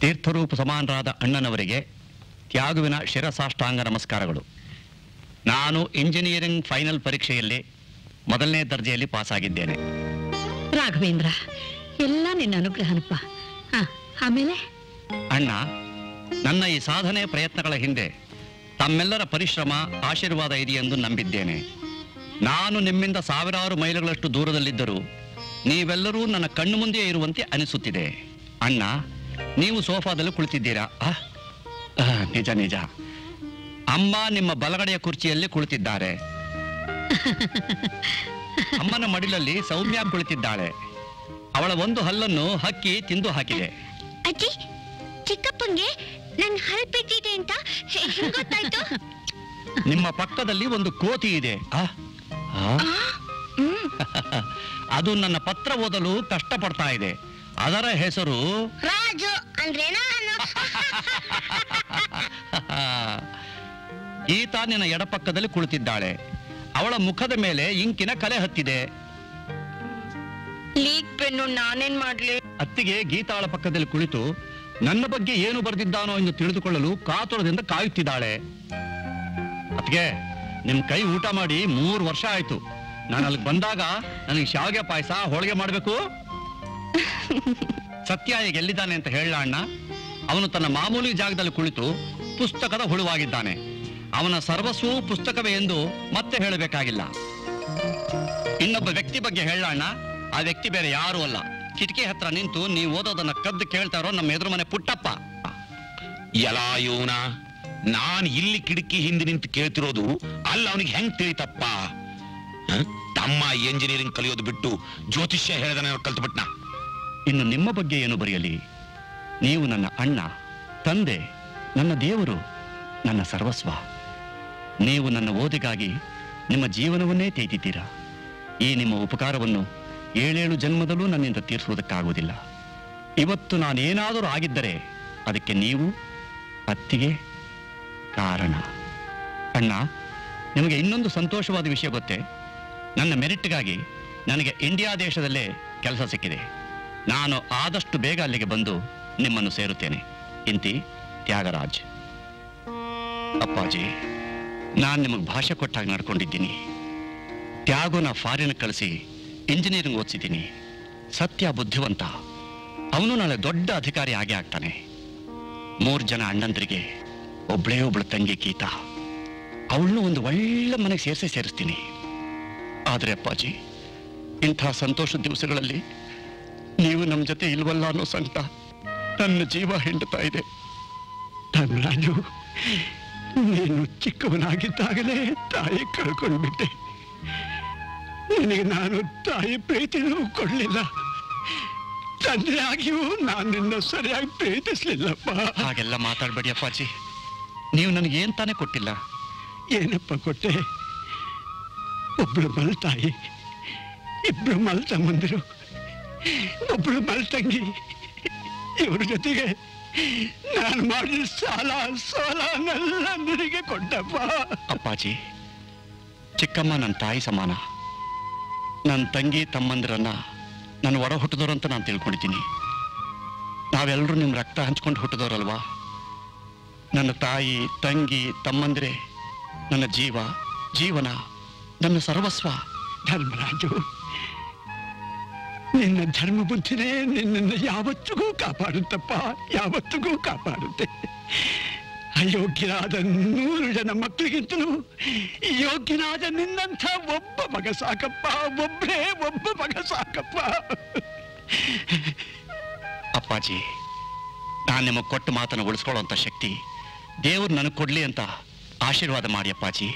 ತೀರ್ಥರೂಪ ಸಮಾನರಾದ ಅಣ್ಣನವರಿಗೆ ತ್ಯಾಗುವಿನ ಶಿರಸಾಷ್ಟಾಂಗ ನಮಸ್ಕಾರಗಳು ನಾನು engineering final ಪರೀಕ್ಷೆಯಲ್ಲಿ ಮೊದಲನೇ ದರ್ಜೆಯಲ್ಲಿ ಪಾಸಾಗಿದ್ದೇನೆ ರಾಘವೇಂದ್ರ ಎಲ್ಲ ನಿನ್ನ ಅನುಗ್ರಹನಪ್ಪ ಹಾ ಆಮೇಲೆ ಅಣ್ಣ ನನ್ನ ಈ ಸಾಧನೆ ಪ್ರಯತ್ನಗಳ ಹಿಂದೆ ತಮ್ಮೆಲ್ಲರ ಪರಿಶ್ರಮ ಆಶೀರ್ವಾದ ಇದೆಯೆಂದು ನಂಬಿದ್ದೇನೆ ನಾನು ನಿಮ್ಮಿಂದ ಸಾವಿರಾರು ಮೈಲುಗಳಷ್ಟು ದೂರದಲ್ಲಿದ್ದರೂ ನೀವೆಲ್ಲರೂ ನನ್ನ ಕಣ್ಣು ಮುಂದೆಯೇ ಇರುವಂತೆ ಅನಿಸುತ್ತಿದೆ ಅಣ್ಣ ನೀವು ಸೋಫಾದಲ್ಲಿ ಕುಳಿತಿದ್ದೀರಾ ಆ? ಆ, ನಿಜ ನಿಜ ಅಮ್ಮ ನಿಮ್ಮ ಬಲಗಡೆಯ ಕುರ್ಚಿಯಲ್ಲಿ ಕುಳಿತಿದ್ದಾರೆ ಅಮ್ಮನ ಮಡಿಲಲ್ಲಿ ಸೌಮ್ಯ ಕುಳಿತಿದ್ದಾಳೆ ಅವಳ ಒಂದು ಹಲ್ಲನ್ನು ಹಕ್ಕಿ ತಿಂದು ಹಾಕಿದೆ ಅಜ್ಜಿ ಚಿಕ್ಕಪ್ಪಂಗೆ ನನ್ ಹಲ್ ಬಿದ್ದಿದೆ ಅಂತ ಹೆ- ಹೆಂಗ್ ಗೊತ್ತಾಯ್ತು ನಿಮ್ಮ ಪಕ್ಕದಲ್ಲಿ ಒಂದು ಕೋತಿ ಇದೆ ಆ? ಆ? ಅದು ನನ್ನ ಪತ್ರ ಓದಲು ಕಷ್ಟಪಡ್ತಾ ಇದೆ ಅದರ ಹೆಸರು ರಾಜು ಅಂದ್ರೇನೋ ನಾನು ಗೀತಾ ನಿನ್ನ ಎಡಪಕ್ಕದಲ್ಲಿ ಕುಳಿತಿದ್ದಾಳೆ ಅವಳ ಮುಖದ ಮೇಲೆ ಇಂಕಿನ ಕಲೆ ಹತ್ತಿದೆ ಲೀಕ್ ಪೆನ್ನು ನಾನೇನ್ ಮಾಡ್ಲಿ ಅತ್ತಿಗೆ ಗೀತಾಳ ಪಕ್ಕದಲ್ಲಿ ಕುಳಿತು ನನ್ನ ಬಗ್ಗೆ ಏನು ಬರೆದಿದ್ದಾನೋ ಎಂದು ತಿಳಿದುಕೊಳ್ಳಲು ಕಾತುರದಿಂದ ಕಾಯುತ್ತಿದ್ದಾಳೆ ಅತ್ತಿಗೆ ನಿಮ್ ಕೈ ಊಟ ಮಾಡಿ ಮೂರು ವರ್ಷ ಆಯ್ತು ನಾನು ಅಲ್ಲಿಗೆ ಬಂದಾಗ ನನಗೆ ಶಾವಿಗೆ ಪಾಯಸ ಹೋಳಿಗೆ ಮಾಡಬೇಕು ಸತ್ಯ ಈಗ ಎಲ್ಲಿದ್ದಾನೆ ಅಂತ ಹೇಳ ಅಣ್ಣ ಅವನು ತನ್ನ ಮಾಮೂಲಿ ಜಾಗದಲ್ಲಿ ಕುಳಿತು ಪುಸ್ತಕದ ಹುಳುವಾಗಿದ್ದಾನೆ ಅವನ ಸರ್ವಸ್ವೂ ಪುಸ್ತಕವೇ ಎಂದು ಮತ್ತೆ ಹೇಳಬೇಕಾಗಿಲ್ಲ ಇನ್ನೊಬ್ಬ ವ್ಯಕ್ತಿ ಬಗ್ಗೆ ಹೇಳ ಅಣ್ಣ ಆ ವ್ಯಕ್ತಿ ಬೇರೆ ಯಾರೂ ಅಲ್ಲ ಕಿಟಕಿ ಹತ್ರ ನಿಂತು ನೀವು ಓದೋದನ್ನ ಕದ್ದು ಕೇಳ್ತಾ ಇರೋ ನಮ್ಮ ಎದುರು ಮನೆ ಪುಟ್ಟಪ್ಪ ಎಲ್ಲ ಇವನ ನಾನ್ ಇಲ್ಲಿ ಕಿಟಕಿ ಹಿಂದೆ ನಿಂತು ಕೇಳ್ತಿರೋದು ಅಲ್ಲ ಅವನಿಗೆ ಹೆಂಗ್ ತಿಳಿತಪ್ಪ ಹ? ತಮ್ಮ ಎಂಜಿನಿಯರಿಂಗ್ ಕಲಿಯೋದು ಬಿಟ್ಟು ಜ್ಯೋತಿಷ್ಯ ಹೇಳದನ ಕಲ್ತ್ಬಿಟ್ನ ಇನ್ನು ನಿಮ್ಮ ಬಗ್ಗೆ ಏನು ಬರೆಯಲಿ ನೀವು ನನ್ನ ಅಣ್ಣ ತಂದೆ ನನ್ನ ದೇವರು ನನ್ನ ಸರ್ವಸ್ವ ನೀವು ನನ್ನ ಓದಿಗಾಗಿ ನಿಮ್ಮ ಜೀವನವನ್ನೇ ತೇತಿದ್ದೀರಾ ಈ ನಿಮ್ಮ ಉಪಕಾರವನ್ನು ಏಳೇಳು ಜನ್ಮದಲ್ಲೂ ನನ್ನಿಂದ ತೀರಿಸುವುದಕ್ಕಾಗುವುದಿಲ್ಲ ಇವತ್ತು ನಾನೇನಾದರೂ ಆಗಿದ್ದರೆ ಅದಕ್ಕೆ ನೀವು ಅತ್ತಿಗೆ ಕಾರಣ ಅಣ್ಣ ನಿಮಗೆ ಇನ್ನೊಂದು ಸಂತೋಷವಾದ ವಿಷಯ ಗೊತ್ತೇ ನನ್ನ ಮೆರಿಟ್ಗಾಗಿ ನನಗೆ ಇಂಡಿಯಾ ದೇಶದಲ್ಲೇ ಕೆಲಸ ಸಿಕ್ಕಿದೆ ನಾನು ಆದಷ್ಟು ಬೇಗ ಅಲ್ಲಿಗೆ ಬಂದು ನಿಮ್ಮನ್ನು ಸೇರುತ್ತೇನೆ ಇಂತಿ ತ್ಯಾಗರಾಜ್ ಅಪ್ಪಾಜಿ ನಾನು ನಿಮಗೆ ಭಾಷೆ ಕೊಟ್ಟಾಗ ನಡ್ಕೊಂಡಿದ್ದೀನಿ ತ್ಯಾಗುನ ಫಾರಿನ್ ಕಳಿಸಿ ಇಂಜಿನಿಯರಿಂಗ್ ಓದಿಸಿದ್ದೀನಿ ಸತ್ಯ ಬುದ್ಧಿವಂತ ಅವನು ನಾಳೆ ದೊಡ್ಡ ಅಧಿಕಾರಿ ಆಗೇ ಆಗ್ತಾನೆ ಮೂರು ಜನ ಅಣ್ಣಂದ್ರಿಗೆ ಒಬ್ಳೇ ಒಬ್ಳು ತಂಗಿ ಗೀತಾ ಅವಳನ್ನು ಒಂದು ಒಳ್ಳೆ ಮನೆಗೆ ಸೇರಿಸಿ ಸೇರಿಸ್ತೀನಿ ಆದರೆ ಅಪ್ಪಾಜಿ ಇಂಥ ಸಂತೋಷದ ದಿವಸಗಳಲ್ಲಿ ನೀವು ನಮ್ಮ ಜೊತೆ ಇಲ್ವಲ್ಲ ಅನ್ನೋ ಸಂಕಟ ನನ್ನ ಜೀವ ಹಿಂಡ್ತಾ ಇದೆ ಧರ್ಮರಾಜು ನೀನು ಚಿಕ್ಕವನಾಗಿದ್ದಾಗಲೇ ತಾಯಿ ಕಳ್ಕೊಂಡ್ಬಿಟ್ಟೆ ನಿನಗೆ ನಾನು ತಾಯಿ ಪ್ರೀತಿನೂ ಕೊಡಲಿಲ್ಲ ತಂದೆಯಾಗಿಯೂ ನಾನು ನಿನ್ನ ಸರಿಯಾಗಿ ಪ್ರೀತಿಸ್ಲಿಲ್ಲಪ್ಪ ಹಾಗೆಲ್ಲ ಮಾತಾಡಬೇಡಿ ಅಪ್ಪಾಜಿ ನೀವು ನನಗೆ ಏನ್ ತಾನೇ ಕೊಟ್ಟಿಲ್ಲ ಏನಪ್ಪ ಕೊಟ್ಟೆ ಒಬ್ಳು ಮಲ್ತಾಯಿ ಇಬ್ರು ಮಲ್ ತಮ್ಮಂದಿರು ಒಬ್ಳು ಮಲ್ ತಂಗಿ ಇವ್ರ ಜೊತೆಗೆ ನಾನು ಮಾಡಿದ ಸಾಲ ಸೋಲನೆಲ್ಲ ನಿನಗೆ ಕೊಟ್ಟಪ್ಪ ಅಪ್ಪಾಜಿ ಚಿಕ್ಕಮ್ಮ ನನ್ನ ತಾಯಿ ಸಮಾನ ನನ್ನ ತಂಗಿ ತಮ್ಮಂದಿರನ್ನ ನನ್ನ ಒಡ ಹುಟ್ಟಿದವರು ಅಂತ ನಾನು ತಿಳ್ಕೊಂಡಿದ್ದೀನಿ ನಾವೆಲ್ಲರೂ ನಿಮ್ಮ ರಕ್ತ ಹಂಚ್ಕೊಂಡು ಹುಟ್ಟಿದವರಲ್ವಾ ನನ್ನ ತಾಯಿ ತಂಗಿ ತಮ್ಮಂದಿರೇ ನನ್ನ ಜೀವ ಜೀವನ ನನ್ನ ಸರ್ವಸ್ವ ಧರ್ಮರಾಜು ನಿನ್ನ ಧರ್ಮ ಬುದ್ಧಿನೇ ನಿನ್ನನ್ನು ಯಾವತ್ತಿಗೂ ಕಾಪಾಡುತ್ತಪ್ಪ ಯಾವತ್ತಿಗೂ ಕಾಪಾಡುತ್ತೆ ಅಯೋಗ್ಯರಾದ ನೂರು ಜನ ಮಕ್ಕಳಿಗಿಂತಲೂ ಯೋಗ್ಯನಾದ ನಿನ್ನಂಥ ಒಬ್ಬ ಮಗ ಸಾಕಪ್ಪ ಒಬ್ಬನೇ ಒಬ್ಬ ಮಗ ಸಾಕಪ್ಪ ಅಪ್ಪಾಜಿ ನಾನು ನಿಮಗೆ ಕೊಟ್ಟು ಮಾತನ್ನು ಉಳಿಸ್ಕೊಳ್ಳುವಂಥ ಶಕ್ತಿ ದೇವ್ರು ನನಗೆ ಕೊಡ್ಲಿ ಅಂತ ಆಶೀರ್ವಾದ ಮಾಡಿ ಅಪ್ಪಾಜಿ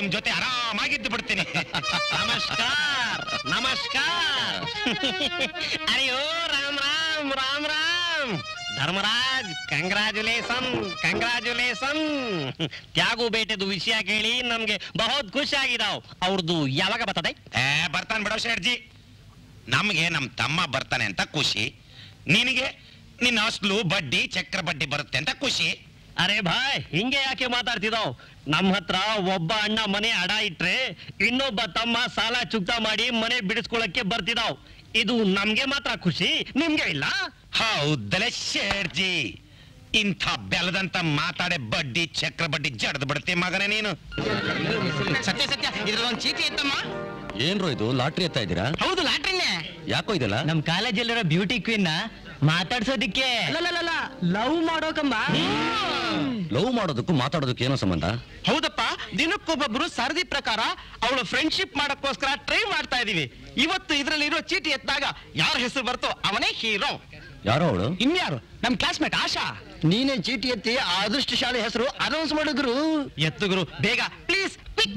ನಿಮ್ ಜೊತೆ ಆರಾಮಾಗಿದ್ದು ಬಿಡ್ತೀನಿ ನಮಸ್ಕಾರ ನಮಸ್ಕಾರ ಅಯ್ಯೋ ರಾಮ್ ರಾಮ್ ರಾಮ್ ರಾಮ್ ಧರ್ಮರಾಜ್ ಕಂಗ್ರಾಚುಲೇಷನ್ ಕಂಗ್ರಾಚುಲೇಷನ್ ತ್ಯಾಗು ಬೇಟೆದು ವಿಷಯ ಕೇಳಿ ನಮ್ಗೆ ಬಹುತ್ ಖುಷಿ ಆಗಿದಾವ್ ಅವ್ರದ್ದು ಯಾವಾಗ ಬರ್ತದೆ ಏ ಬರ್ತಾನೆ ಬಿಡೋ ಶೇಡ್ಜಿ ನಮ್ಗೆ ನಮ್ ತಮ್ಮ ಬರ್ತಾನೆ ಅಂತ ಖುಷಿ ನಿನಗೆ ನಿನ್ನ ಅಸ್ಲು ಬಡ್ಡಿ ಚಕ್ರ ಬಡ್ಡಿ ಬರುತ್ತೆ ಅಂತ ಖುಷಿ ಅರೆ ಭಾಯ್ ಹಿಂಗೆ ಯಾಕೆ ಮಾತಾಡ್ತಿದಾವ್ ನಮ್ಮ ಹತ್ರ ಒಬ್ಬ ಅಣ್ಣ ಮನೆ ಅಡ ಇಟ್ರೆ ಇನ್ನೊಬ್ಬ ತಮ್ಮ ಸಾಲ ಚುಕ್ತಾ ಮಾಡಿ ಮನೆ ಬಿಡಿಸ್ಕೊಳಕ್ಕೆ ಬರ್ತಿದಾವ್ ಇದು ನಮ್ಗೆ ಮಾತ್ರ ಖುಷಿ ನಿಮ್ಗೆ ಇಲ್ಲ ಹೌದಲೆ ಶೇಡ್ಜಿ ಇಂಥ ಬೆಲ್ಲದಂತ ಮಾತಾಡೆ ಬಡ್ಡಿ ಚಕ್ರ ಬಡ್ಡಿ ಜಡ್ದು ಬಿಡ್ತಿ ಮಗನೇ ನೀನು ಸತ್ಯ ಸತ್ಯ ಇದ್ರೊಂದು ಚೀಟಿ ಇತ್ತಮ್ಮ ಏನ್ರೋ ಇದು ಲಾಟ್ರಿ ಎತ್ತಾ ಇದ್ದೀರಾ ಹೌದು ಲಾಟ್ರಿನೇ ಯಾಕೋ ಇದೆಲ್ಲ ನಮ್ ಕಾಲೇಜಲ್ಲಿರೋ ಬ್ಯೂಟಿ ಕ್ವೀನ್ ಮಾತಾಡ್ಸೋದಿಕ್ಕೆ ಲವ್ ಮಾಡೋಕಮ್ಮ ಲವ್ ಮಾಡೋದಕ್ಕೂ ಮಾತಾಡೋದಕ್ಕೂ ಏನೋ ಸಂಬಂಧ ಹೌದಪ್ಪ ದಿನಕ್ಕೊಬ್ಬೊಬ್ರು ಸರದಿ ಪ್ರಕಾರ ಅವಳು ಫ್ರೆಂಡ್ಶಿಪ್ ಮಾಡಕ್ಕೋಸ್ಕರ ಟ್ರೈ ಮಾಡ್ತಾ ಇದೀವಿ ಇವತ್ತು ಇದ್ರಲ್ಲಿ ಇರೋ ಚೀಟಿ ಎತ್ತಾಗ ಯಾರ ಹೆಸರು ಬರ್ತೋ ಅವನೇ ಹೀರೋ ಯಾರೋ ಅವಳು ಇನ್ಯಾರು ನಮ್ ಕ್ಲಾಸ್ಮೇಟ್ ಆಶಾ ನೀನೇ ಚೀಟಿ ಎತ್ತಿ ಆ ಅದೃಷ್ಟ ಶಾಲೆ ಹೆಸರು ಅನೌನ್ಸ್ ಮಾಡಿದ್ರು ಎತ್ತುಗುರು ಬೇಗ ಪ್ಲೀಸ್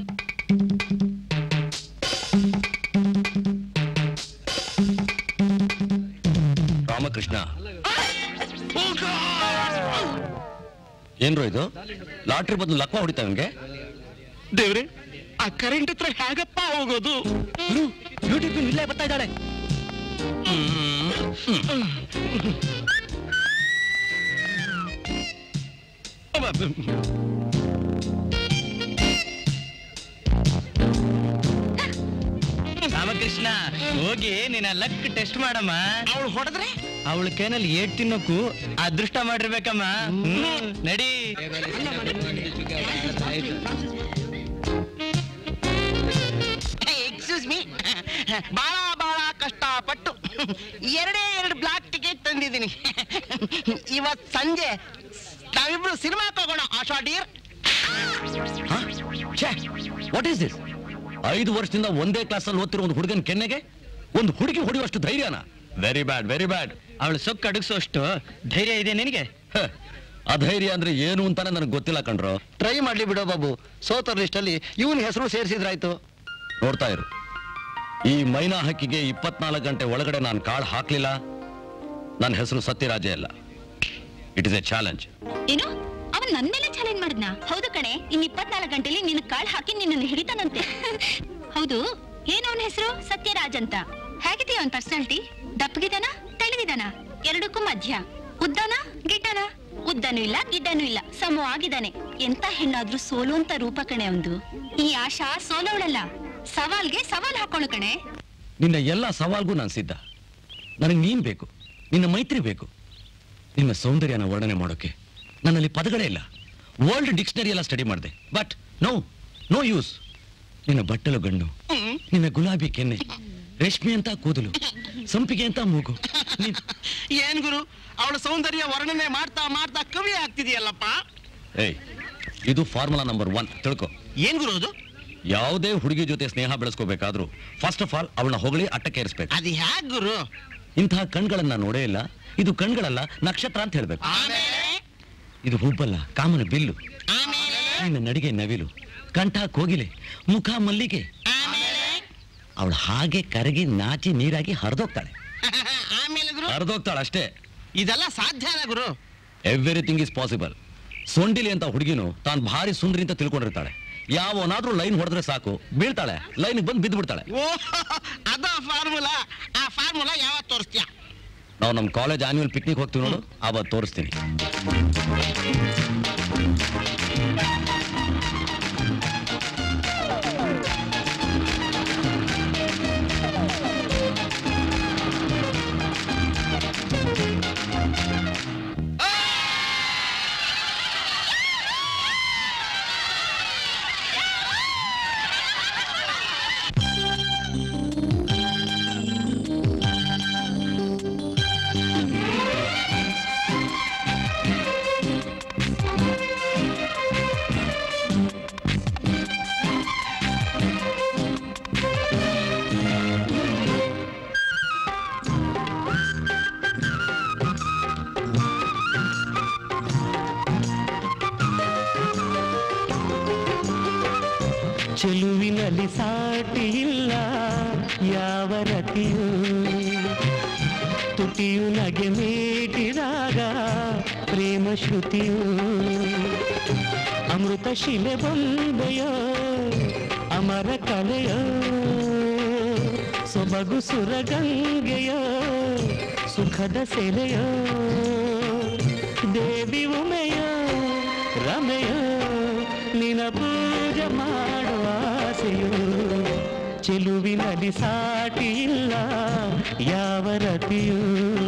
ರಾಮಕೃಷ್ಣ ಏನ್ರೋ ಇದು ಲಾಟ್ರಿ ಬದಲು ಲಕ್ವ ಹೊಡಿತಾ ಇವಂಗೆ ದೇವ್ರೆ ಆ ಕರೆಂಟ್ ಹತ್ರ ಹೇಗಪ್ಪ ಹೋಗೋದು ಬ್ಯೂಟಿ ಕ್ವೀನ್ ಇಲ್ಲೇ ಬರ್ತಾ ಇದ್ದಾಳೆ ರಾಮಕೃಷ್ಣ ಹೋಗಿ ನಿನ್ನ ಲಕ್ ಟೆಸ್ಟ್ ಮಾಡಮ್ಮ ಅವಳು ಹೊಡೆದ್ರೆ ಅವಳ ಕೈನಲ್ಲಿ ಏಟ್ ತಿನ್ನೋಕು ಅದೃಷ್ಟ ಮಾಡಿರ್ಬೇಕಮ್ಮ ಹ್ಮ್, ನಡಿ ಎಕ್ಸ್ಕ್ಯೂಸ್ ಮೀ ಬಹಳ ಬಹಳ ಕಷ್ಟಪಟ್ಟು ಎರಡೇ ಎರಡು ಬ್ಲಾಕ್ ಟಿಕೆಟ್ ತಂದಿದ್ದೀನಿ ಇವತ್ ಸಂಜೆ ನಾವಿಬ್ರು ಸಿನಿಮಾಕ್ಕೆ ಹೋಗೋಣ Asha dear what is this ಐದು ವರ್ಷದಿಂದ ಒಂದೇ ಕ್ಲಾಸಲ್ಲಿ ಓದ್ತಿರೋ ಒಂದು ಹುಡುಗನ ಕೆನ್ನೆಗೆ ಒಂದು ಹುಡುಗಿ ಹೊಡೆಯುವಷ್ಟು ಧೈರ್ಯನ ವೆರಿ ಬ್ಯಾಡ್ ವೆರಿ ಬ್ಯಾಡ್ ಅವಳು ಸೊಕ್ಕು ಅಡಗಿಸೋಷ್ಟು ಧೈರ್ಯ ಇದೆ ನಿನಗೆ ಅಧೈರ್ಯ ಅಂದ್ರೆ ಏನು ಅಂತಾನೆ ನನಗೆ ಗೊತ್ತಿಲ್ಲ ಕಣ್ರೋ ಟ್ರೈ ಮಾಡ್ಲಿ ಬಿಡೋ ಬಾಬು ಸೋತರ ಲಿಸ್ಟ್ ಅಲ್ಲಿ ಇವನ್ ಹೆಸರು ಸೇರಿಸಿದ್ರಾಯ್ತು ನೋಡ್ತಾ ಇರು ಈ ಮೈನಾ ಹಕ್ಕಿಗೆ ಇಪ್ಪತ್ನಾಲ್ಕು ಗಂಟೆ ಒಳಗಡೆ ನಾನು ಕಾಳು ಹಾಕ್ಲಿಲ್ಲ ನನ್ನ ಹೆಸರು ಸತ್ಯರಾಜೇ ಅಲ್ಲ ಇಟ್ ಇಸ್ ಎ ಚಾಲೆಂಜ್ ಏನು ಅವನ್ ನನ್ ಮೇಲೆ ಚಾಲೆಂಜ್ ಮಾಡಿದ್ನಾ ಹೌದು ಕಣೆ ಇನ್ ಇಪ್ಪತ್ನಾಲ್ಕು ಗಂಟೆಲಿ ನಿನ್ನ ಕಾಳ್ ಹಾಕಿ ನಿನ್ನನ್ನು ಹಿಡಿತಾನಂತೆ ಹೌದು ಏನು ಅವನ ಹೆಸರು ಸತ್ಯರಾಜ್ ಅಂತ ಹೇಗಿದೆ ಅವನ್ ಪರ್ಸನಾಲಿಟಿ ದಪ್ಪಗಿದಾನ ತೆಳಗಿದಾನ ಎರಡಕ್ಕೂ ಮಧ್ಯ ಉದ್ದನ ಗಿಡ್ಡನ ಉದ್ದನೂ ಇಲ್ಲ ಗಿಡ್ಡನೂ ಇಲ್ಲ ಸಮ ಆಗಿದ್ದಾನೆ ಎಂತ ಹೆಣ್ಣಾದ್ರೂ ಸೋಲುವಂತ ರೂಪ ಕಣೆ ಅವಂದು ಈ ಆಶಾ ಸೋಲವಳಲ್ಲ ಸವಾಲ್ಗೆ ಸವಾಲ್ ಹಾಕೋಳು ಕಣೆ ನಿನ್ನ ಎಲ್ಲ ಸವಾಲ್ಗೂ ನಾನು ಸಿದ್ಧ ನನಗೆ ನೀನ್ ಬೇಕು ನಿನ್ನ ಮೈತ್ರಿ ಬೇಕು ನಿನ್ನ ಸೌಂದರ್ಯನ ವರ್ಣನೆ ಮಾಡೋಕೆ ನನ್ನಲ್ಲಿ ಪದಗಳೇ ಇಲ್ಲ ವರ್ಲ್ಡ್ ಡಿಕ್ಷನರಿ ಎಲ್ಲ ಸ್ಟಡಿ ಮಾಡಿದೆ ಬಟ್ ನೋ ನೋ ಯೂಸ್ ನಿನ್ನ ಬಟ್ಟಲು ಗಣ್ಣು ನಿನ್ನ ಗುಲಾಬಿ ಕೆನ್ನೆ ರೇಷ್ಮೆ ಅಂತ ಕೂದಲು ಸಂಪಿಗೆ ಅಂತ ಮೂಗು ನೀನ್- ಏನ್ ಗುರು ಅವಳ ಸೌಂದರ್ಯ ವರ್ಣನೆ ಮಾಡ್ತಾ ಮಾಡ್ತಾ ಕವಿ ಆಗ್ತಿದೆಯಲ್ಲಪ್ಪ ಏಯ್ ಇದು ಫಾರ್ಮುಲಾ ನಂಬರ್ ಒನ್ ತಿಳ್ಕೊ ಏನ್ ಗುರು ಅದು ಯಾವುದೇ ಹುಡುಗಿ ಜೊತೆ ಸ್ನೇಹ ಬೆಳೆಸ್ಕೋಬೇಕಾದ್ರೂ ಫಸ್ಟ್ ಆಫ್ ಆಲ್ ಅವಳನ್ನ ಹೊಗಳಿ ಅಟ್ಟಕ್ಕೆ ಏರಿಸ್ಬೇಕು ಅದು ಹ್ಯಾಗ್ ಗುರು ಇಂತಹ ಕಣ್ಗಳನ್ನ ನೋಡೇ ಇಲ್ಲ ಇದು ಕಣ್ಗಳಲ್ಲ ನಕ್ಷತ್ರ ಅಂತ ಹೇಳ್ಬೇಕು ಆಮೇಲೆ ಇದು ಹುಬ್ಬಲ್ಲ ಕಾಮನ ಬಿಲ್ಲು ಆಮೇಲೆ ನಿನ್ನ ನಡಿಗೆ ನವಿಲು ಕಂಠ ಕೋಗಿಲೆ ಮುಖ ಮಲ್ಲಿಗೆ ಆಮೇಲೆ ಅವಳು ಹಾಗೆ ಕರಗಿ ನಾಚಿ ನೀರಾಗಿ ಹರಿದೋಗ್ತಾಳೆ ಆಮೇಲೆ ಗುರು ಹರಿದೋಗ್ತಾಳೆ ಅಷ್ಟೇ ಇದೆಲ್ಲ ಸಾಧ್ಯನಾ ಗುರು ಎವ್ರಿಥಿಂಗ್ ಇಸ್ ಪಾಸಿಬಲ್ ಸೊಂಡಿಲಿ ಅಂತ ಹುಡುಗಿನು ತಾನು ಭಾರಿ ಸುಂದರಿ ಅಂತ ತಿಳ್ಕೊಂಡಿರ್ತಾಳೆ ಯಾವನಾದ್ರೂ ಲೈನ್ ಹೊಡೆದ್ರೆ ಸಾಕು ಬೀಳ್ತಾಳೆ ಲೈನ್ ಬಂದು ಬಿದ್ದು ಬಿಡ್ತಾಳೆ ಓ ಅದ ಫಾರ್ಮುಲಾ ಆ ಫಾರ್ಮುಲಾ ಯಾವತ್ ತೋರಿಸ್ತೀಯ ನಾವು ನಮ್ಮ ಕಾಲೇಜ್ ಆನ್ಯುವಲ್ ಪಿಕ್ನಿಕ್ ಹೋಗ್ತೀವಿ ನೋಡು ಅವತ್ತು ತೋರಿಸ್ತೀನಿ ಚೆಲುವಿನಲ್ಲಿ ಸಾಟಿ ಇಲ್ಲ ಯಾವ ರತಿಯೂ ತುಟಿಯು ನಗೆ ಮೀಟಿದಾಗ ಪ್ರೇಮ ಶ್ರುತಿಯು ಅಮೃತ ಶಿಲೆ ಬಂದೆಯೋ ಅಮರ ಕಲೆಯೋ ಸೊಬಗು ಸುರಗಂಗೆಯೋ ಸುಖದ ಸೆಲೆಯೋ ದೇವಿ ಉಮೆಯೋ ರಮೆಯೋ ನಿನ ಪೂಜೆ ಮಾಡುವ ಆಸೆಯೋ ಚೆಲುವಿನಲ್ಲಿ ಸಾಟಿ ಇಲ್ಲ ಯಾವ ರತಿಯೂ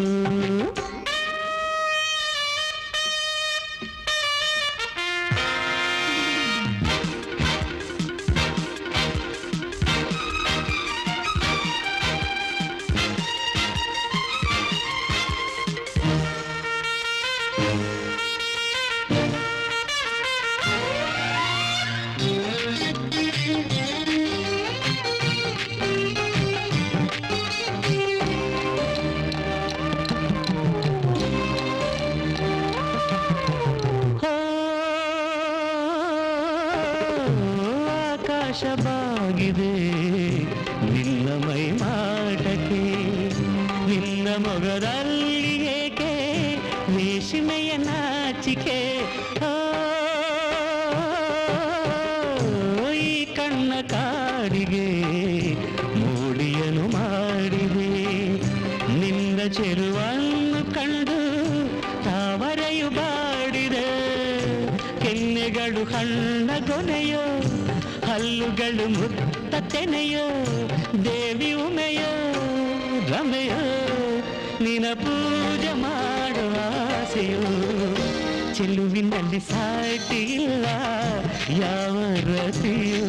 ಹೋ, ಆಕಾಶ ಬಾಗಿದೆ ನಿನ್ನ ಮೈ ಮಾಟಕ್ಕೆ ನಿನ್ನ ಮೊಗದಲ್ಲಿ ಏಕೆ ರೇಷ್ಮೆಯ ನಾಚಿಕೆ ಹೋ, ಈ ಕಣ್ಣ ಕಾಡಿಗೆ ಮೂಡಿಯನು ಮಾಡಿದೆ ನಿನ್ನ ಚೆರುವನ್ನು ಕಂಡು ತಾವರೆಯು ಬಾಡಿದೆ ಕೆನ್ನೆಗಳು ಹಣ್ಣ ಗೊನೆಯೋ ಹಲ್ಲುಗಳು ಮುತ್ತ ತೆನೆಯೋ ದೇವಿ ಉಮೆಯೋ ರಮೆಯೋ ನಿನ ಪೂಜೆ ಮಾಡುವ ಆಸೆಯೋ ಚೆಲುವಿನಲ್ಲಿ ಸಾಟಿ ಇಲ್ಲ ಯಾವ ರತಿಯೋ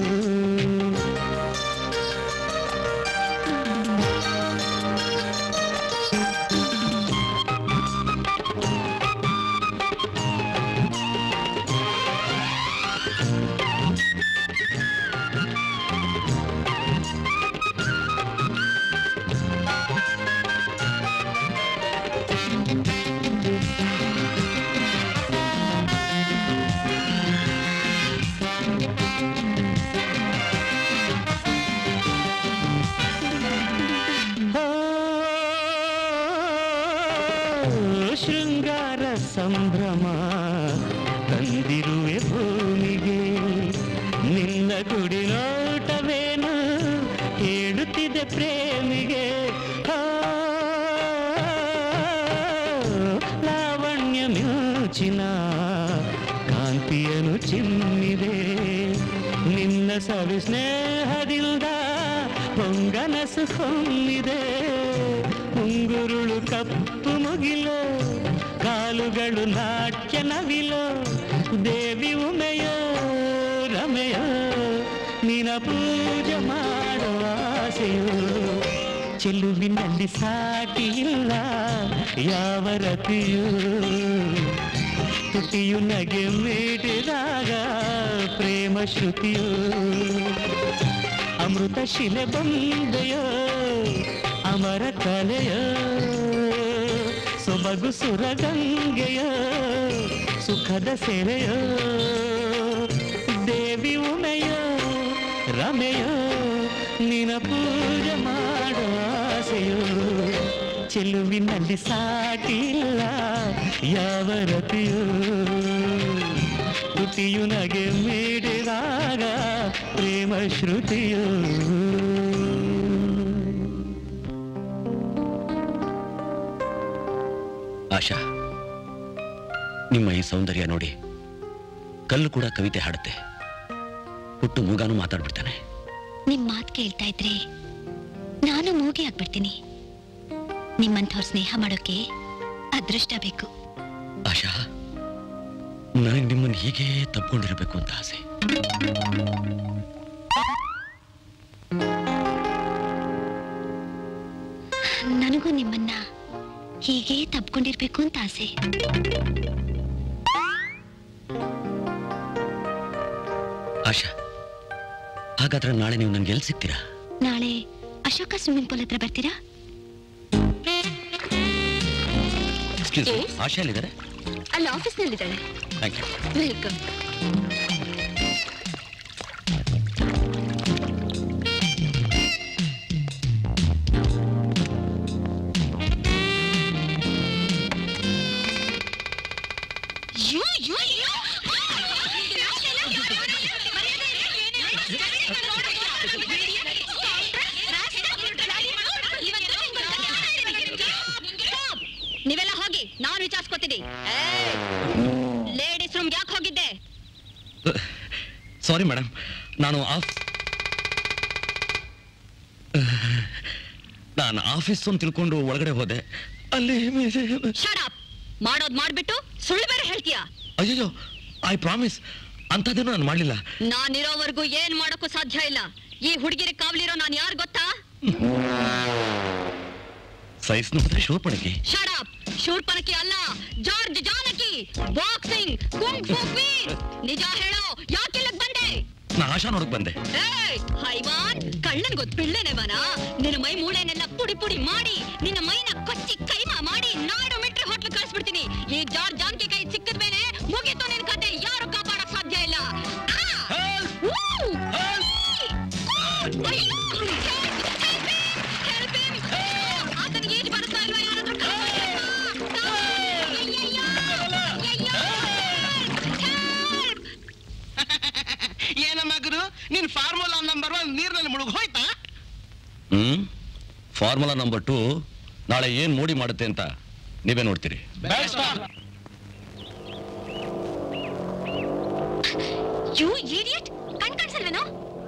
ಓ, ಶೃಂಗಾರ ಸಂಭ್ರಮ ತಂದಿರುವೆ ಭೂಮಿಗೆ ನಿನ್ನ ಗುಡಿ ನೋಟವೇನು ಹೇಳುತ್ತಿದೆ ಪ್ರೇಮಿಗೆ ಓ, ಲಾವಣ್ಯ ಮ್ಯೂಚಿನ ಕಾಂತಿಯನು ಚಿಮ್ಮಿದೆ ನಿನ್ನ ಸವಿ ಸ್ನೇಹದಿಂದ ಹೊಂಗನಸು ಹೊಮ್ಮಿದೆ ಉಂಗುರುಳು ಕಪ್ಪು ಮುಗಿಲು ಕಾಲುಗಳು ನಾಟ್ಯ ನವಿಲು ದೇವಿ ಉಮೆಯೋ ರಮೆಯೋ ನಿನ ಪೂಜೆ ಮಾಡುವ ಆಸೆಯೋ ಚೆಲುವಿನಲ್ಲಿ ಸಾಟಿ ಇಲ್ಲ ಯಾವ ರತಿಯೂ ತುಟಿಯು ನಗೆ ಮೀಟಿದಾಗ ಪ್ರೇಮ ಶ್ರುತಿಯು ಅಮೃತ ಶಿಲೆ ಬಂದೆಯೋ ಅಮರ ಕಲೆಯೋ ಸೊಬಗು ಸುರಗಂಗೆಯೋ ಸುಖದ ಸೆರೆಯೋ ದೇವಿ ಉಮೆಯೋ ರಮೆಯೋ ನಿನ ಪೂಜೆ ಮಾಡುವ ಆಸೆಯೋ ಚೆಲುವಿನಲ್ಲಿ ಸಾಟಿಲ್ಲ ಯಾವ ರತಿಯೂ ತುಟಿಯು ನಗೆ ಮೀಡಿದಾಗ ಪ್ರೇಮ ಶ್ರುತಿಯು ಆಶಾ ನಿಮ್ಮ ಈ ಸೌಂದರ್ಯ ನೋಡಿ ಕಲ್ಲು ಕೂಡ ಕವಿತೆ ಹಾಡುತ್ತೆ ಹುಟ್ಟು ಮೂಗಾನು ಮಾತಾಡ್ಬಿಡ್ತಾನೆ ನಿಮ್ ಮಾತ್ ಕೇಳ್ತಾ ಇದ್ರೆ ನಾನು ಮೂಗಿ ಆಗ್ಬಿಡ್ತೀನಿ ನಿಮ್ಮಂಥವ್ರ ಸ್ನೇಹ ಮಾಡೋಕೆ ಅದೃಷ್ಟ ಬೇಕು ಆಶಾ ನನಗೆ ನಿಮ್ಮನ್ನು ಹೀಗೆ ತಪ್ಕೊಂಡಿರಬೇಕು ಅಂತ ಆಸೆ ನನಗೂ ನಿಮ್ಮನ್ನ ಹೀಗೆ ತಪ್ಕೊಂಡಿರ್ಬೇಕು ಅಂತ ಆಸೆ ಆಶಾ ಹಾಗಾದ್ರೆ ನಾಳೆ ನೀವು ನನ್ಗೆ ಎಲ್ಲಿ ಸಿಗ್ತೀರಾ ನಾಳೆ ಅಶೋಕ ಸ್ವಿಮ್ಮಿಂಗ್ ಪೂಲ್ ಹತ್ರ ಬರ್ತೀರಾ ಎಕ್ಸ್ಕ್ಯೂಸ್ Yes? ಆಶಾ ಎಲ್ಲಿದ್ದಾರೆ ಅಲ್ಲಿ ಆಫೀಸ್ನಲ್ಲಿದ್ದಾಳೆ thank you welcome sorry madam ನಾನು ಆಫ್ ನಾನು ಆಫೀಸ್ ಅಂತ ತಿಳ್ಕೊಂಡು ಒಳಗಡೆ ಹೋದೆ ಅಲ್ಲಿ ಶಡಪ್ ಮಾಡೋದ್ ಮಾಡ್ಬಿಟ್ಟು ಸುಳ್ಳು ಬೇರೆ ಹೇಳ್ತೀಯಾ ಅಯ್ಯೋ ಐ ಪ್ರಾಮಿಸ್ ಅಂಥದ್ದೇನು ನಾನು ಮಾಡಲಿಲ್ಲ ನಾನಿರೋವರೆಗೂ ಏನ್ ಮಾಡೋಕ್ಕೂ ಸಾಧ್ಯ ಇಲ್ಲ ಈ ಹುಡುಗಿರಿ ಕಾವಲಿರೋ ನಾನ್ ಯಾರು ಗೊತ್ತಾ ಸೈಜ್ ನೋಡಿದ್ರೆ ಶೂರ್ಪಣಿಕೆ ಶಡಪ್ ಶೂರ್ಪನಕಿ ಅಲ್ಲ George Janaki boxing kung fu queen ನಿಜ ಹೇಳೋ ಯಾಕಿಲ್ಲಕ್ ಬಂದೆ ನಾ ಆಶಾ ನೋಡಕ್ ಬಂದೆ ಏಯ್ ಹೈವಾನ್ ಕಳ್ಳನ್ ಗೊತ್ತು ಪಿಳ್ಳೆನೆವನ ನಿನ್ನ ಮೈ ಮೂಳೆನೆಲ್ಲ ಪುಡಿ ಪುಡಿ ಮಾಡಿ ನಿನ್ನ ಮೈನ ಕೊಚ್ಚಿ ಕೈಮಾ ಮಾಡಿ ನಾಡು ಮಿಟ್ರಿ ಹೋಟ್ಲು ಕಳಿಸ್ಬಿಡ್ತೀನಿ ಈ ಜಾರ್ಜ್ ಜಾನ್ಕಿ ಕೈ ಸಿಕ್ಕಿದ ಮೇಲೆ ಮುಗೀತು ನಿನ್ ಕತೆ ಯಾರು ಕಾಪಾಡಕ್ ಸಾಧ್ಯ ಇಲ್ಲ ಆ! ಊ! ಅಯ್ಯೋ! Help! Help him! Help him! ಆತನಿಗೆ ಈಜು ಬರುತ್ತಾ ಇಲ್ವಾ ಯಾರಾದ್ರೂ ಕಾಪಾಡಿ ಅಮ್ಮ! ಅಯ್ಯಯ್ಯೋ! ಅಯ್ಯಯ್ಯೋ! Help! ಏನಮ್ಮ ಗುರು ನಿನ್ ಫಾರ್ಮುಲಾ ನಂಬರ್ ಒನ್ ನೀರ್ನಲ್ಲಿ ಮುಳುಗ್ ಹೋಯ್ತಾ ಹ್ಮ್ ಫಾರ್ಮುಲಾ ನಂಬರ್ ಟು ನಾಳೆ ಏನ್ ಮೋಡಿ ಮಾಡುತ್ತೆ ಅಂತ ನೀವೇ ನೋಡ್ತೀರಿ ಯು ಇಡಿಯಟ್ ಕಣ್ ಕಾಣಿಸಲ್ವೇನೋ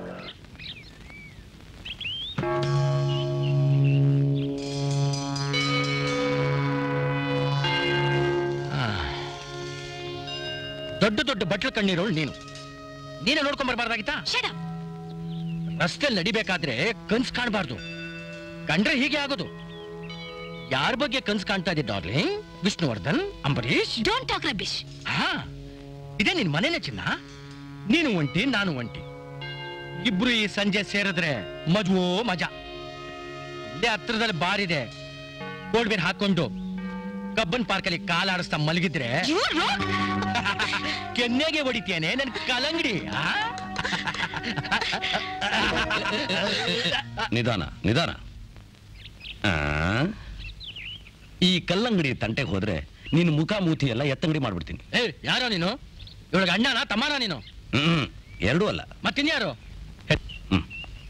ದೊಡ್ಡ ದೊಡ್ಡ ಬಟ್ಲು ಕಣ್ಣೀರೋಳು ನೀನು ನೀನೇ ನೋಡ್ಕೊಂಡ್ ಬರ್ಬಾರ್ದಾಗಿತ್ತಾ ಶಡ ರಸ್ತೆಯಲ್ಲಿ ನಡಿಬೇಕಾದ್ರೆ ಕನ್ಸ್ ಕಾಣಬಾರ್ದು ಕಂಡ್ರೆ ಹೀಗೆ ಆಗೋದು ಯಾರ ಬಗ್ಗೆ ಕನ್ಸ್ ಕಾಣ್ತಾ ಇದ್ದೆ darling Vishnuvardhan Ambareesh don't talk rubbish ಹಾ ಇದೇ ನಿನ್ ಮನೆನೇ ಚಿನ್ನ ನೀನು ಒಂಟಿ ನಾನು ಒಂಟಿ ಇಬ್ರು ಈ ಸಂಜೆ ಸೇರಿದ್ರೆ ಮಜುವೋ ಮಜಾ ಇಲ್ಲೇ ಹತ್ರದಲ್ಲಿ ಬಾರ್ ಇದೆ ಕೋಲ್ಡ್ ಬೇರ್ ಹಾಕೊಂಡು ಕಬ್ಬನ್ ಪಾರ್ಕಲ್ಲಿ ಕಾಲಾಡಿಸ್ತಾ ಮಲಗಿದ್ರೆ ಕೆನ್ನೆಗೆ ಹೊಡಿತೇನೆ ನನ್ ಕಲಂಗಡಿ ಆ? ನಿಧಾನ ನಿಧಾನ ಆ, ಈ ಕಲ್ಲಂಗಡಿ ತಂಟೆಗೆ ಹೋದ್ರೆ ನೀನು ಮುಖ ಮೂತಿ ಎಲ್ಲ ಎತ್ತಂಗಡಿ ಮಾಡ್ಬಿಡ್ತೀನಿ ಏ ಯಾರೋ ನೀನು ಇವಳಿಗೆ ಅಣ್ಣನ ತಮ್ಮನ ನೀನು ಹ್ಮ್ ಎರಡೂ ಅಲ್ಲ ಮತ್ತಿನ್ಯಾರು ಹ್ಮ್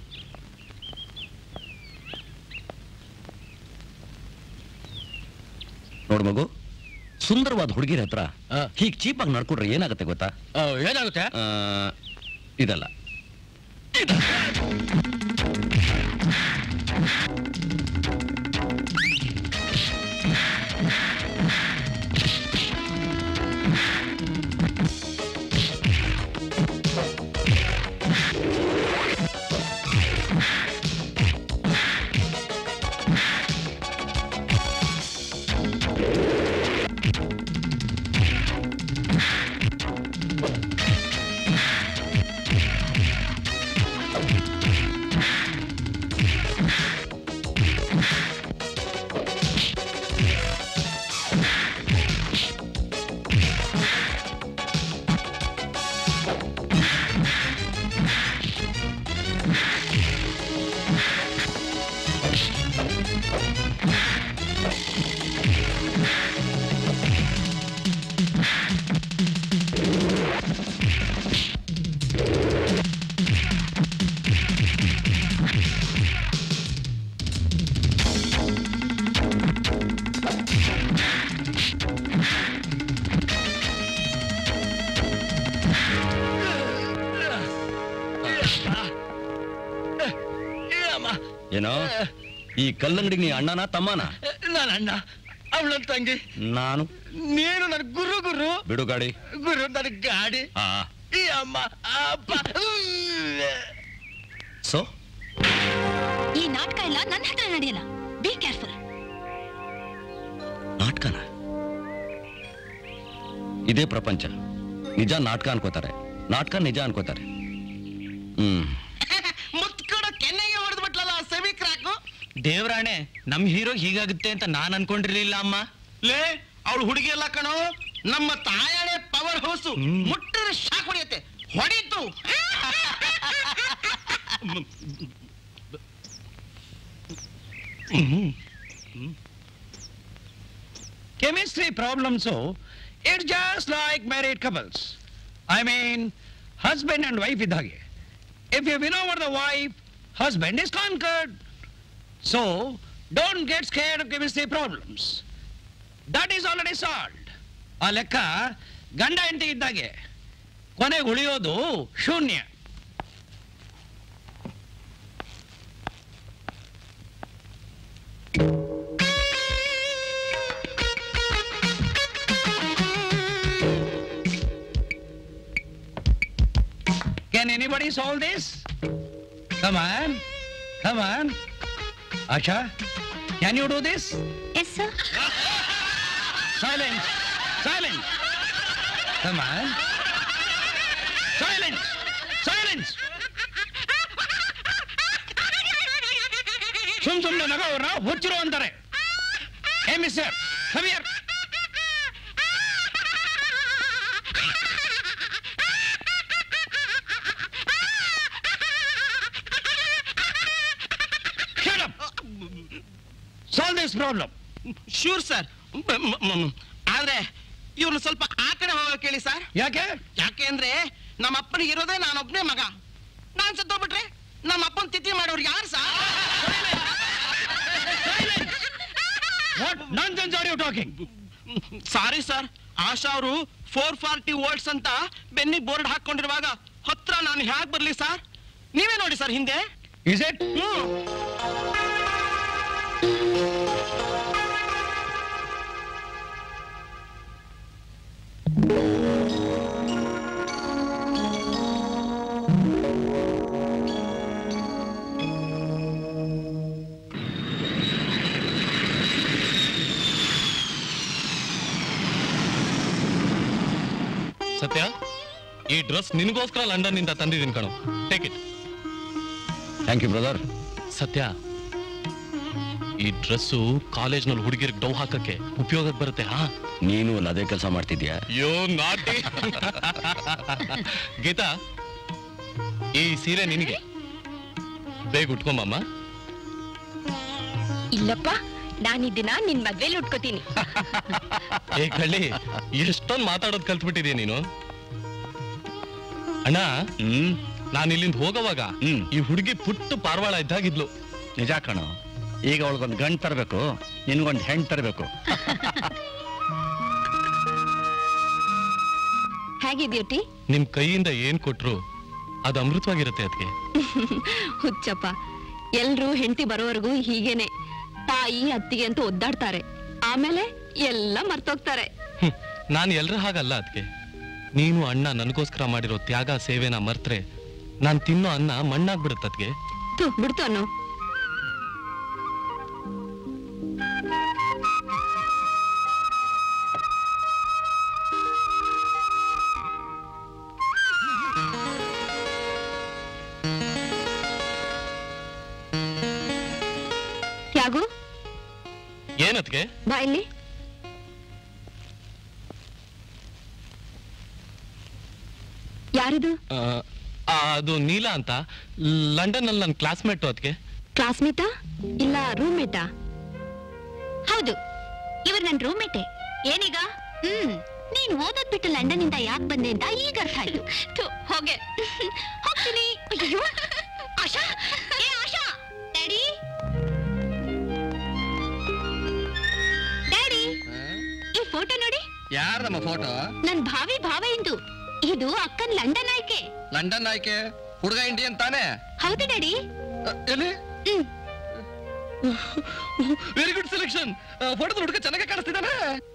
ನೋಡು ಮಗು ಸುಂದರವಾದ ಹುಡುಗಿರ ಹತ್ರ ಆ. ಹೀಗೆ ಚೀಪಾಗಿ ನಡ್ಕೊಂಡ್ರೆ ಏನಾಗುತ್ತೆ ಗೊತ್ತಾ ಆ, ಏನಾಗುತ್ತೆ ಆ, ಇದಲ್ಲ ಏನೋ ಈ ಕಲ್ಲಂಗಡಿಗೆ ನೀ ಅಣ್ಣನ ತಮ್ಮನ ನಾನು ಅಣ್ಣ ಅವಳ ತಂಗಿ ನಾನು ನೀನು ನನ್ನ ಗುರು ಗುರು ಬಿಡು ಗಾಡಿ ಗುರು ನನ್ನ ಗಾಡಿ ಆ ಈ ಅಮ್ಮ ಅಪ್ಪ ಸೊ ಈ ನಾಟಕ ಎಲ್ಲ ನನ್ನ ಹತ್ರ ನಡೆಯಲ್ಲ ಬಿ ಕೇರ್ಫುಲ್ ನಾಟಕನ ಇದೇ ಪ್ರಪಂಚ ನಿಜ ನಾಟಕ ಅನ್ಕೋತಾರೆ ನಾಟಕ ನಿಜ ಅನ್ಕೋತಾರೆ ಹ್ಮ್ ಮುತ್ಕೊಡ ಕೆನ್ನೆಗೆ ಹೊಡೆದು ಬಿಟ್ಲಲ್ಲ ಸೆಮಿ ಕ್ರಾಕು ದೇವ್ರಾಣೆ ನಮ್ ಹೀರೋ ಹೀಗಾಗುತ್ತೆ ಅಂತ ನಾನ್ ಅನ್ಕೊಂಡಿರ್ಲಿಲ್ಲ ಅಮ್ಮ ಲೇ ಅವಳು ಹುಡುಗಿ ಎಲ್ಲ ಕಣೋ ನಮ್ಮ ತಾಯಳೆ ಪವರ್ ಹೌಸು ಮುಟ್ಟಿದ್ರೆ ಶಾಕ್ ಹೊಡೆಯುತ್ತೆ ಹೊಡೀತು chemistry problems so it's just like married couples i mean husband and wife ಇದ್ದಾಗೆ if you win over the wife husband is conquered so don't get scared of chemistry problems that is already solved ಆ ಲೆಕ್ಕ ಗಂಡ ಹೆಂಡತಿ ಇದ್ದಾಗೆ ಕೊನೆಗೆ ಉಳಿಯೋದು ಶೂನ್ಯ Can anybody solve this? Come on. Come on. Asha, can you do this? Yes sir Silence. Silence. Come on. Silence. Silence. ಸುಮ್ ಸುಮ್ನೆ ನಗವ್ರನ್ನ ಹುಚ್ಚಿರು ಅಂತಾರೆ ಏ ಮಿಸ್ಟರ್ ಕವಿಯರ್ solve this problem sure sir ಆದ್ರೆ ಇವ್ರನ್ನ ಸ್ವಲ್ಪ ಆ ಕಡೆ ಹೋಗೋ ಕೇಳಿ ಸರ್ ಯಾಕೆ ಯಾಕೆ ಅಂದ್ರೆ ನಮ್ಮ ಅಪ್ಪನಿಗೆ ಇರೋದೇ ನಾನೊಬ್ನೇ ಮಗ ನಾನ್ ಸತ್ತೋಗ್ಬಿಟ್ರೆ ನಮ್ಮ ಅಪ್ಪನ ತಿಥಿ ಮಾಡೋರು ಯಾರು sir what nonsense are you talking sorry sir Asha ಅವರು ಫೋರ್ ಫಾರ್ಟಿ ವೋಲ್ಟ್ಸ್ ಅಂತ ಬೆನ್ನಿಗೆ ಬೋರ್ಡ್ ಹಾಕೊಂಡಿರುವಾಗ ಹತ್ರ ನಾನು ಹ್ಯಾಕ್ ಬರ್ಲಿ ಸರ್ ನೀವೇ ನೋಡಿ ಸರ್ ಹಿಂದೆ ಇಸ್ ಇಟ್ ಹ್ಮ್ ಸತ್ಯ ಈ ಡ್ರೆಸ್ ನಿನಗೋಸ್ಕರ ಲಂಡನ್ ನಿಂದ ತಂದಿದ್ದೀನಿ ಕಣೋ take it thank you brother Satya ಈ ಡ್ರೆಸ್ಸು ಕಾಲೇಜ್ನಲ್ಲಿ ಹುಡುಗಿರಿಗೆ ಡೌ ಹಾಕಕ್ಕೆ ಉಪಯೋಗಕ್ಕೆ ಬರುತ್ತೆ ಹಾ ನೀನು ಅಲ್ಲಿ ಅದೇ ಕೆಲಸ ಮಾಡ್ತಿದ್ಯಾ ಯೋ ನಾಟಿ ಗೀತಾ ಈ ಸೀರೆ ನಿನಗೆ ಬೇಗ ಉಟ್ಕೊಂಬಮ್ಮ ಇಲ್ಲಪ್ಪ ನಾನು ಈ ದಿನ ನಿನ್ ಮದ್ವೆಲಿ ಉಟ್ಕೋತೀನಿ ಏ ಕಳ್ಳಿ ಎಷ್ಟೊಂದು ಮಾತಾಡೋದು ಕಲ್ತ್ಬಿಟ್ಟಿದೀಯ ನೀನು ಅಣ್ಣ ಹ್ಮ್ ನಾನು ಇಲ್ಲಿಂದ ಹೋಗೋವಾಗ ಹ್ಮ್. ಈ ಹುಡುಗಿ ಪುಟ್ಟು ಪಾರ್ವಾಳ ಇದ್ದಾಗಿದ್ಲು ನಿಜ ಕಣೋ ಈಗ ಅವಳಿಗೊಂದು ಗಂಡು ತರಬೇಕು ನಿನ್ಗೊಂದು ಹೆಣ್ಣು ತರಬೇಕು ಹೇಗಿದ್ಯೂಟಿ ನಿಮ್ ಕೈಯಿಂದ ಏನ್ ಕೊಟ್ರು ಅದು ಅಮೃತವಾಗಿರುತ್ತೆ ಅದಕ್ಕೆ ಹುಚ್ಚಪ್ಪ ಎಲ್ರು ಹೆಂಡತಿ ಬರೋವರೆಗೂ ಹೀಗೇನೆ ತಾಯಿ ಅತ್ತಿಗೆ ಅಂತ ಒದ್ದಾಡ್ತಾರೆ ಆಮೇಲೆ ಎಲ್ಲ ಮರ್ತೋಗ್ತಾರೆ ನಾನು ಎಲ್ರ ಹಾಗಲ್ಲ ಅದಕ್ಕೆ ನೀನು ಅಣ್ಣ ನನಗೋಸ್ಕರ ಮಾಡಿರೋ ತ್ಯಾಗ ಸೇವೆನ ಮರ್ತ್ರೆ ನಾನ್ ತಿನ್ನೋ ಅನ್ನ ಮಣ್ಣಾಗ್ಬಿಡುತ್ತೆ ಅದಕ್ಕೆ ತು ಬಿಡ್ತು ಅನ್ನೋ ಯಾಗು ಏನತ್ಗೆ ಬಾ ಇಲ್ಲಿ ಯಾರಿದು ಆ, ಆ, ಅದು ನೀಲಾ ಅಂತ ಲಂಡನ್ ಅಲ್ಲಿ ನನ್ನ ಕ್ಲಾಸ್ಮೇಟ್ ಅದಕ್ಕೆ ಕ್ಲಾಸ್ಮೇಟಾ ಇಲ್ಲ ರೂಮ್ಮೇಟಾ ಹೌದು ಇವ್ರು ನನ್ನ ರೂಮ್ಮೇಟೆ ಏನೀಗ ಹ್ಮ್ ನೀನ್ ಓದೋದ್ ಬಿಟ್ಟು ಲಂಡನ್ ಇಂದ ಯಾಕೆ ಬಂದೆ ಅಂತ ಈಗ ಅರ್ಥ ಆಯ್ತು ಥು, ಹೋಗೆ ಹೋಗ್ತೀನಿ ಅಯ್ಯೋ ಆಶಾ ಏ ಆಶಾ ಡ್ಯಾಡಿ ಡ್ಯಾಡಿ ಈ ಫೋಟೋ ನೋಡಿ ಯಾರಮ್ಮ ಫೋಟೋ ನನ್ ಭಾವಿ ಭಾವ ಇಂದು ಇದು ಅಕ್ಕನ್ ಲಂಡನ್ ಆಯ್ಕೆ ಲಂಡನ್ ಆಯ್ಕೆ ಹುಡುಗ ಇಂಡಿಯನ್ ತಾನೇ ಹೌದು ಡ್ಯಾಡಿ ಅ, ಎಲ್ಲಿ ಹ್ಮ್ ವೆರಿ ಗುಡ್ ಸೆಲೆಕ್ಷನ್ ಫೋಟೋದ ಹುಡುಗ ಚೆನ್ನಾಗಿ ಕಾಣಿಸ್ತಿದ್ದಾನೆ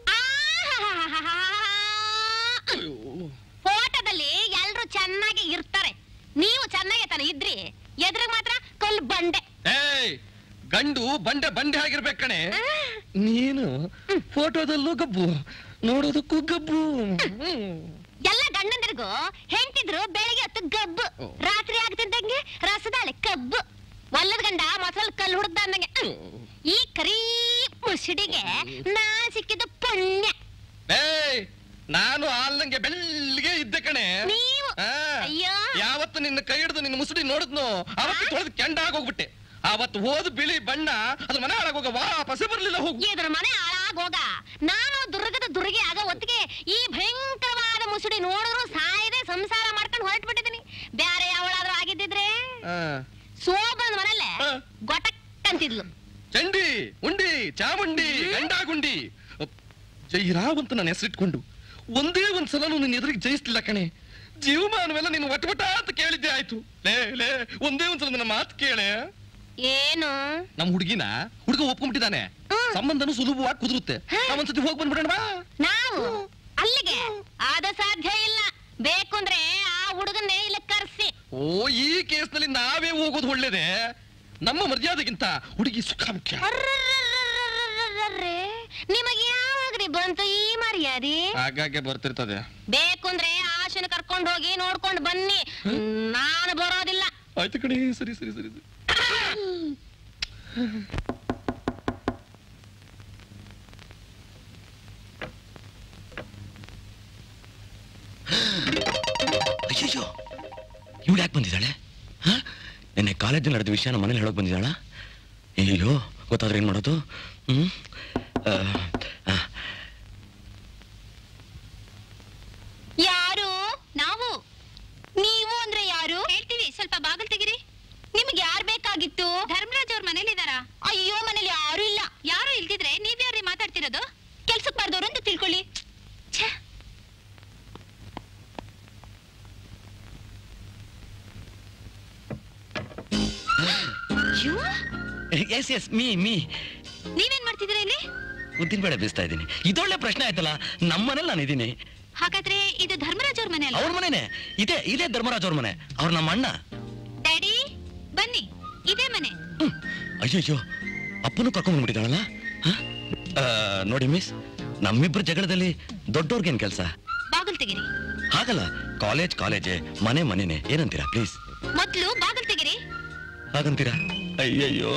ಫೋಟೋದಲ್ಲಿ ಎಲ್ರು ಚೆನ್ನಾಗಿ ಇರ್ತಾರೆ ನೀವು ಚೆನ್ನಾಗಿ ತಾನೆ ಇದ್ರಿ ಎದುರಿಗೆ ಮಾತ್ರ ಕಲ್ಲು ಬಂಡೆ ಏಯ್ ಗಂಡು ಬಂಡೆ ಬಂಡೆ ಆಗಿರ್ಬೇಕು ಕಣೆ ನೀನು ಫೋಟೋದಲ್ಲೂ ಗಬ್ಬು ನೋಡೋದಕ್ಕೂ ಗಬ್ಬು ಎಲ್ಲ ಗಂಡಂದಿರಿಗೂ ಹೆಂಡತಿದ್ರು ಬೆಳಿಗ್ಗೆ ಹೊತ್ತು ಗಬ್ಬು ರಾತ್ರಿ ಆಗ್ತಿದ್ದಂಗೆ ರಸದಾಳೆ ಕಬ್ಬು ಒಲ್ಲದ ಗಂಡ ಮೊಸರಲ್ಲಿ ಕಲ್ಲು ಹುಡುಕ್ದ ಅಂದಂಗೆ ಈ ಕರೀ ಮುಸುಡಿಗೆ ನಾ ಸಿಕ್ಕಿದ್ದು ಪುಣ್ಯ ಏಯ್ ನಾನು ಹಾಲ್ನಂಗೆ ಬೆಳ್ಳಿಗೆ ಇದ್ದೆ ಕಣೆ ನೀವು ಆ, ಅಯ್ಯೋ ಯಾವತ್ತು ನಿನ್ನ ಕೈ ಹಿಡಿದು ನಿನ್ನ ಮುಸುಡಿ ನೋಡಿದ್ನು ಅವತ್ತು ತೊಳೆದು ಕೆಂಡ ಆಗೋಗ್ಬಿಟ್ಟೆ ಅವತ್ತು ಹೋದ ಬಿಳಿ ಬಣ್ಣ ಅದು ಮನೆ ಹಾಳಾಗೋಗ ವಾಪಸ್ಸೇ ಬರ್ಲಿಲ್ಲ ಹೋಗು ಇದ್ರ ಮನೆ ಹಾಳಾಗೋಗ ನಾನು ದುರ್ಗದ ದುರ್ಗಿ ಆಗ ಹೊತ್ತಿಗೆ ಈ ಭಯಂಕರವಾದ ಮುಸುಡಿ ನೋಡಿದ್ರು ಸಾಯದೆ ಸಂಸಾರ ಮಾಡ್ಕೊಂಡು ಹೊರಟ್ಬಿಟ್ಟಿದ್ದೀನಿ ಬ್ಯಾರೆ ಅವಳಾದ್ರೂ ಆಗಿದ್ದಿದ್ರೆ ಆ, ಸೋಬಂದ್ ಮನಲ್ಲೇ ಆ. ಗೊಟಕ್ ಅಂತಿದ್ಲು ಚಂಡಿ ಉಂಡಿ ಚಾಮುಂಡಿ ಗಂಡಾಗುಂಡಿ ಜೈರಾವ್ ಅಂತ ನನ್ನ ಹೆಸರಿಟ್ಕೊಂಡು ಒಂದೇ ಒಂದ್ ಸಲ ನಿನ್ನ ಎದುರಿಗೆ ಜಯಿಸ್ಲಿಲ್ಲ ಕಣೆ ಜೀವಮಾನವೆಲ್ಲ ನೀನು ಒಟ್ಟ ಒಟ್ಟ ಅಂತ ಕೇಳಿದ್ದೆ ಆಯ್ತು ಲೇ ಲೇ ಒಂದೇ ಒಂದ್ಸಲ ನನ್ನ ಮಾತು ಕೇಳೆ ಏನು ನಮ್ ಹುಡುಗಿನ ಹುಡುಗ ಒಪ್ಕೊಂಡ್ಬಿಟ್ಟಿದ್ದಾನೆ ಸಂಬಂಧನು ಸುಲಭವಾಗಿ ಕುದುರುತ್ತೆ ನಾವೊಂದ್ಸತಿ ಹೋಗಿ ಬಂದ್ಬಿಡೋಣ ಬಾ ನಾವು ಅಲ್ಲಿಗೆ ಆದ ಸಾಧ್ಯ ಇಲ್ಲ ಬೇಕು ಅಂದ್ರೆ ಆ ಹುಡುಗನ್ನೇ ಇಲ್ಲ ಕರ್ಸಿ ಓ ಈ ಕೇಸ್ನಲ್ಲಿ ನಾವೇ ಹೋಗೋದು ಒಳ್ಳೇದೆ ನಮ್ಮ ಮರ್ಯಾದೆಗಿಂತ ಹುಡುಗಿ ಸುಖ ಮುಖ್ಯ ಅರ್ರರ್ರರ್ರರ್ರರ್ರರ್ರರ್ರರ್ರೆ. ನಿಮಗೆ ಯಾವಾಗ್ರಿ ಬಂತು ಈ ಮರ್ಯಾದೆ ಆಗಾಗ್ಗೆ ಬರ್ತಿರ್ತದೆ ಬೇಕು ಅಂದ್ರೆ ಆಶನ ಕರ್ಕೊಂಡು ಹೋಗಿ ನೋಡ್ಕೊಂಡು ಬನ್ನಿ ನಾನು ಬರೋದಿಲ್ಲ ಆಯ್ತು ಕಣಿ ಸರಿ ಸರಿ ಸರಿ ಸರಿ ಅಯ್ಯಯ್ಯೋ ಇವಳು ಯಾಕೆ ಬಂದಿದ್ದಾಳೆ ಹ? ನೆನ್ನೆ ಕಾಲೇಜಲ್ಲಿ ನಡೆದ ವಿಷಯನ ಮನೇಲಿ ಹೇಳೋಕೆ ಬಂದಿದ್ದಾಳ ಅಯ್ಯಯ್ಯೋ ಗೊತ್ತಾದ್ರೆ ಏನು ಮಾಡೋದು ಹ್ಮ್ ಆ, ಆ, ಯಾರು ನಾವು ನೀವು ಅಂದ್ರೆ ಯಾರು ಹೇಳ್ತೀವಿ ಸ್ವಲ್ಪ ಬಾಗಿಲು ತೆಗಿರಿ ನಿಮ್ಗೆ ಯಾರು ಬೇಕಾಗಿತ್ತು ಧರ್ಮರಾಜ್ ಅವ್ರ ಮನೇಲಿ ಇದಾರಾ ಅಯ್ಯೋ ಮನೇಲಿ ಯಾರು ಇಲ್ಲ ಯಾರು ಇಲ್ದಿದ್ರೆ ನೀವ್ ಯಾರೇ ಮಾತಾಡ್ತಿರೋದು ಕೆಲ್ಸಕ್ ಬಾರ್ದವ್ರು ಅಂತ ತಿಳ್ಕೊಳ್ಳಿ ಛೆ. ಅಯ್ಯೋ, ಎಸ್ ಎಸ್ ಮೀ ಮೀ ನೀವೇನ್ ಮಾಡ್ತಿದ್ದೀರಾ ಇಲ್ಲಿ ಉದ್ದಿನ ಬೇಳೆ ಬೀಸ್ತಾ ಇದ್ದೀನಿ ಇದೊಳ್ಳೆ ಪ್ರಶ್ನೆ ಆಯ್ತಲ್ಲ ನಮ್ಮ ಮನೇಲಿ ನಾನು ಇದ್ದೀನಿ ಹಾಗಾದ್ರೆ ಇದು ಧರ್ಮರಾಜ್ ಅವ್ರ ಮನೆ ಅಲ್ಲ ಅವ್ರ ಮನೇನೆ ಇದೇ ಇದೇ ಧರ್ಮರಾಜ್ ಅವ್ರ ಮನೆ ಅವ್ರ ನಮ್ಮ ಅಣ್ಣ ಡ್ಯಾಡಿ ಬನ್ನಿ ಇದೇ ಮನೆ ಹ್ಮ್. ಅಯ್ಯಯ್ಯೋ ಅಪ್ಪನೂ ಕರ್ಕೊಂಡ್ ಬಂದ್ಬಿಟ್ಟಿದ್ದಾಳಲ್ಲ ಹ? ಆ, ನೋಡಿ ಮಿಸ್ ನಮ್ಮಿಬ್ಬರ ಜಗಳದಲ್ಲಿ ದೊಡ್ಡವ್ರಿಗೇನ್ ಕೆಲಸ ಬಾಗಿಲು ತೆಗಿರಿ ಹಾಗಲ್ಲ ಕಾಲೇಜ್ ಕಾಲೇಜೇ ಮನೆ ಮನೆನೇ ಏನಂತೀರಾ ಪ್ಲೀಸ್ ಮೊದ್ಲು ಬಾಗಿಲು ತೆಗಿರಿ ಹಾಗಂತೀರಾ ಅಯ್ಯಯ್ಯೋ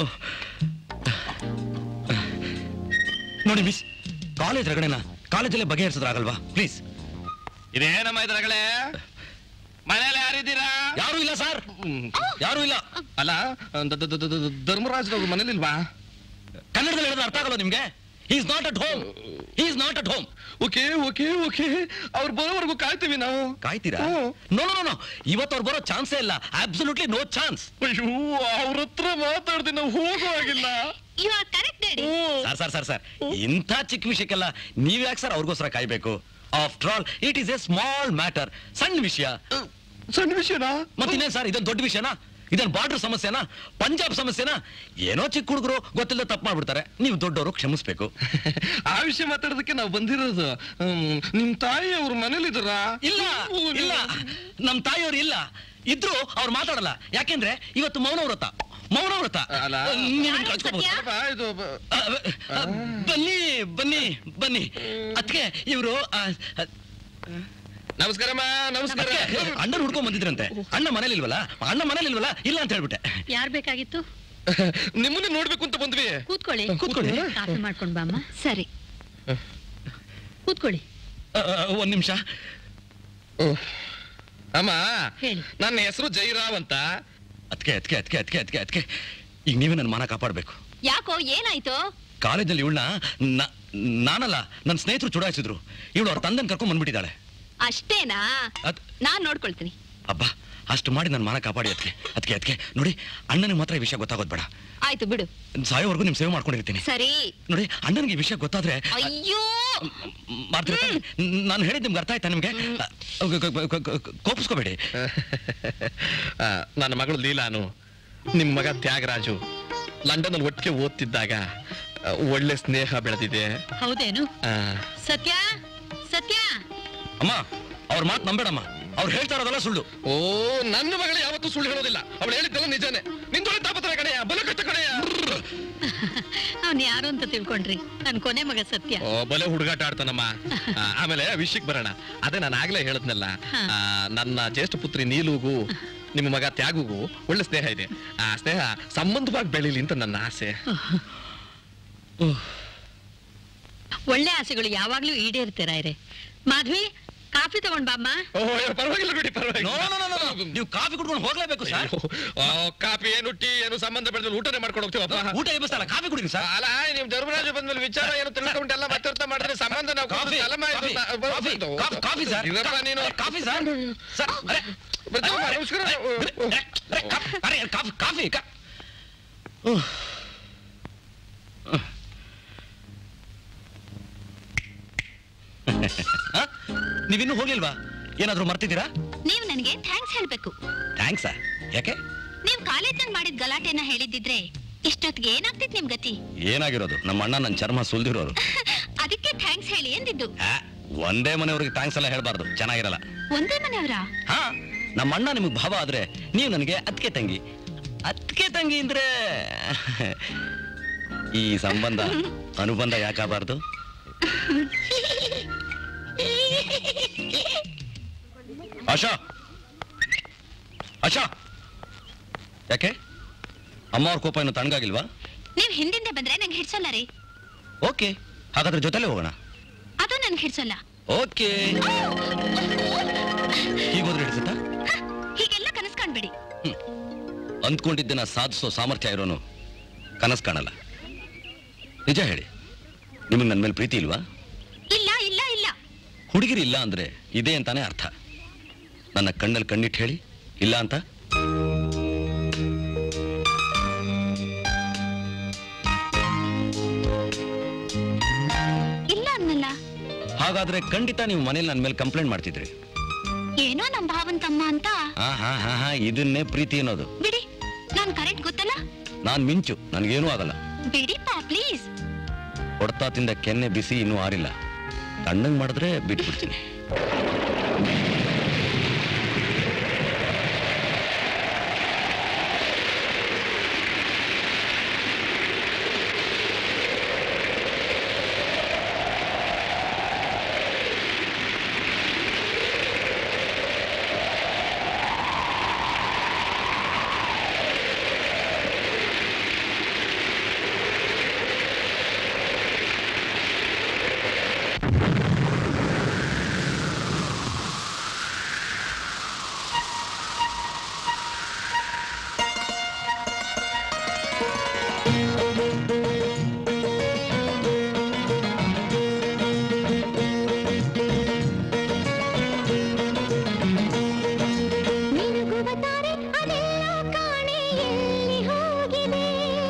ನೋಡಿ ಮಿಸ್ ಕಾಲೇಜ್ ರಗಡೆನ ಕಾಲೇಜಲ್ಲೇ ಬಗೆಹರಿಸಿದ್ರಾಗಲ್ವಾ ಪ್ಲೀಸ್ ಇದೇನಮ್ಮ ಇದ್ರಗಳೇ ಮನೇಲಿ ಯಾರಿದ್ದೀರಾ ಯಾರು ಇಲ್ಲ ಸರ್ ಯಾರು ಇಲ್ಲ ಅಲ್ಲ ದ- ದ- ದ- ದ- ಧರ್ಮರಾಜನವ್ರ ಮನೇಲಿಲ್ವಾ ಕನ್ನಡದಲ್ಲಿ ಹೇಳಿದ್ರೆ ಅರ್ಥ ಆಗಲ್ಲ ನಿಮ್ಗೆ is not at home is not at home okay okay okay ಅವ್ರು ಬರೋವರೆಗೂ ಕಾಯ್ತೀವಿ ನಾವು ಕಾಯ್ತೀರಾ ಹ್ಮ್. ನೋ ನೋ ನೋ ಇವತ್ತು ಅವ್ರು ಬರೋ ಚಾನ್ಸೇ ಇಲ್ಲ ಅಬ್ಸಲ್ಯೂಟ್ಲಿ ನೋ ಚಾನ್ಸ್ ಅಯ್ಯೋ ಅವ್ರ ಹತ್ರ ಮಾತಾಡ್ದೆ ನಾವು ಹೋಗುವಾಗಿಲ್ಲ you are correct daddy sir sir sir sir ಇಂಥ ಚಿಕ್ಕ ವಿಷಯಕ್ಕೆಲ್ಲ ನೀವ್ ಯಾಕೆ ಸರ್ ಅವ್ರಿಗೋಸ್ಕರ ಕಾಯ್ಬೇಕು after all it is a small matter ಸಣ್ಣ ವಿಷಯ ಸಣ್ಣ ವಿಷಯನಾ ಮತ್ತಿನ್ನೇನ್ ಸರ್ ಇದೊಂದು ದೊಡ್ಡ ವಿಷಯನಾ ಇದನ್ ಬಾರ್ಡರ್ ಸಮಸ್ಯೆನಾ ಪಂಜಾಬ್ ಸಮಸ್ಯೆನಾ ಏನೋ ಚಿಕ್ಕ ಹುಡುಗರು ಗೊತ್ತಿಲ್ಲದೆ ತಪ್ಪು ಮಾಡ್ಬಿಡ್ತಾರೆ ನೀವು ದೊಡ್ಡವರು ಕ್ಷಮಿಸ್ಬೇಕು ಆ ವಿಷಯ ಮಾತಾಡೋದಕ್ಕೆ ನಾವು ಬಂದಿರೋದು ಹ್ಮ್, ನಿಮ್ ತಾಯಿ ಅವ್ರ ಮನೇಲಿದ್ದಾರಾ ಇಲ್ಲ ಇಲ್ಲ ನಮ್ ತಾಯಿಯವ್ರು ಇಲ್ಲ ಇದ್ರು ಅವ್ರು ಮಾತಾಡಲ್ಲ ಯಾಕೆಂದ್ರೆ ಇವತ್ತು ಮೌನ ವ್ರತ ಮೌನ ವ್ರತ ಅಲ್ಲ. ನೀವು ಕಳ್ಸ್ಕೊಬೋದು. ಅಪ್ಪ, ಇದು ಬ- ಆ, ಆ, ಬನ್ನಿ ಬನ್ನಿ ಬನ್ನಿ ಅದಕ್ಕೆ ಇವರು ನಮಸ್ಕಾರಮ್ಮ ನಮಸ್ಕಾರ ಅಣ್ಣನ್ ಹುಡ್ಕೊಂಡ್ ಬಂದಿದ್ರಂತೆ ಅಣ್ಣ ಮನೇಲಿ ಇಲ್ವಲ್ಲ ಅಣ್ಣ ಮನೇಲಿ ಇಲ್ವಲ್ಲ ಇಲ್ಲ ಅಂತ ಹೇಳ್ಬಿಟ್ಟೆ ಯಾರ್ ಬೇಕಾಗಿತ್ತು ನಿಮ್ಮನ್ನೇ ನೋಡ್ಬೇಕು ಅಂತ ಬಂದ್ವಿ ಕೂತ್ಕೊಳ್ಳಿ ಕೂತ್ಕೊಳ್ಳಿ. ಕಾಫಿ ಮಾಡ್ಕೊಂಡ್ ಬಾಮ್ಮ ಸರಿ ಕೂತ್ಕೊಳ್ಳಿ ಆ, ಆ, ಒಂದ್ ನಿಮಿಷ ಅಮ್ಮ ಹೇಳಿ. ನನ್ನ ಹೆಸರು ಜೈರಾವ್ ಅಂತ ಅದಕ್ಕೆ ಅದಕ್ಕೆ ಅದಕ್ಕೆ ಅದಕ್ಕೆ ಅದಕ್ಕೆ ಅದಕ್ಕೆ ಈಗ ನೀವೇ ನನ್ನ ಮಾನ ಕಾಪಾಡ್ಬೇಕು ಯಾಕೋ ಏನಾಯ್ತು ಕಾಲೇಜಲ್ಲಿ ಇವಳನ್ನ ನಾನಲ್ಲ ನನ್ನ ಸ್ನೇಹಿತರು ಚುಡಾಯಿಸಿದ್ರು ಇವಳು ಅವ್ರ ತಂದೆನ್ ಕರ್ಕೊಂಡ್ ಬಂದ್ಬಿಟ್ಟಿದ್ದಾಳೆ ಅಷ್ಟೇನಾ ಅದ್ ನಾನ್ ನೋಡ್ಕೊಳ್ತೀನಿ ಅಬ್ಬಾ ಅಷ್ಟು ಮಾಡಿ ನನ್ನ ಮಾನ ಕಾಪಾಡಿ ಅದಕ್ಕೆ ಅದಕ್ಕೆ ಅದಕ್ಕೆ ನೋಡಿ ಅಣ್ಣನಿಗೆ ಮಾತ್ರ ಈ ವಿಷಯ ಗೊತ್ತಾಗೋದು ಬೇಡ ಆಯ್ತು ಬಿಡು ಸಾಯೋವರೆಗೂ ನಿಮ್ ಸೇವೆ ಮಾಡ್ಕೊಂಡಿರ್ತೀನಿ ಸರಿ ನೋಡಿ ಅಣ್ಣನಿಗೆ ಈ ವಿಷಯ ಗೊತ್ತಾದ್ರೆ ಅಯ್ಯೋ ಮಾಡ್ತಿರ್ತಾರೆ ನಾನು ಹೇಳಿದ್ ನಿಮ್ಗೆ ಅರ್ಥ ಆಯ್ತಾ ನಿಮ್ಗೆ ಕೋಪಿಸ್ಕೋಬೇಡಿ ಆ, ನನ್ನ ಮಗಳು ಲೀಲಾನು ನಿಮ್ಮ ಮಗ ತ್ಯಾಗರಾಜು ಲಂಡನ್ ಅಲ್ಲಿ ಒಟ್ಟಿಗೆ ಓದ್ತಿದ್ದಾಗ ಆ, ಒಳ್ಳೆ ಸ್ನೇಹ ಬೆಳೆದಿದೆ ಹೌದೇನು ಆ, ಸತ್ಯ ಸತ್ಯ ಅಮ್ಮ ಅವ್ರ ಮಾತು ನಂಬೇಡಮ್ಮ ಅವ್ರು ಹೇಳ್ತಾ ಇರೋದಲ್ಲ ಸುಳ್ಳು ಓ ನನ್ನ ಮಗಳು ಯಾವತ್ತೂ ಸುಳ್ಳು ಹೇಳೋದಿಲ್ಲ ಅವಳು ಹೇಳಿದ್ದೆಲ್ಲ ನಿಜಾನೇ ನಿಂದೊಳೆ ತಾಪತ್ರ ಕಡೆಯ ಬಲ ಕಟ್ಟ ಕಡೆಯ ಅವ್ನ್ ಯಾರು ಅಂತ ತಿಳ್ಕೊಂಡ್ರಿ ನನ್ ಕೊನೆ ಮಗ ಸತ್ಯ ಓ ಬಲೆ ಹುಡುಗಾಟ ಆಡ್ತಾನಮ್ಮ ಆ, ಆಮೇಲೆ ವಿಷಯಕ್ಕೆ ಬರೋಣ ಅದೇ ನಾನು ಆಗ್ಲೇ ಹೇಳದ್ನಲ್ಲ ಹಾ. ಆ, ನನ್ನ ಜ್ಯೇಷ್ಠ ಪುತ್ರಿ ನೀಲುಗೂ ನಿಮ್ಮ ಮಗ ತ್ಯಾಗುಗೂ ಒಳ್ಳೆ ಸ್ನೇಹ ಇದೆ ಆ ಸ್ನೇಹ ಸಂಬಂಧವಾಗಿ ಬೆಳೀಲಿ ಅಂತ ನನ್ನ ಆಸೆ ಒಳ್ಳೆ ಆಸೆಗಳು ಯಾವಾಗ್ಲೂ ಈಡೇರ್ತೀರಾ ಇರೆ ಮಾಧವಿ ಕಾಫಿ ತಗೊಂಡ್ ಬಾಮ್ಮ ಓ ಅಯ್ಯೋ, ಪರವಾಗಿಲ್ಲ ಬಿಡಿ no, no, no, no, no. ಪರವಾಗಿಲ್ಲ ನೀವು ಕಾಫಿ ಕುಡ್ಕೊಂಡು ಹೋಗ್ಲೇಬೇಕು ಸರ್ ಅಯ್ಯೋ, ಆ, ಕಾಫಿ ಏನು ಟೀ ಏನು ಸಂಬಂಧ ಬೆಳೆದ್ರೆ ಊಟನೇ ಮಾಡ್ಕೊಂಡು ಹೋಗ್ತೀವಪ್ಪ ಊಟ ಎಬ್ಬಿಸ್ತಲ್ಲ ಕಾಫಿ ಕುಡಿರಿ ಸರ್ ಅಲ್ಲ ನೀವು ಧರ್ಮರಾಜ ಬಂದ್ಮೇಲೆ ವಿಚಾರ ಏನು ತಿಳ್ಕೊಂಡು ಎಲ್ಲ ಮಾತಾಡ್ತಾ ಮಾಡಿದ್ರೆ ಸಂಬಂಧ ನಾವು ಕಾಫಿ, ತಲೆ ಮಾಡಿ- ಕಾಫಿ, ಬ- ಬ- ಕಾಫಿ, ಬ- ಕಾಫಿ, ಕಾಫಿ ಸರ್ ಇರಪ್ಪ ನೀನು ಕಾಫಿ ಸರ್ ಸರ್ ಅರೆ, ಬರ್ತೀವಮ್ಮ, ನಮಸ್ಕಾರ ಅರೆ, ಅರೆ, ಅರೆ, ಕಾಫಿ, ಅರೆ, ಕಾಫಿ ಕಾಫಿ ಕಾ- ಉಹ್. ಉಹ್. ಹ? ನೀವಿನ್ನೂ ಹೋಗ್ಲಿಲ್ವಾ ಏನಾದ್ರೂ ಮರ್ತಿದ್ದೀರಾ ನೀವು ನನಗೆ ಥ್ಯಾಂಕ್ಸ್ ಹೇಳ್ಬೇಕು ಥ್ಯಾಂಕ್ಸಾ ಯಾಕೆ ನೀವು ಕಾಲೇಜ್ನಲ್ಲಿ ಮಾಡಿದ ಗಲಾಟೆನ ಹೇಳಿದಿದ್ರೆ ಇಷ್ಟೊತ್ತಿಗೆ ಏನಾಗ್ತಿತ್ತು ನಿಮ್ ಗತಿ ಏನಾಗಿರೋದು ನಮ್ಮ ಅಣ್ಣ ನನ್ನ ಚರ್ಮ ಸುಲ್ದಿರೋರು ಅದಕ್ಕೆ ಥ್ಯಾಂಕ್ಸ್ ಹೇಳಿ ಎಂದಿದ್ದು ಆ, ಒಂದೇ ಮನೆಯವ್ರಿಗೆ ಥ್ಯಾಂಕ್ಸ್ ಎಲ್ಲ ಹೇಳ್ಬಾರ್ದು ಚೆನ್ನಾಗಿರಲ್ಲ ಒಂದೇ ಮನೆಯವರಾ ಹಾ ನಮ್ಮ ಅಣ್ಣ ನಿಮಗೆ ಭಾವ ಆದ್ರೆ ನೀವು ನನಗೆ ಅತ್ತಿಗೆ ತಂಗಿ ಅತ್ತಿಗೆ ತಂಗಿ ಅಂದ್ರೆ ಈ ಸಂಬಂಧ ಅನುಬಂಧ ಯಾಕಾಗಬಾರ್ದು ಆಶಾ ಆಶಾ ಯಾಕೆ ಅಮ್ಮ ಅವ್ರ ಕೋಪ ಇನ್ನು ತಣ್ಣಗಾಗಿಲ್ವಾ ನೀವ್ ಹಿಂದಿಂದ ಬಂದ್ರೆ ನಂಗೆ ಹಿಡ್ಸಲ್ಲ ರೀ ಓಕೆ ಹಾಗಾದ್ರೆ ಜೊತೆಲೇ ಹೋಗೋಣ ಅದು ನನ್ಗೆ ಹಿಡ್ಸಲ್ಲ ಓಕೆ ಹೀಗೋದ್ರೆ ಹಿಡಿಸುತ್ತಾ ಹ, ಹೀಗೆಲ್ಲ ಕನಸ್ ಕಾಣ್ಬೇಡಿ ಅಂದ್ಕೊಂಡಿದ್ದನ್ನ ಸಾಧಿಸೋ ಸಾಮರ್ಥ್ಯ ಇರೋನು ಕನಸು ಕಾಣಲ್ಲ ನಿಜ ಹೇಳಿ ನಿಮಗೆ ನನ್ನ ಮೇಲೆ ಪ್ರೀತಿ ಇಲ್ವಾ ಇಲ್ಲ ಇಲ್ಲ ಇಲ್ಲ ಹುಡುಗಿರಿ ಇಲ್ಲ ಅಂದ್ರೆ ಇದೆ ಅಂತಾನೆ ಅರ್ಥ ನನ್ನ ಕಣ್ಣಲ್ಲಿ ಕಣ್ಣಿಟ್ಟು ಹೇಳಿ ಇಲ್ಲ ಅಂತ ಇಲ್ಲ ಅನ್ನಲ್ಲ ಹಾಗಾದ್ರೆ ಖಂಡಿತ ನೀವು ಮನೇಲಿ ನನ್ನ ಮೇಲೆ ಕಂಪ್ಲೇಂಟ್ ಮಾಡ್ತಿದ್ರಿ ಏನೋ ನಮ್ ಭಾವನ್ ತಮ್ಮ ಅಂತ ಹಾ ಹಾ ಹಾ ಹಾ ಇದನ್ನೇ ಪ್ರೀತಿ ಅನ್ನೋದು ಬಿಡಿ ನಾನ್ ಕರೆಕ್ಟ್ ಗೊತ್ತಲ್ಲ ನಾನ್ ಮಿಂಚು ನನಗೇನೂ ಆಗಲ್ಲ ಬಿಡಿಪಾ ಪ್ಲೀಸ್ ಹೊಡ್ತಾ ತಿಂದ ಕೆನ್ನೆ ಬಿಸಿ ಇನ್ನೂ ಆರಿಲ್ಲ ತಣ್ಣಗ್ ಮಾಡಿದ್ರೆ ಬಿಟ್ಬಿಡ್ತೀನಿ ಮಿನುಗುವ ತಾರೆ ಅದೆಲ್ಲ ಕಾಣೆ ಎಲ್ಲಿ ಹೋಗಿದೆ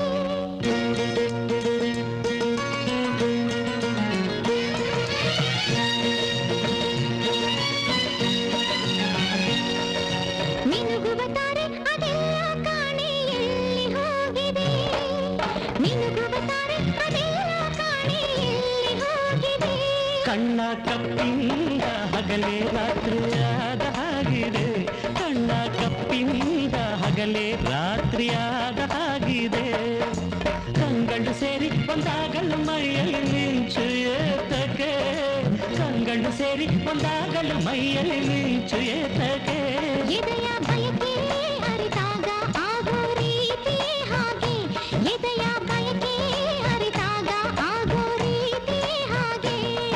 ಮಿನುಗುವ ತಾರೆ ಅದೆಲ್ಲ ಕಾಣೆ ಎಲ್ಲಿ ಹೋಗಿದೆ ಮಿನುಗುವ ತಾರೆ ಅದೆಲ್ಲ ಕಾಣೆ ಎಲ್ಲಿ ಹೋಗಿದೆ ಕಣ್ಣ ಕಪ್ಪಿಂದ ಹಗಲೇ ರಾತ್ರಿಯಾದ ಹಾಗಿದೆ ಕಣ್ಣ ಕಪ್ಪಿಂದ ಹಗಲೇ ರಾತ್ರಿಯಾದ ಹಾಗಿದೆ ಕಂಗಳು ಸೇರಿ ಒಂದಾಗಲು ಮೈಯಲ್ಲಿ ಮಿಂಚು ಏತಕ್ಕೆ ಕಂಗಳು ಸೇರಿ ಒಂದಾಗಲು ಮೈಯಲ್ಲಿ ಮಿಂಚು ಏತಕ್ಕೆ ಎದೆಯ ಬಯಕೆ ಅರಿತಾಗ ಆಗೋ ರೀತಿ ಹಾಗೆ ಎದೆಯ ಬಯಕೆ ಅರಿತಾಗ ಆಗೋ ರೀತಿ ಹಾಗೆ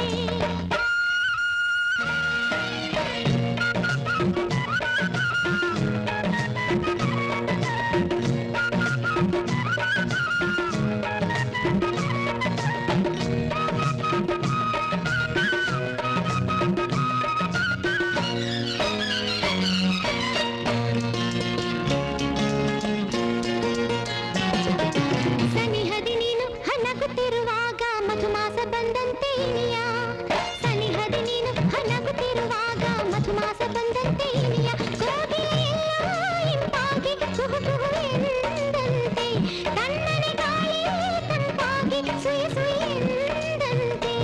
ಸನಿಹದಿ ನೀನು ಹನಗುತ್ತಿರುವಾಗ ಮಧುಮಾಸ ಬಂದಂತೆ ಇನಿಯ ಸನಿಹದಿ ನೀನು ಹನಗುತ್ತಿರುವಾಗ ಮಧುಮಾಸ ಬಂದಂತೆ ಇನಿಯ ಕೋಗಿಲೆಯೆಲ್ಲ ಇಂಪಾಗಿ ಕುಹು ಕುಹು ಎಂದಂತೆ ತಣ್ಣನೆ ಗಾಳಿ ತಂಪಾಗಿ ಸುಯಿ ಸುಯಿ ಎಂದಂತೆ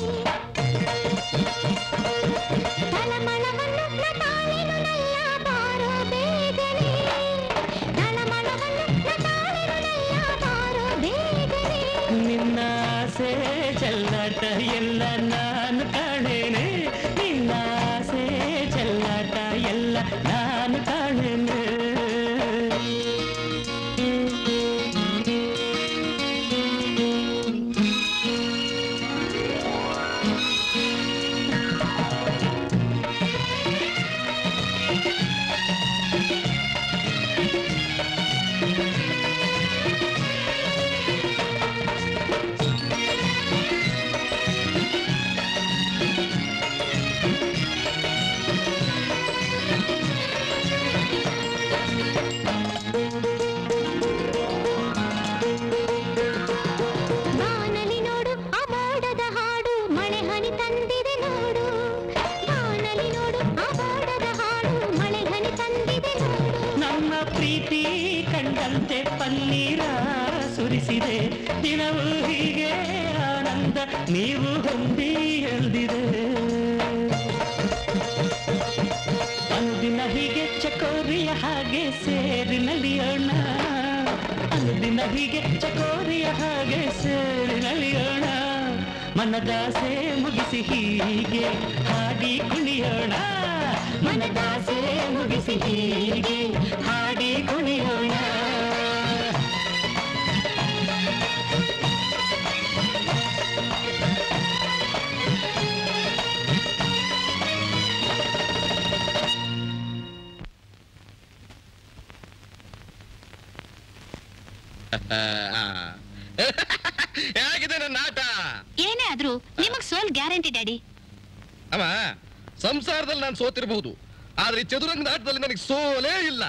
ತಳಮಳವನ್ನು ನಟಾಳೆನು ನಲ್ಲ ಬಾರೋ ಬೇಗನೆ ತಳಮಳವನ್ನು ನಟಾಳೆನು ನಲ್ಲ ಬಾರೋ ಬೇಗನೆ ನಿನ್ನ ಆಸೆ ಚೆಲ್ಲಾಟ ಎಲ್ಲ ನಾನು ಕಾಣೇನೆ ನಿನ್ನ ಆಸೆ ಚೆಲ್ಲಾಟ ಎಲ್ಲ ನಾನು ಕಾಣೇನೆ ಮಿನುಗುವ ಪ್ರೀತಿ ಕಂಡಂತೆ ಪನ್ನೀರ ಸುರಿಸಿದೆ ದಿನವೂ ಹೀಗೆ ಆನಂದ ನೀವು ಹೊಂದಿ ಎಲ್ದಿದೆ ಅನುದಿನ ಹೀಗೆ ಚಕೋರಿಯ ಹಾಗೆ ಸೇರಿ ನಲಿಯೋಣ ಅನುದಿನ ಹೀಗೆ ಚಕೋರಿಯ ಹಾಗೆ ಸೇರಿ ನಲಿಯೋಣ ಮನದಾಸೆ ಮುಗಿಸಿ ಹೀಗೆ ಹಾಡಿ ಕುಣಿಯೋಣ ಮನದಾಸೆ ಮುಗಿಸಿ ಹೀಗೆ ಹಾಡಿ ಕುಣಿಯೋಣ ಹೇಗಿದೆ ನನ್ನ ಆಟ ಏನೇ ಆದ್ರೂ ನಿಮಗ್ ಸೋಲ್ ಗ್ಯಾರಂಟಿ ಡ್ಯಾಡಿ ಅಮ್ಮ ಸಂಸಾರದಲ್ಲಿ ನಾನು ಸೋತಿರಬಹುದು ಆದ್ರೆ ಈ ಚದುರಂಗದ ಆಟದಲ್ಲಿ ನನಗೆ ಸೋಲೇ ಇಲ್ಲ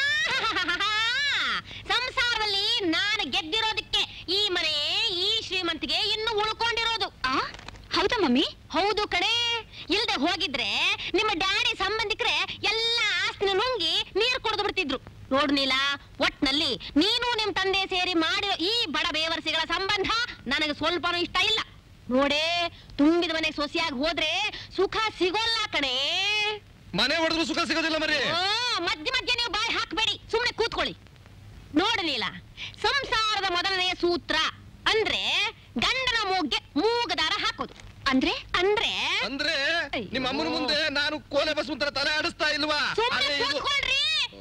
ಸಂಸಾರದಲ್ಲಿ ನಾನು ಗೆದ್ದಿರೋದಕ್ಕೆ ಈ ಮನೆ ಈ ಶ್ರೀಮಂತಿಗೆ ಇನ್ನು ಉಳ್ಕೊಂಡಿರೋದು ಹೌದಾ ಮಮ್ಮಿ ಹೌದು ಕಣೆ ಇಲ್ದೆ ಹೋಗಿದ್ರೆ ನಿಮ್ಮ ಡ್ಯಾಡಿ ಸಂಬಂಧಿಕರೇ ಎಲ್ಲ ಆಸ್ತಿನ ನುಂಗಿ ನೀರು ಕುಡಿದು ಬಿಡ್ತಿದ್ರು ನೋಡು ನೀಲ ಒಟ್ನಲ್ಲಿ ನೀನು ನಿಮ್ ತಂದೆ ಸೇರಿ ಮಾಡಿರೋ ಈ ಬಡ ಬೇವರ್ಸಿಗಳ ಸಂಬಂಧ ನನಗೆ ಸ್ವಲ್ಪನೂ ಇಷ್ಟ ಇಲ್ಲ ನೋಡೇ ತುಂಬಿದ ಮನೆಗೆ ಸೊಸೆಯಾಗಿ ಹೋದ್ರೆ ಸುಖ ಸಿಗೋಲ್ಲ ಕಣೇ ಮನೆ ಹೊಡೆದ್ರು ಸುಖ ಸಿಗೋದಿಲ್ಲ ಮರಿ ಓ, ಮಧ್ಯ ಮಧ್ಯ ನೀವು ಬಾಯಿ ಹಾಕ್ಬೇಡಿ ಸುಮ್ನೆ ಕೂತ್ಕೊಳ್ಳಿ ನೋಡಲಿಲ್ಲ ಸಂಸಾರದ ಮೊದಲನೆಯ ಸೂತ್ರ ಅಂದ್ರೆ ಗಂಡನ ಮೂಗ್ಗೆ ಮೂಗದಾರ ಹಾಕೋದು ಅಂದ್ರೆ ಅಂದ್ರೆ ಅಂದ್ರೆ ನಿಮ್ಮ ಅಮ್ಮನ ಮುಂದೆ ನಾನು ಕೋಲೆ ಬಸವಂತರ ತಲೆ ಆಡಿಸ್ತಾ ಇಲ್ವಾ ಸುಮ್ನೆ ಅದೇ ಇದು ಕೂತ್ಕೊಳ್ರಿ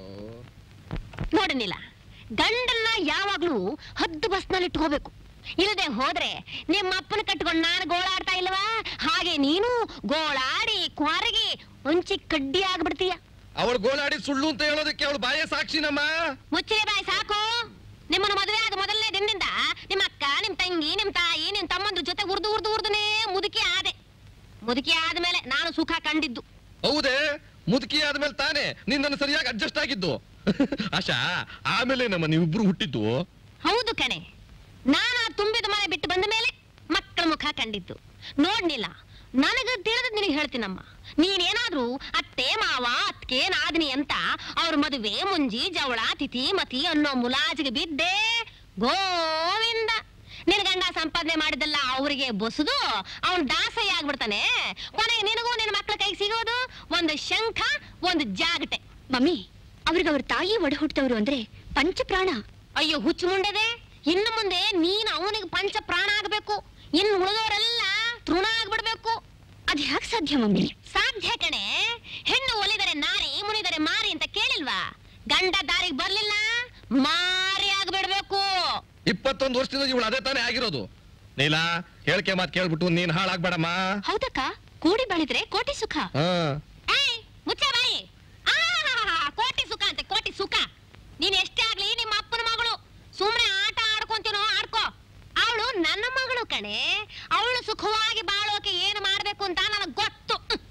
ನೋಡನಿಲ್ಲ ಗಂಡನ್ನ ಯಾವಾಗ್ಲೂ ಹದ್ದು ಬಸ್ನಲ್ಲಿ ಇಟ್ಕೋಬೇಕು ಇಲ್ಲದೆ ಹೋದ್ರೆ ನಿಮ್ಮ ಅಪ್ಪನ ಕಟ್ಕೊಂಡು ನಾನು ಗೋಳಾಡ್ತಾ ಇಲ್ವಾ ಹಾಗೆ ನೀನು ಗೋಳಾಡಿ ಕ್ವಾರಗಿ ಒಂಚಿ ಕಡ್ಡಿ ಆಗ್ಬಿಡ್ತೀಯ ಅವಳು ಗೋಳಾಡಿ ಸುಳ್ಳು ಅಂತ ಹೇಳೋದಕ್ಕೆ ಅವಳು ಬಾಯ ಸಾಕ್ಷಿನಮ್ಮ ಮುಚ್ಚಿಗೆ ಬಾಯಿ ಸಾಕು ನಿಮ್ಮನ್ನು ಮದುವೆ ಆದ ಮೊದಲನೇ ದಿನದಿಂದ ನಿಮ್ಮ ಅಕ್ಕ ನಿಮ್ ತಂಗಿ ನಿಮ್ ತಾಯಿ ನಿಮ್ ತಮ್ಮಂದ್ರ ಜೊತೆ ಉರ್ದು ಉರ್ದು ಉರ್ದುನೇ ಮುದುಕಿ ಆದೆ ಮುದುಕಿ ಆದ್ಮೇಲೆ ನಾನು ಸುಖ ಕಂಡಿದ್ದು ಹೌದೇ ಮುದುಕಿ ಆದ್ಮೇಲೆ ತಾನೇ ನಿನ್ನನ್ನು ಸರಿಯಾಗಿ ಅಡ್ಜಸ್ಟ್ ಆಗಿದ್ದು ಆಶಾ ಆಮೇಲೆ ನಮ್ಮ ನೀವಿಬ್ರು ಹುಟ್ಟಿದ್ದು ಹೌದು ಕಣೆ ನಾನು ಆ ತುಂಬಿದ ಮನೆ ಬಿಟ್ಟು ಬಂದ ಮೇಲೆ ಮಕ್ಕಳ ಮುಖ ಕಂಡಿದ್ದು ನೋಡ್ನಿಲ್ಲ ನನಗ ತಿಳಿದ ನಿನಗೆ ಹೇಳ್ತೀನಮ್ಮ ನೀನೇನಾದ್ರೂ ಅತ್ತೆ ಮಾವ ಅತ್ಕೆ ನಾದಿನಿ ಅಂತ ಅವ್ರ ಮದುವೆ ಮುಂಜಿ ಜವಳ ತಿಥಿ ಮತಿ ಅನ್ನೋ ಮುಲಾಜಿಗೆ ಬಿದ್ದೆ ಗೋವಿಂದ ನಿನ್ ಗಂಡ ಸಂಪಾದನೆ ಮಾಡಿದಲ್ಲ ಅವರಿಗೆ ಬೊಸದು ಅವನ್ ದಾಸಯ್ಯ ಆಗ್ಬಿಡ್ತಾನೆ ಕೊನೆಗೆ ನಿನಗೂ ನಿನ್ನ ಮಕ್ಕಳ ಕೈಗೆ ಸಿಗೋದು ಒಂದು ಶಂಖ ಒಂದು ಜಾಗಟೆ ಮಮ್ಮಿ ಅವ್ರಿಗೆ ಅವ್ರ ತಾಯಿ ಒಡ ಹುಟ್ಟದವ್ರು ಅಂದ್ರೆ ಪಂಚಪ್ರಾಣ ಅಯ್ಯೋ ಹುಚ್ಚು ಮುಂಡದೆ ಇನ್ನು ಮುಂದೆ ನೀನು ಅವನಿಗೆ ಪಂಚ ಪ್ರಾಣ ಆಗ್ಬೇಕು ಇನ್ನು ಉಳಿದವರೆಲ್ಲ ತೃಣ ಆಗ್ಬಿಡ್ಬೇಕು ಅದ್ ಹ್ಯಾಕ್ ಸಾಧ್ಯ ಮಮ್ಮಿ ಸಾಧ್ಯ ಕಣೆ ಹೆಣ್ಣು ಒಲಿದರೆ ನಾರಿ ಮುನಿದರೆ ಮಾರಿ ಅಂತ ಕೇಳಿಲ್ವಾ ಗಂಡ ದಾರಿಗೆ ಬರ್ಲಿಲ್ಲ ಮಾರಿ ಆಗ್ಬಿಡ್ಬೇಕು ಇಪ್ಪತ್ತೊಂದು ವರ್ಷದಿಂದ ಇವಳು ಅದೇ ತಾನೇ ಆಗಿರೋದು ನೀಲಾ ಹೇಳ್ಕೆ ಮಾತ್ ಕೇಳ್ಬಿಟ್ಟು ನೀನ್ ಹಾಳಾಗ್ಬೇಡಮ್ಮ ಹೌದಕ್ಕ ಕೂಡಿ ಬಾಳಿದ್ರೆ ಕೋಟಿ ಸುಖ ಹಾ ಏಯ್ ಮುಚ್ಚ ಬಾಯಿ ಆಹಾಹಾಹಾ, ಕೋಟಿ ಸುಖ ಅಂತೆ ಕೋಟಿ ಸುಖ ನೀನ್ ಎಷ್ಟೇ ಆಗ್ಲಿ ನಿಮ್ಮ ಅಪ್ಪನ ಮಗಳು ಸುಮ್ನೆ ಆಟ ಆಡ್ಕೊಂತೀನೋ ಆಡ್ಕೋ ಅವಳು ನನ್ನ ಮಗಳು ಕಣೆ ಅವಳು ಸುಖವಾಗಿ ಬಾಳೋಕೆ ಏನು ಮಾಡ್ಬೇಕು ಅಂತ ನನಗ್ ಗೊತ್ತು ಹ್ಮ್.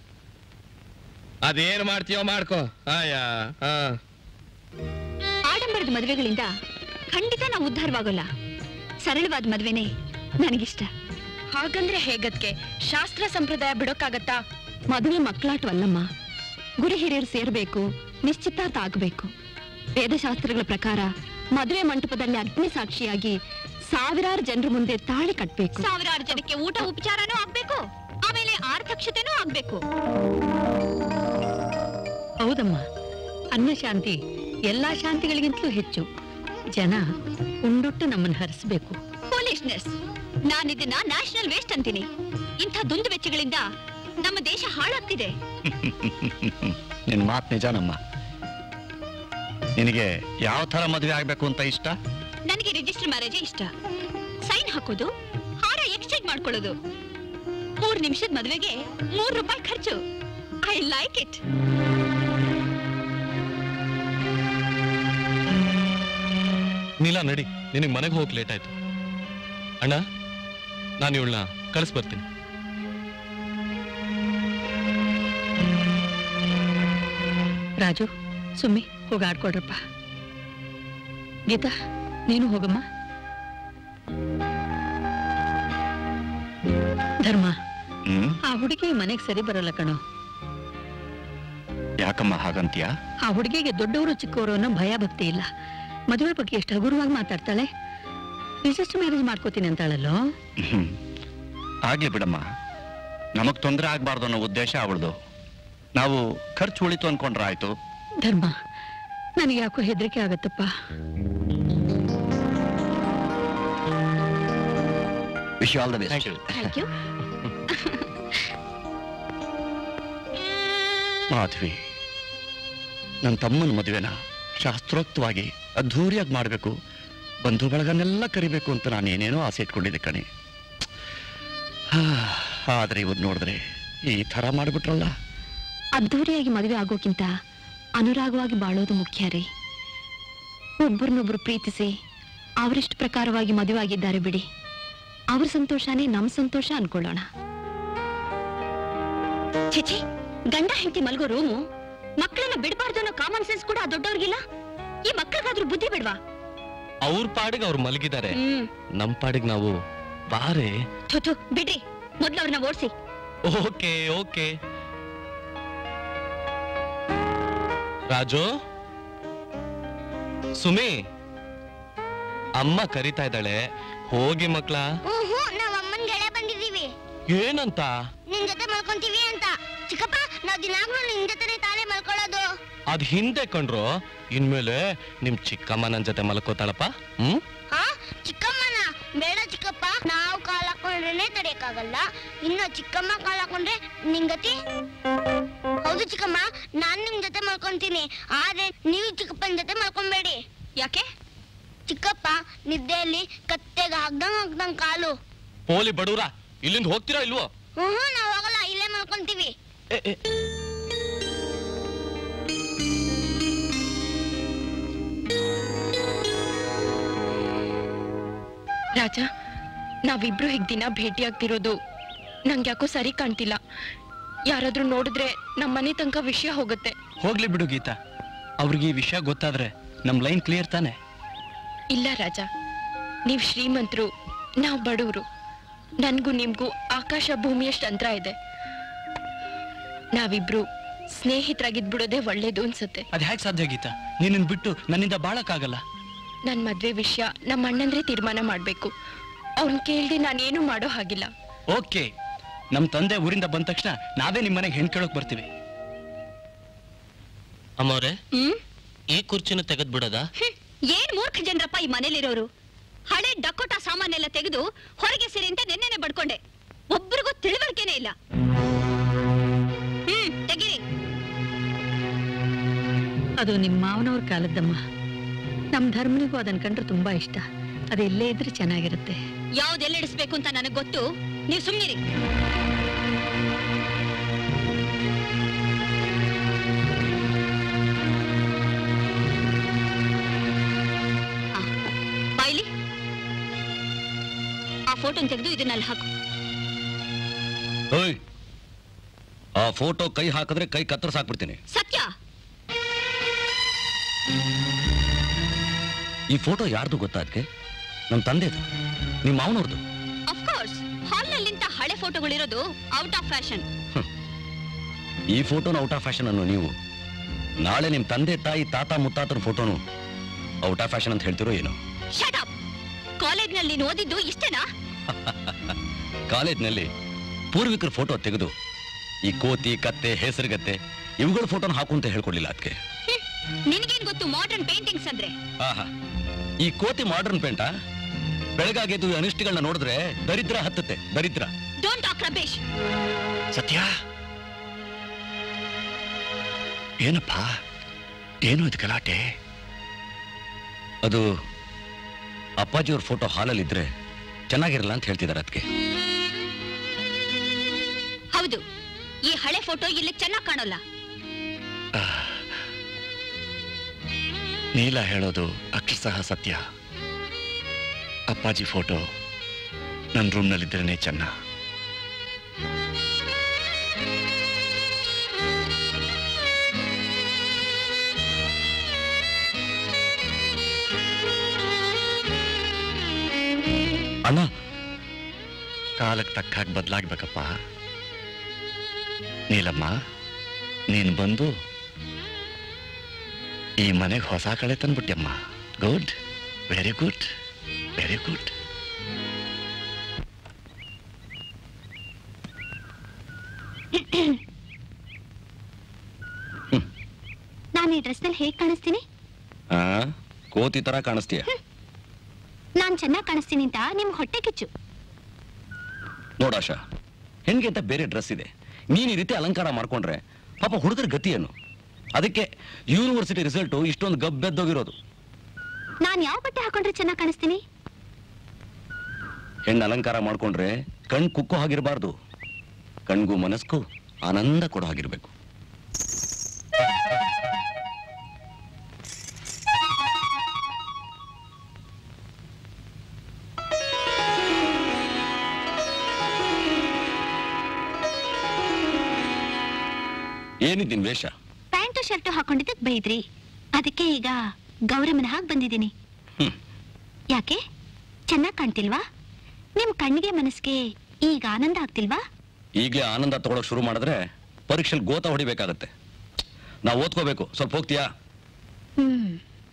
ಅದೇನ್ ಮಾಡ್ತೀಯೋ ಮಾಡ್ಕೋ ಆಯಾ ಹಾ ಆಡಂಬರದ ಮದುವೆಗಳಿಂದ ಖಂಡಿತ ನಾವು ಉದ್ಧಾರವಾಗೋಲ್ಲ ಸರಳವಾದ ಮದ್ವೆನೇ ನನಗಿಷ್ಟ ಹಾಗಂದ್ರೆ ಹೇಗದ್ಕೆ ಶಾಸ್ತ್ರ ಸಂಪ್ರದಾಯ ಬಿಡೋಕ್ಕಾಗತ್ತಾ ಮದುವೆ ಮಕ್ಕಳಾಟವಲ್ಲಮ್ಮ ಗುರು ಹಿರಿಯರು ಸೇರ್ಬೇಕು ನಿಶ್ಚಿತಾರ್ಥ ಆಗ್ಬೇಕು ವೇದಶಾಸ್ತ್ರಗಳ ಪ್ರಕಾರ ಮದುವೆ ಮಂಟಪದಲ್ಲಿ ಅಗ್ನಿ ಸಾಕ್ಷಿಯಾಗಿ ಸಾವಿರಾರು ಜನರ ಮುಂದೆ ತಾಳಿ ಕಟ್ಬೇಕು ಸಾವಿರಾರು ಜನಕ್ಕೆ ಊಟ ಉಪಚಾರನೂ ಆಗ್ಬೇಕು ಆಮೇಲೆ ಆರ್ಥಕ್ಷತೆನೂ ಆಗ್ಬೇಕು ಹೌದಮ್ಮ ಅನ್ನ ಶಾಂತಿ ಎಲ್ಲಾ ಶಾಂತಿಗಳಿಗಿಂತಲೂ ಹೆಚ್ಚು ಜನ ಉಂಡುಟ್ಟು ನಮ್ಮನ್ನು ಹರಿಸ್ಬೇಕು ಫೂಲಿಶ್ನೆಸ್ ನಾನು ಇದನ್ನ ನ್ಯಾಷನಲ್ ವೇಸ್ಟ್ ಅಂತೀನಿ ಇಂಥ ದುಂದು ವೆಚ್ಚಗಳಿಂದ ನಮ್ಮ ದೇಶ ಹಾಳಾಗ್ತಿದೆ ನಿನ್ ಮಾತ್ ನಿಜನಮ್ಮ ನಿನಗೆ ಯಾವ ತರ ಮದುವೆ ಆಗ್ಬೇಕು ಅಂತ ಇಷ್ಟ ನನಗೆ ರಿಜಿಸ್ಟರ್ ಮ್ಯಾರೇಜ್ ಇಷ್ಟ ಸೈನ್ ಹಾಕೋದು ಹಾರ ಎಕ್ಸ್ಚೇಂಜ್ ಮಾಡ್ಕೊಳ್ಳೋದು ಮೂರ್ ನಿಮಿಷದ ಮದುವೆಗೆ ಮೂರ್ ರೂಪಾಯಿ ಖರ್ಚು ಐ ಲೈಕ್ ಇಟ್ ನೀಲಾ ನಡಿ ನಿನಗೆ ಮನೆಗೆ ಹೋಗಕ್ ಲೇಟ್ ಆಯ್ತು ಅಣ್ಣ ನಾನು ಇವಳನ್ನ ಕಳಿಸ್ಬರ್ತೀನಿ ರಾಜು ಸುಮ್ಮಿ ಹೋಗಿ ಆಡ್ಕೊಡ್ರಪ್ಪ ಗೀತಾ ನೀನು ಹೋಗಮ್ಮ ಧರ್ಮ ಹ್ಮ್ ಆ ಹುಡುಗಿ ಮನೆಗೆ ಸರಿ ಬರೋಲ್ಲ ಕಣೋ ಯಾಕಮ್ಮ ಹಾಗಂತೀಯ ಆ ಹುಡುಗಿಗೆ ದೊಡ್ಡವರು ಚಿಕ್ಕವರು ಅನ್ನೋ ಭಯ ಭಕ್ತಿ ಇಲ್ಲ ಮದುವೆ ಬಗ್ಗೆ ಎಷ್ಟು ಹಗುರವಾಗಿ ಮಾತಾಡ್ತಾಳೆ ರಿಜಿಸ್ಟರ್ ಮ್ಯಾರೇಜ್ ಮಾಡ್ಕೋತೀನಿ ಅಂತಾಳಲ್ಲೋ ಹ್ಮ್ ಆಗ್ಲಿ ಬಿಡಮ್ಮ ನಮಗ್ ತೊಂದರೆ ಆಗ್ಬಾರ್ದು ಅನ್ನೋ ಉದ್ದೇಶ ಅವಳದು ನಾವು ಖರ್ಚು ಉಳಿತು ಅನ್ಕೊಂಡ್ರೆ ಆಯ್ತು ಧರ್ಮ ನನಗೆ ಯಾಕೋ ಹೆದರಿಕೆ ಆಗತ್ತಪ್ಪ wish all the best thank you Madhavi ನನ್ನ ತಮ್ಮನ ಮದುವೆನ ಶಾಸ್ತ್ರೋಕ್ತವಾಗಿ ಅದ್ಧೂರಿಯಾಗಿ ಮಾಡಬೇಕು ಬಂಧು ಬಳಗನ್ನೆಲ್ಲ ಕರಿಬೇಕು ಅಂತ ನಾನು ಏನೇನೋ ಆಸೆ ಇಟ್ಕೊಂಡಿದ್ದೆ ಕಣೆ ಹಾ, ಆದ್ರೆ ಇವತ್ತು ನೋಡಿದ್ರೆ ಈ ಥರ ಮಾಡಿಬಿಟ್ರಲ್ಲ ಅದ್ಧೂರಿಯಾಗಿ ಮದುವೆ ಆಗೋಕ್ಕಿಂತ ಅನುರಾಗವಾಗಿ ಬಾಳೋದು ಮುಖ್ಯ ರೀ ಒಬ್ಬರನ್ನೊಬ್ರು ಪ್ರೀತಿಸಿ ಅವರಿಷ್ಟ ಪ್ರಕಾರವಾಗಿ ಮದುವೆ ಆಗಿದ್ದಾರೆ ಬಿಡಿ ಅವ್ರ ಸಂತೋಷನೇ ನಮ್ ಸಂತೋಷ ಅನ್ಕೊಳ್ಳೋಣ ಛೆಛೆ ಗಂಡ ಹೆಂಡತಿ ಮಲ್ಗೋ ರೂಮು ಮಕ್ಕಳನ್ನ ಬಿಡಬಾರ್ದು ಅನ್ನೋ ಕಾಮನ್ ಸೆನ್ಸ್ ಕೂಡ ಆ ದೊಡ್ಡವ್ರಿಗಿಲ್ಲ ಈ ಮಕ್ಕಳಿಗಾದ್ರೂ ಬುದ್ಧಿ ಬಿಡ್ವಾ ಅವ್ರ ಪಾಡಿಗೆ ಅವ್ರು ಮಲಗಿದ್ದಾರೆ ಹ್ಮ್ ನಮ್ ಪಾಡಿಗೆ ನಾವು ಬಾರೆ ಥು, ಥು, ಬಿಡ್ರಿ ಮೊದ್ಲು ಅವ್ರನ್ನ ಓಡಿಸಿ ಓಕೆ ಓಕೆ ರಾಜು ಸುಮಿ ಅಮ್ಮ ಕರಿತಾ ಇದ್ದಾಳೆ ಹೋಗಿ ಮಕ್ಳ ಹ್ಞೂ ನಾವ್ ಅಮ್ಮನ್ ಗೆಳೆ ಬಂದಿದೀವಿ ಏನಂತ ನಿನ್ ಜೊತೆ ಮಲ್ಕೊಂತೀವಿ ಅಂತ ಚಿಕ್ಕಪ್ಪ ನಾವ್ ದಿನಾಗ್ಲೂ ನಿನ್ ಜೊತೆನೆ ತಾನೇ ಮಲ್ಕೊಳ್ಳೋದು ಅದ್ ಹಿಂದೆ ಕಂಡ್ರು ಇನ್ಮೇಲೆ ನಿಮ್ ಚಿಕ್ಕಮ್ಮ ನನ್ ಜೊತೆ ಮಲ್ಕೋತಾಳಪ್ಪ ಹ್ಮ್ ಹಾ ಚಿಕ್ಕಮ್ಮನ ಬೇಡ ಚಿಕ್ಕಪ್ಪ ನಾವು ಕಾಲ್ ಹಾಕೊಂಡ್ರೇನೆ ತಡೆಯಕ್ಕಾಗಲ್ಲ ಇನ್ನು ಚಿಕ್ಕಮ್ಮ ಕಾಲ್ ಹಾಕೊಂಡ್ರೆ ನಿಂಗತಿ ಹೌದು ಚಿಕ್ಕಮ್ಮ ನಾನ್ ನಿಮ್ ಜೊತೆ ಮಲ್ಕೊಂತೀನಿ ಆದ್ರೆ ನೀವು ಚಿಕ್ಕಪ್ಪನ ಜೊತೆ ಮಲ್ಕೊಂಬೇಡಿ ಯಾಕೆ ಚಿಕ್ಕಪ್ಪ ನಿದ್ದೆಯಲ್ಲಿ ಕತ್ತೆಗೆ ಹಗ್ದಂಗ್ ಹಗ್ದಂಗ್ ಕಾಲು ಪೋಲಿ ಬಡೂರ ಇಲ್ಲಿಂದ ಹೋಗ್ತೀರಾ ಇಲ್ವೋ ಹ್ಮ್ ಹ್ಮ್, ನಾವ್ ಹೋಗಲ್ಲ ಇಲ್ಲೇ ಮಲ್ಕೊಂತೀವಿ ಏ, ಏ, ರಾಜ ನಾವಿಬ್ರು ಹೀಗ್ ದಿನ ಭೇಟಿಯಾಗ್ತಿರೋದು ನಂಗೆ ಯಾಕೋ ಸರಿ ಕಾಣ್ತಿಲ್ಲ ಯಾರಾದ್ರೂ ನೋಡಿದ್ರೆ ನಮ್ಮನೆ ತನಕ ವಿಷಯ ಹೋಗುತ್ತೆ ಹೋಗ್ಲಿ ಬಿಡು ಗೀತಾ ಅವ್ರಿಗೆ ಈ ವಿಷಯ ಗೊತ್ತಾದ್ರೆ ನಮ್ ಲೈನ್ ಕ್ಲಿಯರ್ ತಾನೆ ಇಲ್ಲ ರಾಜ ನೀವ್ ಶ್ರೀಮಂತರು ನಾವ್ ಬಡವರು ನನ್ಗೂ ನಿಮ್ಗೂ ಆಕಾಶ ಭೂಮಿಯಷ್ಟು ಅಂತರ ಇದೆ ನಾವಿಬ್ರು ಸ್ನೇಹಿತರಾಗಿದ್ ಬಿಡೋದೇ ಒಳ್ಳೇದು ಅನ್ಸುತ್ತೆ ಅದ್ ಹೇಗ್ ಸಾಧ್ಯ ಗೀತಾ ನಿನ್ನ ಬಿಟ್ಟು ನನ್ನಿಂದ ಬಾಳಕ್ಕಾಗಲ್ಲ ನನ್ ಮದ್ವೆ ವಿಷಯ ನಮ್ಮ ಅಣ್ಣಂದ್ರೆ ತೀರ್ಮಾನ ಮಾಡ್ಬೇಕು ಅವ್ನ್ ಕೇಳ್ದೆ ನಾನೇನು ಮಾಡೋ ಹಾಗಿಲ್ಲ ಓಕೆ ನಮ್ ತಂದೆ ಊರಿಂದ ಬಂದ ತಕ್ಷಣ ನಾವೇ ನಿಮ್ ಮನೆಗೆ ಹೆಣ್ ಕೇಳೋಕ್ ಬರ್ತೀವಿ ಅಮ್ಮವ್ರೆ ಹ್ಮ್ ಈ ಕುರ್ಚಿನ ತೆಗೆದ್ ಬಿಡೋದಾ ಹ್ಮ್. ಏನ್ ಮೂರ್ಖ ಜನರಪ್ಪ ಈ ಮನೇಲಿರೋರು ಹಳೆ ಡಕೋಟ ಸಾಮಾನೆಲ್ಲ ತೆಗೆದು ಹೊರಗೆ ಸಿರಿ ಅಂತ ನೆನ್ನೆನೆ ಬಡ್ಕೊಂಡೆ ಒಬ್ರಿಗೂ ತಿಳುವಳಿಕೆನೇ ಇಲ್ಲ ಹ್ಮ್ ತೆಗೀರಿ ಅದು ನಿಮ್ಮ ಮಾವನವ್ರ ಕಾಲದ್ದಮ್ಮ ನಮ್ಮ ಧರ್ಮನಿಗೂ ಅದನ್ನ ಕಂಡ್ರೆ ತುಂಬಾ ಇಷ್ಟ ಅದು ಎಲ್ಲೇ ಇದ್ರೆ ಚೆನ್ನಾಗಿರುತ್ತೆ ಯಾವ್ದೆಲ್ಲಿಡಿಸ್ಬೇಕು ಅಂತ ನನಗ್ ಗೊತ್ತು ನೀವು ಸುಮ್ನಿರಿ ಆ, ಬಾಯ್ಲಿ ಆ ಫೋಟೋನ್ ತೆಗೆದು ಇದನ್ನಲ್ಲಿ ಹಾಕು ಓಯ್ ಆ ಫೋಟೋ ಕೈ ಹಾಕಿದ್ರೆ ಕೈ ಕತ್ತರಿಸಾಕ್ಬಿಡ್ತೀನಿ ಸತ್ಯ ಈ ಫೋಟೋ ಯಾರ್ದು ಗೊತ್ತಾ ಅದಕ್ಕೆ ನಮ್ಮ ತಂದೆದು ನಿಮ್ಮ ಮಾವನವ್ರದ್ದು ಅಫ್ಕೋರ್ಸ್ ಹಾಲ್ನಲ್ಲಿಂತ ಹಳೆ ಫೋಟೋಗಳಿರೋದು ಔಟ್ ಆಫ್ ಫ್ಯಾಷನ್ ಈ ಫೋಟೋನ ಔಟ್ ಆಫ್ ಫ್ಯಾಷನ್ ಅನ್ನೋ ನೀವು ನಾಳೆ ನಿಮ್ಮ ತಂದೆ ತಾಯಿ ತಾತ ಮುತ್ತಾತನ ಫೋಟೋನು ಔಟ್ ಆಫ್ ಫ್ಯಾಷನ್ ಅಂತ ಹೇಳ್ತಿರೋ ಏನೋ ಶಟ್ ಅಪ್ ಕಾಲೇಜ್ನಲ್ಲಿ ನೀನು ಓದಿದ್ದು ಇಷ್ಟೇನಾ ಕಾಲೇಜ್ನಲ್ಲಿ ಪೂರ್ವಿಕರ ಫೋಟೋ ತೆಗೆದು ಈ ಕೋತಿ ಕತ್ತೆ ಹೆಸರುಗತ್ತೆ ಇವುಗಳ ಫೋಟೋನ ಹಾಕು ಅಂತ ಹೇಳ್ಕೊಡ್ಲಿಲ್ಲ ಅದಕ್ಕೆ ನಿನಗೇನ್ ಗೊತ್ತು ಮಾಡರ್ನ್ ಪೇಂಟಿಂಗ್ಸ್ ಅಂದ್ರೆ ಆಹಾ ಈ ಕೋತಿ ಮಾಡರ್ನ್ ಪೇಂಟ ಬೆಳಗಾಗೆದ್ದು ಅನಿಷ್ಟಗಳನ್ನ ನೋಡಿದ್ರೆ ದರಿದ್ರ ಹತ್ತತ್ತೆ ದರಿದ್ರ ಡೋಂಟ್ ಟಾಕ್ ರಬೇಶ್ ಸತ್ಯ ಏನಪ್ಪ ಏನು ಇದು ಗಲಾಟೆ ಅದು ಅಪ್ಪಾಜಿಯವ್ರ ಫೋಟೋ ಹಾಲಲ್ಲಿದ್ರೆ ಚೆನ್ನಾಗಿರಲ್ಲ ಅಂತ ಹೇಳ್ತಿದ್ದಾರೆ ಅದಕ್ಕೆ ಹೌದು ಈ ಹಳೆ ಫೋಟೋ ಇಲ್ಲಿ ಚೆನ್ನಾಗಿ ಕಾಣೋಲ್ಲ ನೀಲ ಹೇಳೋದು ಅಕ್ಷರಶಃ ಸತ್ಯ ಅಪ್ಪಾಜಿ ಫೋಟೋ ನನ್ನ ರೂಮ್ನಲ್ಲಿದ್ರೇನೆ ಚೆನ್ನ ಅಣ್ಣ ಕಾಲಕ್ಕೆ ತಕ್ಕ ಹಾಗೆ ಬದಲಾಗ್ಬೇಕಪ್ಪ ನೀಲಮ್ಮ ನೀನು ಬಂದು ಈ ಮನೆಗೆ ಹೊಸ ಕಳೆ ತಂದ್ಬಿಟ್ಟಮ್ಮ good very good very good ನಾನು ಈ ಡ್ರೆಸ್ನಲ್ಲಿ ಹೇಗೆ ಕಾಣಿಸ್ತೀನಿ ಆ ಕೋತಿ ತರ ಕಾಣಿಸ್ತೀಯ ನಾನು ಚೆನ್ನಾಗಿ ಕಾಣಿಸ್ತೀನಿ ಅಂತ ನಿಮ್ಗೆ ಹೊಟ್ಟೆ ಕಿಚ್ಚು ನೋಡಾಶ ಹೆಣ್ಗೆ ಅಂತ ಬೇರೆ ಡ್ರೆಸ್ ಇದೆ ನೀನ್ ಈ ರೀತಿ ಅಲಂಕಾರ ಮಾಡ್ಕೊಂಡ್ರೆ ಪಾಪ ಹುಡುಗರ ಗತಿ ಏನು ಅದಕ್ಕೆ ಯೂನಿವರ್ಸಿಟಿ ರಿಸಲ್ಟು ಇಷ್ಟೊಂದು ಗಬ್ಬೆದ್ದೋಗಿರೋದು ನಾನು ಯಾವ ಬಟ್ಟೆ ಹಾಕೊಂಡ್ರೆ ಚೆನ್ನಾಗಿ ಕಾಣಿಸ್ತೀನಿ ಹೆಣ್ಣು ಅಲಂಕಾರ ಮಾಡ್ಕೊಂಡ್ರೆ ಕಣ್ ಕುಕ್ಕೋ ಹಾಗಿರಬಾರ್ದು ಕಣ್ಗೂ ಮನಸ್ಗೂ ಆನಂದ ಕೊಡೋ ಹಾಗಿರ್ಬೇಕು ಏನಿದ್ದೀನಿ ವೇಷ ಪ್ಯಾಂಟು ಶರ್ಟು ಹಾಕೊಂಡಿದ್ದಕ್ಕೆ ಬೈದ್ರಿ ಅದಕ್ಕೆ ಈಗ ಗೌರಮ್ಮನ ಹಾಗೆ ಬಂದಿದ್ದೀನಿ ಹ್ಮ್. ಯಾಕೆ ಚೆನ್ನಾಗಿ ಕಾಣ್ತಿಲ್ವಾ ನಿಮ್ ಕಣ್ಣಿಗೆ ಮನಸ್ಸಿಗೆ ಈಗ ಆನಂದ ಆಗ್ತಿಲ್ವಾ ಈಗಲೇ ಆನಂದ ತಗೊಳಕ್ ಶುರು ಮಾಡಿದ್ರೆ ಪರೀಕ್ಷೆಲ್ ಗೋತ ಹೊಡಿಬೇಕಾಗತ್ತೆ ನಾವು ಓದ್ಕೋಬೇಕು ಸ್ವಲ್ಪ ಹೋಗ್ತೀಯಾ ಹ್ಮ್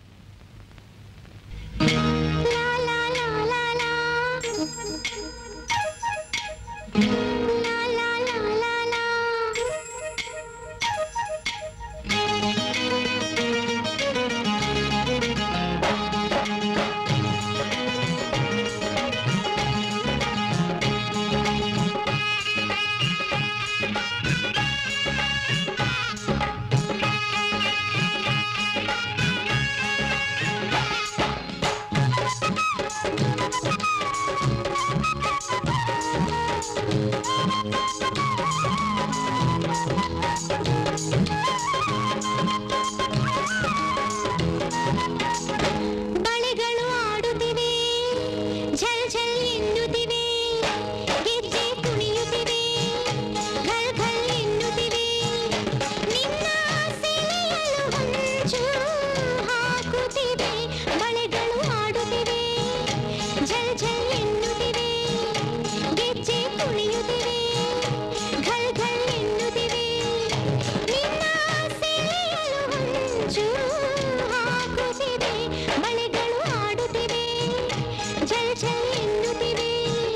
ಬಳೆಗಳು ಆಡುತ್ತಿವೆ ಝಲ್ ಝಲ್ ಎನ್ನುತ್ತಿವೆ ಗೆಜ್ಜೆ ಕುಣಿಯುತ್ತಿವೆ ಘಲ್ ಘಲ್ ಎನ್ನುತ್ತಿವೆ ನಿನ್ನ ಸೆಳೆಯಲು ಹೊಂಚು ಹಾಕುತ್ತಿವೆ ಬಳೆಗಳು ಆಡುತ್ತಿವೆ ಝಲ್ ಝಲ್ ಎನ್ನುತ್ತಿವೆ ಗೆಜ್ಜೆ ಕುಣಿಯುತ್ತಿವೆ ಘಲ್ ಘಲ್ ಎನ್ನುತ್ತಿವೆ ನಿನ್ನ ಸೆಳೆಯಲು ಹೊಂಚು ಹಾಕುತ್ತಿವೆ ಬಳೆಗಳು ಆಡುತ್ತಿವೆ ಝಲ್ ಝಲ್ ಎನ್ನುತ್ತಿವೆ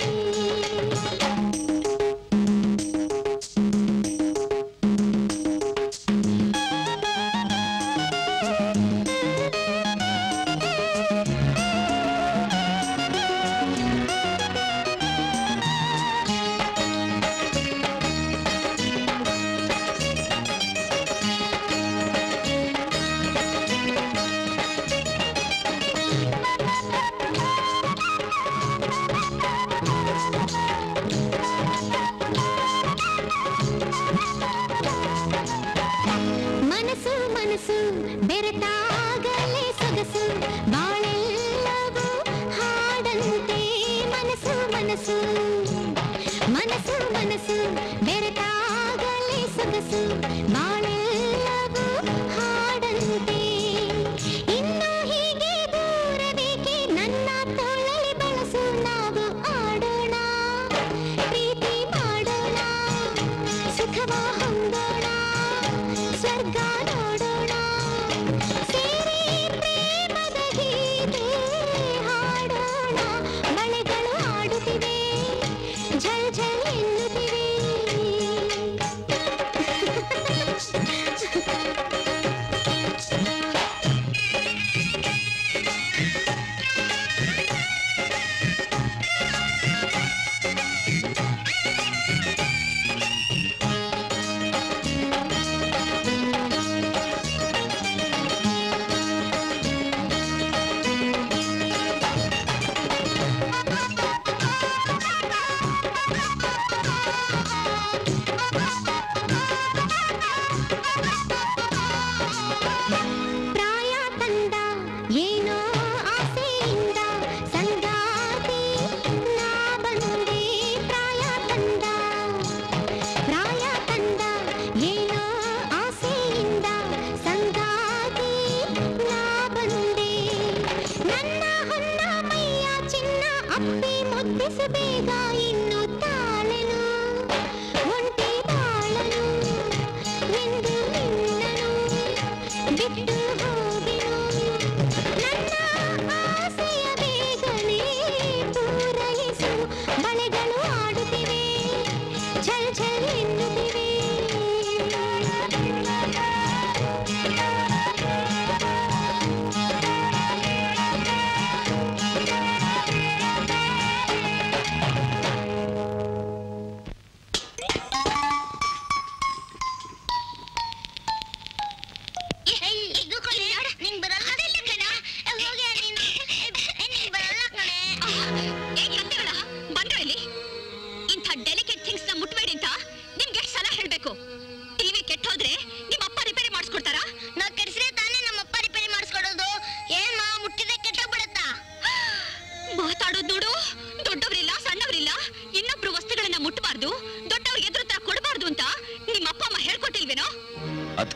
ಮನಸ್ಸು ಮನಸ್ಸು ಬೆರೆತಾಗಲೇ ಸೊಗಸು ಬಾಳೆಲ್ಲವೂ ಹಾಡಂತೆ ಮನಸ್ಸು ಮನಸ್ಸು ಮನಸ್ಸು ಮನಸ್ಸು ಬೆರೆತಾಗಲೇ ಸೊಗಸು ಬಾಳೆಲ್ಲವೂ ಹಾಡಂತೆ ಇನ್ನು ಹೀಗೆ ದೂರಬೇಕೆ ನನ್ನ ತೋಳಲಿ ಬಳಸು ನಾವು ಆಡೋಣ ಪ್ರೀತಿ ಮಾಡೋಣ ಸುಖವ ಹೊಂದೋಣ ಸ್ವರ್ಗ ನೋಡೋಣ ಸೇರಿ ಪ್ರೇಮದ ಗೀತೆ ಹಾಡೋಣ ಬಳೆಗಳು ಆಡುತ್ತಿವೆ ಝಲ್ ಝಲ್ ಎನ್ನುತ್ತಿವೆ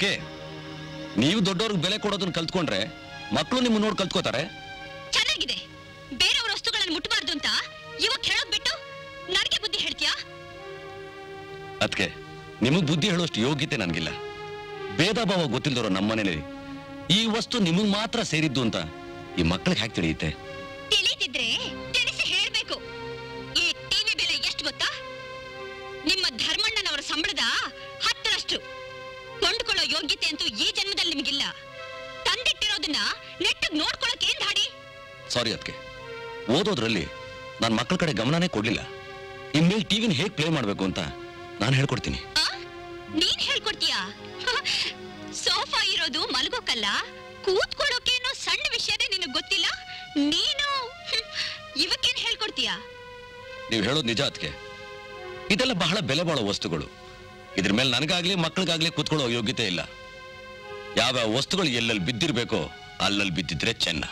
ಅದಕ್ಕೆ ನೀವು ದೊಡ್ಡವ್ರಿಗೆ ಬೆಲೆ ಕೊಡೋದನ್ನ ಕಲ್ತ್ಕೊಂಡ್ರೆ ಮಕ್ಕಳು ನಿಮ್ಮ ನೋಡಿ ಕಲ್ತ್ಕೋತಾರೆ ಚೆನ್ನಾಗಿದೆ ಬೇರೆಯವ್ರ ವಸ್ತುಗಳನ್ನು ಮುಟ್ಟಬಾರ್ದು ಅಂತ ಇವಾಗ ಹೇಳೋದ್ ಬಿಟ್ಟು ನನಗೆ ಬುದ್ಧಿ ಹೇಳ್ತೀಯಾ ಅದಕ್ಕೆ ನಿಮಗ್ ಬುದ್ಧಿ ಹೇಳೋಷ್ಟು ಯೋಗ್ಯತೆ ನನಗಿಲ್ಲ ಭೇದ ಭಾವ ಗೊತ್ತಿಲ್ದರೋ ನಮ್ಮನೇಲಿ ಈ ವಸ್ತು ನಿಮಗ್ ಮಾತ್ರ ಸೇರಿದ್ದು ಅಂತ ಈ ಮಕ್ಕಳಿಗೆ ಹ್ಯಾಕ್ ತಿಳಿಯುತ್ತೆ ತಿಳಿದಿದ್ರೆ ತಿಳಿಸಿ ಹೇಳ್ಬೇಕು ಈ ಟಿವಿ ಬೆಲೆ ಎಷ್ಟು ಗೊತ್ತಾ ನಿಮ್ಮ ಧರ್ಮಣ್ಣನವರ ಸಂಬಳದ ಹತ್ತರಷ್ಟು ಕೊಂಡ್ಕೊಳ್ಳೋ ಯೋಗ್ಯತೆ ಅಂತೂ ಈ ಜನ್ಮದಲ್ಲಿ ನಿಮಗಿಲ್ಲ ತಂದಿಟ್ಟಿರೋದನ್ನ ನೆಟ್ಟಗ್ ನೋಡ್ಕೊಳಕ್ ಏನ್ ದಾಡಿ ಸಾರಿ ಅದಕ್ಕೆ ಓದೋದ್ರಲ್ಲಿ ನನ್ನ ಮಕ್ಕಳ ಕಡೆ ಗಮನನೇ ಕೊಡ್ಲಿಲ್ಲ ಇನ್ಮೇಲೆ ಟಿವಿನ ಹೇಗ್ ಪ್ಲೇ ಮಾಡ್ಬೇಕು ಅಂತ ನಾನು ಹೇಳ್ಕೊಡ್ತೀನಿ ಆ? ನೀನ್ ಹೇಳ್ಕೊಡ್ತೀಯಾ ಸೋಫಾ ಇರೋದು ಮಲಗೋಕಲ್ಲ ಕೂತ್ಕೊಳ್ಳೋಕೆ ಅನ್ನೋ ಸಣ್ಣ ವಿಷಯನೇ ನಿನಗ್ ಗೊತ್ತಿಲ್ಲ ನೀನು ಹ್ಮ್, ಇವಕ್ಕೇನ್ ಹೇಳ್ಕೊಡ್ತೀಯಾ ನೀವು ಹೇಳೋದು ನಿಜ ಅದಕ್ಕೆ ಇದೆಲ್ಲ ಬಹಳ ಬೆಲೆ ಬಾಳೋ ವಸ್ತುಗಳು ಇದ್ರ ಮೇಲೆ ನನಗಾಗ್ಲಿ ಮಕ್ಕಳಿಗಾಗ್ಲಿ ಕೂತ್ಕೊಳ್ಳೋ ಯೋಗ್ಯತೆ ಇಲ್ಲ ಯಾವ ವಸ್ತುಗಳು ಎಲ್ಲೆಲ್ಲಿ ಬಿದ್ದಿರ್ಬೇಕೋ ಅಲ್ಲಲ್ಲಿ ಬಿದ್ದಿದ್ರೆ ಚೆನ್ನ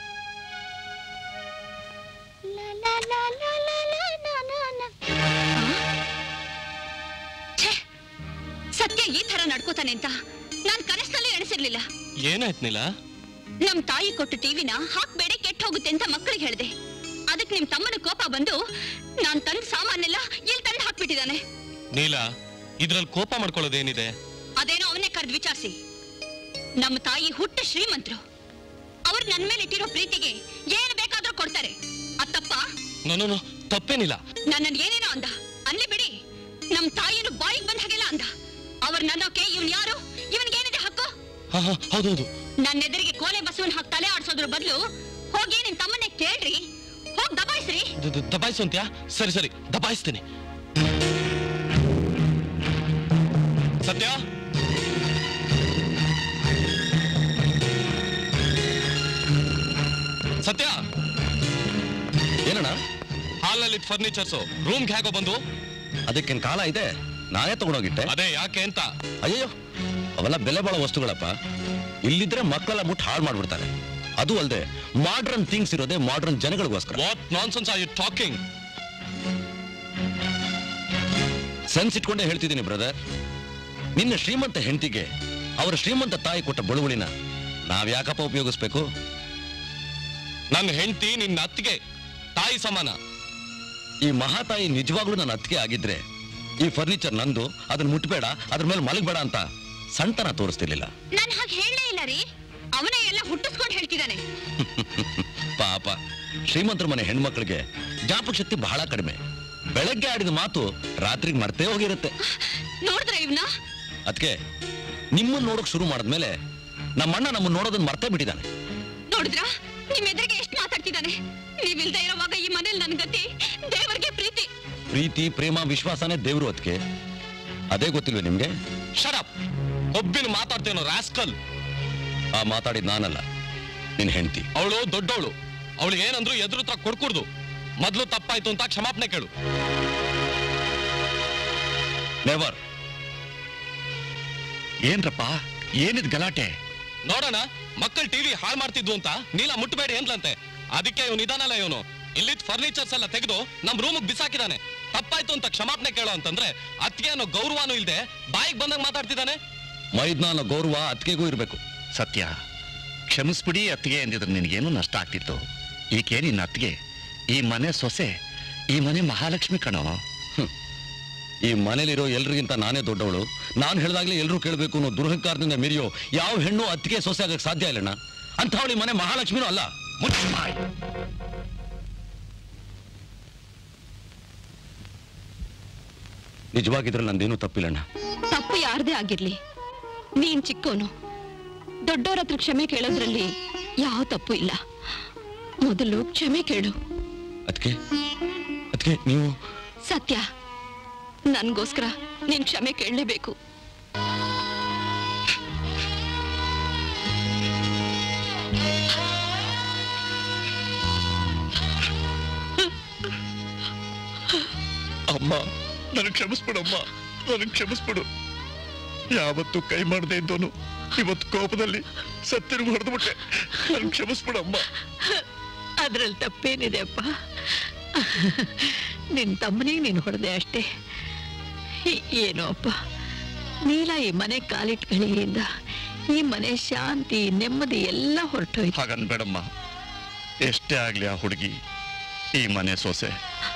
ಛೇ, ಸತ್ಯ ಈ ತರ ನಡ್ಕೋತಾನೆ ಅಂತ ನಾನ್ ಕನಸಿನಲ್ಲೂ ಎಣಿಸಿರ್ಲಿಲ್ಲ ಏನಾಯ್ತು ನೀಲ ನಮ್ ತಾಯಿ ಕೊಟ್ಟು ಟಿವಿನ ಹಾಕ್ಬೇಡ ಕೆಟ್ಟ ಹೋಗುತ್ತೆ ಅಂತ ಮಕ್ಕಳಿಗೆ ಹೇಳ್ದೆ ಅದಕ್ಕೆ ನಿಮ್ ತಮ್ಮನ ಕೋಪ ಬಂದು ನಾನ್ ತಂದ ಸಾಮಾನೆಲ್ಲ ಇಲ್ಲಿ ತಂದು ಹಾಕ್ಬಿಟ್ಟಿದ್ದಾನೆ ನೀಲ ಇದ್ರಲ್ಲಿ ಕೋಪ ಮಾಡ್ಕೊಳ್ಳೋದೇನಿದೆ ಅದೇನೋ ಅವನೇ ಕರೆದು ವಿಚಾರಿಸಿ ನಮ್ಮ ತಾಯಿ ಹುಟ್ಟ ಶ್ರೀಮಂತರು ಅವ್ರು ನನ್ ಮೇಲೆ ಇಟ್ಟಿರೋ ಪ್ರೀತಿಗೆ ಏನ್ ಬೇಕಾದ್ರೂ ಕೊಡ್ತಾರೆ ಅತ್ತಪ್ಪ ನಾನು ತಪ್ಪೇನಿಲ್ಲ ನನ್ನನ್ ಏನೇನೋ ಅಂದ ಅನ್ಲಿ ಬಿಡಿ ನಮ್ ತಾಯಿನು ಬಾಯಿಗೆ ಬಂದ ಹಾಗೆಲ್ಲ ಅಂದ ಅವ್ರ ನನ್ನೋಕೆ ಇವ್ನ್ ಯಾರು ಇವನ್ಗೇನಿದೆ ಹಕ್ಕು ಹಾ ಹಾ ಹೌದೌದು ನನ್ನ ಎದುರಿಗೆ ಕೋಲೆ ಬಸವನ್ ಹಾಕಿ ತಲೆ ಆಡ್ಸೋದ್ರ ಬದಲು ಹೋಗಿ ನಿನ್ ತಮ್ಮನ್ನೇ ಕೇಳ್ರಿ ಹೋಗ್ ದಬಾಯಿಸ್ರಿ ದ- ದ- ದಬಾಯಿಸು ಅಂತ್ಯಾ ಸರಿ ಸರಿ ದಬಾಯಿಸ್ತೀನಿ ಸತ್ಯ ಸತ್ಯ ಏನಣ್ಣ ಹಾಲಲ್ಲಿ ಫರ್ನಿಚರ್ಸು ರೂಮ್ಗೆ ಹೇಗೋ ಬಂದು ಅದಕ್ಕೇನ್ ಕಾಲ ಇದೆ ನಾನೇ ತಗೊಂಡೋಗಿಟ್ಟೆ ಅದೇ ಯಾಕೆ ಅಂತ ಅಯ್ಯೋ ಅವೆಲ್ಲ ಬೆಲೆ ಬಾಳೋ ವಸ್ತುಗಳಪ್ಪ ಇಲ್ಲಿದ್ರೆ ಮಕ್ಕಳೆಲ್ಲ ಮುಟ್ಟು ಹಾಳು ಮಾಡ್ಬಿಡ್ತಾರೆ ಅದು ಅಲ್ಲದೆ ಮಾಡ್ರನ್ ಥಿಂಗ್ಸ್ ಇರೋದೇ ಮಾಡ್ರನ್ ಜನಗಳಿಗೋಸ್ಕರ what nonsense are you talking sense ಇಟ್ಕೊಂಡೇ ಹೇಳ್ತಿದ್ದೀನಿ ಬ್ರದರ್ ನಿನ್ನ ಶ್ರೀಮಂತ ಹೆಂಡತಿಗೆ ಅವರ ಶ್ರೀಮಂತ ತಾಯಿ ಕೊಟ್ಟ ಬಳುವಳಿನ ನಾವ್ ಯಾಕಪ್ಪ ಉಪಯೋಗಿಸ್ಬೇಕು ನನ್ನ ಹೆಂಡತಿ ನಿನ್ನ ಅತ್ತಿಗೆ ತಾಯಿ ಸಮಾನ ಈ ಮಹಾತಾಯಿ ನಿಜವಾಗ್ಲೂ ನನ್ನ ಅತ್ತಿಗೆ ಆಗಿದ್ರೆ ಈ ಫರ್ನಿಚರ್ ನಂದು ಅದನ್ನ ಮುಟ್ಬೇಡ ಅದ್ರ ಮೇಲೆ ಮಲಗಬೇಡ ಅಂತ ಸಣ್ತನ ತೋರಿಸ್ತಿರ್ಲಿಲ್ಲ ನಾನ್ ಹಾಗೆ ಹೇಳಲೇ ಇಲ್ಲ ರೀ ಅವನೇ ಎಲ್ಲ ಹುಟ್ಟಿಸ್ಕೊಂಡು ಹೇಳ್ತಿದ್ದಾನೆ ಪಾಪ ಶ್ರೀಮಂತರ ಮನೆ ಹೆಣ್ಮಕ್ಳಿಗೆ ಜ್ಞಾಪಕ ಶಕ್ತಿ ಬಹಳ ಕಡಿಮೆ ಬೆಳಗ್ಗೆ ಆಡಿದ ಮಾತು ರಾತ್ರಿಗೆ ಮರ್ತೇ ಹೋಗಿರುತ್ತೆ ನೋಡಿದ್ರ ಇವ್ನ ಅದಕ್ಕೆ ನಿಮ್ಮನ್ನ ನೋಡಕ್ ಶುರು ಮಾಡಿದ್ಮೇಲೆ ನಮ್ಮಣ್ಣ ನಮ್ಮನ್ನ ನೋಡೋದನ್ನ ಮರ್ತೇ ಬಿಟ್ಟಿದ್ದಾನೆ ನೋಡಿದ್ರ ನಿಮ್ ಎದುರಿಗೆ ಎಷ್ಟು ಮಾತಾಡ್ತಿದ್ದಾನೆ ನೀವಿಲ್ದೇ ಇರೋವಾಗ ಈ ಮನೇಲಿ ನನ್ ಗತಿ ದೇವರಿಗೆ ಪ್ರೀತಿ ಪ್ರೀತಿ ಪ್ರೇಮ ವಿಶ್ವಾಸನೇ ದೇವ್ರು ಅದಕ್ಕೆ ಅದೇ ಗೊತ್ತಿಲ್ವೇ ನಿಮ್ಗೆ ಶರಪ್ ಒಬ್ಬಿನ ಮಾತಾಡ್ತೇನೋ ರಾಸ್ಕಲ್ ಆ ಮಾತಾಡಿದ್ ನಾನಲ್ಲ ನಿನ್ ಹೆಂಡತಿ ಅವಳು ದೊಡ್ಡವಳು ಅವಳು ಏನಂದ್ರು ಎದುರು ಹತ್ರ ಕೊಡ್ಕೂಡ್ದು ಮೊದ್ಲು ತಪ್ಪಾಯ್ತು ಅಂತ ಕ್ಷಮಾಪಣೆ ಕೇಳು ನೆವರ್ ಏನ್ರಪ್ಪ ಏನಿದ್ ಗಲಾಟೆ ನೋಡೋಣ ಮಕ್ಕಳು ಟಿವಿ ಹಾಳು ಮಾಡ್ತಿದ್ವು ಅಂತ ನೀಲ ಮುಟ್ಟಬೇಡಿ ಅಂದ್ಲಂತೆ ಅದಕ್ಕೆ ಇವನು ಇದಾನಲ್ಲ ಇವನು ಇಲ್ಲಿದ್ ಫರ್ನಿಚರ್ಸ್ ಎಲ್ಲ ತೆಗೆದು ನಮ್ ರೂಮಿಗೆ ಬಿಸಾಕಿದಾನೆ ತಪ್ಪಾಯ್ತು ಅಂತ ಕ್ಷಮಾಪಣೆ ಕೇಳೋ ಅಂತಂದ್ರೆ ಅತ್ತಿಗೆ ಅನ್ನೋ ಗೌರವನೂ ಇಲ್ದೆ ಬಾಯಿಗೆ ಬಂದಂಗ್ ಮಾತಾಡ್ತಿದ್ದಾನೆ ಮೈದ್ನಾನ ಗೌರವ ಅತ್ತಿಗೆಗೂ ಇರಬೇಕು ಸತ್ಯ ಕ್ಷಮಿಸ್ಬಿಡಿ ಅತ್ತಿಗೆ ಎಂದಿದ್ರೆ ನಿನಗೇನು ನಷ್ಟ ಆಗ್ತಿತ್ತು ಈಕೆ ನಿನ್ನ ಅತ್ತಿಗೆ ಈ ಮನೆ ಸೊಸೆ ಈ ಮನೆ ಮಹಾಲಕ್ಷ್ಮಿ ಕಣೋ ಈ ಮನೇಲಿರೋ ಎಲ್ರಿಗಿಂತ ನಾನೇ ದೊಡ್ಡವಳು ನಾನು ಹೇಳ್ದಾಗ್ಲೇ ಎಲ್ರೂ ಕೇಳಬೇಕು ಅನ್ನೋ ದುರಹಂಕಾರದಿಂದ ಮೆರೆಯೋ ಯಾವ ಹೆಣ್ಣು ಅತ್ತಿಗೆ ಸೊಸೆ ಆಗಕ್ಕೆ ಸಾಧ್ಯ ಇಲ್ಲಣ್ಣ ಅಂಥವಳು ಈ ಮನೆ ಮಹಾಲಕ್ಷ್ಮಿನೂ ಅಲ್ಲ ಮುಚ್ಚು ಬಾಯ್. ನಿಜವಾಗಿದ್ರಲ್ಲಿ ನಂದೇನೂ ತಪ್ಪಿಲ್ಲಣ್ಣ ತಪ್ಪು ಯಾರದೇ ಆಗಿರ್ಲಿ ನೀನ್ ಚಿಕ್ಕೋನು ದೊಡ್ಡವ್ರ ಹತ್ರ ಕ್ಷಮೆ ಕೇಳೋದ್ರಲ್ಲಿ ಯಾವ ತಪ್ಪು ಇಲ್ಲ ಮೊದಲು ಕ್ಷಮೆ ಕೇಳು ಅದಕ್ಕೆ ಅದಕ್ಕೆ ನೀವು ಸತ್ಯ ನನ್ಗೋಸ್ಕರ ನೀನ್ ಕ್ಷಮೆ ಕೇಳಲೇಬೇಕು ಅಮ್ಮ ನನಗೆ ಕ್ಷಮಿಸ್ಬಿಡಮ್ಮ ನನಗೆ ಕ್ಷಮಿಸ್ಬಿಡು ಯಾವತ್ತು ಕೈ ಮಾಡದೆ ಇದ್ದೋನು ಇವತ್ತು ಕೋಪದಲ್ಲಿ ಸತ್ತಿರು ಹೊಡೆದ್ಬಿಟ್ಟೆ ನನಗೆ ಕ್ಷಮಿಸ್ಬಿಡಮ್ಮ ಅದ್ರಲ್ಲಿ ತಪ್ಪೇನಿದೆ ಅಪ್ಪ ನಿನ್ ತಮ್ಮನಿಗೆ ನೀನು ಹೊಡೆದೆ ಅಷ್ಟೇ ಈ- ಏನೋ ಅಪ್ಪ ನೀಲ ಈ ಮನೆ ಕಾಲಿಟ್ ಗಳಿಗೆಯಿಂದ ಈ ಮನೆ ಶಾಂತಿ ನೆಮ್ಮದಿ ಎಲ್ಲ ಹೊರಟೋಯ್ತು ಹಾಗನ್ಬೇಡಮ್ಮ ಎಷ್ಟೇ ಆಗ್ಲಿ ಆ ಹುಡುಗಿ ಈ ಮನೆ ಸೊಸೆ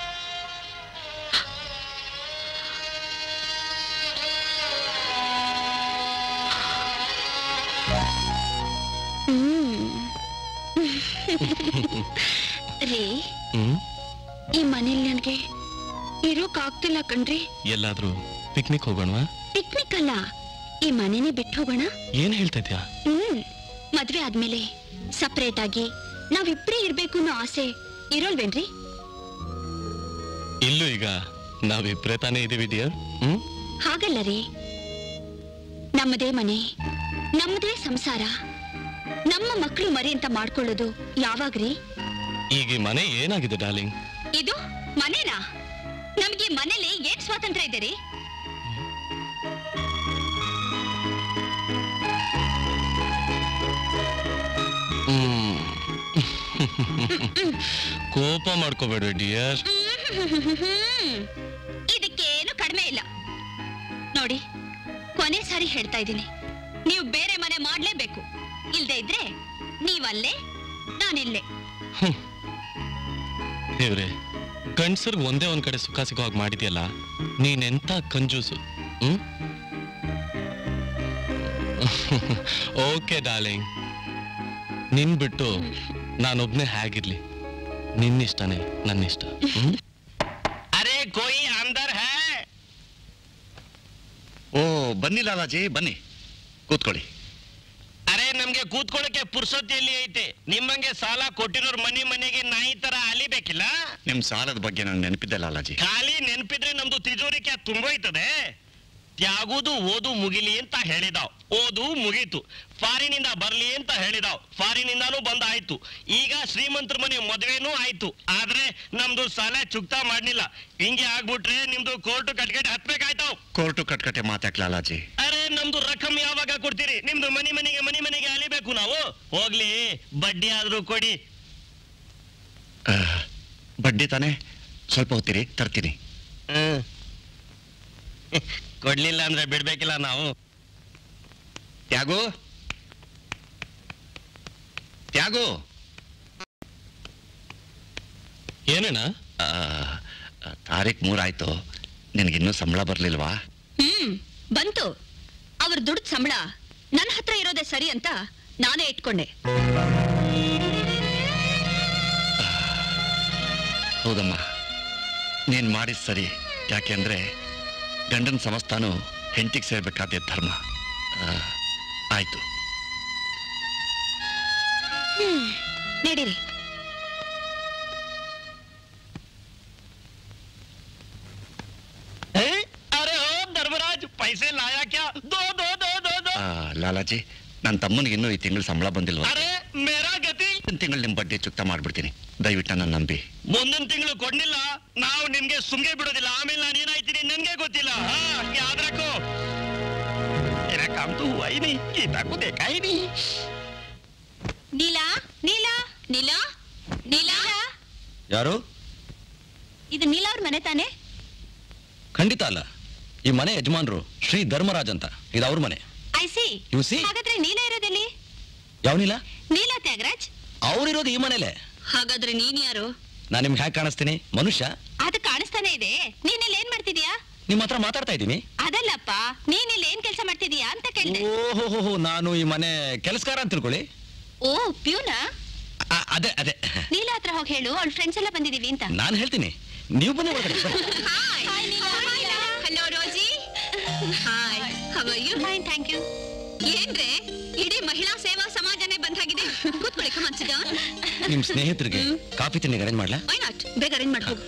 ರೀ ಹ್ಮ್ ಈ ಮನೇಲಿ ನನಗೆ ಇರೋಕ್ ಆಗ್ತಿಲ್ಲ ಕಣ್ರಿ ಎಲ್ಲಾದ್ರೂ ಪಿಕ್ನಿಕ್ ಹೋಗೋಣವಾ ಪಿಕ್ನಿಕ್ ಅಲ್ಲ ಈ ಮನೇನೆ ಬಿಟ್ಟು ಹೋಗೋಣ ಏನ್ ಹೇಳ್ತಾ ಇದ್ಯಾ ಹ್ಮ್ ಮದ್ವೆ ಆದ್ಮೇಲೆ ಸಪರೇಟ್ ಆಗಿ ನಾವಿಬ್ರೇ ಇರ್ಬೇಕು ಅನ್ನೋ ಆಸೆ ಇರೋಲ್ವೇನ್ರಿ ಇಲ್ಲೂ ಈಗ ನಾವಿಬ್ರೇ ತಾನೇ ಇದೀವಿ ಡಿಯರ್ ಹ್ಮ್ ಹಾಗಲ್ಲ ರೀ ನಮ್ಮದೇ ಮನೆ ನಮ್ಮದೇ ಸಂಸಾರ ನಮ್ಮ ಮಕ್ಕಳು ಮರಿ ಅಂತ ಮಾಡ್ಕೊಳ್ಳೋದು ಯಾವಾಗ್ರಿ ಈಗ ಈ ಮನೆ ಏನಾಗಿದೆ ಡಾರ್ಲಿಂಗ್ ಇದು ಮನೆನಾ ನಮ್ಗೆ ಮನೇಲಿ ಏನ್ ಸ್ವಾತಂತ್ರ್ಯ ಇದೆ ರೀ ಹ್ಮ್ ಕೋಪ ಮಾಡ್ಕೋಬೇಡ ಡಿಯರ್ ಇದಕ್ಕೇನು ಕಡಿಮೆ ಇಲ್ಲ ನೋಡಿ ಕೊನೆ ಸಾರಿ ಹೇಳ್ತಾ ಇದ್ದೀನಿ ನೀವು ಬೇರೆ ಮನೆ ಮಾಡ್ಲೇಬೇಕು ಇಲ್ದೇ ಇದ್ರೆ ನೀವಲ್ಲೇ ನಾನಿಲ್ಲೇ ದೇವ್ರೆ ಗಂಡ್ಸರ್ಗ್ ಒಂದೇ ಒಂದ್ ಕಡೆ ಸುಖ ಸಿಗೋ ಹಾಗೆ ಮಾಡಿದ್ಯಲ್ಲ ನೀನೆಂತ ಕಂಜೂಸು ಹ್ಮ್ ಓಕೆ ಡಾರ್ಲಿಂಗ್ ನಿನ್ ಬಿಟ್ಟು ನಾನೊಬ್ನೇ ಹೇಗಿರ್ಲಿ ನಿನ್ನಿಷ್ಟನೇ ನನ್ನಿಷ್ಟ ಹ್ಮ್ ಅರೆ ಕೋಯಿ ಅಂದರ್ ಹೇ ಓ ಬನ್ನಿ ಲಾಲಾಜಿ ಬನ್ನಿ ಕೂತ್ಕೊಳ್ಳಿ ಅರೆ ನಮ್ಗೆ ಕೂತ್ಕೊಳ್ಳಕ್ಕೆ ಪುರ್ಸೊತ್ತಿ ಎಲ್ಲಿ ಐತೆ ನಿಮ್ಮಂಗೆ ಸಾಲ ಕೊಟ್ಟಿರೋರ್ ಮನೆ ಮನೆಗೆ ನಾಯಿ ತರ ಅಲಿಬೇಕಿಲ್ಲ ನಿಮ್ ಸಾಲದ ಬಗ್ಗೆ ನಂಗೆ ನೆನಪಿದ್ದೆ ಲಾಲಾಜಿ ಖಾಲಿ ನೆನ್ಪಿದ್ರೆ ನಮ್ದು ತಿಜೋರಿಕೆ ತುಂಬೋಯ್ತದೆ ತ್ಯಾಗುದು ಓದು ಮುಗಿಲಿ ಅಂತ ಹೇಳಿದಾವ್ ಓದು ಮುಗೀತು ಫಾರಿನಿಂದ ಬರ್ಲಿ ಅಂತ ಹೇಳಿದಾವ್ ಫಾರಿನಿಂದಾನು ಬಂದಾಯ್ತು ಈಗ ಶ್ರೀಮಂತರ ಮನೆ ಮದ್ವೆನೂ ಆಯ್ತು ಆದ್ರೆ ನಮ್ದು ಸಾಲ ಚುಕ್ತಾ ಮಾಡ್ಲಿಲ್ಲ ಹಿಂಗೆ ಆಗ್ಬಿಟ್ರೆ ನಿಮ್ದು ಕೋರ್ಟ್ ಕಟ್ಕಟ್ಟೆ ಹತ್ಬೇಕಾಯ್ತಾವ್ ಕೋರ್ಟು ಕಟ್ಕಟೆ ಮಾತಾಕ್ ಲಾಲಾಜಿ ಅರೆ ನಮ್ದು ರಕಮ್ ಯಾವಾಗ ಕೊಡ್ತೀರಿ ನಿಮ್ದು ಮನಿ ಮನೆಗೆ ಮನಿ ಮನೆಗೆ ಅಲಿಬೇಕು ನಾವು ಹೋಗ್ಲಿ ಬಡ್ಡಿ ಆದ್ರೂ ಕೊಡಿ ಆ, ಬಡ್ಡಿ ತಾನೆ ಸ್ವಲ್ಪ ಹೊತ್ತಿರಿ ತರ್ತೀನಿ ಹ್ಮ್. ಕೊಡ್ಲಿಲ್ಲ ಅಂದ್ರೆ ಬಿಡ್ಬೇಕಿಲ್ಲ ನಾವು ತ್ಯಾಗು ತ್ಯಾಗು ಏನಣ್ಣ ಆ, ತಾರೀಖ್ ಮೂರಾಯ್ತು ನಿನಗಿನ್ನೂ ಸಂಬಳ ಬರ್ಲಿಲ್ವಾ ಹ್ಮ್ ಬಂತು ಅವ್ರ ದುಡ್ಡು ಸಂಬಳ ನನ್ನ ಹತ್ರ ಇರೋದೇ ಸರಿ ಅಂತ ನಾನೇ ಇಟ್ಕೊಂಡೆ ಹೌದಮ್ಮ ನೀನ್ ಮಾಡಿದ್ ಸರಿ ಯಾಕೆಂದ್ರೆ ಗಂಡನ ಸಮಸ್ತಾನು ಹೆಂಡತಿಗೆ ಸೇರ್ಬೇಕಾದ ಧರ್ಮ ಆ, ಆಯ್ತು ಹ್ಮ್ ನಡೀರಿ हैं? अरे ओ धर्मराज पैसे लाया क्या दो दो दो दो दो ಆ, ಲಾಲಾಜಿ ನನ್ನ ತಮ್ಮನಿಗೆ ಇನ್ನೂ ಈ ತಿಂಗಳು ಸಂಬಳ ಬಂದಿಲ್ವಾ ಅರೆ ಮೇರಾ ಗತಿ ತಿಂಗಳು ನಿಮ್ ಬಡ್ಡಿ ಚುಕ್ತ ಮಾಡ್ಬಿಡ್ತೀನಿ ದಯವಿಟ್ಟು ನನ್ನ ನಂಬಿ ಮುಂದಿನ ತಿಂಗಳು ಕೊಡ್ಲಿಲ್ಲ ನಾವು ನಿಮ್ಗೆ ಸುಮ್ಗೆ ಬಿಡೋದಿಲ್ಲ ಆಮೇಲೆ ನಾನು ಏನಾಯ್ತೀನಿ ನನ್ಗೆ ಗೊತ್ತಿಲ್ಲ ಹಾ ಯಾದ್ ರಖೋ मेरा काम तो हुआ ही नहीं गीता को देखा ही नहीं ನೀಲಾ ನೀಲಾ ನೀಲಾ ನೀಲಾ ಯಾರು ಇದು ನೀಲಾ ಅವ್ರ ಮನೆ ತಾನೆ ಖಂಡಿತ ಅಲ್ಲ ಈ ಮನೆ ಯಜಮಾನ್ರು ಶ್ರೀ ಧರ್ಮರಾಜ್ ಅಂತ ಇದು ಅವ್ರ ಮನೆ ಐ ಸಿ You see? ಹಾಗಾದ್ರೆ ನೀಲಾ ಇರೋದೆಲ್ಲಿ ಯಾವನಿಲ್ಲ ನೀಲಾ ತ್ಯಾಗರಾಜ್ ಅವ್ರಿರೋದು ಈ ಮನೇಲೆ ಹಾಗಾದ್ರೆ ನೀನ್ ಯಾರು ನಾನು ನಿಮ್ಗೆ ಹ್ಯಾಕ್ ಕಾಣಿಸ್ತೀನಿ ಮನುಷ್ಯ ಅದು ಕಾಣಿಸ್ತಾನೆ ಇದೆ ನೀನಿಲ್ಲಿ ಏನ್ ಮಾಡ್ತಿದ್ಯಾ ನಿಮ್ಮ ಹತ್ರ ಮಾತಾಡ್ತಾ ಇದ್ದೀನಿ ಅದಲ್ಲಪ್ಪ ನೀನಿಲ್ಲಿ ಏನ್ ಕೆಲಸ ಮಾಡ್ತಿದೀಯಾ ಅಂತ ಕೇಳ್ದೆ ಓಹೋ ನಾನು ಈ ಮನೆ ಕೆಲಸಗಾರ ಅಂತ ತಿಳ್ಕೊಳ್ಳಿ ಓ ಪ್ಯೂನಾ ಆ, ಅದೇ ಅದೇ ನೀಲಾ ಹತ್ರ ಹೋಗಿ ಹೇಳು ಅವ್ಳ ಫ್ರೆಂಡ್ಸ್ ಎಲ್ಲ ಬಂದಿದೀವಿ ಅಂತ ನಾನು ಹೇಳ್ತೀನಿ ನೀವು ಬನ್ನಿ ಒಳಗಡೆ ಬನ್ನಿ. Hello Rosy hi how are you fine thank you ಏನ್ರೆ ಇಡೀ ಮಹಿಳಾ ಸೇವಾ ಸಮಾಜನೇ ಬಂದಾಗಿದೆ ಕೂತ್ಕೊಳ್ಳಿ ಕಮ್ ಸಿಟ್ ಡೌನ್ ನಿಮ್ ಸ್ನೇಹಿತರಿಗೆ ಕಾಫಿ ತಿಂಡಿಗೆ ಅರೇಂಜ್ ಮಾಡ್ಲಾ ವೈ ನಾಟ್ ಬೇಗ ಅರೇಂಜ್ ಮಾಡ್ಬೋದು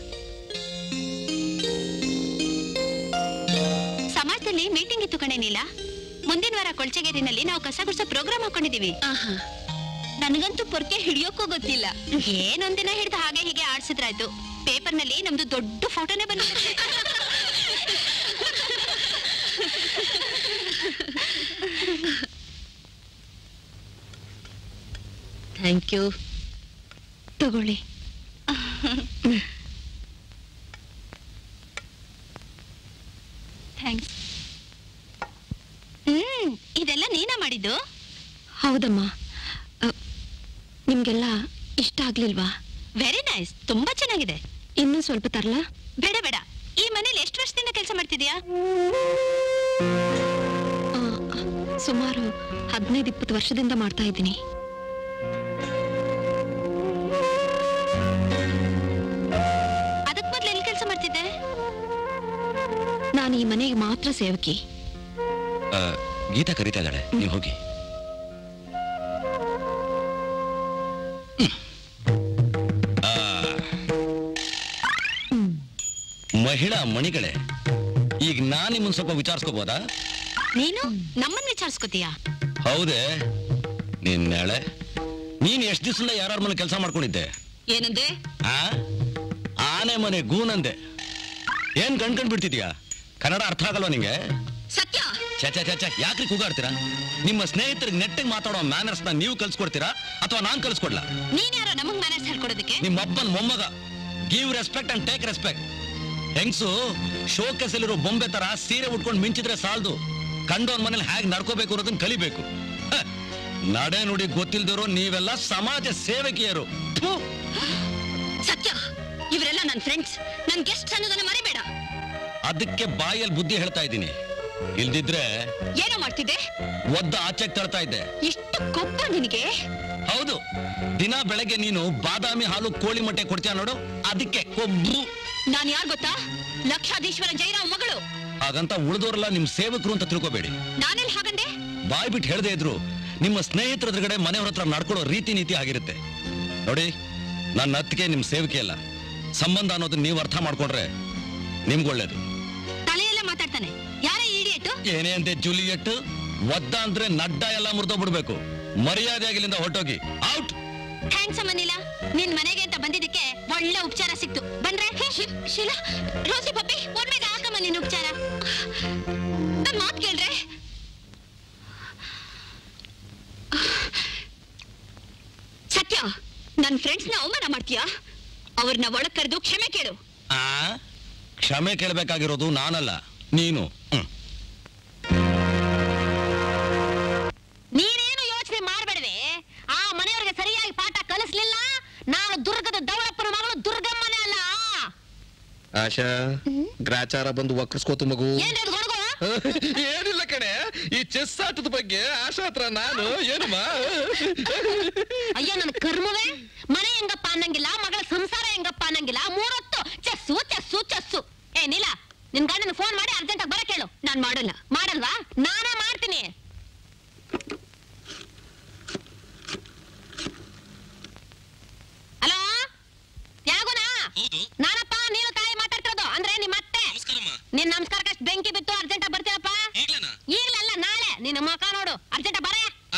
ಸಮಾಜದಲ್ಲಿ ಮೀಟಿಂಗ್ ಇತ್ತು ಕಣೆ ನೀಲ ಮುಂದಿನ ವಾರ ಕೊಳ್ಚೆಗೇರಿನಲ್ಲಿ ನಾವು ಕಸ ಗುಡ್ಸೋ ಪ್ರೋಗ್ರಾಮ್ ಹಾಕೊಂಡಿದೀವಿ ನನಗಂತೂ ಪೊರ್ಕೆ ಹಿಡಿಯೋಕ್ಕೂ ಗೊತ್ತಿಲ್ಲ ಏನೊಂದಿನ ಹಿಡ್ದು ಹಾಗೆ ಹೀಗೆ ಆಡ್ಸಿದ್ರಾಯ್ತು ಪೇಪರ್ನಲ್ಲಿ ನಮ್ದು ದೊಡ್ಡ ಫೋಟೋನೇ ಬಂದಿರುತ್ತೆ ಥ್ಯಾಂಕ್ ಯು ತಗೊಳ್ಳಿ ಥ್ಯಾಂಕ್ಸ್ ಹೌದಮ್ಮ ಅ, ನಿಮ್ಗೆಲ್ಲ ಇಷ್ಟ ಆಗ್ಲಿಲ್ವಾ ವೆರಿ ನೈಸ್ ತುಂಬಾ ಚೆನ್ನಾಗಿದೆ ಇನ್ನೂ ಸ್ವಲ್ಪ ತರ್ಲಾ ಬೇಡ ಬೇಡ ಈ ಮನೇಲಿ ಎಷ್ಟು ವರ್ಷದಿಂದ ಕೆಲಸ ಮಾಡ್ತಿದ್ಯಾ ಆ, ಸುಮಾರು ಹದಿನೈದು ಇಪ್ಪತ್ತು ವರ್ಷದಿಂದ ಮಾಡ್ತಾ ಇದ್ದೀನಿ ಅದಕ್ ಮೊದ್ಲು ಎಲ್ಲಿ ಕೆಲಸ ಮಾಡ್ತಿದ್ದೆ ನಾನು ಈ ಮನೆಗೆ ಮಾತ್ರ ಸೇವಕಿ ಆ, ಗೀತಾ ಕರೀತಾ ಇದ್ದಾಳೆ ನೀವು ಹೋಗಿ ಆ. ಮಹಿಳಾ ಮಣಿಗಳೇ ಈಗ ನಾನ್ ನಿಮ್ಮನ್ನ ಸ್ವಲ್ಪ ವಿಚಾರಿಸ್ಕೋಬೋದಾ ನೀನು ನಮ್ಮನ್ನ ವಿಚಾರಿಸ್ಕೋತೀಯಾ ಹೌದೇ ನೀನ್ ನಾಳೆ ನೀನ್ ಎಷ್ಟು ದಿವಸದಿಂದ ಯಾರ್ಯಾರ ಮನೆ ಕೆಲಸ ಮಾಡ್ಕೊಂಡಿದ್ದೆ ಏನಂದೆ ಆ ಆನೆ ಮನೆ ಗೂನಂದೆ ಏನ್ ಕಣ್ಕಂಡ್ ಬಿಡ್ತಿದ್ಯಾ ಕನ್ನಡ ಅರ್ಥ ಆಗಲ್ವಾ ನಿಂಗೆ ಸತ್ಯ ಛೆ ಛೆ ಛೆ ಛೆ ಯಾಕ್ರಿ ಕೂಗಾಡ್ತೀರಾ ನಿಮ್ಮ ಸ್ನೇಹಿತರಿಗೆ ನೆಟ್ಟಿಗೆ ಮಾತಾಡೋ ಮ್ಯಾನರ್ಸ್ ನ ನೀವು ಕಲ್ಸ್ಕೊಡ್ತೀರಾ ಅಥವಾ ನಾನ್ ಕಲ್ಸ್ಕೊಡ್ಲಾ ನೀನ್ ಯಾರೋ ನಮಗ್ ಮ್ಯಾನೇಜ್ ಹೇಳ್ಕೊಡೋದಕ್ಕೆ ನಿಮ್ಮ ಅಪ್ಪನ ಮೊಮ್ಮಗ give respect and take respect ಹೆಂಗ್ಸು ಶೋಕೆಸಲ್ಲಿರೋ ಬೊಂಬೆ ತರ ಸೀರೆ ಉಟ್ಕೊಂಡು ಮಿಂಚಿದ್ರೆ ಸಾಲದು ಕಂಡೋನ್ ಮನೇಲಿ ಹೇಗೆ ನಡ್ಕೋಬೇಕು ಅನ್ನೋದನ್ನ ಕಲಿಬೇಕು ಹ, ನಡೆ ನುಡಿ ಗೊತ್ತಿಲ್ದಿರೋ ನೀವೆಲ್ಲ ಸಮಾಜ ಸೇವಕಿಯರು ಥು. ಸತ್ಯ ಇವರೆಲ್ಲ ನನ್ನ ಫ್ರೆಂಡ್ಸ್ ನನ್ ಗೆಸ್ಟ್ ಅನ್ನೋದನ್ನ ಮರಿಬೇಡ ಅದಕ್ಕೆ ಬಾಯಲ್ಲಿ ಬುದ್ಧಿ ಹೇಳ್ತಾ ಇದ್ದೀನಿ ಇಲ್ದಿದ್ರೆ ಏನೋ ಮಾಡ್ತಿದ್ದೆ ಒದ್ದ ಆಚೆಗೆ ತಳ್ತಾ ಇದ್ದೆ ಇಷ್ಟು ಕೊಬ್ಬ ನಿನಗೆ ಹೌದು ದಿನ ಬೆಳಗ್ಗೆ ನೀನು ಬಾದಾಮಿ ಹಾಲು ಕೋಳಿ ಮೊಟ್ಟೆ ಕೊಡ್ತೀಯ ನೋಡು ಅದಕ್ಕೆ ಕೊಬ್ಬು ನಾನ್ ಯಾರ್ ಗೊತ್ತಾ ಲಕ್ಷಾಧೀಶ್ವರ ಜೈರಾವ್ ಮಗಳು ಹಾಗಂತ ಉಳಿದೋರೆಲ್ಲ ನಿಮ್ ಸೇವಕರು ಅಂತ ತಿಳ್ಕೊಬೇಡಿ ನಾನೆಲ್ಲಿ ಹಾಗಂದೆ ಬಾಯ್ ಬಿಟ್ಟು ಹೇಳದೇ ಇದ್ರು ನಿಮ್ಮ ಸ್ನೇಹಿತರ ಎದುರುಗಡೆ ಮನೆಯವ್ರ ಹತ್ರ ನಡ್ಕೊಳ್ಳೋ ರೀತಿ ನೀತಿ ಆಗಿರುತ್ತೆ ನೋಡಿ ನನ್ನ ಅತ್ತಿಗೆ ನಿಮ್ ಸೇವಕಿ ಅಲ್ಲ ಸಂಬಂಧ ಅನ್ನೋದನ್ನ ನೀವು ಅರ್ಥ ಮಾಡ್ಕೊಂಡ್ರೆ ನಿಮ್ಗೊಳ್ಳೇದು ತಲೆಯಲ್ಲೇ ಮಾತಾಡ್ತಾನೆ ಯಾರೇ ಇಡಿಯಟ್ಟು ಏನೇ ಅಂತೆ ಜೂಲಿಯಟ್ ಒದ್ದ ಅಂದ್ರೆ ನಡ್ಡ ಎಲ್ಲ ಮುರಿದೋಗ್ಬಿಡ್ಬೇಕು ಮರ್ಯಾದೆಯಾಗಿ ಇಲ್ಲಿಂದ ಹೊರಟೋಗಿ ಔಟ್ ಥ್ಯಾಂಕ್ಸ್ ಅಮ್ಮನಿಲ್ಲ ನಿನ್ ಮನೆಗೆ ಅಂತ ಬಂದಿದ್ದಕ್ಕೆ ಒಳ್ಳೆ ಉಪಚಾರ ಸಿಕ್ತು ಬಂದ್ರೆ ಹೇ, ಶಿ- ಶೀಲಾ ರೋಸಿ ಪಪ್ಪಿ ಒಮ್ಮೆಗೆ ಹಾಕಮ್ಮ ನಿನ್ ಉಪಚಾರ ನನ್ ಮಾತ್ ಕೇಳ್ರೆ ಸತ್ಯ ನನ್ ಫ್ರೆಂಡ್ಸ್ ನ ಅವಮಾನ ಮಾಡ್ತೀಯಾ ಅವ್ರನ್ನ ಒಳಗ್ ಕರೆದು ಕ್ಷಮೆ ಕೇಳು ಆ ಕ್ಷಮೆ ಕೇಳಬೇಕಾಗಿರೋದು ನಾನಲ್ಲ ನೀನು ಹ್ಮ್. ನೀನೇನು ಯೋಚನೆ ಮಾಡ್ಬೇಡವೆ ಆ ಮನೆಯವ್ರಿಗೆ ಸರಿಯಾಗಿ ಪಾಠ ಕಲಿಸ್ಲಿಲ್ಲ ನಾನು ದುರ್ಗದ ದೌಳಪ್ಪನ ಮಗಳು ದುರ್ಗಮ್ಮನೇ ಅಲ್ಲ ಆಶಾ ಗ್ರಾಚಾರ ಬಂದು ವಕ್ರಸ್ಕೋತು ಮಗು ಏನ್ರದು ಗೊಣಗು ಏನಿಲ್ಲ ಕಣೆ ಈ ಚೆಸ್ ಆಟದ ಬಗ್ಗೆ ಆಶಾ ಹತ್ರ ನಾನು ಏನಮ್ಮ ಅಯ್ಯೋ ನನ್ನ ಕರ್ಮವೇ ಮನೆ ಹೆಂಗಪ್ಪ ಅನ್ನಂಗಿಲ್ಲ ಮಗಳ ಸಂಸಾರ ಹೆಂಗಪ್ಪ ಅನ್ನಂಗಿಲ್ಲ ಮೂರೊತ್ತು ಚೆಸ್ಸು ಚೆಸ್ಸು ಚೆಸ್ಸು ಏ ನೀಲ ನಿನ್ ಗಂಡನ ಫೋನ್ ಮಾಡಿ ಅರ್ಜೆಂಟ್ ಆಗಿ ಬರಕ್ ಹೇಳು ನಾನ್ ಮಾಡಲ್ಲ ಮಾಡಲ್ವಾ ನಾನೇ ಮಾಡ್ತೀನಿ ಹಲೋ ಯಾಗುನಾ ನಾನಪ್ಪ ನೀನು ತಾಯಿ ಮಾತಾಡ್ತಿರೋದು ಅಂದ್ರೆ ನಿಮ್ಮ ಅತ್ತೆ ನಿನ್ ನಮಸ್ಕಾರಕ್ಕೆ ಬೆಂಕಿ ಬಿತ್ತು ಅರ್ಜೆಂಟ್ ಆಗಿ ಬರ್ತೀರಪ್ಪ ಈಗ್ಲಲ್ಲ ನಾಳೆ ನಿನ್ನ ಮುಖ ನೋಡು ಅರ್ಜೆಂಟ್ ಬರ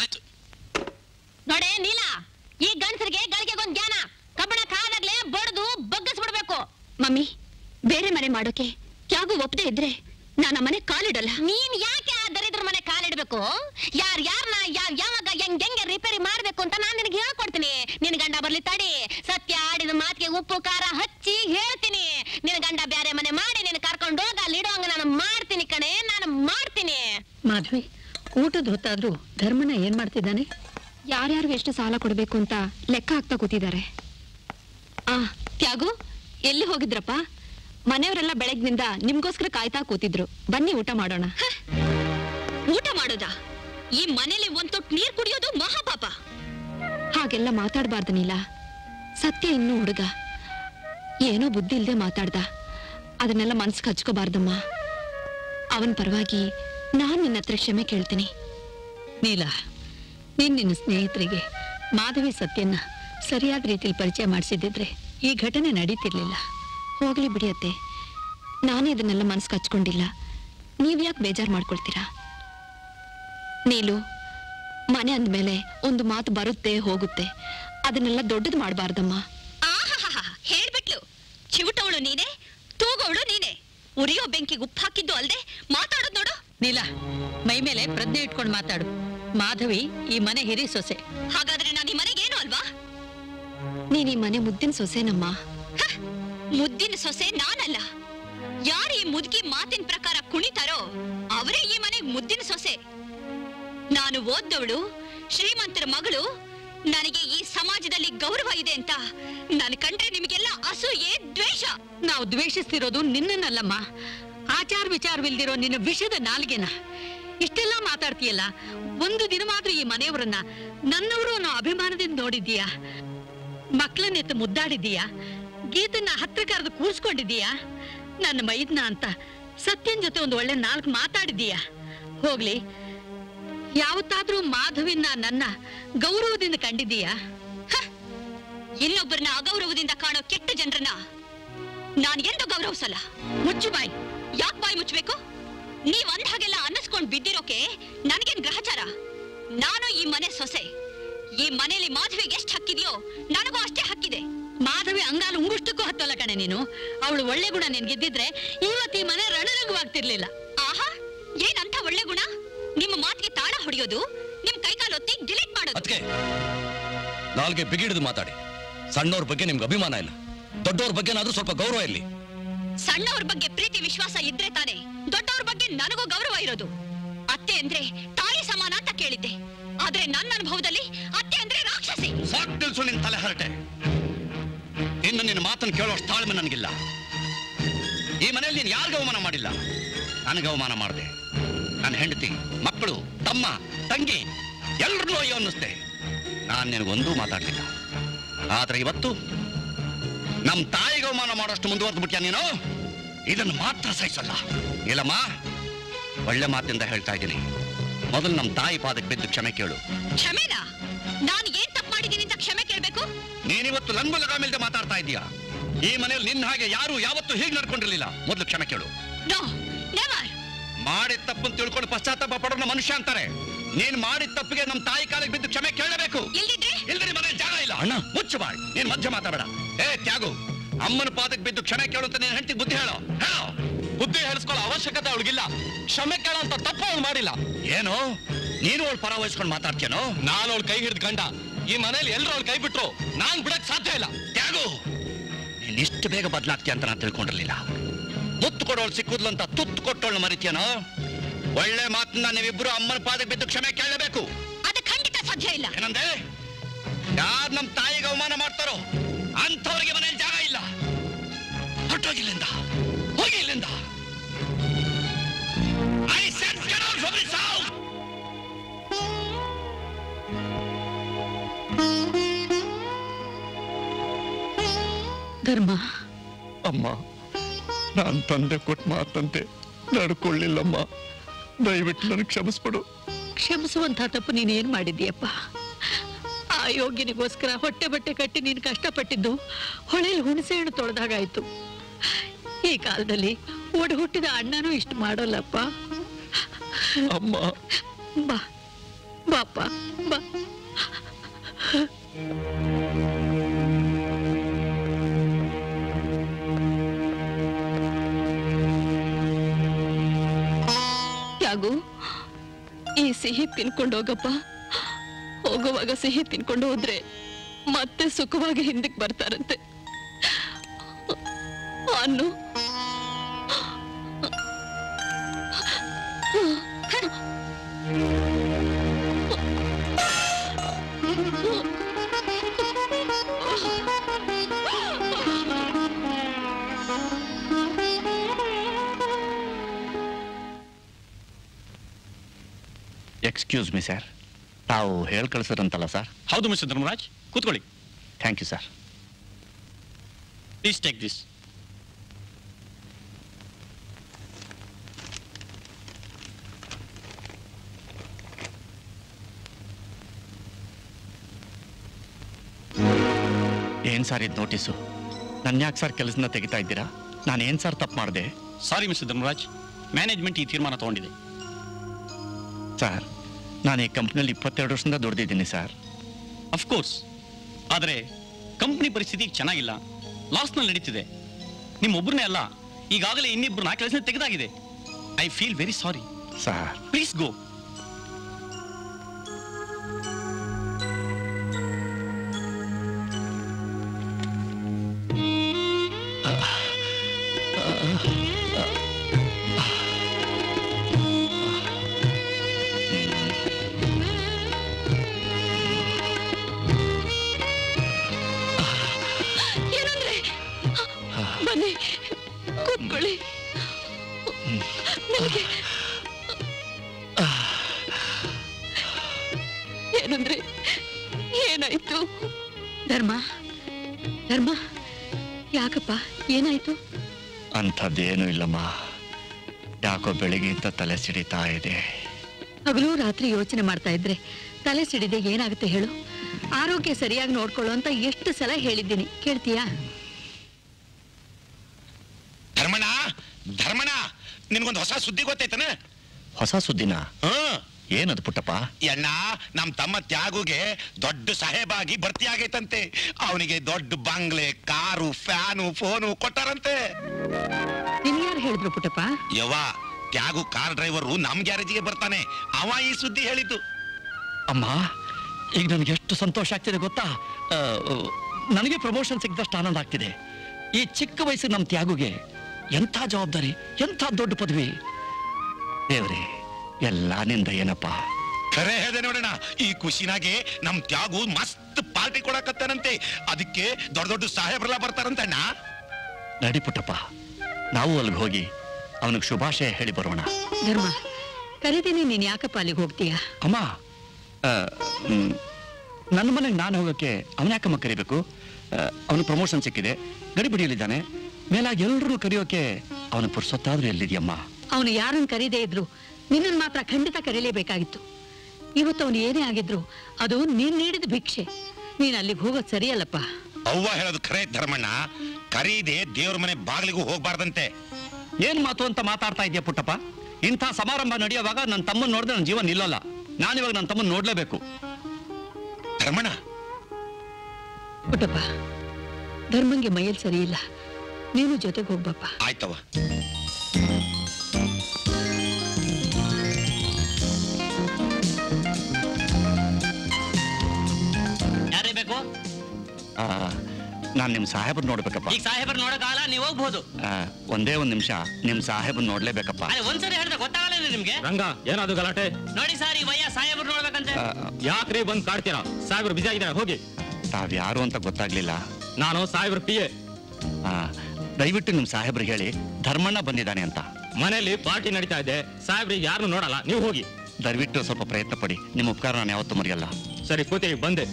ನೋಡೆ ನೀಲ ಈ ಗಂಡಸರಿಗೆ ಗಳಿಗೆಗೊಂದ್ ಜ್ಞಾನ ಕಬ್ಬಣ ಕಾದಾಗ್ಲೇ ಬಡ್ದು ಬಗ್ಗಿಸ್ಬಿಡ್ಬೇಕು ಮಮ್ಮಿ ಬೇರೆ ಮನೆ ಮಾಡೋಕೆ ಯಾಗೂ ಒಪ್ಪದೆ ಇದ್ರೆ ನಾನು ಆ ಮನೆ ಕಾಲಿಡಲ್ಲ ನೀನ್ ಯಾಕೆ ಆ ದರಿದ್ರ ಮನೆ ಕಾಲಿಡ್ಬೇಕು ಯಾರ್ ಯಾರನ್ನ ಯಾವ್ ಯಾವಾಗ ಹೆಂಗ್ ಹೆಂಗೆ ರಿಪೇರಿ ಮಾಡ್ಬೇಕು ಅಂತ ನಾನ್ ನಿನಗೆ ಹೇಳ್ಕೊಡ್ತೀನಿ ನಿನ್ ಗಂಡ ಬರ್ಲಿ ತಡಿ ಸತ್ಯ ಆಡಿದ ಮಾತಿಗೆ ಉಪ್ಪು ಖಾರ ಹಚ್ಚಿ ಹೇಳ್ತೀನಿ ನಿನ್ ಗಂಡ ಬ್ಯಾರೆ ಮನೆ ಮಾಡಿ ನಿನ್ ಕರ್ಕೊಂಡು ಹೋಗ ಅಲ್ಲಿ ಇಡೋಂಗ ನಾನು ಮಾಡ್ತೀನಿ ಕಣೆ ನಾನು ಮಾಡ್ತೀನಿ ಮಾಧವಿ ಊಟದ ಹೊತ್ತಾದ್ರೂ ಧರ್ಮನ ಏನ್ ಮಾಡ್ತಿದ್ದಾನೆ ಯಾರ್ಯಾರು ಎಷ್ಟು ಸಾಲ ಕೊಡಬೇಕು ಅಂತ ಲೆಕ್ಕ ಹಾಕ್ತಾ ಕೂತಿದ್ದಾರೆ ಆ ತ್ಯಾಗು ಎಲ್ಲಿ ಹೋಗಿದ್ರಪ್ಪ ಮನೆಯವರೆಲ್ಲ ಬೆಳಗ್ನಿಂದ ನಿಮ್ಗೋಸ್ಕರ ಕಾಯ್ತಾ ಕೂತಿದ್ರು ಬನ್ನಿ ಊಟ ಮಾಡೋಣ ಊಟ ಮಾಡೋದಾ ಈ ಮನೇಲಿ ಒಂದ್ ತೊಟ್ಟು ನೀರ್ ಕುಡಿಯೋದು ಮಹಾಪಾಪ ಹಾಗೆಲ್ಲ ಮಾತಾಡಬಾರ್ದು ನೀಲ ಸತ್ಯ ಇನ್ನೂ ಹುಡುಗ ಏನೋ ಬುದ್ಧಿ ಇಲ್ದೆ ಮಾತಾಡ್ದ ಅದನ್ನೆಲ್ಲ ಮನ್ಸಿಗೆ ಹಚ್ಕೋಬಾರ್ದಮ್ಮ ಅವನ ಪರವಾಗಿ ನಾನ್ ನಿನ್ನ ಹತ್ರ ಕ್ಷಮೆ ಕೇಳ್ತೀನಿ ನೀಲ ನೀನ್ ನಿನ್ನ ಸ್ನೇಹಿತರಿಗೆ ಮಾಧವಿ ಸತ್ಯನ್ನ ಸರಿಯಾದ ರೀತಿಲಿ ಪರಿಚಯ ಮಾಡಿಸಿದ್ರೆ ಈ ಘಟನೆ ನಡೀತಿರ್ಲಿಲ್ಲ ಹೋಗ್ಲಿ ಬಿಡಿಯತ್ತೆ ನಾನೇ ಇದನ್ನೆಲ್ಲ ಮನ್ಸಿಗೆ ಹಚ್ಕೊಂಡಿಲ್ಲ ನೀವ್ ಯಾಕೆ ಬೇಜಾರ್ ಮಾಡ್ಕೊಳ್ತೀರಾ ನೀಲು ಮನೆ ಅಂದ್ಮೇಲೆ ಒಂದು ಮಾತು ಬರುತ್ತೆ ಹೋಗುತ್ತೆ ಅದನ್ನೆಲ್ಲ ದೊಡ್ಡದು ಮಾಡಬಾರ್ದಮ್ಮ ಆಹಾಹಾ ಹೇಳ್ಬಿಟ್ಲು ಚಿವುಟವಳು ನೀನೆ ತೂಗೋಳು ನೀನೆ ಉರಿಯೋ ಬೆಂಕಿಗೆ ಉಪ್ಪು ಹಾಕಿದ್ದು ಅಲ್ದೆ ಮಾತಾಡೋದ್ ನೋಡು ನೀಲ ಮೈ ಮೇಲೆ ಪ್ರಜ್ಞೆ ಇಟ್ಕೊಂಡು ಮಾತಾಡು ಮಾಧವಿ ಈ ಮನೆ ಹಿರಿ ಸೊಸೆ ಹಾಗಾದ್ರೆ ನಾನು ಈ ಮನೆಗೇನು ಅಲ್ವಾ ನೀನ್ ಈ ಮನೆ ಮುದ್ದಿನ ಸೊಸೆನಮ್ಮ ಹ, ಮುದ್ದಿನ ಸೊಸೆ ನಾನಲ್ಲ ಯಾರು ಈ ಮುದುಕಿ ಮಾತಿನ ಪ್ರಕಾರ ಕುಣಿತಾರೋ ಅವರೇ ಈ ಮನೆಗ್ ಮುದ್ದಿನ ಸೊಸೆ ನಾನು ಓದ್ದವಳು ಶ್ರೀಮಂತರ ಮಗಳು ನನಗೆ ಈ ಸಮಾಜದಲ್ಲಿ ಗೌರವ ಇದೆ ಅಂತ ನಾನು ಕಂಡ್ರೆ ನಿಮಗೆಲ್ಲ ಅಸೂಯೆ ದ್ವೇಷ ನಾವು ದ್ವೇಷಿಸ್ತಿರೋದು ನಿನ್ನನ್ನಲ್ಲಮ್ಮ ಆಚಾರ ವಿಚಾರವಿಲ್ದಿರೋ ನಿನ್ನ ವಿಷದ ನಾಲ್ಗೆನ ಇಷ್ಟೆಲ್ಲ ಮಾತಾಡ್ತೀಯಲ್ಲ ಒಂದು ದಿನ ಮಾತ್ರ ಈ ಮನೆಯವರನ್ನ ನನ್ನವರು ಅನ್ನೋ ಅಭಿಮಾನದಿಂದ ನೋಡಿದ್ದೀಯಾ ಮಕ್ಕಳನ್ನೆತ್ತು ಮುದ್ದಾಡಿದ್ದೀಯಾ ಗೀತನ್ನ ಹತ್ರ ಕರೆದು ಕೂರ್ಸ್ಕೊಂಡಿದ್ದೀಯಾ ನನ್ನ ಮೈದ್ನ ಅಂತ ಸತ್ಯನ್ ಜೊತೆ ಒಂದು ಒಳ್ಳೆ ನಾಲ್ಕು ಮಾತಾಡಿದ್ದೀಯಾ ಹೋಗ್ಲಿ ಯಾವತ್ತಾದ್ರೂ ಮಾಧವಿನ ನನ್ನ ಗೌರವದಿಂದ ಕಂಡಿದ್ದೀಯಾ ಇನ್ನೊಬ್ಬರನ್ನ ಅಗೌರವದಿಂದ ಕಾಣೋ ಕೆಟ್ಟ ಜನರನ್ನ ನಾನು ಎಂದು ಗೌರವಿಸಲ್ಲ ಮುಚ್ಚು ಬಾಯ್ ಯಾಕೆ ಬಾಯಿ ಮುಚ್ಚಬೇಕು ನೀವ್ ಅಂದ ಹಾಗೆಲ್ಲ ಅನ್ನಿಸ್ಕೊಂಡ್ ಬಿದ್ದಿರೋಕೆ ನನಗೇನ್ ಗ್ರಹಚಾರ ನಾನು ಈ ಮನೆ ಸೊಸೆ ಈ ಮನೆಯಲ್ಲಿ ಮಾಧವಿಗೆ ಎಷ್ಟು ಹಕ್ಕಿದೆಯೋ ನನಗೂ ಅಷ್ಟೇ ಹಕ್ಕಿದೆ ಮಾಧವಿ ಅಂಗಾಲು ಉಂಗುಷ್ಟಕ್ಕೂ ಹತ್ತಲ್ಲ ಕಣೆ ನೀನು ಅವಳು ಒಳ್ಳೆ ಗುಣ ನಿನ್ಗಿದ್ದಿದ್ರೆ ಇವತ್ತು ಈ ಮನೆ ರಣರಂಗವಾಗ್ತಿರ್ಲಿಲ್ಲ ಆಹಾ ಏನಂತ ಒಳ್ಳೆ ಗುಣ ನಿಮ್ಮ ಮಾತಿಗೆ ತಾಳ ಹೊಡೆಯೋದು ನಿಮ್ ಕೈಕಾಲು ಒತ್ತಿ ಡಿಲೀಟ್ ಮಾಡೋದು ಅದಕ್ಕೆ ನಾಲ್ಗೆ ಬಿಗಿಡಿದು ಮಾತಾಡಿ ಸಣ್ಣವ್ರ ಬಗ್ಗೆ ನಿಮ್ಗೆ ಅಭಿಮಾನ ಇಲ್ಲ ದೊಡ್ಡವ್ರ ಬಗ್ಗೆನಾದ್ರೂ ಸ್ವಲ್ಪ ಗೌರವ ಇರಲಿ ಸಣ್ಣವ್ರ ಬಗ್ಗೆ ಪ್ರೀತಿ ವಿಶ್ವಾಸ ಇದ್ರೆ ತಾನೆ ದೊಡ್ಡವ್ರ ಬಗ್ಗೆ ನನಗೂ ಗೌರವ ಇರೋದು ಅತ್ತೆ ಅಂದ್ರೆ ತಾಯಿ ಸಮಾನ ಅಂತ ಕೇಳಿದ್ದೆ ಆದ್ರೆ ನನ್ನ ಅನುಭವದಲ್ಲಿ ಅತ್ತೆ ಅಂದ್ರೆ ರಾಕ್ಷಸಿ ಸಾಕ್ ನಿಲ್ಸು ನಿನ್ ತಲೆ ಹರಟೆ ಇನ್ನು ನಿನ್ನ ಮಾತನ್ನು ಕೇಳೋ ತಾಳ್ಮೆ ನನಗಿಲ್ಲ ಈ ಮನೆಯಲ್ಲಿ ನೀನು ಯಾರಿಗೂ ಅವಮಾನ ಮಾಡಿಲ್ಲ ನನಗೆ ಅವಮಾನ ಮಾಡಿದೆ ನನ್ನ ಹೆಂಡತಿ ಮಕ್ಕಳು ತಮ್ಮ ತಂಗಿ ಎಲ್ರನ್ನೂ ಅಯ್ಯೋ ಅನ್ನಿಸ್ದೆ ನಾನು ನಿನಗೊಂದೂ ಮಾತಾಡ್ಲಿಲ್ಲ ಆದ್ರೆ ಇವತ್ತು ನಮ್ಮ ತಾಯಿಗೆ ಅವಮಾನ ಮಾಡೋಷ್ಟು ಮುಂದುವರೆದು ಬಿಟ್ಯಾ ನೀನು ಇದನ್ನು ಮಾತ್ರ ಸಹಿಸಲ್ಲ ಇಲ್ಲಮ್ಮ ಒಳ್ಳೆ ಮಾತಿಂದ ಹೇಳ್ತಾ ಇದ್ದೀನಿ ಮೊದಲು ನಮ್ಮ ತಾಯಿ ಪಾದಕ್ಕೆ ಬಿದ್ದು ಕ್ಷಮೆ ಕೇಳು ಕ್ಷಮೆನಾ ನಾನು ಏನ್ ತಪ್ಪು ಮಾಡಿದ್ದೀನಿ ಅಂತ ಕ್ಷಮೆ ಕೇಳ್ಬೇಕು ನೀನಿವತ್ತು ಲಂಗು ಲಗಾಮಿಲ್ದೆ ಮಾತಾಡ್ತಾ ಇದೀಯಾ ಈ ಮನೆಯಲ್ಲಿ ನಿನ್ನ ಹಾಗೆ ಯಾರು ಯಾವತ್ತೂ ಹೀಗೆ ನಡ್ಕೊಂಡಿರ್ಲಿಲ್ಲ ಮೊದಲು ಕ್ಷಮೆ ಕೇಳು ನೋ ನೆವರ್ ಮಾಡಿದ ತಪ್ಪನ್ನು ತಿಳ್ಕೊಂಡು ಪಶ್ಚಾತ್ತಾಪ ಪಡೋನ ಮನುಷ್ಯ ಅಂತಾರೆ ನೀನ್ ಮಾಡಿದ ತಪ್ಪಿಗೆ ನಮ್ಮ ತಾಯಿ ಕಾಲಿಗೆ ಬಿದ್ದು ಕ್ಷಮೆ ಕೇಳಬೇಕು ಇಲ್ದಿದ್ರೆ ಇಲ್ದಿರಿ ಮನೆ ಜಾಗ ಇಲ್ಲ ಅಣ್ಣ ಮುಚ್ಚು ಬಾಯ್ ನೀನ್ ಮಧ್ಯ ಮಾತಾಡಬೇಡ ಏ ತ್ಯಾಗು ಅಮ್ಮನ ಪಾದಕ್ಕೆ ಬಿದ್ದು ಕ್ಷಮೆ ಕೇಳು ಅಂತ ನೀನ್ ಹೆಂಡತಿ ಬುದ್ಧಿ ಹೇಳೋ ಹೇಳೋ ಬುದ್ಧಿ ಹೇಳಿಸ್ಕೊಳ್ಳೋ ಅವಶ್ಯಕತೆ ಅವಳಿಗಿಲ್ಲ ಕ್ಷಮೆ ಕೇಳೋಂತ ತಪ್ಪು ಅವಳು ಮಾಡಿಲ್ಲ ಏನು ನೀನು ಅವಳು ಪರ ವಹಿಸ್ಕೊಂಡು ಮಾತಾಡ್ತೀಯನೋ ನಾನು ಅವಳು ಕೈ ಹಿಡಿದು ಗಂಡ ಈ ಮನೇಲಿ ಎಲ್ರು ಅವಳು ಕೈ ಬಿಟ್ರು ನಾನ್ ಬಿಡಕ್ ಸಾಧ್ಯ ಇಲ್ಲ ತ್ಯಾಗು ನೀನ್ ಇಷ್ಟು ಬೇಗ ಬದಲಾಗ್ತೀಯ ಅಂತ ನಾನು ತಿಳ್ಕೊಂಡಿರ್ಲಿಲ್ಲ ಮುತ್ತು ಕೊಡೋಳು ಸಿಕ್ಕುದ್ಲು ಅಂತ ತುತ್ತು ಕೊಟ್ಟೋಳು ಮರಿತೀಯನೋ ಒಳ್ಳೆ ಮಾತನ್ನ ನೀವಿಬ್ರು ಅಮ್ಮನ ಪಾದಕ್ಕೆ ಬಿದ್ದು ಕ್ಷಮೆ ಕೇಳಬೇಕು ಅದು ಖಂಡಿತ ಸಾಧ್ಯ ಇಲ್ಲ ಏನಂದೆ ಯಾರು ನಮ್ಮ ತಾಯಿಗೆ ಅವಮಾನ ಮಾಡ್ತಾರೋ ಅಂಥವ್ರಿಗೆ ಮನೇಲಿ ಜಾಗ ಇಲ್ಲ ಹೊರಟೋಗಿ ಇಲ್ಲಿಂದ ಹೋಗಿ ಇಲ್ಲಿಂದ I said get out from this house! ಧರ್ಮ ಅಮ್ಮ ನಾನ್ ತಂದೆ ಕೊಟ್ಟ ಮಾತಂತೆ ನಡ್ಕೊಳ್ಳಿಲ್ಲಮ್ಮ ದಯವಿಟ್ಟು ನನಗೆ ಕ್ಷಮಿಸ್ಬಿಡು ಕ್ಷಮಿಸುವಂತ ತಪ್ಪು ನೀನ್ ಏನ್ ಮಾಡಿದ್ಯಪ್ಪ ಆ ಯೋಗ್ಯನಿಗೋಸ್ಕರ ಹೊಟ್ಟೆ ಬಟ್ಟೆ ಕಟ್ಟಿ ನೀನು ಕಷ್ಟಪಟ್ಟಿದ್ದು ಹೊಳೆಯಲ್ಲಿ ಹುಣಸೆ ಹಣ್ಣು ತೊಳೆದಾಗಾಯ್ತು ಈ ಕಾಲದಲ್ಲಿ ಒಡ ಹುಟ್ಟಿದ ಅಣ್ಣನೂ ಇಷ್ಟು ಮಾಡೋಲ್ಲಪ್ಪ ಅಮ್ಮ ಬಾ ಬಾಪ್ಪ ಬಾ ಯಾಗು ಈ ಸಿಹಿ ತಿನ್ಕೊಂಡು ಹೋಗಪ್ಪ ಹೋಗುವಾಗ ಸಿಹಿ ತಿನ್ಕೊಂಡು ಹೋದ್ರೆ ಮತ್ತೆ ಸುಖವಾಗಿ ಹಿಂದಕ್ಕೆ ಬರ್ತಾರಂತೆ ಅನ್ನು ಎಕ್ಸ್ಕ್ಯೂಸ್ ಮಿ ಸರ್ ತಾವು ಹೇಳ್ ಕಳ್ಸಿರಂತಲ್ಲ ಸರ್ ಹೌದು ಮಿಸ್ಟರ್ ಧರ್ಮರಾಜ್ ಕೂತ್ಕೊಳ್ಳಿ thank you sir please take this ಏನ್ ಸರ್ ಇದು ನೋಟಿಸು ನನ್ನ ಯಾಕೆ ಸರ್ ಕೆಲಸದಿಂದ ತೆಗಿತಾ ಇದ್ದೀರಾ ನಾನು ಏನ್ ಸರ್ ತಪ್ಪು ಮಾಡಿದೆ ಸಾರಿ ಮಿಸ್ಟರ್ ಧರ್ಮರಾಜ್ ಮ್ಯಾನೇಜ್ಮೆಂಟ್ ಈ ತೀರ್ಮಾನ ತಗೊಂಡಿದೆ ಸರ್ ನಾನು ಈ ಕಂಪ್ನಿಯಲ್ಲಿ ಇಪ್ಪತ್ತೆರಡು ವರ್ಷದಿಂದ ದುಡ್ದಿದ್ದೀನಿ ಸರ್ ಅಫ್ಕೋರ್ಸ್ ಆದರೆ ಕಂಪ್ನಿ ಪರಿಸ್ಥಿತಿ ಚೆನ್ನಾಗಿಲ್ಲ ಲಾಸ್ನಲ್ಲಿ ನಡೀತಿದೆ ನಿಮ್ಮೊಬ್ಬರನ್ನೇ ಅಲ್ಲ ಈಗಾಗಲೇ ಇನ್ನಿಬ್ರು ನಾ ಕೆಲಸ ತೆಗೆದಾಗಿದೆ I feel very sorry sir please go ಏನಾಯ್ತು ಧರ್ಮ ಧರ್ಮ ಯಾಕಪ್ಪ ಏನಾಯ್ತು ಅಂಥದ್ದೇನೂ ಇಲ್ಲಮ್ಮ ಯಾಕೋ ಬೆಳಿಗ್ಗೆಯಿಂದ ತಲೆ ಸಿಡಿತಾ ಇದೆ ಹಗಲು ರಾತ್ರಿ ಯೋಚನೆ ಮಾಡ್ತಾ ಇದ್ರೆ ತಲೆ ಸಿಡಿದೆ ಏನಾಗುತ್ತೆ ಹೇಳು ಆರೋಗ್ಯ ಸರಿಯಾಗಿ ನೋಡ್ಕೊಳ್ಳು ಅಂತ ಎಷ್ಟು ಸಲ ಹೇಳಿದ್ದೀನಿ ಕೇಳ್ತೀಯಾ ಧರ್ಮಣ ಧರ್ಮಣ ನಿನ್ಗೊಂದು ಹೊಸ ಸುದ್ದಿ ಗೊತ್ತೈತನ ಹೊಸ ಸುದ್ದಿನ ಏನದು ಪುಟ್ಟಪ್ಪ ಎಣ್ಣ ನಮ್ ತಮ್ಮ ತ್ಯಾಗುಗೆ ದೊಡ್ಡ ಸಾಹೇಬಾಗಿ ಭರ್ತಿ ಆಗೈತಂತೆ ಅವನಿಗೆ ದೊಡ್ಡ ಬಂಗ್ಲೆ ಕಾರು ಫ್ಯಾನು ಫೋನು ಕೊಟ್ಟಾರಂತೆ ನಿನ್ಯಾರು ಹೇಳಿದ್ರು ಪುಟ್ಟಪ್ಪ ಯವ್ವ ತ್ಯಾಗು ಕಾರ್ ಡ್ರೈವರು ನಮ್ ಗ್ಯಾರೇಜಿಗೆ ಬರ್ತಾನೆ ಅವ ಈ ಸುದ್ದಿ ಹೇಳಿದ್ದು ಅಮ್ಮ ಈಗ ನನಗೆ ಎಷ್ಟು ಸಂತೋಷ ಆಗ್ತಿದೆ ಗೊತ್ತಾ ಆ, ನನಗೆ ಪ್ರಮೋಷನ್ ಸಿಕ್ಕಿದಷ್ಟು ಆನಂದ ಆಗ್ತಿದೆ ಈ ಚಿಕ್ಕ ವಯಸ್ಸು ನಮ್ಮ ತ್ಯಾಗುಗೆ ಎಂಥ ಜವಾಬ್ದಾರಿ ಎಂಥ ದೊಡ್ಡ ಪದವಿ ದೇವ್ರೆ ಎಲ್ಲ ನಿಂದ ಏನಪ್ಪ ಖರೆ ಹೇಳಿದೆ ನೋಡೋಣ ಈ ಖುಷಿನಾಗೆ ನಮ್ ತ್ಯಾಗು ಮಸ್ತ್ ಪಾರ್ಟಿ ಕೊಡಕತ್ತಾನಂತೆ ಅದಕ್ಕೆ ದೊಡ್ಡ ದೊಡ್ಡ ಸಾಹೇಬ್ರೆಲ್ಲ ಬರ್ತಾರಂತಣ್ಣ ನಡಿ ಪುಟ್ಟಪ್ಪ ನಾವು ಅಲ್ಲಿಗೆ ಹೋಗಿ ಅವನಿಗೆ ಶುಭಾಶಯ ಹೇಳಿ ಬರೋಣ ಧರ್ಮ ಕರೀತೀನಿ ನೀನ್ ಯಾಕಪ್ಪ ಅಲ್ಲಿಗೆ ಹೋಗ್ತೀಯಾ ಅಮ್ಮ ಆ, ಮ್, ನನ್ನ ಮನೆಗೆ ನಾನು ಹೋಗೋಕ್ಕೆ ಅವನ್ಯಾಕಮ್ಮ ಕರಿಬೇಕು ಅವನು ಪ್ರಮೋಷನ್ ಸಿಕ್ಕಿದೆ ಗಡಿಬಿಡಿಯಲ್ಲಿದ್ದಾನೆ ಮೇಲಾಗಿ ಎಲ್ಲರೂ ಕರೆಯೋಕೆ ಅವನ ಪುರ್ಸೊತ್ತಾದ್ರೂ ಎಲ್ಲಿದೆಯಮ್ಮ ಅವನು ಯಾರನ್ನ ಕರೀದೇ ಇದ್ರು ನಿನ್ನನ್ ಮಾತ್ರ ಖಂಡಿತ ಕರೀಲೇಬೇಕಾಗಿತ್ತು ಇವತ್ತು ಅವನು ಏನೇ ಆಗಿದ್ರು ಅದು ನೀನ್ ನೀಡಿದ ಭಿಕ್ಷೆ ನೀನ್ ಅಲ್ಲಿಗೆ ಹೋಗೋದು ಸರಿಯಲ್ಲಪ್ಪ ಅವ್ವ ಹೇಳೋದು ಖರೆ ಧರ್ಮಣ್ಣ ಕರೀದೆ ದೇವ್ರ ಮನೆ ಬಾಗಿಲಿಗೂ ಹೋಗ್ಬಾರ್ದಂತೆ ಏನ್ ಮಾತು ಅಂತ ಮಾತಾಡ್ತಾ ಇದೆಯಾ ಪುಟ್ಟಪ್ಪ ಇಂಥ ಸಮಾರಂಭ ನಡೆಯುವಾಗ ನನ್ನ ತಮ್ಮನ್ ನೋಡಿದ್ರೆ ನನ್ನ ಜೀವ ನಿಲ್ಲಲ್ಲ ನಾನಿವಾಗ ನನ್ನ ತಮ್ಮನ್ ನೋಡ್ಲೇಬೇಕು ಧರ್ಮಣ್ಣ ಪುಟ್ಟಪ್ಪ ಧರ್ಮಂಗೆ ಮೈಯಲ್ಲಿ ಸರಿ ಇಲ್ಲ ನೀನು ಜೊತೆಗೆ ಹೋಗ್ಬಪ್ಪ ಆಯ್ತವ ಯಾರೇ ಬೇಕು ನಾನು ನಿಮ್ಮ ಸಾಹೇಬ್ರು ನೋಡ್ಬೇಕಪ್ಪ ಈಗ ಸಾಹೇಬರ್ ನೋಡಕ್ಕಾಗಲ್ಲ ನೀವು ಹೋಗ್ಬೋದು ಆ, ಒಂದೇ ಒಂದ್ ನಿಮಿಷ ನಿಮ್ ಸಾಹೇಬ್ರು ನೋಡ್ಲೇಬೇಕಪ್ಪ ಅದೇ ಒಂದ್ಸರಿ ಹೇಳಿದ್ರೆ ಗೊತ್ತಾಗಲ್ಲ ನಿಮ್ಗೆ ರಂಗ ಏನಾದ್ರು ಗಲಾಟೆ ನೋಡಿ ಸರ್ ಈ ವಯ್ಯ ಸಾಹೇಬರ್ ನೋಡ್ಬೇಕಂತೆ ಯಾಕ್ರಿ ಬಂದ್ ಕಾಡ್ತೀರಾ ಸಾಹೇಬ್ರು ಬಿಸಿ ಆಗಿದ್ದಾರೆ ಹೋಗಿ ತಾವ್ಯಾರು ಅಂತ ಗೊತ್ತಾಗ್ಲಿಲ್ಲ ನಾನು ಸಾಹೇಬ್ರ ಪಿ ಎ ಆ, ದಯವಿಟ್ಟು ನಿಮ್ ಸಾಹೇಬ್ರಿಗೆ ಹೇಳಿ ಧರ್ಮಣ್ಣ ಬಂದಿದ್ದಾನೆ ಅಂತ ಮನೆಯಲ್ಲಿ ಪಾರ್ಟಿ ನಡೀತಾ ಇದೆ ಸಾಹೇಬ್ರಿಗೆ ಯಾರನ್ನು ನೋಡಲ್ಲ ನೀವು ಹೋಗಿ ದಯವಿಟ್ಟು ಸ್ವಲ್ಪ ಪ್ರಯತ್ನ ಪಡಿ ನಿಮ್ಮ ಉಪಕಾರ ನಾನು ಯಾವತ್ತೂ ಮರೆಯಲ್ಲ ಸರಿ ಕೂತೀವಿ ಬಂದೆ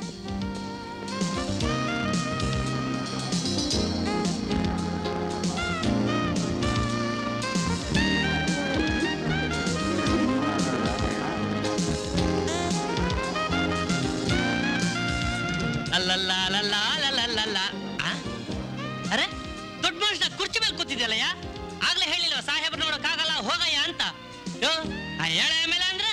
ಅಲ್ಲಲ್ಲ ಅಲ್ಲಲ್ಲ ಅಲ್ಲಲ್ಲ ಆ? ಅರೆ ದೊಡ್ಡ ಮನುಷ್ಯ ಕುರ್ಚಿ ಮೇಲೆ ಕೂತಿದ್ಯಲ್ಲಯ್ಯ ಆಗ್ಲೇ ಹೇಳಿಲ್ವ ಸಾಹೇಬ್ರು ನೋಡಕ್ಕಾಗಲ್ಲ ಹೋಗಯ್ಯ ಅಂತ ಯೋ ಆ ಹೇಳ ಮೇಲೆ ಅಂದ್ರೆ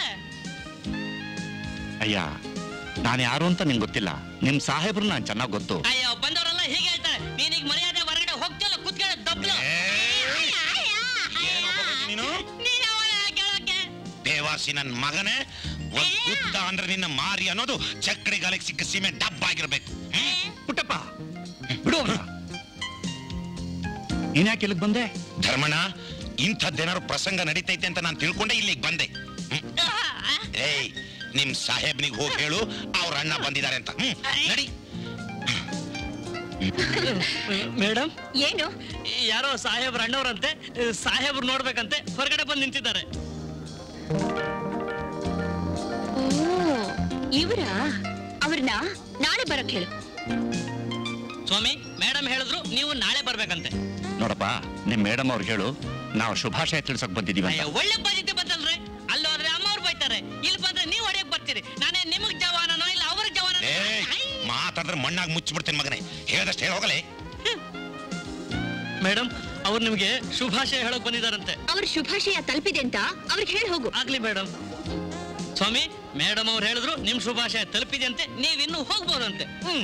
ಅಯ್ಯ ನಾನು ಯಾರು ಅಂತ ನಿಂಗೆ ಗೊತ್ತಿಲ್ಲ ನಿಮ್ ಸಾಹೇಬ್ರು ನಾನು ಚೆನ್ನಾಗಿ ಗೊತ್ತು ಅಯ್ಯೋ ಬಂದವರೆಲ್ಲ ಹೀಗೆ ಹೇಳ್ತಾರೆ ನೀನೀಗ ಮರ್ಯಾದೆ ಹೊರಗಡೆ ಹೋಗ್ತಿಲ್ಲ ಕುತ್ಕೊಳ್ಳೋ ದಬ್ಲು ನೀನು ದೇವಾಸಿ ನನ್ ಮಗನೇ ಒಂದ್ ಗುದ್ದ ಅಂದ್ರೆ ನಿನ್ನ ಮಾರಿ ಅನ್ನೋದು ಚಕ್ಕಡಿ ಗಾಲಿಗೆ ಸಿಕ್ಕ ಸೀಮೆ ಡಬ್ಬ ಆಗಿರ್ಬೇಕು ಪುಟ್ಟಪ್ಪ ಬಿಡು ನೀನ್ ಯಾಕೆ ಇಲ್ಲಿಗೆ ಬಂದೆ ಧರ್ಮಣ್ಣ ಇಂಥದ್ದೇನಾದ್ರು ಪ್ರಸಂಗ ನಡೀತೈತೆ ಅಂತ ನಾನು ತಿಳ್ಕೊಂಡೆ ಇಲ್ಲಿಗೆ ಬಂದೆ ಹ್ಮ್. ಏಯ್ ನಿಮ್ ಸಾಹೇಬ್ನಿಗೆ ಹೋಗಿ ಹೇಳು ಅವ್ರ ಅಣ್ಣ ಬಂದಿದ್ದಾರೆ ಅಂತ ಹ್ಮ್ ನಡಿ ಮೇಡಮ್ ಏನು ಯಾರೋ ಸಾಹೇಬ್ರ ಅಣ್ಣವ್ರಂತೆ ಸಾಹೇಬ್ರು ನೋಡ್ಬೇಕಂತೆ ಹೊರಗಡೆ ಬಂದು ನಿಂತಿದ್ದಾರೆ ಓ ಇವರ ಅವ್ರನ್ನ ನಾಳೆ ಬರಕ್ ಹೇಳು ಸ್ವಾಮಿ ಮೇಡಮ್ ಹೇಳಿದ್ರು ನೀವು ನಾಳೆ ಬರ್ಬೇಕಂತೆ ನೋಡಪ್ಪ ನಿಮ್ ಮೇಡಮ್ ಅವ್ರಿಗೆ ಹೇಳು ನಾವು ಶುಭಾಶಯ ತಿಳ್ಸಕ್ ಬಂದಿದೀವಿ ಅಯ್ಯೋ, ಅಂತ ಒಳ್ಳೆ ಪದ್ಧತಿ ಬದಲ್ರಿ ಅಲ್ಲಿ ಹೋದ್ರೆ ಅಮ್ಮ ಅವ್ರು ಬೈತಾರೆ ಇಲ್ಲಿ ಬಂದ್ರೆ ನೀವು ಹೊಡೆಯಕ್ ಬರ್ತೀರಿ ನಾನೇ ನಿಮಗ್ ಜವಾನನೋ ಇಲ್ಲ ಅವ್ರಿಗೆ ಜವಾನ ಏಯ್ ಮಾತಾಡಿದ್ರೆ ಮಣ್ಣಾಗಿ ಮುಚ್ಚಿಬಿಡ್ತೇನೆ ಮಗನೇ ಹೇಳ್ದಷ್ಟು ಹೇಳಿ ಹೋಗಲೇ ಮೇಡಮ್ ಅವ್ರು ನಿಮ್ಗೆ ಶುಭಾಶಯ ಹೇಳಕ್ ಬಂದಿದಾರಂತೆ ಅವ್ರ ಶುಭಾಶಯ ತಲುಪಿದೆ ಅಂತ ಅವ್ರಿಗೆ ಹೇಳಿ ಹೋಗು ಆಗ್ಲಿ ಮೇಡಮ್ ಸ್ವಾಮಿ ಮೇಡಮ್ ಅವ್ರು ಹೇಳಿದ್ರು ನಿಮ್ ಶುಭಾಶಯ ತಲುಪಿದೆ ಅಂತೆ ನೀವಿನ್ನೂ ಹೋಗ್ಬೋದಂತೆ ಹ್ಮ್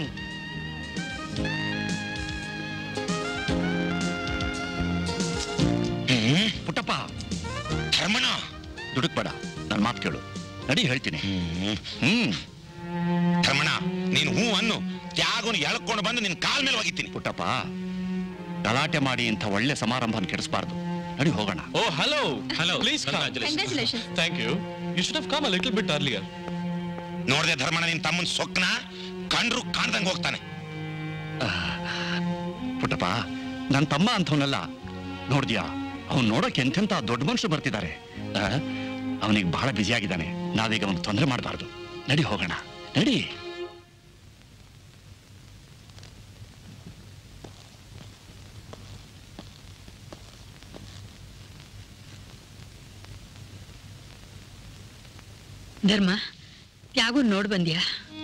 ಪುಟ್ಟಪ್ಪ ಧರ್ಮಣ್ಣ ದುಡುಕ್ಬೇಡ ನನ್ನ ಮಾತು ಕೇಳು ನಡಿ ಹೇಳ್ತೀನಿ ಹ್ಮ್ ಧರ್ಮಣ್ಣ ನೀನು ಹೂ ಅನ್ನು ತ್ಯಾಗನು ಎಳ್ಕೊಂಡು ಬಂದು ನಿನ್ ಕಾಲ್ ಮೇಲೆ ಒಗಿತೀನಿ ಪುಟ್ಟಪ್ಪ ಗಲಾಟೆ ಮಾಡಿ ಇಂಥ ಒಳ್ಳೆ ಸಮಾರಂಭನ ಕೆಡಿಸ್ಬಾರ್ದು ನಡಿ ಹೋಗೋಣ oh hello hello please Congratulations. Thank you you should have come a little bit earlier ನೋಡ್ದೆ ಧರ್ಮಣ್ಣ ನಿನ್ ತಮ್ಮನ್ ಸೊಕ್ನ ಕಂಡ್ರು ಕಾಣ್ದಂಗ್ ಹೋಗ್ತಾನೆ ಪುಟ್ಟಪ್ಪ ನನ್ನ ತಮ್ಮ ಅಂಥವನಲ್ಲ ನೋಡ್ದ್ಯಾ ಅವ್ನು ನೋಡೋಕೆ ಎಂತೆಂಥ ದೊಡ್ಡ ಮನುಷ್ಯರು ಬರ್ತಿದ್ದಾರೆ ಅವನಿಗೆ ಬಹಳ ಬ್ಯುಸಿ ಆಗಿದ್ದಾನೆ ನಾವೀಗ ಅವನಿಗೆ ತೊಂದರೆ ಮಾಡಬಾರ್ದು ನಡಿ ಹೋಗೋಣ ನಡಿ ಧರ್ಮ ಯಾಗೂ ನೋಡ್ ಬಂದ್ಯಾ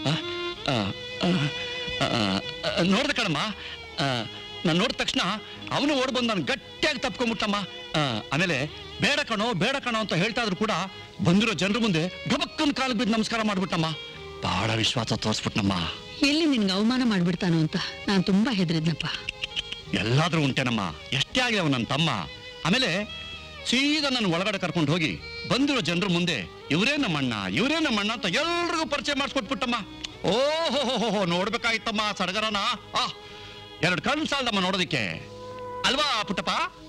ನೋಡ್ದೆ ಕಣಮ್ಮ ನಾನು ನೋಡಿದ ತಕ್ಷಣ ಅವನು ಓಡ್ ಬಂದು ನಾನು ಗಟ್ಟಿಯಾಗಿ ತಪ್ಕೊಂಬಿಟ್ಟಮ್ಮ ಆ, ಆಮೇಲೆ ಬೇಡ ಕಣೋ ಬೇಡ ಕಣೋ ಅಂತ ಹೇಳ್ತಾ ಇದ್ರು ಕೂಡ ಬಂದಿರೋ ಜನರ ಮುಂದೆ ಗಬಕ್ಕನ್ ಕಾಲಿಗೆ ಬಿದ್ದು ನಮಸ್ಕಾರ ಮಾಡ್ಬಿಟ್ಟಮ್ಮ ಬಹಳ ವಿಶ್ವಾಸ ತೋರಿಸ್ಬಿಟ್ನಮ್ಮ ಎಲ್ಲಿ ನಿನ್ಗೆ ಅವಮಾನ ಮಾಡ್ಬಿಡ್ತಾನೋ ಅಂತ ನಾನು ತುಂಬಾ ಹೆದರಿದ್ನಪ್ಪ ಎಲ್ಲಾದ್ರೂ ಉಂಟೇನಮ್ಮ ಎಷ್ಟೇ ಆಗಲಿ ಅವನ ನನ್ನ ತಮ್ಮ ಆಮೇಲೆ ಸೀದಾ ನನ್ನ ಒಳಗಡೆ ಕರ್ಕೊಂಡು ಹೋಗಿ ಬಂದಿರೋ ಜನರ ಮುಂದೆ ಇವರೇ ನಮ್ಮಣ್ಣ ಇವರೇ ನಮ್ಮಣ್ಣ ಅಂತ ಎಲ್ರಿಗೂ ಪರಿಚಯ ಮಾಡಿಸ್ಕೊಟ್ಬಿಟ್ಟಮ್ಮ ಓಹೋ ನೋಡ್ಬೇಕಾಗಿತ್ತಮ್ಮ ಸಡಗರನ ಆ ಎರಡು ಕಣ್ಣು ಸಾಲದಮ್ಮ ನೋಡೋದಿಕ್ಕೆ ಅಲ್ವಾ ಪುಟ್ಟಪ್ಪ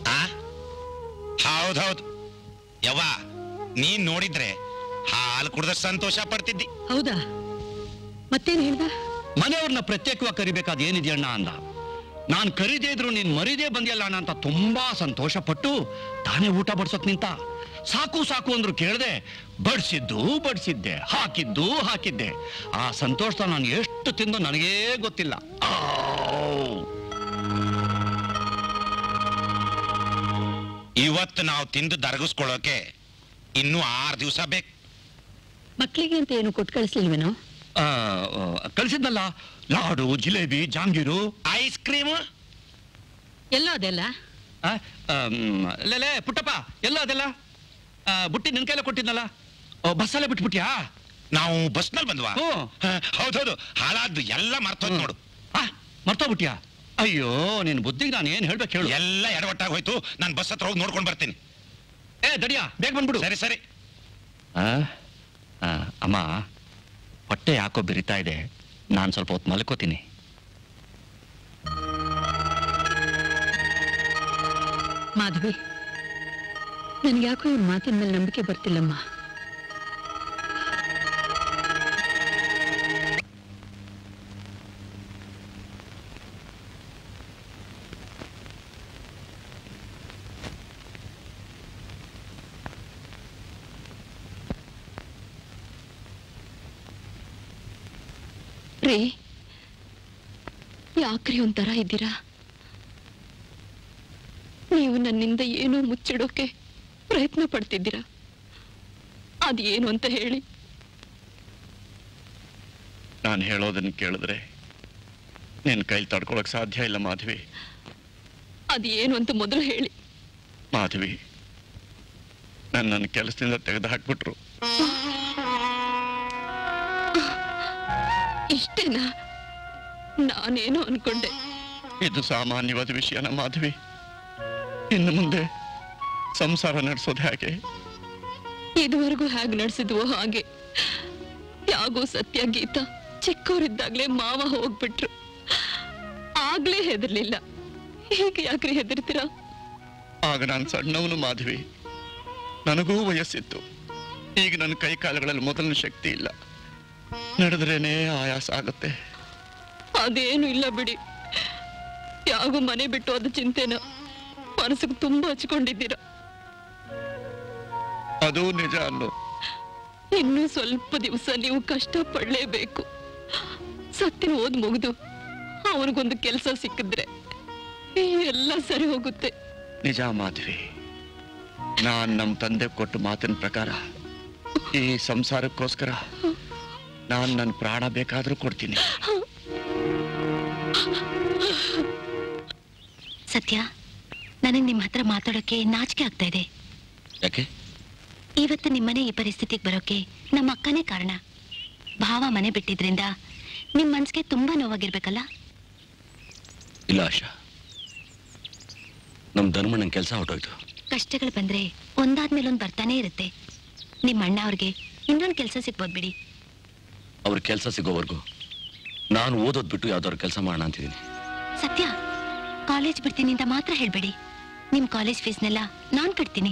ಹೌದೌದು ಯವ್ವ ನೀನ್ ನೋಡಿದ್ರೆ ಹಾಲು ಕುಡ್ದ ಸಂತೋಷ ಪಡ್ತಿದ್ದಿ ಹೌದಾ ಮತ್ತೇನ್ ಹೇಳ್ದ ಮನೆಯವ್ರನ್ನ ಪ್ರತ್ಯೇಕವಾಗಿ ಕರಿಬೇಕಾದ ಏನಿದೆಯಣ್ಣ ಅಂದ ನಾನ್ ಕರಿದೇ ಇದ್ರು ನೀನ್ ಮರಿದೇ ಬಂದಿಯಲ್ಲ ಅಣ್ಣ ಅಂತ ತುಂಬಾ ಸಂತೋಷ ಪಟ್ಟು ತಾನೇ ಊಟ ಬಡ್ಸೋಕ್ ನಿಂತ ಸಾಕು ಸಾಕು ಅಂದ್ರು ಕೇಳ್ದೆ ಬಡ್ಸಿದ್ದು ಬಡ್ಸಿದ್ದೆ ಹಾಕಿದ್ದು ಹಾಕಿದ್ದೆ ಆ ಸಂತೋಷ ನಾನು ಎಷ್ಟು ತಿಂದು ನನಗೇ ಗೊತ್ತಿಲ್ಲ ಆವ್. ಇವತ್ತು ನಾವು ತಿಂದು ದರಗಿಸ್ಕೊಳ್ಳೋಕೆ ಇನ್ನೂ ಆರು ದಿವಸ ಬೇಕು ಮಕ್ಳಿಗೆ ಅಂತ ಏನು ಕೊಟ್ಟು ಕಳಿಸ್ಲಿಲ್ವೇನೋ ಆ, ಆ, ಕಳ್ಸಿದ್ನಲ್ಲ ಲಾಡು ಜಿಲೇಬಿ ಜಾಂಗೀರು ಐಸ್ ಕ್ರೀಮ್ ಎಲ್ಲ ಅದೆಲ್ಲ ಲೇಲೆ ಪುಟ್ಟಪ್ಪ ಎಲ್ಲ ಅದೆಲ್ಲ ಆ, ಬುಟ್ಟಿ ನಿನ್ ಕೈಲ ಕೊಟ್ಟಿದ್ನಲ್ಲ ಓ, ಬಸ್ಸಲ್ಲೇ ಬಿಟ್ಬಿಟ್ಯಾ ನಾವು ಬಸ್ನಲ್ಲಿ ಬಂದ್ವಾ ಹ್ಮ್. ಹ, ಹೌದೌದು ಹಾಳಾದ್ದು ಎಲ್ಲ ಮರ್ತೋದ್ ನೋಡು ಮರ್ತೋಗ್ಬಿಟ್ಯಾ ಅಯ್ಯೋ ನಿನ್ ಬುದ್ಧಿಗೆ ನಾನು ಏನ್ ಹೇಳ್ಬೇಕು ಹೇಳು ಎಲ್ಲ ಎಡವಟ್ಟಾಗಿ ಹೋಯ್ತು ನಾನು ಬಸ್ ಹತ್ರ ಹೋಗಿ ನೋಡ್ಕೊಂಡು ಬರ್ತೀನಿ ಏ ದಡಿಯಾ ಬೇಗ ಬಂದ್ಬಿಡು ಸರಿ ಸರಿ ಆ, ಆ, ಅಮ್ಮ ಹೊಟ್ಟೆ ಯಾಕೋ ಬಿರಿತಾ ಇದೆ ನಾನು ಸ್ವಲ್ಪ ಹೊತ್ತು ಮಲ್ಕೋತೀನಿ ಮಾಧವಿ ನನ್ಗೆ ಯಾಕೋ ಇವ್ರ ಮಾತಿನ ಮೇಲೆ ನಂಬಿಕೆ ಬರ್ತಿಲ್ಲಮ್ಮ ರೀ ಯಾಕ್ರಿ ಒಂಥರ ಇದ್ದೀರಾ ನೀವು ನನ್ನಿಂದ ಏನೋ ಮುಚ್ಚಿಡೋಕೆ ಪ್ರಯತ್ನ ಪಡ್ತಿದ್ದೀರಾ ಅದೇನು ಅಂತ ಹೇಳಿ ನಾನು ಹೇಳೋದನ್ನ ಕೇಳಿದ್ರೆ ನಿನ್ ಕೈಲಿ ತಡ್ಕೊಳಕ್ ಸಾಧ್ಯ ಇಲ್ಲ ಮಾಧವಿ ಅದೇನು ಅಂತ ಮೊದಲು ಹೇಳಿ ಮಾಧವಿ ನನ್ನ ನನ್ನ ಕೆಲಸದಿಂದ ತೆಗೆದು ಹಾಕ್ಬಿಟ್ರು ಇಷ್ಟೇನಾ ನಾನೇನೋ ಅನ್ಕೊಂಡೆ ಇದು ಸಾಮಾನ್ಯವಾದ ವಿಷಯನ ಮಾಧವಿ ಇನ್ನು ಮುಂದೆ ಸಂಸಾರ ನಡೆಸೋದು ಹೇಗೆ ಇದುವರೆಗೂ ಹೇಗ್ ನಡೆಸಿದ್ವೋ ಹಾಗೆ ಯಾಗೋ ಸತ್ಯ ಗೀತ ಚಿಕ್ಕವರಿದ್ದಾಗ್ಲೇ ಮಾವ ಹೋಗ್ಬಿಟ್ರು ಆಗ್ಲೇ ಹೆದರ್ಲಿಲ್ಲ ಹೀಗೆ ಯಾಕ್ರಿ ಹೆದರ್ತೀರಾ ಆಗ ನಾನು ಸಣ್ಣವನು ಮಾಧವಿ ನನಗೂ ವಯಸ್ಸಿತ್ತು ಈಗ ನನ್ನ ಕೈ ಕಾಲುಗಳಲ್ಲಿ ಮೊದಲಿನ ಶಕ್ತಿ ಇಲ್ಲ ನಡೆದ್ರೇನೆ ಆಯಾಸ ಆಗುತ್ತೆ ಅದೇನು ಇಲ್ಲ ಬಿಡಿ ಯಾಗೋ ಮನೆ ಬಿಟ್ಟು ಅದು ಚಿಂತೆನ ಮನಸ್ಸಿಗೆ ತುಂಬಾ ಹಚ್ಕೊಂಡಿದ್ದೀರಾ ಅದು ನಿಜ ಅನ್ನೋ ಇನ್ನೂ ಸ್ವಲ್ಪ ದಿವಸ ನೀವು ಕಷ್ಟ ಪಡ್ಲೇಬೇಕು ಸತ್ತಿನ ಓದ್ ಮುಗಿದು ಅವನಿಗೊಂದು ಕೆಲಸ ಸಿಕ್ಕಿದ್ರೆ ಎಲ್ಲ ಸರಿ ಹೋಗುತ್ತೆ ನಿಜ ಮಾಧವಿ ನಾನ್ ನಮ್ಮ ತಂದೆ ಕೊಟ್ಟ ಮಾತಿನ ಪ್ರಕಾರ ಈ ಸಂಸಾರಕ್ಕೋಸ್ಕರ ನಾನ್ ನನ್ನ ಪ್ರಾಣ ಬೇಕಾದ್ರೂ ಕೊಡ್ತೀನಿ ಸತ್ಯ ನನಗೆ ನಿಮ್ಮ ಹತ್ರ ಮಾತಾಡೋಕೆ ನಾಚಿಕೆ ಆಗ್ತಾ ಇದೆ ಯಾಕೆ ಇವತ್ತು ನಿಮ್ಮನೆ ಈ ಪರಿಸ್ಥಿತಿಗೆ ಬರೋಕೆ ನಮ್ಮ ಅಕ್ಕನೇ ಕಾರಣ ಭಾವ ಮನೆ ಬಿಟ್ಟಿದ್ರಿಂದ ನಿಮ್ ಮನ್ಸಿಗೆ ತುಂಬಾ ನೋವಾಗಿರ್ಬೇಕಲ್ಲ ಇಲ್ಲ ಆಶಾ ನಮ್ ಧರ್ಮಣ್ಣನ ಕೆಲಸ ಹೊರಟೋಯ್ತು ಕಷ್ಟಗಳು ಬಂದ್ರೆ ಒಂದಾದ್ಮೇಲೆ ಒಂದ್ ಬರ್ತಾನೆ ಇರುತ್ತೆ ನಿಮ್ಮ ಅಣ್ಣ ಅವ್ರಿಗೆ ಇನ್ನೊಂದು ಕೆಲಸ ಸಿಗ್ಬೋದು ಬಿಡಿ ಅವ್ರ ಕೆಲಸ ಸಿಗೋವರೆಗೂ ನಾನು ಓದೋದ್ ಬಿಟ್ಟು ಯಾವ್ದಾದ್ರು ಕೆಲಸ ಮಾಡೋಣ ಅಂತಿದ್ದೀನಿ ಸತ್ಯ ಕಾಲೇಜ್ ಬಿಡ್ತೀನಿ ಅಂತ ಮಾತ್ರ ಹೇಳ್ಬೇಡಿ ನಿಮ್ ಕಾಲೇಜ್ ಫೀಸ್ನೆಲ್ಲ ನಾನ್ ಕಟ್ತೀನಿ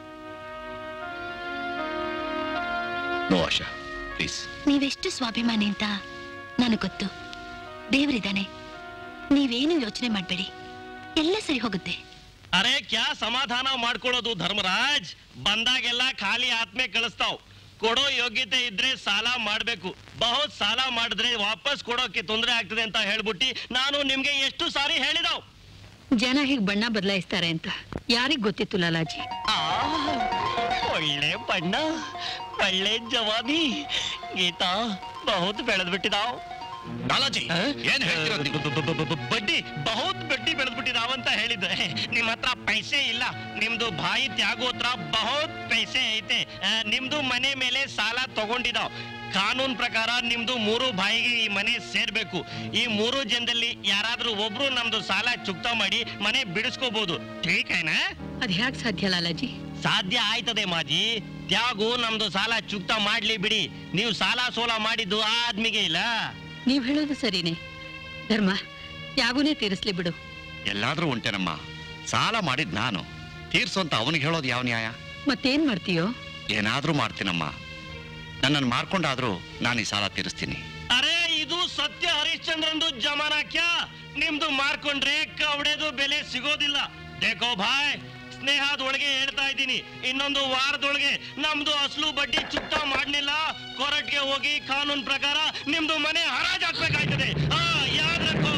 ನೋ ಆಶಾ ಪ್ಲೀಸ್ ನೀವೆಷ್ಟು ಸ್ವಾಭಿಮಾನಿ ಅಂತ ನನಗೆ ಗೊತ್ತು ದೇವರಿದ್ದಾನೆ ನೀವೇನು ಯೋಚನೆ ಮಾಡ್ಬೇಡಿ ಎಲ್ಲ ಸರಿ ಹೋಗುತ್ತೆ ಅರೆ ಕ್ಯಾ ಸಮಾಧಾನ ಮಾಡ್ಕೊಳ್ಳೋದು ಧರ್ಮರಾಜ್ ಬಂದಾಗೆಲ್ಲ ಖಾಲಿ ಆತ್ಮೆ ಕಳಿಸ್ತಾವ್ ಕೊಡೋ ಯೋಗ್ಯತೆ ಇದ್ರೆ ಸಾಲ ಮಾಡ್ಬೇಕು ಬಹುತ್ ಸಾಲ ಮಾಡಿದ್ರೆ ವಾಪಸ್ ಕೊಡೋಕೆ ತೊಂದರೆ ಆಗ್ತದೆ ಅಂತ ಹೇಳ್ಬಿಟ್ಟು ನಾನು ನಿಮ್ಗೆ ಎಷ್ಟು ಸಾರಿ ಹೇಳಿದವ್ ಜನ ಹೀಗೆ ಬಣ್ಣ ಬದಲಾಯಿಸ್ತಾರೆ ಅಂತ ಯಾರಿಗ್ ಗೊತ್ತಿತ್ತು ಲಾಲಾಜಿ ಒಳ್ಳೆ ಬಣ್ಣ ಒಳ್ಳೆ ಜವಾನಿ ಗೀತಾ ಬಹುತ್ ಬೆಳೆದ್ ಬಿಟ್ಟಿದಾವ್ ಲಾಲಾಜಿ ಏನ್ ಹೇಳ್ತಿರೋದು ನೀವು? ಬ- ಬ- ಬ- ಬ- ಬಡ್ಡಿ ಬಹುತ್ ಬಡ್ಡಿ ಬೆಳೆದ್ಬಿಟ್ಟಿದಾವ್ ಅಂತ ಹೇಳಿದ್ರೆ ನಿಮ್ ಹತ್ರ ಪೈಸೆ ಇಲ್ಲ ನಿಮ್ದು ಬಾಯಿ ತ್ಯಾಗೋತ್ರ ಬಹುತ್ ಪೈಸೆ ಐತೆ ಆ, ನಿಮ್ದು ಮನೆ ಮೇಲೆ ಸಾಲ ತಗೊಂಡಿದಾವ್ ಕಾನೂನ್ ಪ್ರಕಾರ ನಿಮ್ದು ಮೂರು ಬಾಯಿಗೆ ಈ ಮನೆ ಸೇರ್ಬೇಕು ಈ ಮೂರು ಜನದಲ್ಲಿ ಯಾರಾದ್ರೂ ಒಬ್ರು ನಮ್ದು ಸಾಲ ಚುಕ್ತಾ ಮಾಡಿ ಮನೆ ಬಿಡಿಸ್ಕೋಬಹುದು ಟೀಕೇನಾ ಅದ್ ಹ್ಯಾಕ್ ಸಾಧ್ಯ ಲಾಲಾಜಿ ಸಾಧ್ಯ ಆಯ್ತದೆ ಮಾಜಿ ತ್ಯಾಗು ನಮ್ದು ಸಾಲ ಚುಕ್ತಾ ಮಾಡ್ಲಿ ಬಿಡಿ ನೀವು ಸಾಲ ಸೋಲ ಮಾಡಿದ್ದು ಆ ಆದ್ಮಿಗೆ ಇಲ್ಲ ನೀವ್ ಹೇಳೋದು ಸರಿನೇ ಧರ್ಮ ಯಾಗುನೇ ತೀರಿಸ್ಲಿ ಬಿಡು ಎಲ್ಲಾದ್ರೂ ಉಂಟೇನಮ್ಮ ಸಾಲ ಮಾಡಿದ್ ನಾನು ತೀರ್ಸು ಅಂತ ಅವನಿಗೆ ಹೇಳೋದು ಯಾವ ನ್ಯಾಯ ಮತ್ತೇನ್ ಮಾಡ್ತೀಯೋ ಏನಾದ್ರೂ ಮಾಡ್ತೀನಮ್ಮ ನನ್ನನ್ನು ಮಾರ್ಕೊಂಡಾದ್ರೂ ನಾನು ಈ ಸಾಲ ತೀರಿಸ್ತೀನಿ ಅರೆ ಇದು ಸತ್ಯ ಹರಿಶ್ಚಂದ್ರಂದು ಜಮಾನ ಕ್ಯಾ ನಿಮ್ದು ಮಾರ್ಕೊಂಡ್ರೆ ಕವಡೆದು ಬೆಲೆ ಸಿಗೋದಿಲ್ಲ ದೇಖೋ ಭಾಯ್ ಸ್ನೇಹದ ಒಳಗೆ ಹೇಳ್ತಾ ಇದ್ದೀನಿ ಇನ್ನೊಂದು ವಾರದೊಳಗೆ ನಮ್ದು ಅಸಲು ಬಡ್ಡಿ ಚುಕ್ತಾ ಮಾಡ್ಲಿಲ್ಲ ಕೋರ್ಟ್ಗೆ ಹೋಗಿ ಕಾನೂನ್ ಪ್ರಕಾರ ನಿಮ್ದು ಮನೆ ಹರಾಜ್ ಹಾಕ್ಬೇಕಾಯ್ತದೆ ಆ ಯಾದ್ ರಕ್ಕೋ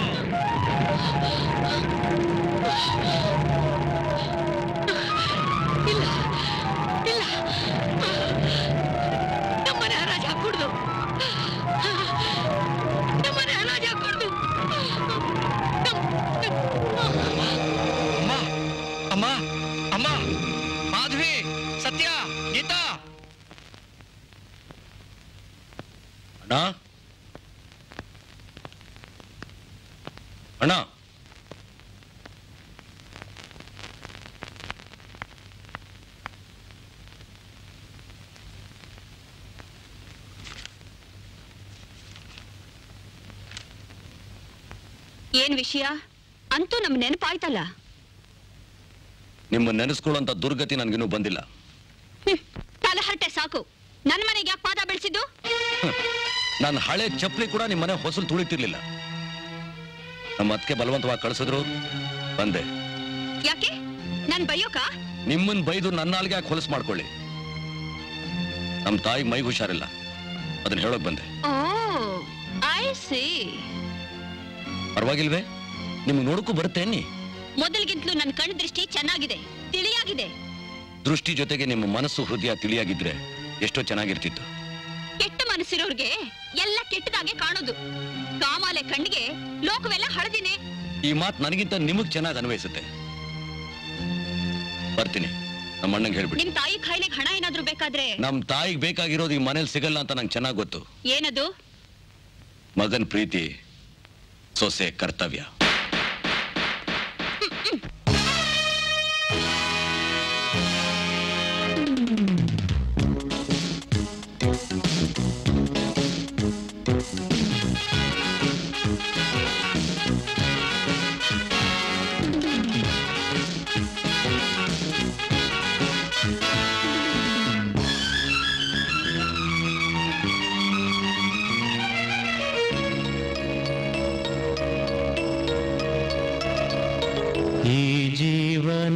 ಇಲ್ಲ ಇಲ್ಲ ನಮ್ಮನೆ ಹರಾಜ್ ಹಾಕ್ಬಿಡ್ದು ನಮ್ಮನೆ ಹರಾಜ್ ಹಾಕ್ಬಿಡ್ದು ಅಮ್ಮ ಅಮ್ಮ ಅಮ್ಮ ಮಾಧವಿ ಸತ್ಯ ಗೀತಾ ಅಣ್ಣ ಅಣ್ಣ ಏನ್ ವಿಷಯ ಅಂತೂ ನಮ್ ನೆನಪಾಯ್ತಲ್ಲ ನಿಮ್ಮ ನೆನೆಸ್ಕೊಳ್ಳೋಂಥ ದುರ್ಗತಿ ನನ್ಗಿನ್ನೂ ಬಂದಿಲ್ಲ ತಲಹರಟೆ ಸಾಕು ನನ್ ಮನೆಗೆ ಯಾಕೆ ಪಾದ ಬೆಳೆಸಿದ್ದು ನನ್ನ ಹಳೆ ಚಪ್ಪಲಿ ಕೂಡ ನಿಮ್ಮ ಮನೆ ಹೊಸಲು ತುಳಿತಿರ್ಲಿಲ್ಲ ನಮ್ಮ ಅದಕ್ಕೆ ಬಲವಂತವಾಗಿ ಕಳಿಸಿದ್ರು ಬಂದೆ ಯಾಕೆ ನನ್ ಬೈಯೋಕ ನಿಮ್ಮನ್ ಬೈದು ನನ್ನ ನಾಲ್ಗೆ ಯಾಕೆ ಹೊಲಸು ಮಾಡ್ಕೊಳ್ಳಿ ನಮ್ಮ ತಾಯಿ ಮೈಗೆ ಹುಷಾರಿಲ್ಲ ಅದನ್ನ ಹೇಳೋಕ್ ಬಂದೆ ಓ ಐ ಸಿ ಪರವಾಗಿಲ್ವೇ ನಿಮ್ಗೆ ನೋಡಕ್ಕೂ ಬರುತ್ತೆ ಅನ್ನಿ ಮೊದಲಿಗಿಂತಲೂ ನನ್ ಕಣ್ ದೃಷ್ಟಿ ಚೆನ್ನಾಗಿದೆ ತಿಳಿಯಾಗಿದೆ ದೃಷ್ಟಿ ಜೊತೆಗೆ ನಿಮ್ಮ ಮನಸ್ಸು ಹೃದಯ ತಿಳಿಯಾಗಿದ್ರೆ ಎಷ್ಟೋ ಚೆನ್ನಾಗಿರ್ತಿತ್ತು ಕೆಟ್ಟ ಮನಸ್ಸಿರೋರ್ಗೆ ಎಲ್ಲ ಕೆಟ್ಟದಾಗೆ ಕಾಣೋದು ಕಾಮಾಲೆ ಕಣ್ಣಿಗೆ ಲೋಕವೆಲ್ಲ ಹಳದಿನೇ ಈ ಮಾತು ನನಗಿಂತ ನಿಮಗ್ ಚೆನ್ನಾಗಿ ಅನ್ವಯಿಸುತ್ತೆ ಬರ್ತೀನಿ ನಮ್ಮ ಅಣ್ಣಂಗೆ ಹೇಳ್ಬಿಡಿ ನಿಮ್ ತಾಯಿ ಖಾಯಿಲೆಗೆ ಹಣ ಏನಾದ್ರೂ ಬೇಕಾದ್ರೆ ನಮ್ ತಾಯಿಗೆ ಬೇಕಾಗಿರೋದು ಈ ಮನೇಲಿ ಸಿಗಲ್ಲ ಅಂತ ನಂಗೆ ಚೆನ್ನಾಗಿ ಗೊತ್ತು ಏನದು ಮಗನ್ ಪ್ರೀತಿ ಸೊಸೆ ಕರ್ತವ್ಯ ಈ ಜೀವನ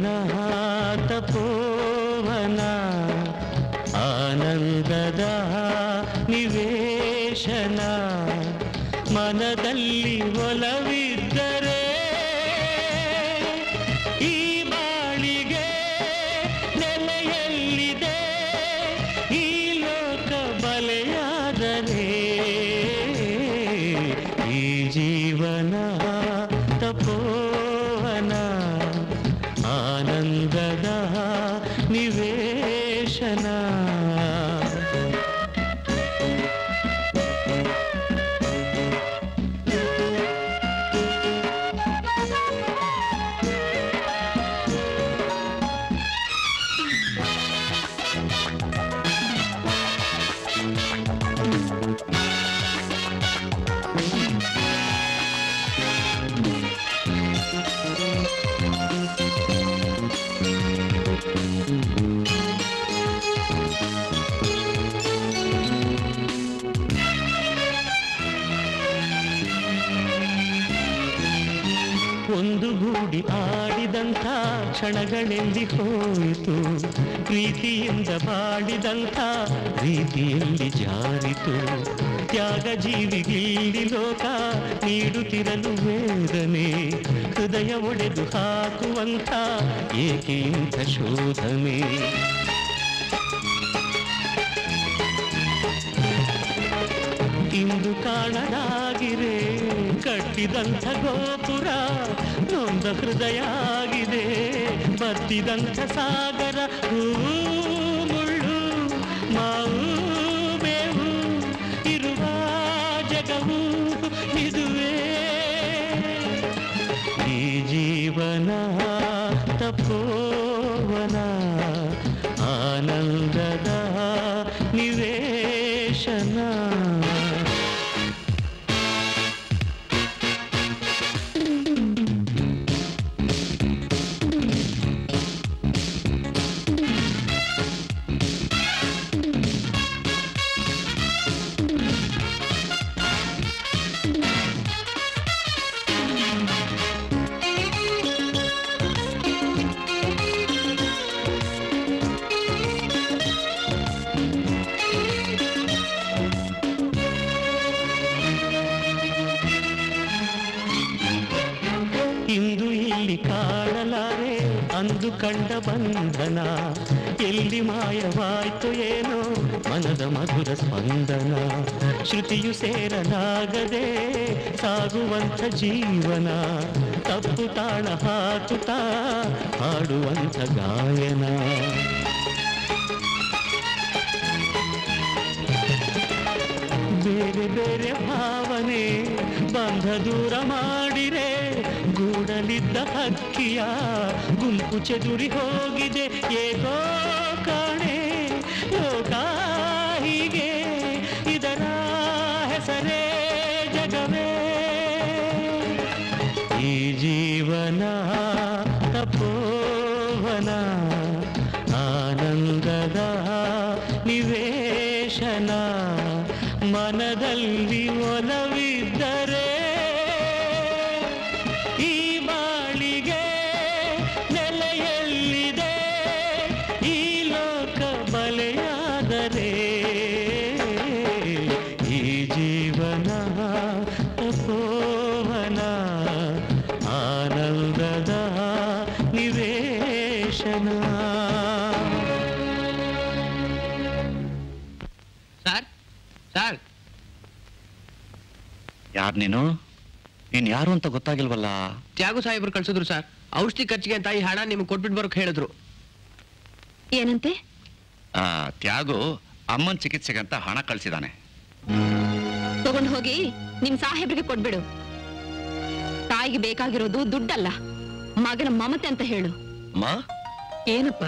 ತಪೋವನ ಆನಂದದ ನಿವೇಶನ ಮನದಲ್ಲಿ ಒಲವಿದ್ದರೆ ಈ ಬಾಳಿಗೆ ನೆಲೆಯಲ್ಲಿದೆ ಈ ಲೋಕ ಬಲೆಯಾದರೆ ಈ ಜೀವನ ತಪೋವನ ಆನಂದದ ನಿವೇಶನ ಒಂದು ಗೂಡಿ ಆಡಿದಂಥ ಕ್ಷಣಗಳೆಂದಿ ಹೋಯಿತು ಪ್ರೀತಿಯಿಂದ ಬಾಡಿದಂಥ ರೀತಿಯಲ್ಲಿ ಜಾರಿತು ತ್ಯಾಗ ಜೀವಿಗಿಲ್ಲಿ ಲೋಕ ನೀಡುತ್ತಿರಲು ವೇದನೆ ಹೃದಯ ಒಡೆದು ಹಾಕುವಂಥ ಏಕೆ ಇಂಥ ಶೋಧನೆ ಕಾಣಲಾಗಿರೆ ಕಟ್ಟಿದಂಥ ಗೋಪುರ ನೊಂದ ಹೃದಯ ಆಗಿದೆ ಬತ್ತಿದಂಥ ಸಾಗರ ಹೂ ಮುಳ್ಳು ಮಾವು ಬೇವು ಇರುವ ಜಗವು ಇದುವೇ ಈ ಜೀವನ ತಪೋವನ ಆನಂದದ ನಿವೇಶನ ಇಂದು ಇಲ್ಲಿ ಕಾಣಲಾರೆ ಅಂದು ಕಂಡ ಬಂಧನ ಎಲ್ಲಿ ಮಾಯವಾಯ್ತು ಏನೋ ಮನದ ಮಧುರ ಸ್ಪಂದನ ಶ್ರುತಿಯು ಸೇರಲಾಗದೆ ಸಾಗುವಂಥ ಜೀವನ ತಪ್ಪು ತಾಳ ಹಾಕುತ್ತಾ ಹಾಡುವಂಥ ಗಾಯನ ಬೇರೆ ಬೇರೆ ಭಾವನೆ ಬಂಧ ದೂರ ಮಾಡಿರೆ ಗೂಡಲಿದ್ದ ಹಕ್ಕಿಯ ಗುಂಪು ಚೆದುರಿ ಹೋಗಿದೆ ಏಕೋ ಕಾಣೆ ಲೋಕ ಹೀಗೆ ಇದರ ಹೆಸರೇ ಜಗವೇ ಈ ಜೀವನ ತಪೋವನ ಆನಂದದ ನಿವೇಶನ ಮನದಲ್ಲಿ ಒಲವಿದ್ದರೆ ಈ ಬಾಳಿಗೆ ನೆಲೆಯಲ್ಲಿದೆ ಈ ಲೋಕ ಬಲೆಯಾದರೆ ಈ ಜೀವನ ತಪೋವನ ಆನಂದದ ನಿವೇಶನ ಸರ್ ಸರ್ ಯಾರ್ ನೀನು ನೀನ್ ಯಾರು ಅಂತ ಗೊತ್ತಾಗಿಲ್ವಲ್ಲ ತ್ಯಾಗು ಸಾಹೇಬ್ರು ಕಳ್ಸಿದ್ರು ಸರ್ ಔಷಧಿ ಖರ್ಚಿಗೆ ಅಂತ ಈ ಹಣ ನಿಮ್ಗೆ ಕೊಟ್ಬಿಟ್ಟು ಬರೋಕ್ ಹೇಳಿದ್ರು ಏನಂತೆ ಆ, ತ್ಯಾಗು ಅಮ್ಮನ್ ಚಿಕಿತ್ಸೆಗಂತ ಹಣ ಕಳ್ಸಿದಾನೆ ತಗೊಂಡು ಹೋಗಿ ನಿಮ್ ಸಾಹೇಬ್ರಿಗೆ ಕೊಟ್ಬಿಡು ತಾಯಿಗೆ ಬೇಕಾಗಿರೋದು ದುಡ್ಡಲ್ಲ ಮಗನ ಮಮತೆ ಅಂತ ಹೇಳು ಅಮ್ಮ ಏನಪ್ಪ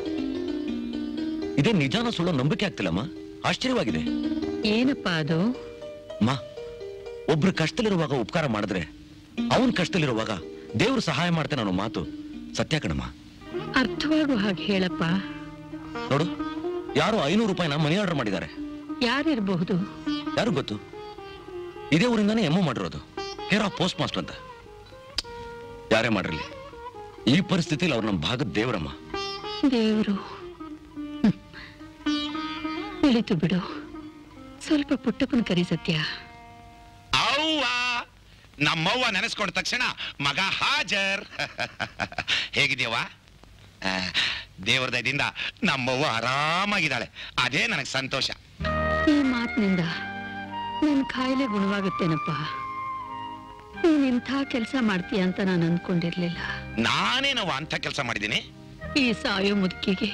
ಇದೇ ನಿಜಾನ ಸುಳ್ಳು ನಂಬಿಕೆ ಆಗ್ತಿಲ್ಲಮ್ಮ ಆಶ್ಚರ್ಯವಾಗಿದೆ ಏನಪ್ಪ ಅದು ಅಮ್ಮ ಒಬ್ರು ಕಷ್ಟದಲ್ಲಿರುವಾಗ ಉಪಕಾರ ಮಾಡಿದ್ರೆ ಅವನ್ ಕಷ್ಟದಲ್ಲಿರುವಾಗ ದೇವ್ರು ಸಹಾಯ ಮಾಡ್ತಾನೆ ಅನ್ನೋ ಮಾತು ಸತ್ಯ ಕಣಮ್ಮ ಅರ್ಥವಾಗುವ ಹಾಗೆ ಹೇಳಪ್ಪ ನೋಡು ಯಾರೋ ಐನೂರು ರೂಪಾಯಿನ ಮನಿ ಆರ್ಡರ್ ಮಾಡಿದ್ದಾರೆ ಯಾರಿರಬಹುದು ಯಾರು ಗೊತ್ತು ಇದೇ ಊರಿಂದಾನೇ ಎಮ್ಮು ಮಾಡಿರೋದು ಕೇರ್ ಆಫ್ ಪೋಸ್ಟ್ ಮಾಸ್ಟರ್ ಅಂತ ಯಾರೇ ಮಾಡಿರ್ಲಿ ಈ ಪರಿಸ್ಥಿತಿಲಿ ಅವ್ರು ನಮ್ಮ ಭಾಗದ ದೇವರಮ್ಮ ದೇವರು ಹ್ಮ್. ತಿಳಿತು ಬಿಡು ಸ್ವಲ್ಪ ಪುಟ್ಟಪ್ಪನ ಕರಿ ಸತ್ಯ ಅವ್ವ ನಮ್ಮವ್ವ ನೆನೆಸ್ಕೊಂಡ ತಕ್ಷಣ ಮಗ ಹಾಜರ್ ಹೇಗಿದ್ಯವ್ವ ಆ, ದೇವ್ರ ದಯದಿಂದ ನಮ್ಮವ್ವ ಆರಾಮಾಗಿದ್ದಾಳೆ ಅದೇ ನನಗೆ ಸಂತೋಷ ಈ ಮಾತಿನಿಂದ ನನ್ನ ಕಾಯಿಲೆ ಗುಣವಾಗುತ್ತೇನಪ್ಪ ನೀನ್ ಇಂಥ ಕೆಲಸ ಮಾಡ್ತೀಯ ಅಂತ ನಾನು ಅಂದ್ಕೊಂಡಿರ್ಲಿಲ್ಲ ನಾನೇನವ್ವ ಅಂತ ಕೆಲಸ ಮಾಡಿದ್ದೀನಿ ಈ ಸಾಯೋ ಮುದುಕಿಗೆ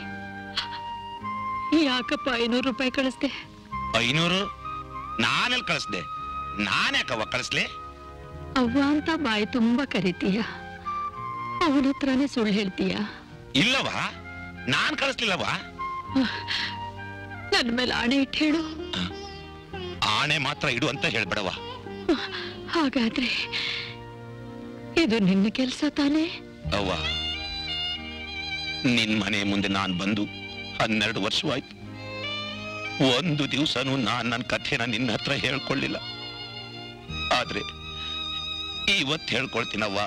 ಯಾಕಪ್ಪ ಐನೂರು ರೂಪಾಯಿ ಕಳಿಸ್ದೆ ಐನೂರು ನಾನೆಲ್ಲಿ ಕಳಿಸ್ದೆ ನಾನ್ಯಾಕವ್ವ ಕಳಿಸ್ಲಿ ಅವ್ವ ಅಂತ ಬಾಯಿ ತುಂಬಾ ಕರಿತೀಯ ಅವನ ಹತ್ರನೇ ಸುಳ್ಳು ಹೇಳ್ತೀಯ ಇಲ್ಲವಾ ನಾನ್ ಕಳಿಸ್ಲಿಲ್ಲವಾ ನನ್ನ ಮೇಲೆ ಆಣೆ ಇಟ್ಟು ಹೇಳು ಆಣೆ ಮಾತ್ರ ಇಡು ಅಂತ ಹೇಳ್ಬೇಡವ್ವ ಹಾಗಾದ್ರೆ ಇದು ನಿನ್ನ ಕೆಲಸ ತಾನೇ ಅವ್ವ ನಿನ್ ಮನೆ ಮುಂದೆ ನಾನ್ ಬಂದು ಹನ್ನೆರಡು ವರ್ಷವಾಯ್ತು ಒಂದು ದಿವಸನೂ ನಾನ್ ನನ್ನ ಕಥೆನ ನಿನ್ನ ಹತ್ರ ಹೇಳ್ಕೊಳ್ಳಿಲ್ಲ ಆದ್ರೆ ಇವತ್ತು ಹೇಳ್ಕೊಳ್ತೀನವ್ವ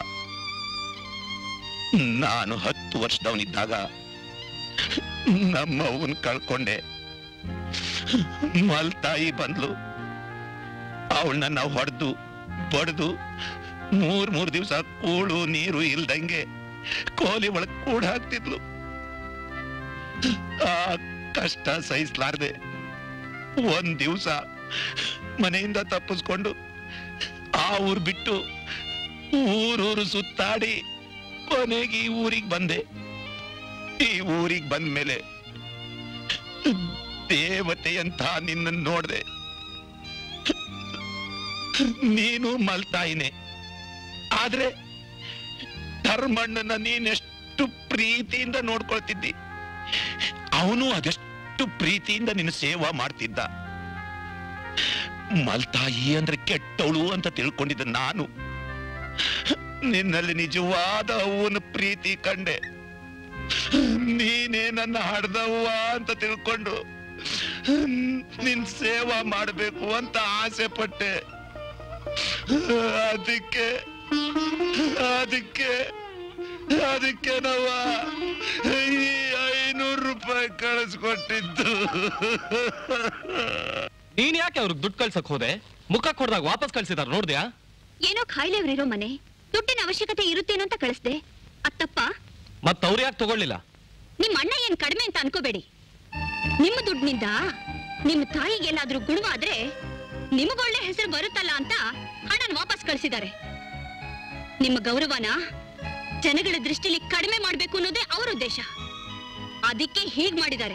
ನಾನು ಹತ್ತು ವರ್ಷದವನಿದ್ದಾಗ ನಮ್ಮ ಅವನ್ ಕಳ್ಕೊಂಡೆ ಮಲ್ತಾಯಿ ಬಂದ್ಲು ಅವಳನ್ನ ನಾವು ಹೊಡೆದು ಬಡ್ದು ಮೂರ್ ಮೂರ್ ದಿವಸ ಕೂಳು ನೀರು ಇಲ್ದಂಗೆ ಕೋಲಿ ಒಳಗ್ ಕೂಡ ಹಾಕ್ತಿದ್ಲು ಆ ಕಷ್ಟ ಸಹಿಸ್ಲಾರ್ದೆ ಒಂದ್ ದಿವಸ ಮನೆಯಿಂದ ತಪ್ಪಿಸ್ಕೊಂಡು ಆ ಊರ್ ಬಿಟ್ಟು ಊರೂರು ಸುತ್ತಾಡಿ ಕೊನೆಗೆ ಈ ಊರಿಗೆ ಬಂದೆ ಈ ಊರಿಗೆ ಬಂದ ಮೇಲೆ ದೇವತೆಯಂತ ನಿನ್ನ ನೋಡ್ದೆ ನೀನು ಮಲ್ತಾಯಿನೇ ಆದ್ರೆ ಧರ್ಮಣ್ಣನ ನೀನೆಷ್ಟು ಪ್ರೀತಿಯಿಂದ ನೋಡ್ಕೊಳ್ತಿದ್ದಿ ಅವನು ಅದೆಷ್ಟು ಪ್ರೀತಿಯಿಂದ ನಿನ್ನ ಸೇವಾ ಮಾಡ್ತಿದ್ದ ಮಲ್ತಾಯಿ ಅಂದ್ರೆ ಕೆಟ್ಟವಳು ಅಂತ ತಿಳ್ಕೊಂಡಿದ್ದ ನಾನು ನಿನ್ನಲ್ಲಿ ನಿಜವಾದ ಅವನ ಪ್ರೀತಿ ಕಂಡೆ ನೀನೇ ನನ್ನ ಹಡ್ದವ್ವ ಅಂತ ತಿಳ್ಕೊಂಡು ನಿನ್ ಸೇವಾ ಮಾಡಬೇಕು ಅಂತ ಆಸೆ ಪಟ್ಟೆ ಅದಕ್ಕೆ ಅದಕ್ಕೆ ಅದಕ್ಕೆ ನಾವ ಈ ಐನೂರು ರೂಪಾಯಿ ಕಳಿಸ್ಕೊಟ್ಟಿದ್ದು ನೀನ್ ಯಾಕೆ ಅವ್ರಿಗೆ ದುಡ್ಡು ಕಳ್ಸಕ್ ಹೋದೆ ಮುಖ ಕೊಡ್ದಾಗ ವಾಪಸ್ ಕಳ್ಸಿದಾರ ನೋಡ್ದ್ಯಾ ಏನೋ ಖಾಯಿಲೆ ಇರೋ ಮನೆ ದುಡ್ಡಿನ ಅವಶ್ಯಕತೆ ಇರುತ್ತೇನೋ ಅಂತ ಕಳಿಸ್ದೆ ಅತ್ತಪ್ಪ ಮತ್ ಅವ್ರು ಯಾಕೆ ತಗೊಳ್ಳಿಲ್ಲ ನಿಮ್ ಅಣ್ಣ ಏನ್ ಕಡಿಮೆ ಅಂತ ಅನ್ಕೋಬೇಡಿ ನಿಮ್ಮ ದುಡ್ಡಿನಿಂದ ನಿಮ್ಮ ತಾಯಿಗೆಲ್ಲಾದ್ರೂ ಗುಣವಾದ್ರೆ ನಿಮಗೊಳ್ಳೆ ಹೆಸರು ಬರುತ್ತಲ್ಲ ಅಂತ ಹಣನ ವಾಪಸ್ ಕಳಿಸಿದ್ದಾರೆ ನಿಮ್ಮ ಗೌರವನ ಜನಗಳ ದೃಷ್ಟಿಲಿ ಕಡಿಮೆ ಮಾಡ್ಬೇಕು ಅನ್ನೋದೇ ಅವರ ಉದ್ದೇಶ ಅದಕ್ಕೆ ಹೀಗ್ ಮಾಡಿದ್ದಾರೆ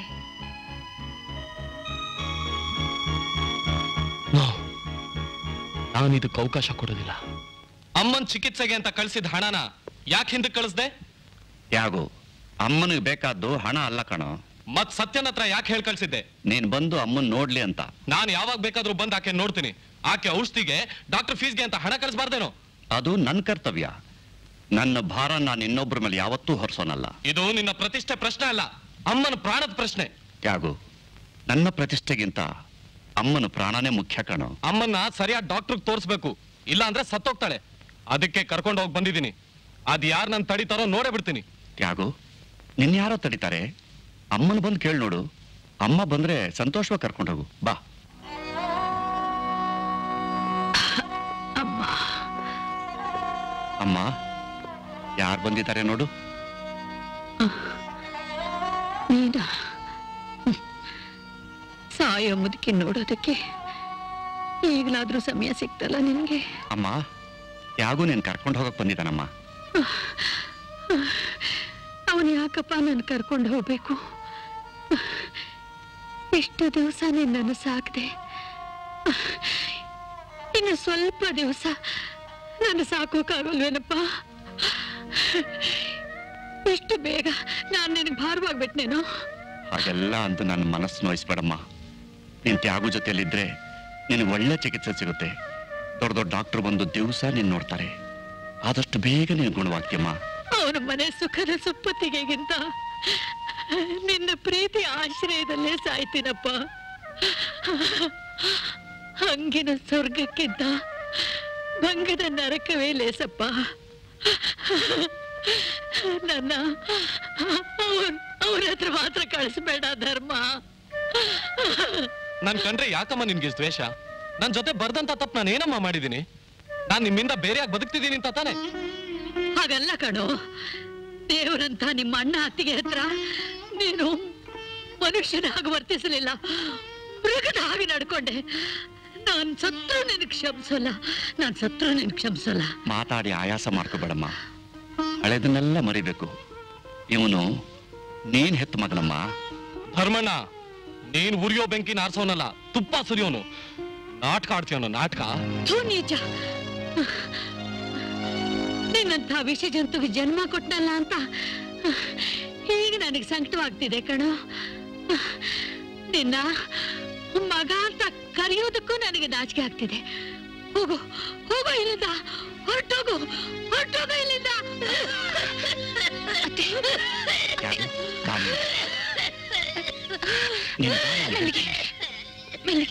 ನಾನು ಇದಕ್ಕೆ ಅವಕಾಶ ಕೊಡೋದಿಲ್ಲ ಅಮ್ಮನ್ ಚಿಕಿತ್ಸೆಗೆ ಅಂತ ಕಳ್ಸಿದ ಹಣನ ಯಾಕೆ ಹಿಂದಕ್ಕೆ ಕಳಿಸ್ದೆ ಯಾಗು ಅಮ್ಮನಿಗೆ ಬೇಕಾದ್ದು ಹಣ ಅಲ್ಲ ಕಣೋ ಮತ್ ಸತ್ಯನ ಹತ್ರ ಯಾಕೆ ಹೇಳಿ ಕಳ್ಸಿದ್ದೆ ನೀನ್ ಬಂದು ಅಮ್ಮನ್ ನೋಡ್ಲಿ ಅಂತ ನಾನು ಯಾವಾಗ ಬೇಕಾದ್ರೂ ಬಂದು ಆಕೆ ನೋಡ್ತೀನಿ ಆಕೆ ಔಷಧಿಗೆ ಡಾಕ್ಟರ್ ಫೀಸ್ಗೆ ಅಂತ ಹಣ ಕಳಿಸ್ಬಾರ್ದೇನೋ ಅದು ನನ್ನ ಕರ್ತವ್ಯ ನನ್ನ ಭಾರ ನಾನು ಇನ್ನೊಬ್ಬರ ಮೇಲೆ ಯಾವತ್ತೂ ಹೊರಿಸೋನಲ್ಲ ಇದು ನಿನ್ನ ಪ್ರತಿಷ್ಠೆ ಪ್ರಶ್ನೆ ಅಲ್ಲ ಅಮ್ಮನ ಪ್ರಾಣದ ಪ್ರಶ್ನೆ ಯಾಗು ನನ್ನ ಪ್ರತಿಷ್ಠೆಗಿಂತ ಅಮ್ಮನ ಪ್ರಾಣನೇ ಮುಖ್ಯ ಕಣೋ ಅಮ್ಮನ್ನ ಸರಿಯಾದ ಡಾಕ್ಟರ್ಗೆ ತೋರಿಸ್ಬೇಕು ಇಲ್ಲ ಅಂದ್ರೆ ಸತ್ತೋಗ್ತಾಳೆ ಅದಕ್ಕೆ ಕರ್ಕೊಂಡು ಹೋಗಿ ಬಂದಿದ್ದೀನಿ ಅದ್ ಯಾರು ನನ್ ತಡಿತಾರೋ ನೋಡೇ ಬಿಡ್ತೀನಿ ಯಾಗು ನಿನ್ ಯಾರೋ ತಡಿತಾರೆ ಅಮ್ಮನ ಬಂದು ಕೇಳಿ ನೋಡು ಅಮ್ಮ ಬಂದ್ರೆ ಸಂತೋಷವಾಗಿ ಕರ್ಕೊಂಡೋಗು ಬಾ ಅಮ್ಮ ಯಾರು ಬಂದಿದ್ದಾರೆ ನೋಡು ನೀನ ಸಾಯೋ ಮುದುಕಿ ನೋಡೋದಕ್ಕೆ ಈಗಲಾದ್ರೂ ಸಮಯ ಸಿಕ್ತಲ್ಲ ನಿನ್ಗೆ ಅಮ್ಮ ಯಾಗೂ ನೀನ್ ಕರ್ಕೊಂಡು ಹೋಗಕ್ ಬಂದಿದ್ದಾನಮ್ಮ ಅವನು ಯಾಕಪ್ಪ ನಾನು ಕರ್ಕೊಂಡು ಹೋಗ್ಬೇಕು ಇಷ್ಟು ದಿವಸ ನಿನ್ನನ್ನು ಸಾಕ್ದೆ ಇನ್ನು ಸ್ವಲ್ಪ ದಿವಸ ನಾನು ಸಾಕೋಕ್ಕಾಗಲ್ವೇನಪ್ಪ ಇಷ್ಟು ಬೇಗ ನಾನು ನಿನಗೆ ಭಾರವಾಗ್ಬಿಟ್ನೇನೋ ಹಾಗೆಲ್ಲ ಅಂತ ನನ್ನ ಮನಸ್ಸು ನೋಯಿಸ್ಬೇಡಮ್ಮ ನಿನ್ ತ್ಯಾಗು ಜೊತೆಯಲ್ಲಿದ್ರೆ ನಿನಗೆ ಒಳ್ಳೆ ಚಿಕಿತ್ಸೆ ಸಿಗುತ್ತೆ ದೊಡ್ಡ ದೊಡ್ಡ ಡಾಕ್ಟರ್ ಬಂದು ದಿವಸ ನೀನ್ ನೋಡ್ತಾರೆ ಆದಷ್ಟು ಬೇಗ ನೀನು ಗುಣವಾಗ್ತೀಯಮ್ಮ ಅವನ ಮನೆ ಸುಖದ ಸುಪ್ಪತ್ತಿಗೆಗಿಂತ ನಿನ್ನ ಪ್ರೀತಿ ಆಶ್ರಯದಲ್ಲೇ ಸಾಯ್ತೀನಪ್ಪ ಹಂಗಿನ ಸ್ವರ್ಗಕ್ಕಿಂತ ಭಂಗದ ನರಕವೇ ಲೇಸಪ್ಪ ನನ್ನ ಅವನ್ ಅವನ ಹತ್ರ ಮಾತ್ರ ಕಳಿಸ್ಬೇಡ ಧರ್ಮ ನನ್ ಕಂಡ್ರೆ ಯಾಕಮ್ಮ ನಿನ್ಗೆ ಇಷ್ಟ್ ದ್ವೇಷ ನನ್ ಜೊತೆ ಬರ್ದಂತ ತಪ್ಪು ನಾನು ಏನಮ್ಮ ಮಾಡಿದೀನಿ ನಾನ್ ನಿಮ್ಮಿಂದ ಬೇರೆಯಾಗಿ ಬದುಕ್ತಿದ್ದೀನಿ ಅಂತ ತಾನೆ ಹಾಗಲ್ಲ ಕಣೋ ದೇವರಂತ ನಿಮ್ಮ ಅಣ್ಣ ಅತ್ತಿಗೆ ಹತ್ರ ನೀನು ಮನುಷ್ಯನಾಗಿ ವರ್ತಿಸಲಿಲ್ಲ ಮೃಗದ ಹಾಗೆ ನಡ್ಕೊಂಡೆ ನಾನ್ ಸತ್ರು ನಿನಗೆ ಕ್ಷಮಿಸೋಲ್ಲ ನಾನ್ ಸತ್ರು ನಿನ್ ಕ್ಷಮಿಸೋಲ್ಲ ಮಾತಾಡಿ ಆಯಾಸ ಮಾಡ್ಕೋಬೇಡಮ್ಮ ಹಳೆದನ್ನೆಲ್ಲ ಮರಿಬೇಕು ಇವನು ನೀನ್ ಹೆತ್ತ ಮಗನಮ್ಮ ಧರ್ಮಣ್ಣ ನೀನ್ ಉರಿಯೋ ಬೆಂಕಿನ ಆರ್ಸೋನಲ್ಲ ತುಪ್ಪ ಸುರಿಯೋನು ನಾಟಕ ಆಡ್ತೀವನು ನಾಟಕ ಥು ನೀಚ ನಿನ್ನಂಥ ವಿಷ ಜಂತುಗೆ ಜನ್ಮ ಕೊಟ್ಟನಲ್ಲ ಅಂತ ಈಗ ನನಗೆ ಸಂಕಟವಾಗ್ತಿದೆ ಕಣೋ ನಿನ್ನ ಮಗ ಅಂತ ಕರೆಯೋದಕ್ಕೂ ನನಗೆ ನಾಚಿಕೆ ಆಗ್ತಿದೆ ಹೋಗು ಹೋಗು ಇಲ್ಲಿಂದ ಹೊರಟೋಗು ಹೊರಟೋಗು ಇಲ್ಲಿಂದ ಮೆಲ್ಲಿಗೆ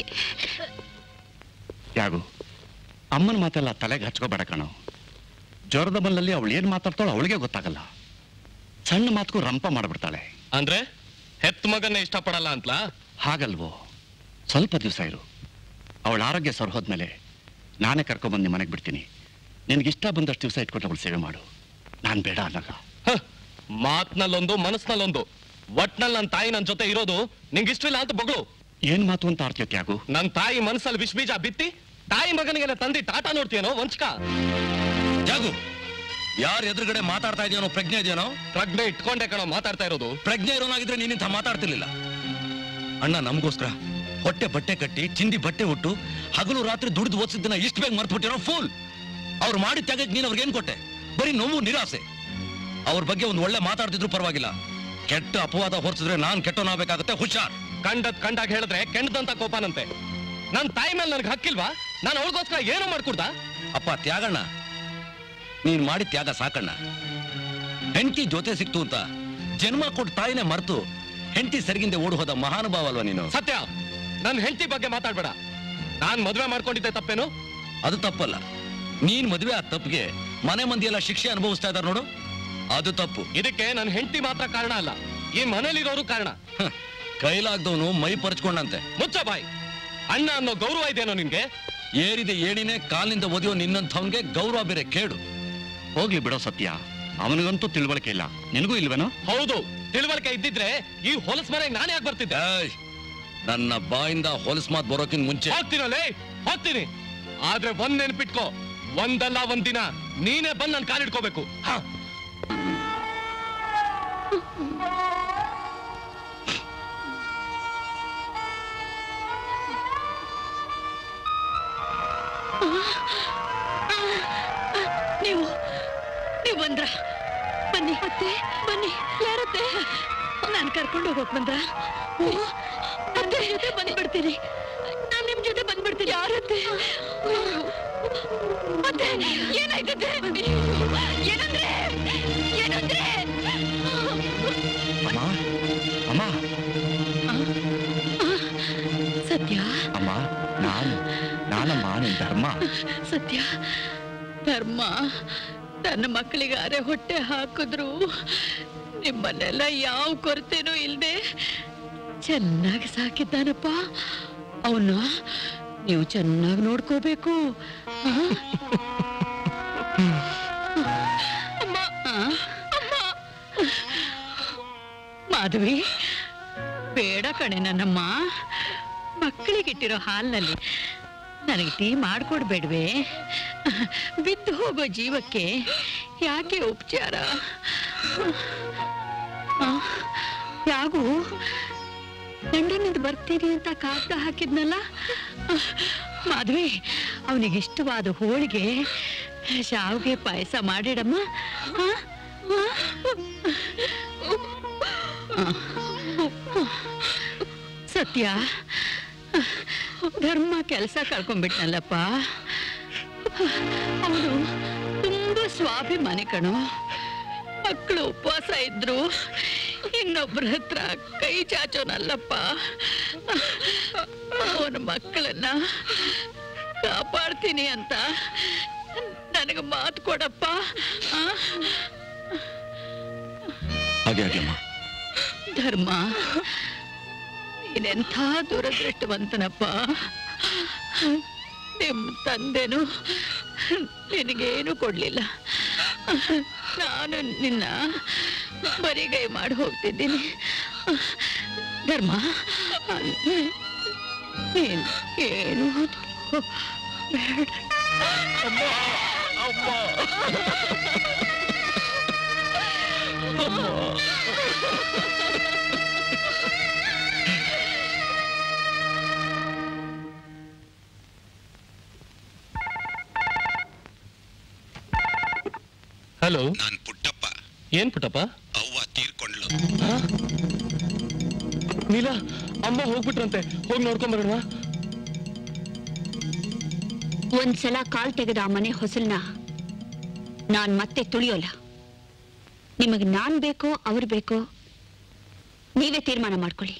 ಯಾಗು ಅಮ್ಮನ ಮಾತೆಲ್ಲ ತಲೆಗೆ ಹಚ್ಕೋಬೇಡ ಕಣೋ ಜ್ವರದ ಮಲ್ಲಲ್ಲಿ ಅವಳು ಏನ್ ಮಾತಾಡ್ತಾಳೋ ಅವಳಿಗೆ ಗೊತ್ತಾಗಲ್ಲ ಸಣ್ಣ ಮಾತಕ್ಕೂ ರಂಪ ಮಾಡ್ಬಿಡ್ತಾಳೆ ಅಂದ್ರೆ ಹೆತ್ ಮಗನ್ನ ಇಷ್ಟಪಡಲ್ಲ ಅಂತಲಾ ಹಾಗಲ್ವೋ ಸ್ವಲ್ಪ ದಿವಸ ಇರು ಅವಳ ಆರೋಗ್ಯ ಸರ್ ಹೋದ್ಮೇಲೆ ನಾನೇ ಕರ್ಕೊಂಬಂದು ಮನೆಗೆ ಬಿಡ್ತೀನಿ ನಿನಗಿಷ್ಟ ಬಂದಷ್ಟು ದಿವಸ ಇಟ್ಕೊಂಡು ಅವಳು ಸೇವೆ ಮಾಡು ನಾನು ಬೇಡ ಅನ್ನಲ್ಲ ಮಾತ್ನಲ್ಲೊಂದು ಮನಸ್ನಲ್ಲೊಂದು ಒಟ್ನಲ್ಲಿ ನನ್ನ ತಾಯಿ ನನ್ನ ಜೊತೆ ಇರೋದು ನಿಂಗೆ ಇಷ್ಟವಿಲ್ಲ ಅಂತ ಬಗಳು ಏನ್ ಮಾತು ಅಂತ ಆಡ್ತೀಯ ತ್ಯಾಗು ನನ್ ತಾಯಿ ಮನಸ್ಸಲ್ಲಿ ವಿಷ ಬೀಜ ಬಿತ್ತಿ ತಾಯಿ ಮಗನಿಗೆಲ್ಲ ತಂದಿ ಟಾಟಾ ನೋಡ್ತೀಯನೋ ವಂಚಕ ಜಾಗು ಯಾರ ಎದುರುಗಡೆ ಮಾತಾಡ್ತಾ ಇದೆಯೋ ಪ್ರಜ್ಞೆ ಇದೆಯೋ ಪ್ರಜ್ಞೆ ಇಟ್ಕೊಂಡೆ ಕಣೋ ಮಾತಾಡ್ತಾ ಇರೋದು ಪ್ರಜ್ಞೆ ಇರೋನಾಗಿದ್ರೆ ನೀನಿಂತ ಮಾತಾಡ್ತಿರ್ಲಿಲ್ಲ ಅಣ್ಣ ನಮಗೋಸ್ಕರ ಹೊಟ್ಟೆ ಬಟ್ಟೆ ಕಟ್ಟಿ ಚಿಂದಿ ಬಟ್ಟೆ ಉಟ್ಟು ಹಗಲು ರಾತ್ರಿ ದುಡಿದು ಓದಿಸಿದ್ದನ್ನ ಇಷ್ಟು ಬೇಗ ಮರ್ತ್ಬಿಟ್ಟಿರೋ ಫೂಲ್ ಅವ್ರು ಮಾಡಿ ತ್ಯಾಗಕ್ಕೆ ನೀನು ಅವ್ರಿಗೆ ಏನ್ ಕೊಟ್ಟೆ ಬರೀ ನೋವು ನಿರಾಸೆ ಅವ್ರ ಬಗ್ಗೆ ಒಂದು ಒಳ್ಳೆ ಮಾತಾಡ್ತಿದ್ರು ಪರವಾಗಿಲ್ಲ ಕೆಟ್ಟ ಅಪವಾದ ಹೊರಿಸಿದ್ರೆ ನಾನ್ ಕೆಟ್ಟವನಾಗಬೇಕಾಗತ್ತೆ ಹುಷಾರ್ ಕಂಡದ್ ಕಂಡಾಗ ಹೇಳಿದ್ರೆ ಕೆಂಡದಂತ ಕೋಪನಂತೆ ನನ್ ತಾಯಿ ಮೇಲೆ ನನಗೆ ಹಕ್ಕಿಲ್ವಾ ನಾನು ಅವಳಿಗೋಸ್ಕರ ಏನೋ ಮಾಡ್ಕೊಡ್ದ ಅಪ್ಪ ತ್ಯಾಗಣ್ಣ ನೀನ್ ಮಾಡಿ ತ್ಯಾಗ ಸಾಕಣ್ಣ ಹೆಂಡತಿ ಜೊತೆ ಸಿಕ್ತು ಅಂತ ಜನ್ಮ ಕೊಟ್ಟ ತಾಯಿನೇ ಮರ್ತು ಹೆಂಡತಿ ಸರಿಗಿಂದೆ ಓಡಿ ಹೋದ ಮಹಾನುಭಾವ ಅಲ್ವಾ ನೀನು ಸತ್ಯ ನನ್ ಹೆಂಡತಿ ಬಗ್ಗೆ ಮಾತಾಡ್ಬೇಡ ನಾನ್ ಮದ್ವೆ ಮಾಡ್ಕೊಂಡಿದ್ದೆ ತಪ್ಪೇನು ಅದು ತಪ್ಪಲ್ಲ ನೀನ್ ಮದುವೆ ಆ ತಪ್ಪಿಗೆ ಮನೆ ಮಂದಿ ಎಲ್ಲ ಶಿಕ್ಷೆ ಅನುಭವಿಸ್ತಾ ಇದಾರೆ ನೋಡು ಅದು ತಪ್ಪು ಇದಕ್ಕೆ ನನ್ ಹೆಂಡತಿ ಮಾತ್ರ ಕಾರಣ ಅಲ್ಲ ಈ ಮನೇಲಿರೋರು ಕಾರಣ ಹ, ಕೈಲಾಗ್ದವನು ಮೈ ಪರ್ಚ್ಕೊಂಡಂತೆ ಮುಚ್ಚ ಬಾಯ್ ಅಣ್ಣ ಅನ್ನೋ ಗೌರವ ಇದೆಯೇನೋ ನಿನ್ಗೆ ಏರಿದೆ ಏಣಿನೇ ಕಾಲಿನಿಂದ ಒದಿಯೋ ನಿನ್ನಂಥವನ್ಗೆ ಗೌರವ ಬೇರೆ ಕೇಡು ಹೋಗ್ಲಿ ಬಿಡೋ ಸತ್ಯ ಅವನಿಗಂತೂ ತಿಳುವಳಿಕೆ ಇಲ್ಲ ನಿನಗೂ ಇಲ್ವೇನೋ ಹೌದು ತಿಳುವಳಿಕೆ ಇದ್ದಿದ್ರೆ ಈ ಹೊಲಸ್ ಮನೆಗೆ ನಾನೇ ಯಾಕೆ ಬರ್ತಿದ್ದೆ ಏಯ್, ನನ್ನ ಬಾಯಿಂದ ಹೊಲಸ್ ಮಾತ್ ಬರೋಕಿನ್ ಮುಂಚೆ ಹೋಗ್ತೀನಲ್ಲೇ ಹೋಗ್ತೀನಿ ಆದ್ರೆ ಒಂದ್ ನೆನ್ಪಿಟ್ಕೋ ಒಂದಲ್ಲ ಒಂದಿನ ನೀನೇ ಬಂದ್ ನನ್ ಕಾಲಿಡ್ಕೋಬೇಕು ಹಾ ನೀವು ನೀವು ಬಂದ್ರ ಬನ್ನಿ ಅತ್ತೆ ಬನ್ನಿ ಯಾರತ್ತೆ ನಾನು ಕರ್ಕೊಂಡು ಹೋಗೋಕ್ ಬಂದ್ರ ಅತ್ತೆ ಜೊತೆ ಬಂದ್ಬಿಡ್ತೀನಿ ನಾನು ನಿಮ್ ಜೊತೆ ಬಂದ್ಬಿಡ್ತೀನಿ ಯಾರತ್ತೆ ಮತ್ತೆ ಏನಾಯ್ತದೆ ಏನಂದ್ರೆ ಏನಂದ್ರೆ ಅಮ್ಮ ಅಮ್ಮ ಸತ್ಯ ಅಮ್ಮ ನಾನು ನಾನಮ್ಮ ನಿನ್ ಧರ್ಮ ಸತ್ಯ ಧರ್ಮ ತನ್ನ ಮಕ್ಕಳಿಗಾರೆ ಹೊಟ್ಟೆ ಹಾಕಿದ್ರು ನಿಮ್ಮನ್ನೆಲ್ಲ ಯಾವ ಕೊರತೆನೂ ಇಲ್ದೆ ಚೆನ್ನಾಗಿ ಸಾಕಿದ್ದಾನಪ್ಪ ಅವನ್ನ ನೀವು ಚೆನ್ನಾಗಿ ನೋಡ್ಕೋಬೇಕು ಆ? ಅಮ್ಮ ಆ? ಅಮ್ಮ ಮಾಧವಿ ಬೇಡ ಕಣೆ ನನ್ನಮ್ಮ ಮಕ್ಕಳಿಗಿಟ್ಟಿರೋ ಹಾಲ್ನಲ್ಲಿ ನನಗೆ ಟೀ ಮಾಡ್ಕೊಡ್ಬೇಡ್ವೆ ಬಿದ್ದು ಹೋಗೋ ಜೀವಕ್ಕೆ ಯಾಕೆ ಉಪಚಾರ ಆ, ಯಾಗೂ ಲಂಡನ್ನಿಂದ ಬರ್ತೀನಿ ಅಂತ ಕಾಗ್ದ ಹಾಕಿದ್ನಲ್ಲ ಮಾಧವಿ ಅವನಿಗೆ ಇಷ್ಟವಾದ ಹೋಳಿಗೆ ಶಾವಿಗೆ ಪಾಯಸ ಮಾಡಿಡಮ್ಮ ಆ? ಆ? ಸತ್ಯ ಧರ್ಮ ಕೆಲಸ ಕಳ್ಕೊಂಡ್ಬಿಟ್ನಲ್ಲಪ್ಪ ಅವನು ತುಂಬಾ ಸ್ವಾಭಿಮಾನಿ ಕಣೋ ಮಕ್ಕಳು ಉಪವಾಸ ಇದ್ರು ಇನ್ನೊಬ್ಬರ ಹತ್ರ ಕೈ ಚಾಚೋನಲ್ಲಪ್ಪ ಅವನ ಮಕ್ಕಳನ್ನ ಕಾಪಾಡ್ತೀನಿ ಅಂತ ನನಗೆ ಮಾತು ಕೊಡಪ್ಪ ಆ? ಹಾಗೆ ಹಾಗೆ ಅಮ್ಮ ಧರ್ಮ ನೀನೆಂಥ ದುರದೃಷ್ಟವಂತನಪ್ಪ ನಿಮ್ ತಂದೆನು ನಿನಗೇನು ಕೊಡ್ಲಿಲ್ಲ ನಾನು ನಿನ್ನ ಬರಿಗೈ ಮಾಡಿ ಹೋಗ್ತಿದ್ದೀನಿ ಧರ್ಮ ನೀನ್ ಏನು ಬೇಡ ಹಲೋ ನಾನ್ ಪುಟ್ಟಪ್ಪ ಏನ್ ಪುಟ್ಟಪ್ಪ ಅವ್ವ ತೀರ್ಕೊಂಡ್ಲು ನೀಲ ಅಮ್ಮ ಹೋಗ್ಬಿಟ್ರಂತೆ ಹೋಗಿ ನೋಡ್ಕೊಂಡ್ ಬರೋಣ ಒಂದ್ಸಲ ಕಾಲ್ ತೆಗೆದ ಆ ಮನೆ ಹೊಸಲ್ನ ನಾನ್ ಮತ್ತೆ ತುಳಿಯೋಲ್ಲ ನಿಮಗ್ ನಾನ್ ಬೇಕೋ ಅವ್ರು ಬೇಕೋ ನೀವೇ ತೀರ್ಮಾನ ಮಾಡ್ಕೊಳ್ಳಿ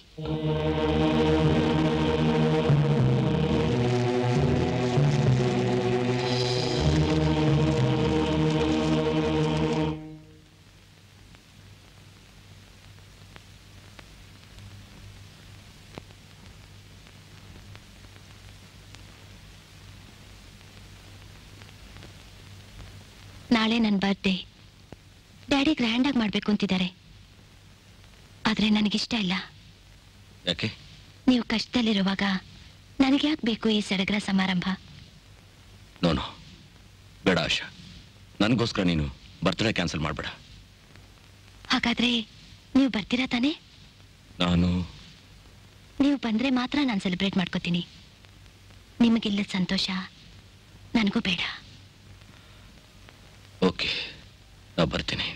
ನಾಳೆ ನನ್ನ ಬರ್ತ್ಡೇ ಡ್ಯಾಡಿ ಗ್ರ್ಯಾಂಡಾಗಿ ಮಾಡ್ಬೇಕು ಅಂತಿದ್ದಾರೆ ಆದ್ರೆ ನನಗಿಷ್ಟ ಇಲ್ಲ ಯಾಕೆ ನೀವು ಕಷ್ಟದಲ್ಲಿರುವಾಗ ನನಗೆ ಯಾಕೆ ಬೇಕು ಈ ಸಡಗರ ಸಮಾರಂಭ ನೋನು ಬೇಡ ಆಶಾ ನನಗೋಸ್ಕರ ನೀನು ಬರ್ತ್ಡೇ ಕ್ಯಾನ್ಸಲ್ ಮಾಡಬೇಡ ಹಾಗಾದ್ರೆ ನೀವು ಬರ್ತೀರಾ ತಾನೇ ನಾನು ನೀವು ಬಂದ್ರೆ ಮಾತ್ರ ನಾನು ಸೆಲೆಬ್ರೇಟ್ ಮಾಡ್ಕೋತೀನಿ ನಿಮಗಿಲ್ಲದ ಸಂತೋಷ ನನಗೂ ಬೇಡ ಓಕೆ ನಾ ಬರ್ತೀನಿ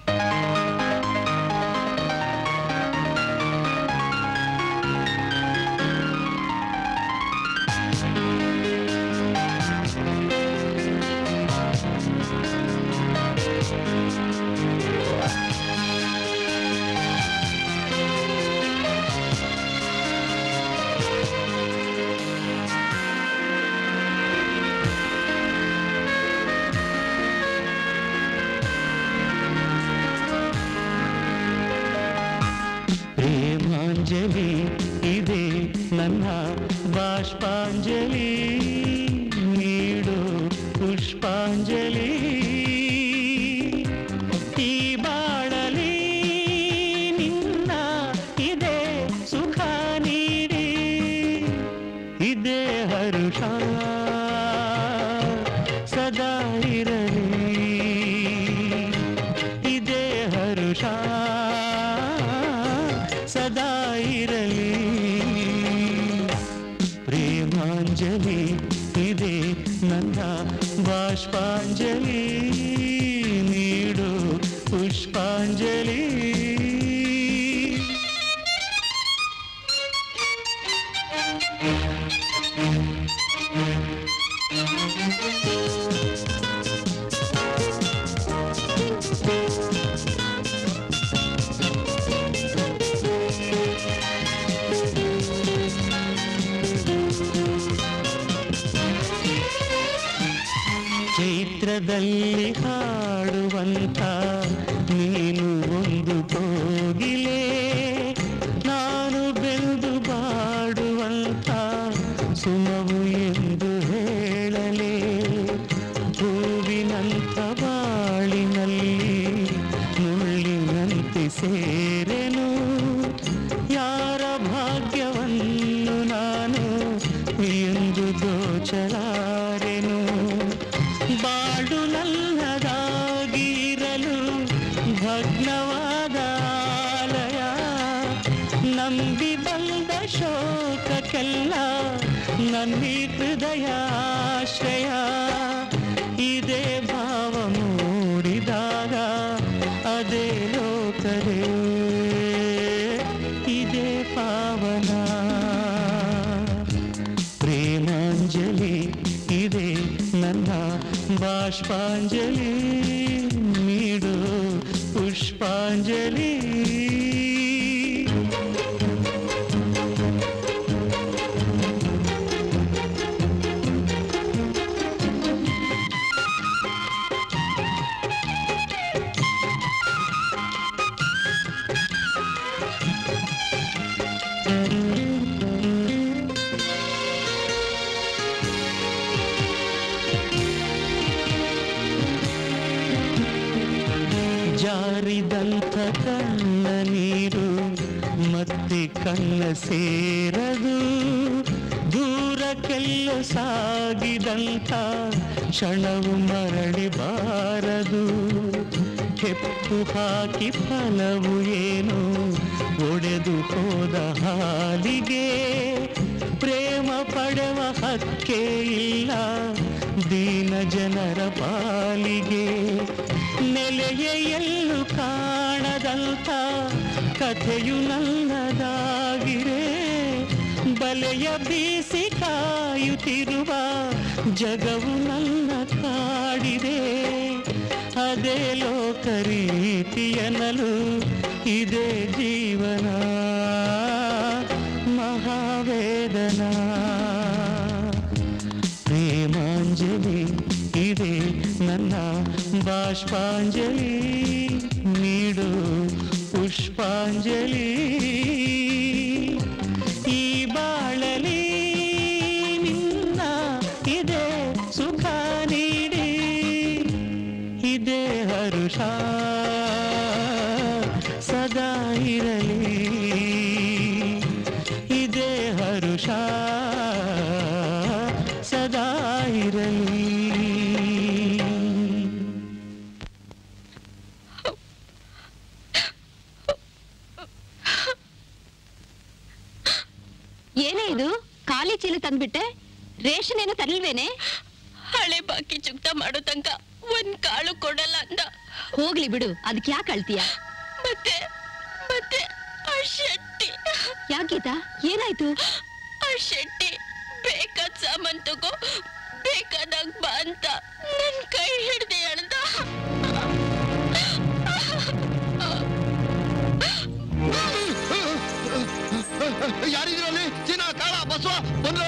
ಪ್ರೇಮಾಂಜಲಿ ಇದೆ ನನ್ನ ಬಾಷ್ಪಾಂಜಲಿ ನೀಡು ಪುಷ್ಪಾಂಜಲಿ ಈ ಬಾಳಲಿ ನಿನ್ನ ಇದೆ ಸುಖ ನೀಡಿ ಇದೆ ಹರುಷ ಸದಾ ಇರಲಿ ಇದೆ ಹರುಷ ಸದಾ ಇರಲಿ ಪ್ರೇಮಾಂಜಲಿ ಇದೆ ನನ್ನ ಬಾಷ್ಪಾಂಜಲಿ ನೀಡು ಪುಷ್ಪಾಂಜಲಿ ಚೈತ್ರದಲ್ಲಿ ಹಾಡುವಂತ ನೀನು ಒಂದು ಕೋಗಿಲೆ ನಾನು ಬೆಂದು ಬಾಡುವಂತ ಸುಮವು ಎಂದು ಹೇಳಲೇ ಹೂವಿನಂತ ಬಾಳಿನಲ್ಲಿ ಮುಳ್ಳಿನಂತೆ ಸೇರೆನು ಯಾರ ಭಾಗ್ಯವನ್ನು ನಾನು ಎಂದು ದೋಚಲಾರೆನು ಬಾಳು ನಲ್ಲದಾಗಿರಲು ಭಗ್ನವಾದ ಆಲಯ ನಂಬಿ ಬಂದ ಶೋಕಕ್ಕೆಲ್ಲ ನನ್ನಿ ಹೃದಯ ಆಶ್ರಯ ಇದೇ ಭಾವ ಮೂಡಿದಾಗ ಅದೇ ಲೋಕವೇ ಇದೇ ಪಾವನ ಪ್ರೇಮಾಂಜಲಿ ಇದೆ ನನ್ನ ಬಾಷ್ಪಾಂಜಲಿ ನೀಡು ಪುಷ್ಪಾಂಜಲಿ ಜಾರಿದಂಥ ಕಣ್ಣ ನೀರು ಮತ್ತೆ ಕಣ್ಣ ಸೇರದು ದೂರಕ್ಕೆಲ್ಲ ಸಾಗಿದಂಥ ಕ್ಷಣವು ಮರಳಿ ಬಾರದು ಕೆಪ್ಪು ಹಾಕಿ ಫಲವು ಏನು ಒಡೆದು ಹೋದ ಹಾಲಿಗೆ ಪ್ರೇಮ ಪಡೆವ ಹಕ್ಕೇ ಇಲ್ಲ ದೀನ ಜನರ ಪಾಲಿಗೆ ನೆಲೆಯ ಎಲ್ಲೂ ಕಾಣದಂಥ ಕಥೆಯು ನನ್ನದಾಗಿರೆ ಬಲೆಯ ಬೀಸಿ ಕಾಯುತ್ತಿರುವ ಜಗವು ನನ್ನ ಕಾಡಿದೆ ಅದೇ ಲೋಕ ರೀತಿಯನಲು ಇದೇ ಜೀವನ ಮಹಾವೇದನ ಪ್ರೇಮಾಂಜಲಿ ಇದೆ ನನ್ನ ಬಾಷ್ಪಾಂಜಲಿ ನೀಡು ಪುಷ್ಪಾಂಜಲಿ ಈ ಬಾಳಲಿ ನಿನ್ನ ಇದೆ ಸುಖ ನೀಡಿ ಇದೇ ಹರುಷ ಸದಾ ಇರಲಿ ಇದೇ ಏನೇ ಇದು ಖಾಲಿ ಚೀಲ ತಂದ್ಬಿಟ್ಟೆ ರೇಷನ್ ಏನೋ ತರಲ್ವೇನೆ ಹಳೆ ಬಾಕಿ ಚುಕ್ತ ಮಾಡೋ ತನಕ ಒಂದ್ ಕಾಳು ಕೊಡಲ್ಲ ಅಂದ ಹೋಗ್ಲಿ ಬಿಡು ಅದಕ್ಕೆ ಯಾಕೆ ಅಳ್ತೀಯ ಮತ್ತೆ ಮತ್ತೆ ಆ ಶೆಟ್ಟಿ ಯಾಕೀತ ಏನಾಯ್ತು ಆ ಶೆಟ್ಟಿ ಬೇಕಾದ ಸಾಮಾನ್ ತಗೋ ಬೇಕಾದಾಗ ಬಾ ಅಂತ ನನ್ ಕೈ ಹಿಡ್ದೆ ಹೇಳ್ದ ಯಾರಿದ್ರಲ್ಲಿ ಚೀನ ಕಾಳ ಬಸವ ಬಂದ್ರು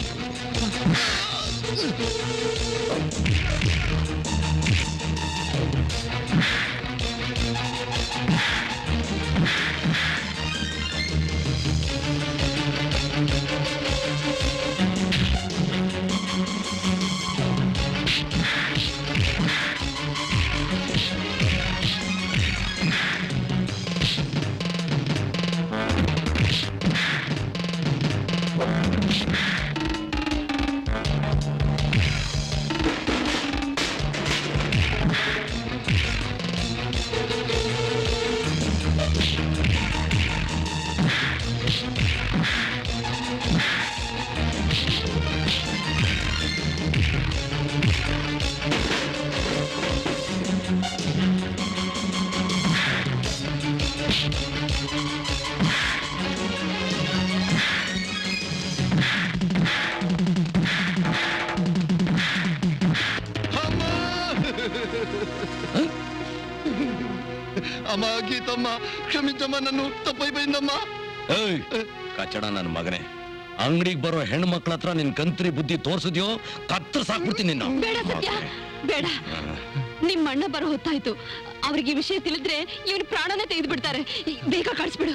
ಅಮ್ಮ ಗೀತಮ್ಮ ಕ್ಷಮಿಸಮ್ಮ ನಾನು ತಪ್ಪೈಬೈಂದಮ್ಮ ಏಯ್ ಕಚ್ಚಡ ನನ್ನ ಮಗನೇ ಅಂಗಡಿಗೆ ಬರೋ ಹೆಣ್ಣು ಮಕ್ಳ ಹತ್ರ ನಿನ್ ಕಂತ್ರಿ ಬುದ್ಧಿ ತೋರ್ಸಿದ್ಯೋ ಕತ್ರ ಸಾಕ್ಬಿಡ್ತೀನಿ ನಿನ್ನ ಬೇಡ ಸತ್ಯ ಬೇಡ ನಿಮ್ ಅಣ್ಣ ಬರೋ ಹೊತ್ತಾಯ್ತು ಅವ್ರಿಗೆ ಈ ವಿಷಯ ತಿಳಿದ್ರೆ ಇವನ್ ಪ್ರಾಣನೇ ತೆಗೆದು ಬಿಡ್ತಾರೆ ಬೇಗ ಕಳ್ಸ್ಬಿಡು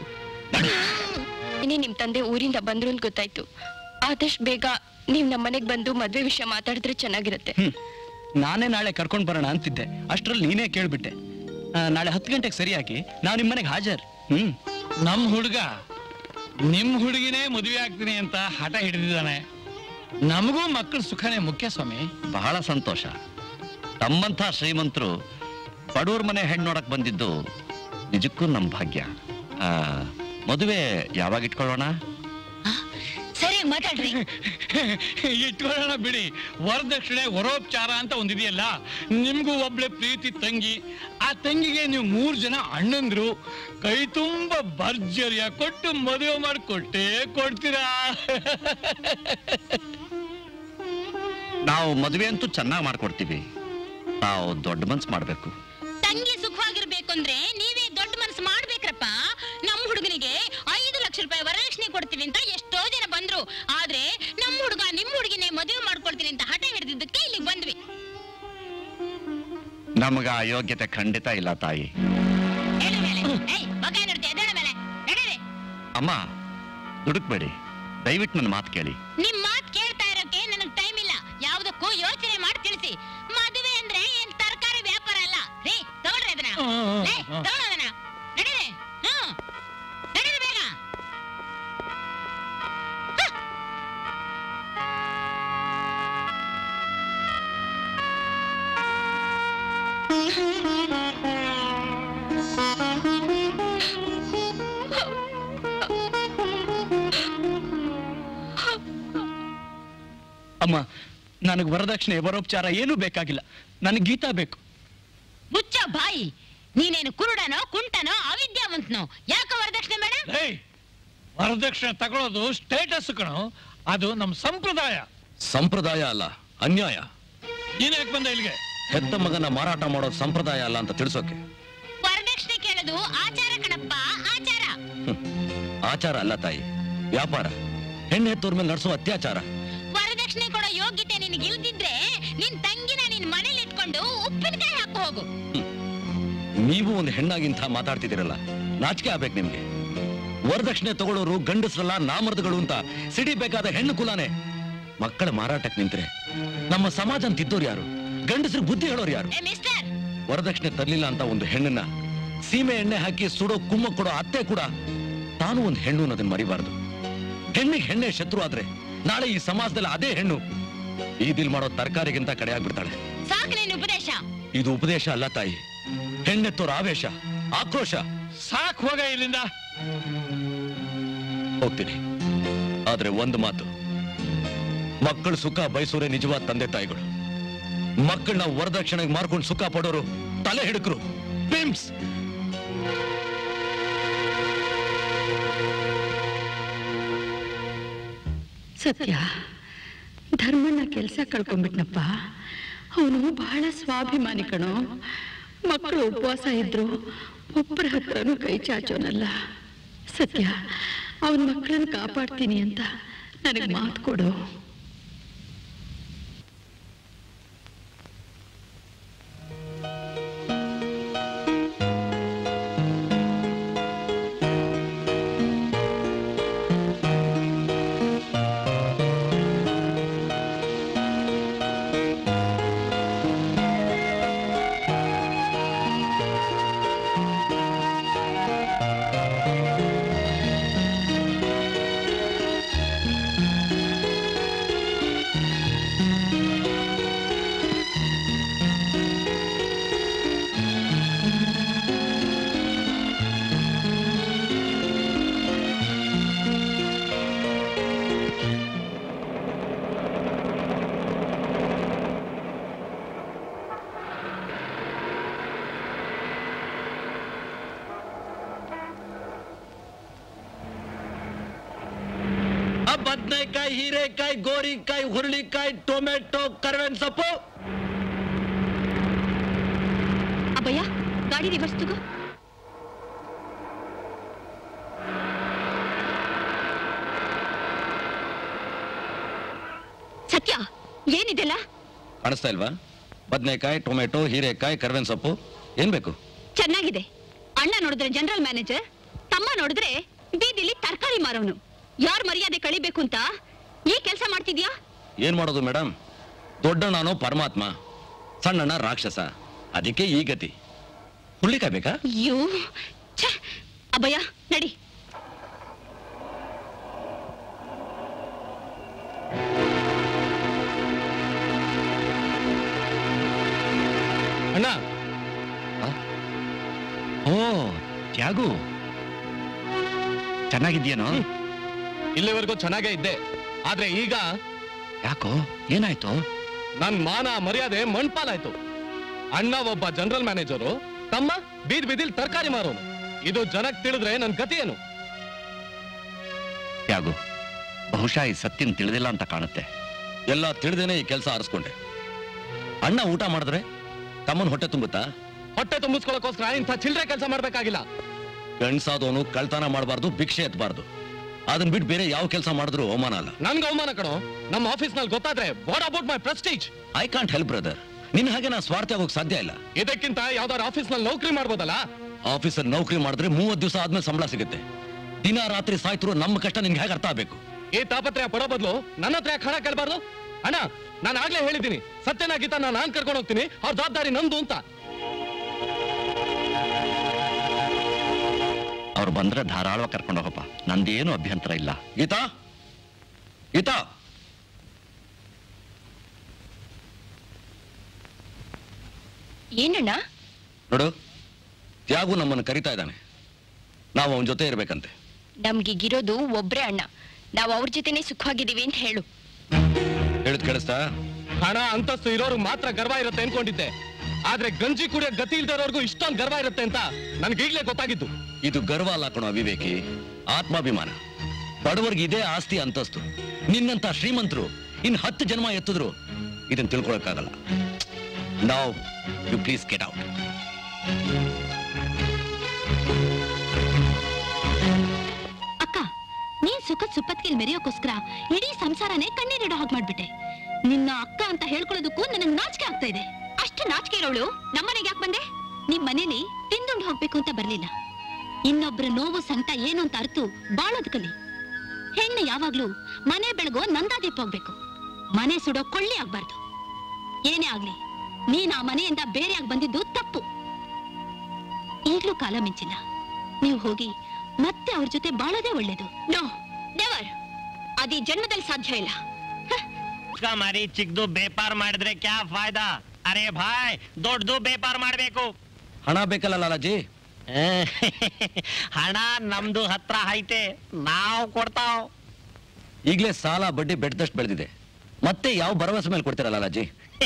ಇನ್ನೇ ನಿಮ್ ತಂದೆ ಊರಿಂದ ಬಂದ್ರು ಅಂತ ಗೊತ್ತಾಯ್ತು ಆದಷ್ಟು ಬೇಗ ನೀವ್ ನಮ್ಮ ಮನೆಗ್ ಬಂದು ಮದ್ವೆ ವಿಷಯ ಮಾತಾಡಿದ್ರೆ ಚೆನ್ನಾಗಿರುತ್ತೆ ನಾನೇ ನಾಳೆ ಕರ್ಕೊಂಡ್ ಬರೋಣ ಅಂತಿದ್ದೆ ಅಷ್ಟ್ರಲ್ಲಿ ನೀನೇ ಕೇಳ್ಬಿಟ್ಟೆ ಆ, ನಾಳೆ ಹತ್ತು ಗಂಟೆಗೆ ಸರಿಯಾಗಿ ನಾವು ನಿಮ್ಮ ಮನೆಗೆ ಹಾಜರ್ ಹ್ಮ್ ನಮ್ ಹುಡುಗ ನಿಮ್ ಹುಡುಗಿನೇ ಮದುವೆ ಆಗ್ತೀನಿ ಅಂತ ಹಠ ಹಿಡಿದಿದ್ದಾನೆ ನಮಗೂ ಮಕ್ಕಳ ಸುಖನೇ ಮುಖ್ಯ ಸ್ವಾಮಿ ಬಹಳ ಸಂತೋಷ ತಮ್ಮಂಥ ಶ್ರೀಮಂತರು ಬಡವ್ರ ಮನೆ ಹೆಣ್ಣು ನೋಡಕ್ ಬಂದಿದ್ದು ನಿಜಕ್ಕೂ ನಮ್ಮ ಭಾಗ್ಯ ಆ, ಮದುವೆ ಯಾವಾಗ ಇಟ್ಕೊಳ್ಳೋಣ ಸರಿ ಮಾತಾಡ್ರಿ ಇಟ್ಕೊಳ್ಳೋಣ ಬಿಡಿ ವರದಕ್ಷಿಣೆ ವರೋಪಚಾರ ಅಂತ ಒಂದಿದೆಯಲ್ಲ ನಿಮ್ಗೂ ಒಬ್ಳೆ ಪ್ರೀತಿ ತಂಗಿ ಆ ತಂಗಿಗೆ ನೀವು ಮೂರ್ ಜನ ಅಣ್ಣಂದ್ರು ಕೈ ತುಂಬ ಭರ್ಜರಿಯ ಕೊಟ್ಟು ಮದುವೆ ಮಾಡಿಕೊಟ್ಟೇ ಕೊಡ್ತೀರಾ ನಾವು ಮದುವೆ ಅಂತೂ ಚೆನ್ನಾಗಿ ಮಾಡ್ಕೊಡ್ತೀವಿ ನಾವು ದೊಡ್ಡ ಮನ್ಸು ಮಾಡ್ಬೇಕು ತಂಗಿ ಸುಖವಾಗಿರ್ಬೇಕು ಅಂದ್ರೆ ನೀವೇ ದೊಡ್ಡ ಮನಸ್ಸು ಮಾಡ್ಬೇಕ್ರಪ್ಪ ನಮ್ ಹುಡುಗನಿಗೆ ಐದು ಲಕ್ಷ ರೂಪಾಯಿ ವರದಕ್ಷಿಣೆ ಕೊಡ್ತೀವಿ ಅಂತ ಎಷ್ಟೋ ಜನ ಬಂದ್ರು ಆದ್ರೆ ನಮ್ ಹುಡುಗ ನಿಮ್ ಹುಡುಗಿನೇ ಮದುವೆ ಮಾಡ್ಕೊಡ್ತೀನಿ ಅಂತ ಹಠ ಹಿಡಿದಿದ್ದಕ್ಕೆ ಇಲ್ಲಿಗೆ ಬಂದ್ವಿ ನಮಗ ಆ ಯೋಗ್ಯತೆ ಖಂಡಿತ ಇಲ್ಲ ತಾಯಿ ಹೇಳಿ ಮೇಲೆ ಏಯ್ ಮಗ ನೋಡ್ತೀಯ ಎದ್ದೇಳ ಮೇಲೆ ನಡೀರಿ ಅಮ್ಮ ದುಡುಕ್ಬೇಡಿ ದಯವಿಟ್ಟು ನನ್ನ ಮಾತು ಕೇಳಿ ನಿಮ್ ಮಾತ್ ಕೇಳ್ತಾ ಇರೋಕೆ ನನಗ್ ಟೈಮ್ ಇಲ್ಲ ಯಾವ್ದಕ್ಕೂ ಯೋಚನೆ ಮಾಡಿ ತಿಳಿಸಿ ಮದುವೆ ಅಂದ್ರೆ ಏನ್ ತರಕಾರಿ ವ್ಯಾಪಾರ ಅಲ್ಲ ರೀ ತಗೊಳ್ರಿ ಅದನ್ನ ಲೇ, ತಗೊಳ್ಳು ಅದನ್ನ ನಡೀರಿ ಹ್ಮ್ ನಡೀರಿ ಬೇಗ ಅಮ್ಮ ನನಗೆ ವರದಕ್ಷಿಣೆ ವರೋಪಚಾರ ಏನೂ ಬೇಕಾಗಿಲ್ಲ ನನಗೆ ಗೀತಾ ಬೇಕು ಮುಚ್ಚ ಬಾಯಿ ನೀನೇನು ಕುರುಡನೋ ಕುಂಟನೋ ಅವಿದ್ಯಾವಂತನೋ ಯಾಕ ವರದಕ್ಷಿಣೆ ಬೇಡ ಏಯ್ ವರದಕ್ಷಿಣೆ ತಗೊಳ್ಳೋದು ಸ್ಟೇಟಸ್ ಕಣೋ ಅದು ನಮ್ ಸಂಪ್ರದಾಯ ಸಂಪ್ರದಾಯ ಅಲ್ಲ ಅನ್ಯಾಯ ನೀನ್ ಯಾಕೆ ಬಂದ ಇಲ್ಲಿಗೆ ಹೆತ್ತ ಮಗನ ಮಾರಾಟ ಮಾಡೋದು ಸಂಪ್ರದಾಯ ಅಲ್ಲ ಅಂತ ತಿಳಿಸೋಕೆ ವರದಕ್ಷಿಣೆ ಕೇಳೋದು ಆಚಾರ ಕಣಪ್ಪ ಆಚಾರ ಆಚಾರ ಅಲ್ಲ ತಾಯಿ ವ್ಯಾಪಾರ ಹೆಣ್ಣು ಹೆತ್ತೋರ್ ಮೇಲೆ ನಡೆಸೋ ಅತ್ಯಾಚಾರ ವರದಕ್ಷಿಣೆ ಕೊಡೋ ಯೋಗ್ಯತೆ ನಿನಗೆ ಇಲ್ದಿದ್ರೆ ನಿನ್ ತಂಗಿನ ನಿನ್ ಮನೇಲಿ ಇಟ್ಕೊಂಡು ಉಪ್ಪಿನಕಾಯಿ ಹಾಕು ಹೋಗು ನೀವು ಒಂದು ಹೆಣ್ಣಾಗಿಂತ ಮಾತಾಡ್ತಿದ್ದೀರಲ್ಲ ನಾಚಿಕೆ ಆಗ್ಬೇಕು ನಿಮ್ಗೆ ವರದಕ್ಷಿಣೆ ತಗೊಳ್ಳೋರು ಗಂಡಸ್ರಲ್ಲ ನಾಮರ್ದಗಳು ಅಂತ ಸಿಡಿಬೇಕಾದ ಹೆಣ್ಣು ಕುಲಾನೆ ಮಕ್ಕಳ ಮಾರಾಟಕ್ಕೆ ನಿಂತ್ರೆ ನಮ್ಮ ಸಮಾಜ ತಿದ್ದೋರು ಯಾರು ಗಂಡಸ್ರು ಬುದ್ಧಿ ಹೇಳೋರು ಯಾರು ಏ ಮಿಸ್ಟರ್ ವರದಕ್ಷಿಣೆ ತರ್ಲಿಲ್ಲ ಅಂತ ಒಂದು ಹೆಣ್ಣನ್ನ ಸೀಮೆ ಎಣ್ಣೆ ಹಾಕಿ ಸುಡೋ ಕುಮ್ಮ ಕೊಡೋ ಅತ್ತೆ ಕೂಡ ತಾನು ಒಂದು ಹೆಣ್ಣು ಅನ್ನೋದನ್ನ ಮರಿಬಾರ್ದು ಹೆಣ್ಣಿಗೆ ಹೆಣ್ಣೆ ಶತ್ರು ಆದ್ರೆ ನಾಳೆ ಈ ಸಮಾಜದಲ್ಲಿ ಅದೇ ಹೆಣ್ಣು ಈದಿಲ್ ಮಾಡೋ ತರಕಾರಿಗಿಂತ ಕಡೆ ಆಗ್ಬಿಡ್ತಾಳೆ ಸಾಕು ನಿನ್ ಉಪದೇಶ ಇದು ಉಪದೇಶ ಅಲ್ಲ ತಾಯಿ ಹೆಣ್ಣೆತ್ತೋರ ಆವೇಶ ಆಕ್ರೋಶ ಸಾಕ್ ಹೋಗ ಇಲ್ಲಿಂದ ಹೋಗ್ತೀನಿ ಆದ್ರೆ ಒಂದು ಮಾತು ಮಕ್ಕಳು ಸುಖ ಬಯಸೋರೆ ನಿಜವಾದ ತಂದೆ ತಾಯಿಗಳು ಮಕ್ಕಳನ್ನ ವರದಕ್ಷಿಣೆಗೆ ಮಾರ್ಕೊಂಡು ಸುಖ ಪಡೋರು ತಲೆ ಹಿಡುಕರು ಪಿಂಪ್ಸ್ ಸತ್ಯ ಧರ್ಮಣ್ಣ ಕೆಲಸ ಕಳ್ಕೊಂಡ್ಬಿಟ್ನಪ್ಪ ಅವನು ಬಹಳ ಸ್ವಾಭಿಮಾನಿ ಕಣೋ ಮಕ್ಕಳು ಉಪವಾಸ ಇದ್ರು ಒಬ್ಬರ ಹತ್ರನೂ ಕೈ ಚಾಚೋನಲ್ಲ ಸತ್ಯ ಅವನ ಮಕ್ಕಳನ್ನ ಕಾಪಾಡ್ತೀನಿ ಅಂತ ನನಗೆ ಮಾತು ಕೊಡು ಬದನೆಕಾಯಿ ಹೀರೆಕಾಯಿ ಗೋರಿಕಾಯಿ ಹುರುಳಿಕಾಯಿ ಟೊಮೆಟೊ ಕರ್ಬೇವಿನ ಸೊಪ್ಪು ಅಬ್ಬಯ್ಯ ಗಾಡಿ ರಿವರ್ಸ್ ತಗೋ ಸತ್ಯ ಏನಿದೆಲ್ಲ ಕಾಣಿಸ್ತಾ ಇಲ್ವಾ ಬದನೆಕಾಯಿ ಟೊಮೆಟೊ ಹೀರೆಕಾಯಿ ಕರ್ಬೇವಿನ ಸೊಪ್ಪು ಏನ್ ಬೇಕು ಚೆನ್ನಾಗಿದೆ ಅಣ್ಣ ನೋಡಿದ್ರೆ ಜನರಲ್ ಮ್ಯಾನೇಜರ್ ತಮ್ಮ ನೋಡಿದ್ರೆ ಬೀದಿಲಿ ತರಕಾರಿ ಮಾರೋನು ಯಾರ್ ಮರ್ಯಾದೆ ಕಳಿಬೇಕು ಅಂತ ಈ ಕೆಲಸ ಮಾಡ್ತಿದ್ಯಾ ಏನ್ ಮಾಡೋದು ಮೇಡಮ್ ದೊಡ್ಡಣ್ಣನೋ ಪರಮಾತ್ಮ ಸಣ್ಣಣ್ಣ ರಾಕ್ಷಸ ಅದಕ್ಕೆ ಈ ಗತಿ ಹುರುಳಿಕಾಯಿ ಬೇಕಾ ಅಯ್ಯೋ ಛೆ, ಅಬ್ಬಯ್ಯ ನಡಿ ಅಣ್ಣ ಓ ತ್ಯಾಗು ಚೆನ್ನಾಗಿದ್ಯೇನೋ ಇಲ್ಲಿವರೆಗೂ ಚೆನ್ನಾಗೇ ಇದ್ದೆ ಆದ್ರೆ ಈಗ ಯಾಕೋ ಏನಾಯ್ತು ನನ್ ಮಾನ ಮರ್ಯಾದೆ ಮಣ್ಪಾಲಾಯ್ತು ಅಣ್ಣ ಒಬ್ಬ ಜನರಲ್ ಮ್ಯಾನೇಜರು ತಮ್ಮ ಬೀದ್ ಬೀದಿಲ್ ತರಕಾರಿ ಮಾರೋನು ಇದು ಜನಕ್ ತಿಳಿದ್ರೆ ನನ್ ಗತಿ ಏನು ತ್ಯಾಗು ಬಹುಶಃ ಈ ಸತ್ಯನ್ ತಿಳಿದಿಲ್ಲ ಅಂತ ಕಾಣುತ್ತೆ ಎಲ್ಲ ತಿಳಿದೇನೆ ಈ ಕೆಲಸ ಆರಿಸ್ಕೊಂಡೆ ಅಣ್ಣ ಊಟ ಮಾಡಿದ್ರೆ ತಮ್ಮನ್ ಹೊಟ್ಟೆ ತುಂಬುತ್ತಾ ಹೊಟ್ಟೆ ತುಂಬಿಸ್ಕೊಳಕೋಸ್ಕರ ಇಂಥ ಚಿಲ್ಡ್ರೆ ಕೆಲಸ ಮಾಡ್ಬೇಕಾಗಿಲ್ಲ ಗಂಡ್ಸಾದವನು ಕಳ್ತನ ಮಾಡಬಾರ್ದು ಭಿಕ್ಷೆ ಎತ್ತಬಾರ್ದು ಅದನ್ನ ಬಿಟ್ಟು ಬೇರೆ ಯಾವ ಕೆಲಸ ಮಾಡಿದ್ರು ಅವಮಾನ ಅಲ್ಲ ನನ್ಗೆ ಅವಮಾನ ಕಣೋ ನಮ್ಮ ಆಫೀಸ್ ನಲ್ಲಿ ಗೊತ್ತಾದ್ರೆ what about my Prestige I can't help brother ನಿನ್ ಹಾಗೆ ನಾ ಸ್ವಾರ್ಥ ಆಗೋಕ್ ಸಾಧ್ಯ ಇಲ್ಲ ಇದಕ್ಕಿಂತ ಯಾವ್ದಾರು ಆಫೀಸ್ ನಲ್ಲಿ ನೌಕರಿ ಮಾಡ್ಬೋದಲ್ಲ ಆಫೀಸರ್ ನೌಕರಿ ಮಾಡಿದ್ರೆ ಮೂವತ್ ದಿವಸ ಆದ್ಮೇಲೆ ಸಂಬಳ ಸಿಗುತ್ತೆ ದಿನ ರಾತ್ರಿ ಸಾಯ್ತಿರೋ ನಮ್ಮ ಕಷ್ಟ ನಿನ್ಗೆ ಹೇಗೆ ಅರ್ಥ ಆಗ್ಬೇಕು ಈ ತಾಪತ್ರಯ ಪಡೋ ಬದಲು ನನ್ನ ಹತ್ರ ಯಾಕೆ ಹಣ ಕೇಳಬಾರ್ದು ಅಣ್ಣ ನಾನು ಆಗ್ಲೇ ಹೇಳಿದ್ದೀನಿ ಸತ್ಯನ ಗೀತಾ ನಾನು ಕರ್ಕೊಂಡು ಹೋಗ್ತೀನಿ ಅವ್ರ ಜವಾಬ್ದಾರಿ ನಂದು ಅಂತ ಅವ್ರು ಬಂದ್ರೆ ಧಾರಾಳವಾಗಿ ಕರ್ಕೊಂಡು ಹೋಗಪ್ಪ ನಂದೇನು ಅಭ್ಯಂತರ ಇಲ್ಲ ಗೀತಾ ಗೀತಾ ಏನಣ್ಣ ನೋಡು ತ್ಯಾಗು ನಮ್ಮನ್ನು ಕರಿತಾ ಇದ್ದಾನೆ ನಾವು ಅವನ ಜೊತೆ ಇರ್ಬೇಕಂತೆ ನಮ್ಗೀಗಿರೋದು ಒಬ್ರೇ ಅಣ್ಣ ನಾವು ಅವ್ರ ಜೊತೆನೆ ಸುಖವಾಗಿದ್ದೀವಿ ಅಂತ ಹೇಳು ಹೇಳಿದ್ ಕೇಳಿಸ್ತಾ ಹಣ ಅಂತಸ್ತು ಇರೋರು ಮಾತ್ರ ಗರ್ವ ಇರುತ್ತೆ ಅನ್ಕೊಂಡಿದ್ದೆ ಆದ್ರೆ ಗಂಜಿ ಕುಡಿಯೋ ಗತಿ ಇಲ್ದಿರೋರ್ಗೂ ಇಷ್ಟೊಂದು ಗರ್ವ ಇರುತ್ತೆ ಅಂತ ನನ್ಗೆ ಈಗ್ಲೇ ಗೊತ್ತಾಗಿದ್ದು ಇದು ಗರ್ವ ಅಲ್ಲ ಕಣೋ ಅವಿವೇಕಿ ಆತ್ಮಾಭಿಮಾನ ಬಡವರಿಗೆ ಇದೇ ಆಸ್ತಿ ಅಂತಸ್ತು ನಿನ್ನಂತ ಶ್ರೀಮಂತರು ಇನ್ ಹತ್ತು ಜನ್ಮ ಎತ್ತಿದ್ರು ಇದನ್ನ ತಿಳ್ಕೊಳಕ್ಕಾಗಲ್ಲ ನಾವು ಯು ಪ್ಲೀಸ್ ಗೆಟ್ ಔಟ್ ಅಕ್ಕ ನೀನ್ ಸುಖದ್ ಸುಪ್ಪತ್ಕಿಲ್ ಮೆರೆಯೋಕೋಸ್ಕರ ಇಡೀ ಸಂಸಾರನೇ ಕಣ್ಣೀರಿಡೋ ಹಾಗೆ ಮಾಡ್ಬಿಟ್ಟೆ ನಿನ್ನ ಅಕ್ಕ ಅಂತ ಹೇಳ್ಕೊಳ್ಳೋದಕ್ಕೂ ನನಗ್ ನಾಚಿಕೆ ಆಗ್ತಾ ಇದೆ ಅಷ್ಟು ನಾಚಿಕೆ ಇರೋಳು ನಮ್ಮನೆಗೆ ಯಾಕೆ ಬಂದೆ ನಿಮ್ ಮನೇಲಿ ತಿಂದುಂಡು ಹೋಗ್ಬೇಕು ಅಂತ ಬರ್ಲಿಲ್ಲ ಇನ್ನೊಬ್ರ ನೋವು ಸಂಕಟ ಏನು ಅಂತ ಅರ್ತು ಬಾಳೋದ್ ಕಲಿ ಹೆಣ್ಣು ಯಾವಾಗ್ಲೂ ಮನೆ ಬೆಳಗೋ ನಂದಾದೀಪ ಹೋಗ್ಬೇಕು ಮನೆ ಸುಡೋ ಕೊಳ್ಳಿ ಆಗ್ಬಾರ್ದು ಏನೇ ಆಗ್ಲಿ ನೀನ್ ಆ ಮನೆಯಿಂದ ಬೇರೆಯಾಗಿ ಬಂದಿದ್ದು ತಪ್ಪು ಈಗ್ಲೂ ಕಾಲ ಮಿಂಚಿಲ್ಲ ನೀವು ಹೋಗಿ ಮತ್ತೆ ಅವ್ರ ಜೊತೆ ಬಾಳೋದೇ ಒಳ್ಳೇದು ನೋ ನೆವರ್ ಅದಿ ಜನ್ಮದಲ್ಲಿ ಸಾಧ್ಯ ಇಲ್ಲ ಚಿಕ್ಕ ಮಾರಿ ಚಿಕ್ಕದು ಬೇಪಾರ್ ಮಾಡಿದ್ರೆ ಕ್ಯಾ ಫಾಯ್ದಾ ಅರೆ ಭಾಯ್ ದೊಡ್ಡದು ಬೇಪಾರ್ ಮಾಡ್ಬೇಕು ಹಣ ಬೇಕಲ್ಲ ಲಾಲಾಜಿ ಹಣ ನಮ್ದು ಹತ್ರ ಐತೆ ನಾವು ಕೊಡ್ತಾವ್ ಈಗಲೇ ಸಾಲ ಬಡ್ಡಿ ಬೆಟ್ಟದಷ್ಟು ಬೆಳೆದಿದೆ ಮತ್ತೆ ಯಾವ ಭರವಸೆ ಮೇಲೆ ಕೊಡ್ತೀರಲ್ಲ ಲಾಲಾಜಿ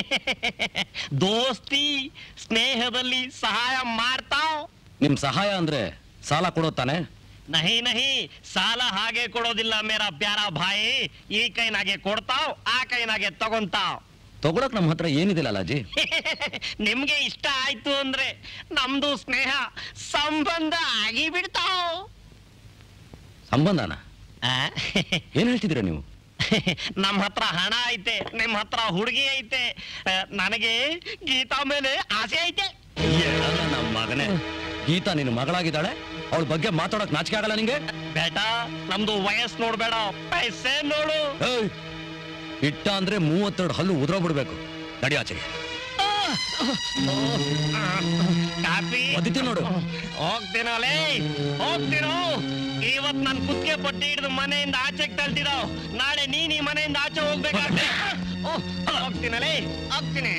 ದೋಸ್ತಿ ಸ್ನೇಹದಲ್ಲಿ ಸಹಾಯ ಮಾಡ್ತಾವ್ ನಿಮ್ ಸಹಾಯ ಅಂದ್ರೆ ಸಾಲ ಕೊಡೋ ತಾನೆ ನಹಿ ನಹಿ ಸಾಲ ಹಾಗೆ ಕೊಡೋದಿಲ್ಲ ಮೇರಾ ಪ್ಯಾರ ಭಾಯಿ ಈ ಕೈನಾಗೆ ಕೊಡ್ತಾವ್ ಆ ಕೈನಾಗೆ ತಗೊಂತಾವ್ ತಗೊಳಕ್ ನಮ್ಮ ಹತ್ರ ಏನಿದೆ ಲಾಲಾಜಿ ನಿಮ್ಗೆ ಇಷ್ಟ ಆಯ್ತು ಅಂದ್ರೆ ನಮ್ದು ಸ್ನೇಹ ಸಂಬಂಧ ಆಗಿ ಬಿಡ್ತಾವ್ ಸಂಬಂಧನ ಏನ್ ಹೇಳ್ತಿದ್ದೀರಾ ನೀವು ನಮ್ ಹತ್ರ ಹಣ ಐತೆ ನಿಮ್ ಹತ್ರ ಹುಡುಗಿ ಐತೆ ಆ, ನನಗೆ ಗೀತಾ ಮೇಲೆ ಆಸೆ ಐತೆ ಏನಲ್ಲ ನಮ್ಮ ಮಗನೇ ಗೀತಾ ನಿನ್ನ ಮಗಳಾಗಿದ್ದಾಳೆ ಅವಳ ಬಗ್ಗೆ ಮಾತಾಡಕ್ ನಾಚಿಕೆ ಆಗಲ್ಲ ನಿಂಗೆ ಬೇಟ ನಮ್ದು ವಯಸ್ಸು ನೋಡ್ಬೇಡ ಪೈಸೆ ನೋಡು ಏಯ್, ಇಟ್ಟ ಅಂದ್ರೆ ಮೂವತ್ತೆರಡು ಹಲ್ಲು ಉದ್ರೋಗ್ಬಿಡ್ಬೇಕು ನಡಿ ಆಚೆಗೆ ಕಾಪಿ ಒದಿತೀನಿ ನೋಡು ಹೋಗ್ತೀನಲೇ ಹೋಗ್ತೀನೋ ಇವತ್ ನನ್ ಕುತ್ತಿಗೆ ಪಟ್ಟಿ ಹಿಡಿದು ಮನೆಯಿಂದ ಆಚೆಗೆ ತಳ್ತಿರೋ ನಾಳೆ ನೀನ್ ಈ ಮನೆಯಿಂದ ಆಚೆ ಹೋಗ್ಬೇಕಾಗ್ತದೆ ಓ, ಹೋಗ್ತೀನಲೇ ಹೋಗ್ತೀನಿ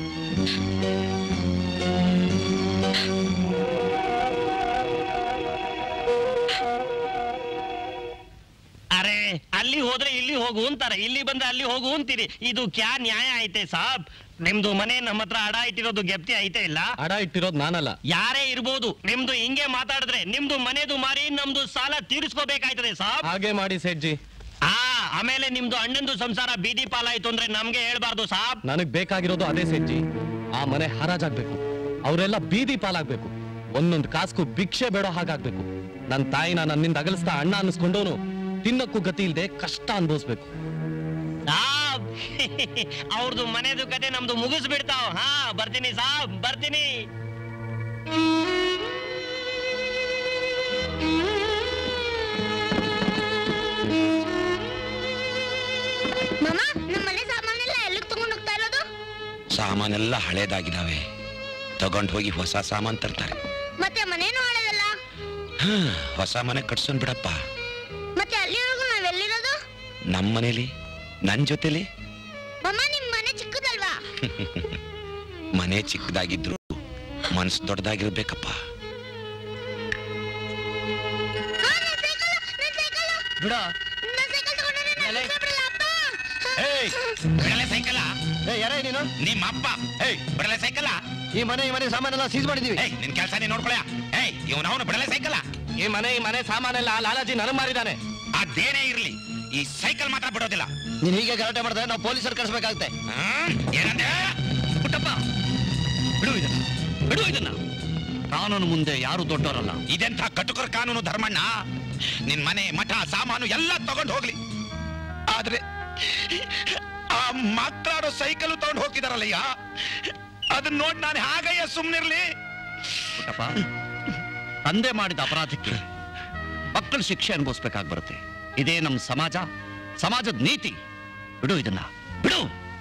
ಅರೆ ಅಲ್ಲಿ ಹೋದ್ರೆ ಇಲ್ಲಿ ಹೋಗು ಅಂತಾರೆ ಇಲ್ಲಿ ಬಂದ್ರೆ ಅಲ್ಲಿ ಹೋಗು ಅಂತೀರಿ ಇದು ಕ್ಯಾ ನ್ಯಾಯ ಐತೆ ಸಾಬ್ ನಿಮ್ದು ಮನೆ ನಮ್ಮ ಹತ್ರ ಅಡ ಇಟ್ಟಿರೋದು ಗೆಪ್ತಿ ಐತೆ ಇಲ್ಲ ಅಡ ಇಟ್ಟಿರೋದು ನಾನಲ್ಲ ಯಾರೇ ಇರ್ಬೋದು ನಿಮ್ದು ಹಿಂಗೆ ಮಾತಾಡಿದ್ರೆ ನಿಮ್ದು ಮನೆದು ಮಾರಿ ನಮ್ದು ಸಾಲ ತೀರಿಸ್ಕೋಬೇಕಾಯ್ತದೆ ಸಾಬ್ ಹಾಗೆ ಮಾಡಿ ಸೇಠ್ಜಿ ಆ ಆಮೇಲೆ ನಿಮ್ದು ಅಣ್ಣಂದು ಸಂಸಾರ ಬೀದಿ ಪಾಲಾಯ್ತು ಅಂದ್ರೆ ನಮ್ಗೆ ಹೇಳ್ಬಾರ್ದು ಸಾಬ್ ನನಗ್ ಬೇಕಾಗಿರೋದು ಅದೇ ಸೇಠ್ಜಿ ಆ ಮನೆ ಹರಾಜಾಗ್ಬೇಕು ಅವರೆಲ್ಲ ಬೀದಿ ಪಾಲಾಗ್ಬೇಕು ಒಂದೊಂದು ಕಾಸ್ಕು ಭಿಕ್ಷೆ ಬೇಡೋ ಹಾಗಾಗ್ಬೇಕು ನನ್ ತಾಯಿನ ನನ್ನಿಂದ ಅಗಲಿಸ್ತಾ ಅಣ್ಣ ಅನ್ನಿಸ್ಕೊಂಡವನು ತಿನ್ನಕ್ಕೂ ಗತಿ ಇಲ್ದೆ ಕಷ್ಟ ಅನ್ಭವಿಸ್ಬೇಕು ಸಾಬ್ ಅವ್ರದ್ದು ಮನೆದು ಕತೆ ನಮ್ದು ಮುಗಿಸ್ಬಿಡ್ತಾವ್ ಹಾ ಬರ್ತೀನಿ ಸಾಬ್ ಬರ್ತೀನಿ ಮಾಮ ನಮ್ಮ ಮನೆ ಸಾಮಾನೆಲ್ಲ ಎಲ್ಲಿಗೆ ತಗೊಂಡು ಹೋಗ್ತಾ ಇರೋದು ಸಾಮಾನೆಲ್ಲ ಹಳೇದಾಗಿದಾವೆ ತಗೊಂಡ್ ಹೋಗಿ ಹೊಸ ಸಾಮಾನ್ ತರ್ತಾರೆ ಮತ್ತೆ ಮನೇನು ಹಳೆದಲ್ಲ ಹಾ, ಹೊಸ ಮನೆ ಕಟ್ಸೋನ್ ಬಿಡಪ್ಪ ಮತ್ತೆ ಅಲ್ಲಿವರೆಗೂ ನಾವೆಲ್ಲಿರೋದು ನಮ್ಮ ಮನೇಲಿ ನನ್ ಜೊತೆಲಿ ಮಾಮ ನಿಮ್ ಮನೆ ಚಿಕ್ಕದಲ್ವಾ ಮನೆ ಚಿಕ್ಕದಾಗಿದ್ರು ಮನ್ಸು ದೊಡ್ಡದಾಗಿರ್ಬೇಕಪ್ಪ ಬಿಡ ಏಯ್, ಬಿಡಲೆ ಸೈಕಲ್ಲ ಯಾರೇ ನೀನು ನಿಮ್ಮ ಅಪ್ಪ ಏಯ್ ಬಿಡಲೆ ಸೈಕಲ್ಲ ಈ ಮನೆ ಈ ಮನೆ ಸಾಮಾನೆಲ್ಲ ಸೀಸ್ ಮಾಡಿದೀವಿ ಏಯ್ ನಿನ್ ಕೆಲಸ ನೀನ್ ನೋಡ್ಕೊಳ ಏಯ್ ಇವನು ಅವನು ಬಿಡಲೆ ಸೈಕಲ್ಲ ಈ ಮನೆ ಈ ಮನೆ ಸಾಮಾನೆಲ್ಲ ಲಾಲಾಜಿ ನನಗ್ ಮಾರಿದಾನೆ ಅದೇನೇ ಇರ್ಲಿ ಈ ಸೈಕಲ್ ಮಾತ್ರ ಬಿಡೋದಿಲ್ಲ ನೀನ್ ಹೀಗೆ ಗಲಾಟೆ ಮಾಡಿದ್ರೆ ನಾವು ಪೊಲೀಸರು ಕರ್ಸ್ಬೇಕಾಗುತ್ತೆ ಏನಂದೆ ಪುಟ್ಟಪ್ಪ ಬಿಡು ಇದನ್ನ ಬಿಡು ಇದನ್ನ ಕಾನೂನು ಮುಂದೆ ಯಾರು ದೊಡ್ಡವರಲ್ಲ ಇದೆಂಥ ಕಟುಕರ ಕಾನೂನು ಧರ್ಮಣ್ಣ ನಿನ್ ಮನೆ ಮಠ ಸಾಮಾನು ಎಲ್ಲ ತಗೊಂಡು ಹೋಗ್ಲಿ ಆದ್ರೆ ಆ ಮಕ್ಕಳಾಡೋ ಸೈಕಲ್ ತಗೊಂಡು ಹೋಗಿದಾರಲ್ಲಯ್ಯ ಅದನ್ನ ನೋಡಿ ನಾನು ಹಾಗಯ್ಯ ಸುಮ್ನಿರ್ಲಿ ಪುಟ್ಟಪ್ಪ ತಂದೆ ಮಾಡಿದ ಅಪರಾಧಕ್ಕೆ ಮಕ್ಕಳು ಶಿಕ್ಷೆ ಅನುಭವಿಸ್ಬೇಕಾಗಿ ಬರುತ್ತೆ ಇದೇ ನಮ್ಮ ಸಮಾಜ ಸಮಾಜದ ನೀತಿ ಬಿಡು ಇದನ್ನ ಬಿಡು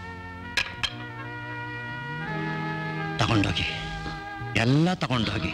ತಗೊಂಡೋಗಿ ಎಲ್ಲ ತಗೊಂಡೋಗಿ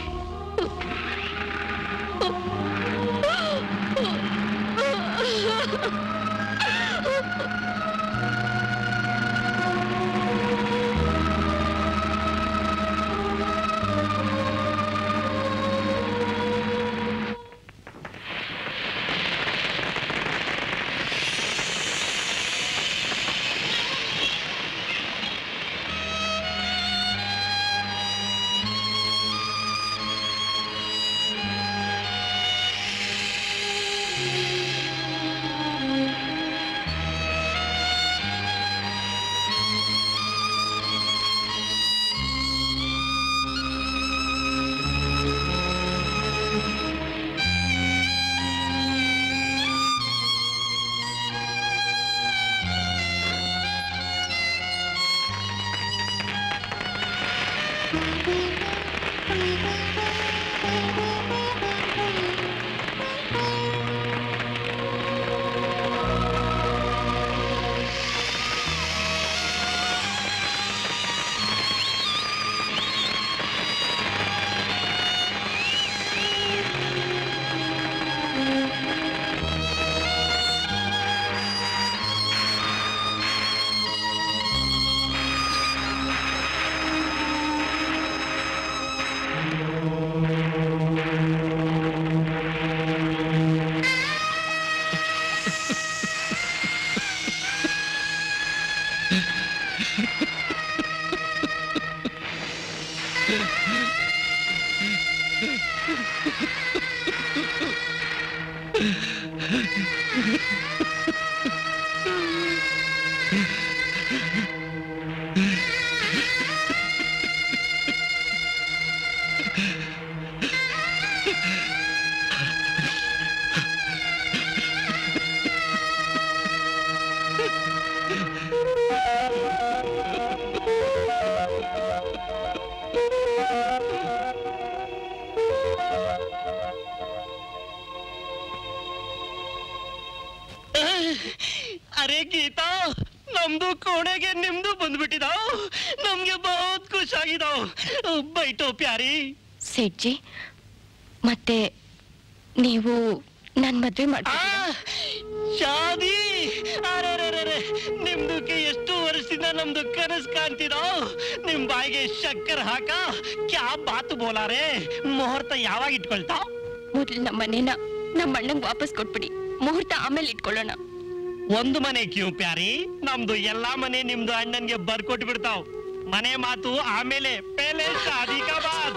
ಅರೆ ಗೀತಾ ನಮ್ದು ಕೋಣೆಗೆ ನಿಮ್ದು ಬಂದ್ಬಿಟ್ಟಿದಾವ್ ನಮ್ಗೆ ಬಹುತ್ ಖುಷ್ ಆಗಿದಾವ್ ಬೈಟೋ ಪ್ಯಾರಿ ಸೇಠ್ಜಿ ಮತ್ತೆ ನೀವು ನನ್ ಮದ್ವೆ ಮಾಡಿ ಶಾದಿ ಅರೆ ನಿಮ್ದಕ್ಕೆ ಎಷ್ಟು ವರ್ಷದಿಂದ ನಮ್ದು ಕನಸ್ ಕಾಣ್ತಿದೋ ನಿಮ್ ಬಾಯಿಗೆ ಶಕ್ಕರ್ ಹಾಕ ಕ್ಯಾ ಬಾತು ಬೋಲಾರೆ ಮುಹೂರ್ತ ಯಾವಾಗ ಇಟ್ಕೊಳ್ತಾವ್ ಮೊದ್ಲು ನಮ್ಮ ಮನೇನ ನಮ್ಮ ಅಣ್ಣಂಗ್ ವಾಪಸ್ ಕೊಟ್ಬಿಡಿ ಮುಹೂರ್ತ ಆಮೇಲೆ ಇಟ್ಕೊಳ್ಳೋಣ ಒಂದು ಮನೆ ಕ್ಯೂ ಪ್ಯಾರಿ ನಮ್ದು ಎಲ್ಲಾ ಮನೆ ನಿಮ್ದು ಅಣ್ಣನ್ಗೆ ಬರ್ಕೊಟ್ಟು ಬಿಡ್ತಾವ್ ಮನೆ ಮಾತು ಆಮೇಲೆ ಪೇಲೆ ಶಾದಿ ಕಾ ಬಾತ್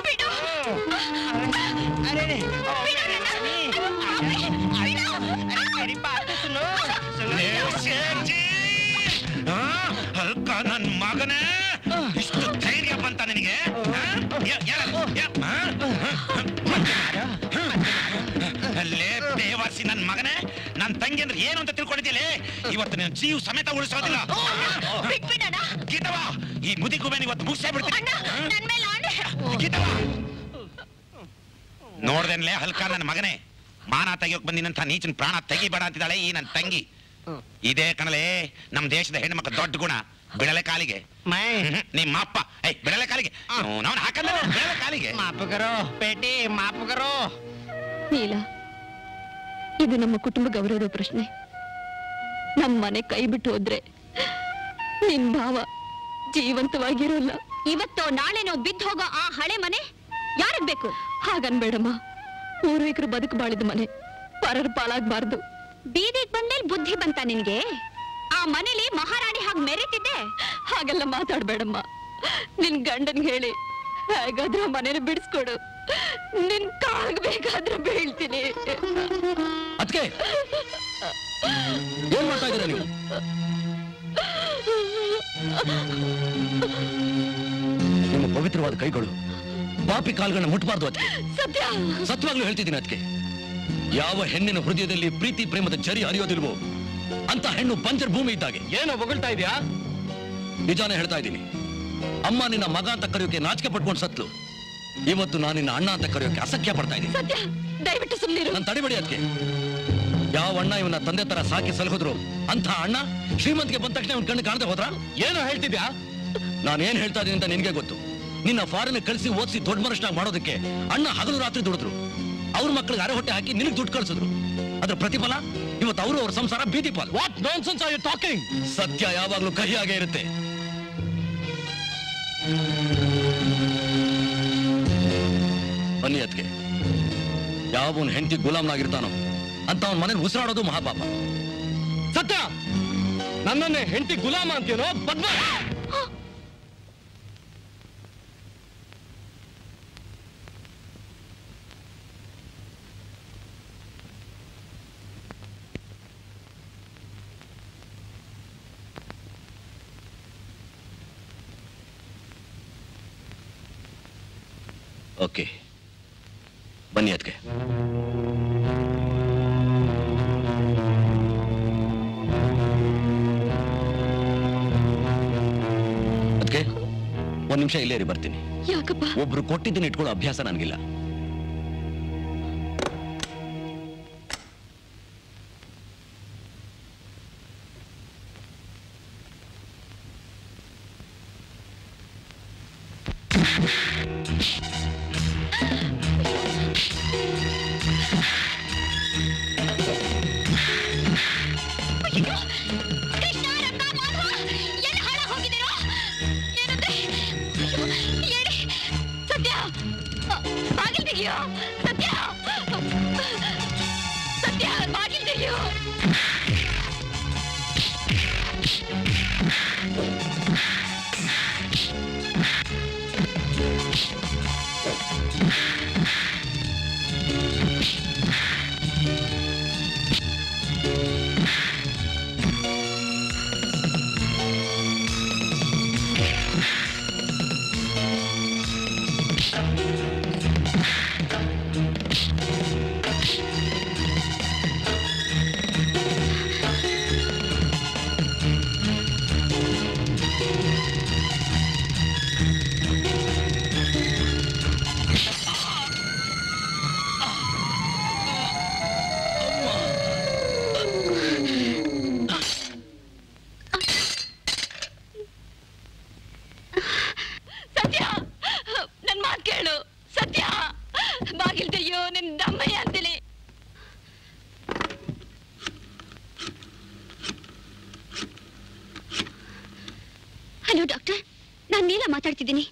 ಅರೆ ಅರೆ, मेरी बात तो सुनो सुनो ಹಲ್ಕ ನನ್ ಮಗನೇ ಇಷ್ಟು ಧೈರ್ಯ ಬಂತ ನಿನಗೆ ಆ? ಯ- ಯ- ಯ- ಆ? ಅಲ್ಲೇ ಬೇವಾಸಿ ನನ್ ಮಗನೇ ನನ್ ತಂಗಿ ಅಂದ್ರೆ ಏನು ಅಂತ ತಿಳ್ಕೊಂಡಿದ್ಯಲೇ ಇವತ್ತು ನೀನು ಜೀವ ಸಮೇತ ಉಳಿಸೋದಿಲ್ಲ ಗೀತವ ಈ ಮುದಿ ಗುಬೇನ್ ಇವತ್ತು ಮುಗಿಸೇ ಬಿಡ್ತೀನಿ ಗೀತವ ನೋಡ್ದೇನ್ಲೇ ಹಲ್ಕ ನನ್ನ ಮಗನೇ ಮಾನ ತೆಗಿಯೋಕ್ ಬಂದಿನಂತ ನೀಚಿನ ಪ್ರಾಣ ತೆಗಿಬೇಡ ಅಂತಿದ್ದಾಳೆ ಈ ನನ್ನ ತಂಗಿ ಇದೇ ಕಣಲೆ ನಮ್ ದೇಶದ ಹೆಣ್ಮಕ್ಳ ದೊಡ್ಡ ಗುಣ ಬಿಡಲೆ ಕಾಲಿಗೆ ಹ್ಮ್, ನಿಮ್ಮ ಅಪ್ಪ ಏ ಬಿಡಲೆ ಕಾಲಿಗೆ ನಾವು ಹಾಕಲ್ಲ ಬಿಡಲೆ ಕಾಲಿಗೆ ಮಾಪುಗರೋ ಪೇಟಿ ಮಾಪುಗರೋ ನೀಲ ಇದು ನಮ್ಮ ಕುಟುಂಬ ಗೌರವದ ಪ್ರಶ್ನೆ ನಮ್ಮ ಮನೆ ಕೈ ಬಿಟ್ಟು ಹೋದ್ರೆ ನಿನ್ ಭಾವ ಜೀವಂತವಾಗಿರೋಲ್ಲ ಇವತ್ತೋ ನಾಳೆನೋ ಬಿದ್ದು ಹೋಗೋ ಆ ಹಳೆ ಮನೆ ಯಾರಿಗ್ ಬೇಕು ಹಾಗನ್ಬೇಡಮ್ಮ ಪೂರ್ವಿಕರು ಬದುಕು ಬಾಳಿದ ಮನೆ ಪರರ ಪಾಲಾಗ್ಬಾರ್ದು ಬೀದಿಗ್ ಬಂದ್ಮೇಲೆ ಬುದ್ಧಿ ಬಂತ ನಿನ್ಗೆ ಆ ಮನೇಲಿ ಮಹಾರಾಣಿ ಹಾಗೆ ಮೆರೀತಿದ್ದೆ ಹಾಗೆಲ್ಲ ಮಾತಾಡ್ಬೇಡಮ್ಮ ನಿನ್ ಗಂಡನ್ ಹೇಳಿ ಹೇಗಾದ್ರೂ ಆ ಮನೇನ ಬಿಡಿಸ್ಕೊಡು ನಿನ್ ಕಾಳಗ್ ಬೇಕಾದ್ರೆ ಬೀಳ್ತೀನಿ ಅದಕ್ಕೆ ಏನ್ ಮಾಡ್ತಾ ಇದ್ದೀರಾ ನೀವು ನಿಮ್ಮ ಪವಿತ್ರವಾದ ಕೈಗಳು ಪಾಪಿ ಕಾಲ್ಗಳನ್ನ ಮುಟ್ಬಾರ್ದು ಅದಕ್ಕೆ ಸತ್ಯ ಸತ್ಯವಾಗ್ಲೂ ಹೇಳ್ತಿದ್ದೀನಿ ಅದಕ್ಕೆ ಯಾವ ಹೆಣ್ಣಿನ ಹೃದಯದಲ್ಲಿ ಪ್ರೀತಿ ಪ್ರೇಮದ ಚರಿ ಹರಿಯೋದಿಲ್ವೋ ಅಂತ ಹೆಣ್ಣು ಬಂಜರ್ ಭೂಮಿ ಇದ್ದಾಗೆ ಏನೋ ಹೊಗಳ್ತಾ ಇದೀಯಾ ನಿಜಾನೇ ಹೇಳ್ತಾ ಇದ್ದೀನಿ ಅಮ್ಮ ನಿನ್ನ ಮಗ ಅಂತ ಕರೆಯೋಕೆ ನಾಚಿಕೆ ಪಟ್ಕೊಂಡು ಸತ್ಲು ಇವತ್ತು ನಾನು ನಿನ್ನ ಅಣ್ಣ ಅಂತ ಕರೆಯೋಕೆ ಅಸಖ್ಯ ಪಡ್ತಾ ಇದ್ದೀನಿ ಸತ್ಯ ದಯವಿಟ್ಟು ಸುಮ್ಮನಿರು ನಾನು ತಡಿಬೇಡಿ ಅದಕ್ಕೆ ಯಾವ ಅಣ್ಣ ಇವನ್ನ ತಂದೆ ತರ ಸಾಕಿ ಸಲಹುದ್ರು ಅಂತ ಅಣ್ಣ ಶ್ರೀಮಂತಿಗೆ ಬಂದ ತಕ್ಷಣ ಇವನ್ ಕಣ್ಣು ಕಾಣದೆ ಹೋದ್ರ ಏನೋ ಹೇಳ್ತಿದ್ಯಾ ನಾನು ಏನ್ ಹೇಳ್ತಾ ಇದ್ದೀನಿ ಅಂತ ನಿನ್ಗೆ ಗೊತ್ತು ನಿನ್ನ ಫಾರಿನ್ ಕಳಿಸಿ ಓದಿಸಿ ದೊಡ್ಡ ಮನುಷ್ಯನಾಗ ಮಾಡೋದಕ್ಕೆ ಅಣ್ಣ ಹಗಲು ರಾತ್ರಿ ದುಡಿದ್ರು ಅವ್ರ ಮಕ್ಕಳಿಗೆ ಅರೆ ಹೊಟ್ಟೆ ಹಾಕಿ ನಿನಗೆ ದುಡ್ಡು ಕಳ್ಸಿದ್ರು ಅದ್ರ ಪ್ರತಿಫಲ ಇವತ್ತು ಅವರು ಅವ್ರ ಸಂಸಾರ ಬೀದಿ ಪಾಲ್ what nonsense are you talking ಸತ್ಯ ಯಾವಾಗ್ಲೂ ಕಹಿಯಾಗೇ ಇರುತ್ತೆ ಬನ್ನಿ ಅದಕ್ಕೆ ಯಾವನ್ ಹೆಂಡತಿ ಗುಲಾಮ್ನಾಗಿರ್ತಾನೋ ಅಂತ ಅವನ ಮನೇಲಿ ಉಸಿರಾಡೋದು ಮಹಾಪಾಪ ಸತ್ಯ ನನ್ನನ್ನೇ ಹೆಂಡತಿ ಗುಲಾಮ ಅಂತೀನೋ ಬದ್ಮ ಓಕೆ ಬನ್ನಿ ಅದಕ್ಕೆ ಅದಕ್ಕೆ ಒಂದ್ ನಿಮಿಷ ಇಲ್ಲೇ ಇರಿ ಬರ್ತೀನಿ ಯಾಕಪ್ಪ ಒಬ್ರು ಕೊಟ್ಟಿದ್ದನ್ನ ಇಟ್ಕೊಳ್ಳೋ ಅಭ್ಯಾಸ ನನಗಿಲ್ಲ ಕೃಷ್ಣ ರಂಗ ಮಾಧವ ಎಲ್ಲಿ ಹಾಳಾಗ್ ಹೋಗಿದ್ದೀರೋ ಏನಂದ್ರೆ ಅಯ್ಯೋ, ಹೇಳಿ ಸತ್ಯ ಅ, ಬಾಗಿಲ್ ತೆಗಿಯೋ ಸತ್ಯ ಸತ್ಯ ಬಾಗಿಲ್ ತೆಗಿಯೋ ಸತ್ಯ ನನ್ ಮಾತ್ ಕೇಳು ಸತ್ಯ ಬಾಗಿಲ್ ತೆಗಿಯೋ ನಿನ್ ದಮ್ಮಯ್ಯ ಅಂತೇಳಿ ಹಲೋ ಡಾಕ್ಟರ್ ನಾನು ನೀಲ ಮಾತಾಡ್ತಿದ್ದೀನಿ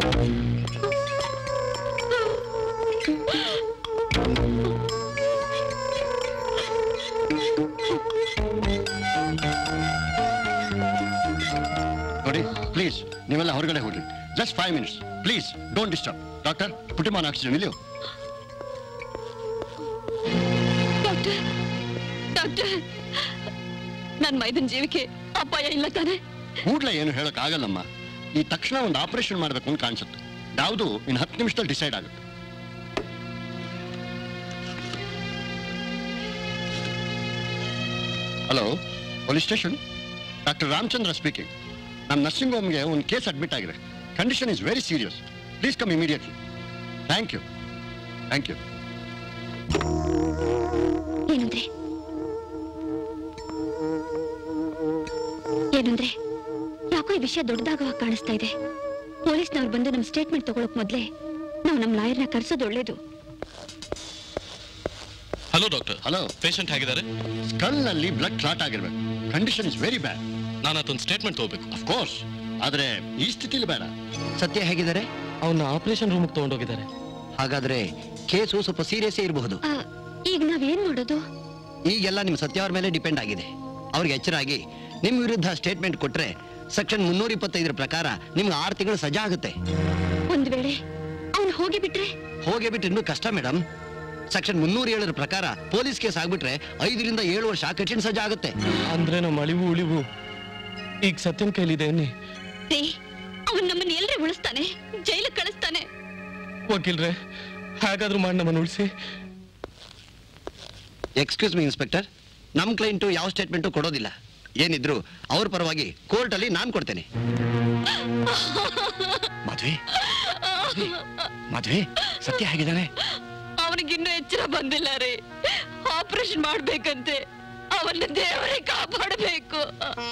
ನೋಡಿ ಪ್ಲೀಸ್ ನೀವೆಲ್ಲ ಹೊರಗಡೆ ಹೋಗ್ರಿ just five minutes please don't disturb doctor ಪುಟಿಮಾನ್ ಆಕ್ಸಿಜನ್ ಇಲ್ಲಿಯೋ ಡಾಕ್ಟರ್ ಡಾಕ್ಟರ್ ನನ್ ಮೈದನ್ ಜೀವಿಕೆ ಅಪಾಯ ಇಲ್ಲ ತಾನೆ ಕೂಡ್ಲೆ ಏನು ಹೇಳಕ್ ಆಗಲ್ಲಮ್ಮ ಈ ತಕ್ಷಣ ಒಂದು ಆಪರೇಷನ್ ಮಾಡ್ಬೇಕು ಅಂತ ಕಾಣಿಸುತ್ತೆ ಯಾವುದು ಇನ್ನು ಹತ್ತು ನಿಮಿಷದಲ್ಲಿ ಡಿಸೈಡ್ ಆಗುತ್ತೆ hello police station doctor Ramachandra speaking ನಮ್ಮ ನರ್ಸಿಂಗ್ ಹೋಮ್ಗೆ ಒಂದು ಕೇಸ್ ಅಡ್ಮಿಟ್ ಆಗಿದೆ condition is very serious please come immediately thank you thank you ಏನಂದ್ರೆ ಏನಂದ್ರೆ ಯಾಕೋ ಈ ವಿಷಯ ದೊಡ್ಡದಾಗುವಾಗ ಕಾಣಿಸ್ತಾ ಇದೆ ಪೊಲೀಸ್ನವ್ರು ಬಂದು ನಮ್ ಸ್ಟೇಟ್ಮೆಂಟ್ ತಗೊಳಕ್ ಮೊದ್ಲೇ ನಾವು ನಮ್ ಲಾಯರ್ನ ಕರ್ಸೋದು ಒಳ್ಳೇದು ಹಲೋ ಡಾಕ್ಟರ್ ಹಲೋ ಪೇಷಂಟ್ ಹೇಗಿದ್ದಾರೆ ಸ್ಕಲ್ನಲ್ಲಿ ಬ್ಲಡ್ ಕ್ಲಾಟ್ ಆಗಿರ್ಬೇಕು ಕಂಡೀಷನ್ ಇಸ್ ವೆರಿ ಬ್ಯಾಡ್ ನಾನು ಅದೊಂದು ಸ್ಟೇಟ್ಮೆಂಟ್ ತಗೋಬೇಕು ಆಫ್ ಕೋರ್ಸ್ ಆದ್ರೆ ಈ ಸ್ಥಿತಿಲಿ ಬೇಡ ಸತ್ಯ ಹೇಗಿದ್ದಾರೆ ಅವನ್ನ ಆಪರೇಷನ್ ರೂಮ್ಗೆ ತಗೊಂಡೋಗಿದ್ದಾರೆ ಹಾಗಾದ್ರೆ ಕೇಸು ಸ್ವಲ್ಪ ಸೀರಿಯಸ್ ಇರಬಹುದು ಆ, ಈಗ ನಾವೇನ್ ಮಾಡೋದು ಈಗೆಲ್ಲ ನಿಮ್ ಸತ್ಯ ಅವ್ರ ಮೇಲೆ ಡಿಪೆಂಡ್ ಆಗಿದೆ ಅವ್ರಿಗೆ ಎಚ್ಚರಾಗಿ ನಿಮ್ ವಿರುದ್ಧ ಸ್ಟೇಟ್ಮೆಂಟ್ ಕೊಟ್ರೆ ಸೆಕ್ಷನ್ ಮುನ್ನೂರ ಇಪ್ಪತ್ತೈದರ ಪ್ರಕಾರ ನಿಮ್ಗೆ ಆರು ತಿಂಗಳು ಸಜಾ ಆಗುತ್ತೆ ಒಂದ್ ವೇಳೆ ಅವ್ನು ಹೋಗಿ ಬಿಟ್ರೆ ಹೋಗಿ ಬಿಟ್ಟು ಇನ್ನೂ ಕಷ್ಟ ಮೇಡಮ್ ಸೆಕ್ಷನ್ ಮುನ್ನೂರ ಏಳರ ಪ್ರಕಾರ ಪೊಲೀಸ್ ಕೇಸ್ ಆಗ್ಬಿಟ್ರೆ ಐದರಿಂದ ಏಳು ವರ್ಷ ಕಠಿಣ ಸಜಾ ಆಗುತ್ತೆ ಅಂದ್ರೆ ನಮ್ಮ ಅಳಿವು ಉಳಿವು ಈಗ ಸತ್ಯನ್ ಕೈಲಿದೆ ಅನ್ನಿ ರೀ ಅವನ್ ನಮ್ಮನ್ನ ಎಲ್ರಿ ಉಳಿಸ್ತಾನೆ ಜೈಲಿಗೆ ಕಳಿಸ್ತಾನೆ ವಕೀಲ್ರೆ ಹೇಗಾದ್ರೂ ಮಾಡಿ ನಮ್ಮನ್ನು ಉಳಿಸಿ ಎಕ್ಸ್ಕ್ಯೂಸ್ ಮಿ ಇನ್ಸ್ಪೆಕ್ಟರ್ ನಮ್ ಕ್ಲೈಂಟು ಯಾವ ಸ್ಟೇಟ್ಮೆಂಟು ಕೊಡೋದಿಲ್ಲ ಏನಿದ್ರು ಅವ್ರ ಪರವಾಗಿ ಕೋರ್ಟ್ ಅಲ್ಲಿ ನಾನ್ ಕೊಡ್ತೇನೆ ಮದ್ವೆ ಮದ್ವೆ ಸತ್ಯ ಹೇಗಿದ್ದಾನೆ ಅವನಿಗಿನ್ನೂ ಎಚ್ಚರ ಬಂದಿಲ್ಲ ರೀ ಆಪರೇಷನ್ ಮಾಡ್ಬೇಕಂತೆ ಅವನ್ನ ದೇವರೇ ಕಾಪಾಡಬೇಕು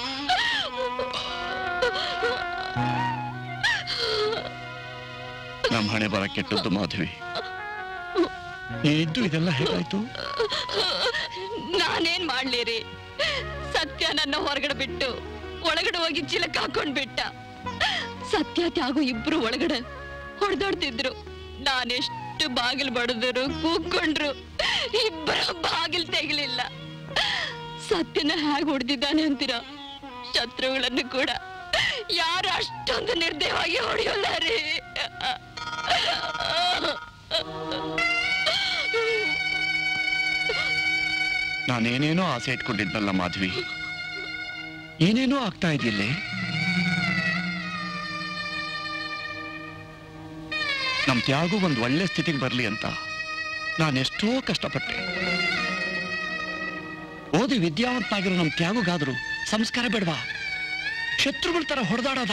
ನಮ್ಮ ಹಣೆ ಬರ ಕೆಟ್ಟದ್ದು ಮಾಧವಿ ನೀನಿದ್ದು ಇದೆಲ್ಲ ಹೇಗಾಯ್ತು ನಾನೇನ್ ಮಾಡ್ಲಿ ರೀ ಸತ್ಯ ನನ್ನ ಹೊರಗಡೆ ಬಿಟ್ಟು ಒಳಗಡೆ ಹೋಗಿ ಚಿಲಕ ಹಾಕೊಂಡ್ ಬಿಟ್ಟ ಸತ್ಯ ತ್ಯಾಗು ಇಬ್ರು ಒಳಗಡೆ ಹೊಡೆದಾಡ್ತಿದ್ರು ನಾನೆಷ್ಟು ಬಾಗಿಲು ಬಡದರು ಕೂಗ್ಕೊಂಡ್ರು ಇಬ್ಬರು ಬಾಗಿಲು ತೆಗಿಲಿಲ್ಲ ಸತ್ಯನ ಹೇಗೆ ಹೊಡೆದಿದ್ದಾನೆ ಅಂತೀರ ಶತ್ರುಗಳನ್ನು ಕೂಡ ಯಾರು ಅಷ್ಟೊಂದು ನಿರ್ದಯವಾಗಿ ಹೊಡೆಯೋಲ್ಲ ರೀ ನಾನೇನೇನೋ ಆಸೆ ಇಟ್ಕೊಂಡಿದ್ನಲ್ಲ ಮಾಧವಿ ಏನೇನೋ ಆಗ್ತಾ ಇದೆಯಲ್ಲೇ ನಮ್ ತ್ಯಾಗು ಒಂದು ಒಳ್ಳೆ ಸ್ಥಿತಿಗೆ ಬರ್ಲಿ ಅಂತ ನಾನೆಷ್ಟೋ ಕಷ್ಟಪಟ್ಟೆ ಓದಿ ವಿದ್ಯಾವಂತಾಗಿರೋ ನಮ್ ತ್ಯಾಗುಗಾದ್ರು ಸಂಸ್ಕಾರ ಬೇಡವಾ ಶತ್ರುಗಳ ತರ ಹೊಡೆದಾಡೋದ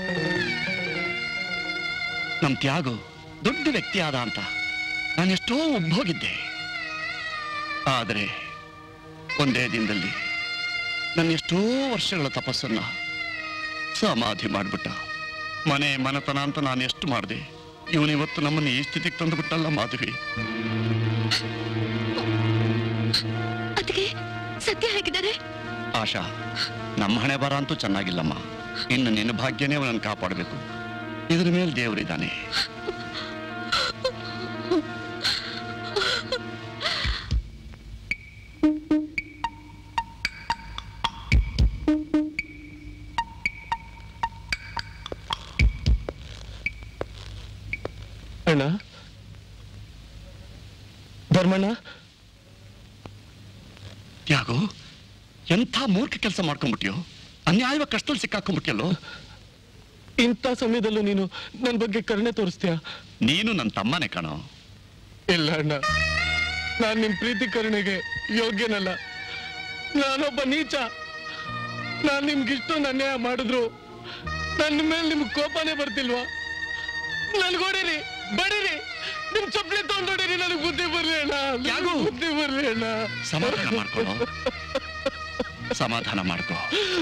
ನಮ್ ತ್ಯಾಗು ದೊಡ್ಡ ವ್ಯಕ್ತಿ ಆದ ಅಂತ ನಾನೆಷ್ಟೋ ಉಬ್ಬೋಗಿದ್ದೆ ಆದರೆ ಒಂದೇ ದಿನದಲ್ಲಿ ನನ್ನ ಎಷ್ಟೋ ವರ್ಷಗಳ ತಪಸ್ಸನ್ನ ಸಮಾಧಿ ಮಾಡ್ಬಿಟ್ಟ ಮನೆ ಮನತನ ಅಂತ ನಾನು ಎಷ್ಟು ಮಾಡಿದೆ ಇವನಿವತ್ತು ನಮ್ಮನ್ನು ಈ ಸ್ಥಿತಿಗೆ ತಂದುಬಿಟ್ಟಲ್ಲ ಮಾಧವಿ ಅದಕ್ಕೆ ಸತ್ಯ ಹೇಗಿದ್ದಾರೆ ಆಶಾ ನಮ್ಮ ಹಣೆ ಬರ ಅಂತೂ ಚೆನ್ನಾಗಿಲ್ಲಮ್ಮ ಇನ್ನು ನಿನ್ನ ಭಾಗ್ಯನೇ ಅವನನ್ನು ಕಾಪಾಡಬೇಕು ಇದ್ರ ಮೇಲೆ ದೇವರಿದ್ದಾನೆ ಅಣ್ಣ ಧರ್ಮಣ್ಣ ಯಾಗೋ ಎಂಥ ಮೂರ್ಖ ಕೆಲಸ ಮಾಡ್ಕೊಂಡ್ಬಿಟ್ಯೋ ಅನ್ಯಾಯವ ಕಷ್ಟದಲ್ಲಿ ಸಿಕ್ಕಾಕೊಂಡ್ಬಿಟ್ಯಲ್ಲೋ ಇಂಥ ಸಮಯದಲ್ಲೂ ನೀನು ನನ್ನ ಬಗ್ಗೆ ಕರುಣೆ ತೋರಿಸ್ತೀಯ ನೀನು ನನ್ನ ತಮ್ಮನೇ ಕಣೋ ಇಲ್ಲ ಅಣ್ಣ ನಾನ್ ನಿಮ್ ಪ್ರೀತಿ ಕರುಣೆಗೆ ಯೋಗ್ಯನಲ್ಲ ನಾನೊಬ್ಬ ನೀಚ ನಾನ್ ನಿಮ್ಗಿಷ್ಟೊಂದು ಅನ್ಯಾಯ ಮಾಡಿದ್ರು ನನ್ನ ಮೇಲೆ ನಿಮ್ಗೆ ಕೋಪನೇ ಬರ್ತಿಲ್ವಾ ನನ್ಗೊಡಿರಿ ಬಡಿರಿ ನಿಮ್ ಚಪ್ಪಲಿ ತಗೊಂಡೋಡಿರಿ ನನಗೆ ಬುದ್ಧಿ ಬರ್ಲಿ ಅಣ್ಣ ನನಗ್ ಬುದ್ಧಿ ಬರ್ಲಿ ಅಣ್ಣ ಸಮಾಧಾನ ಮಾಡ್ಕೊಳ್ಳೋ ಸಮಾಧಾನ ಮಾಡ್ಕೋ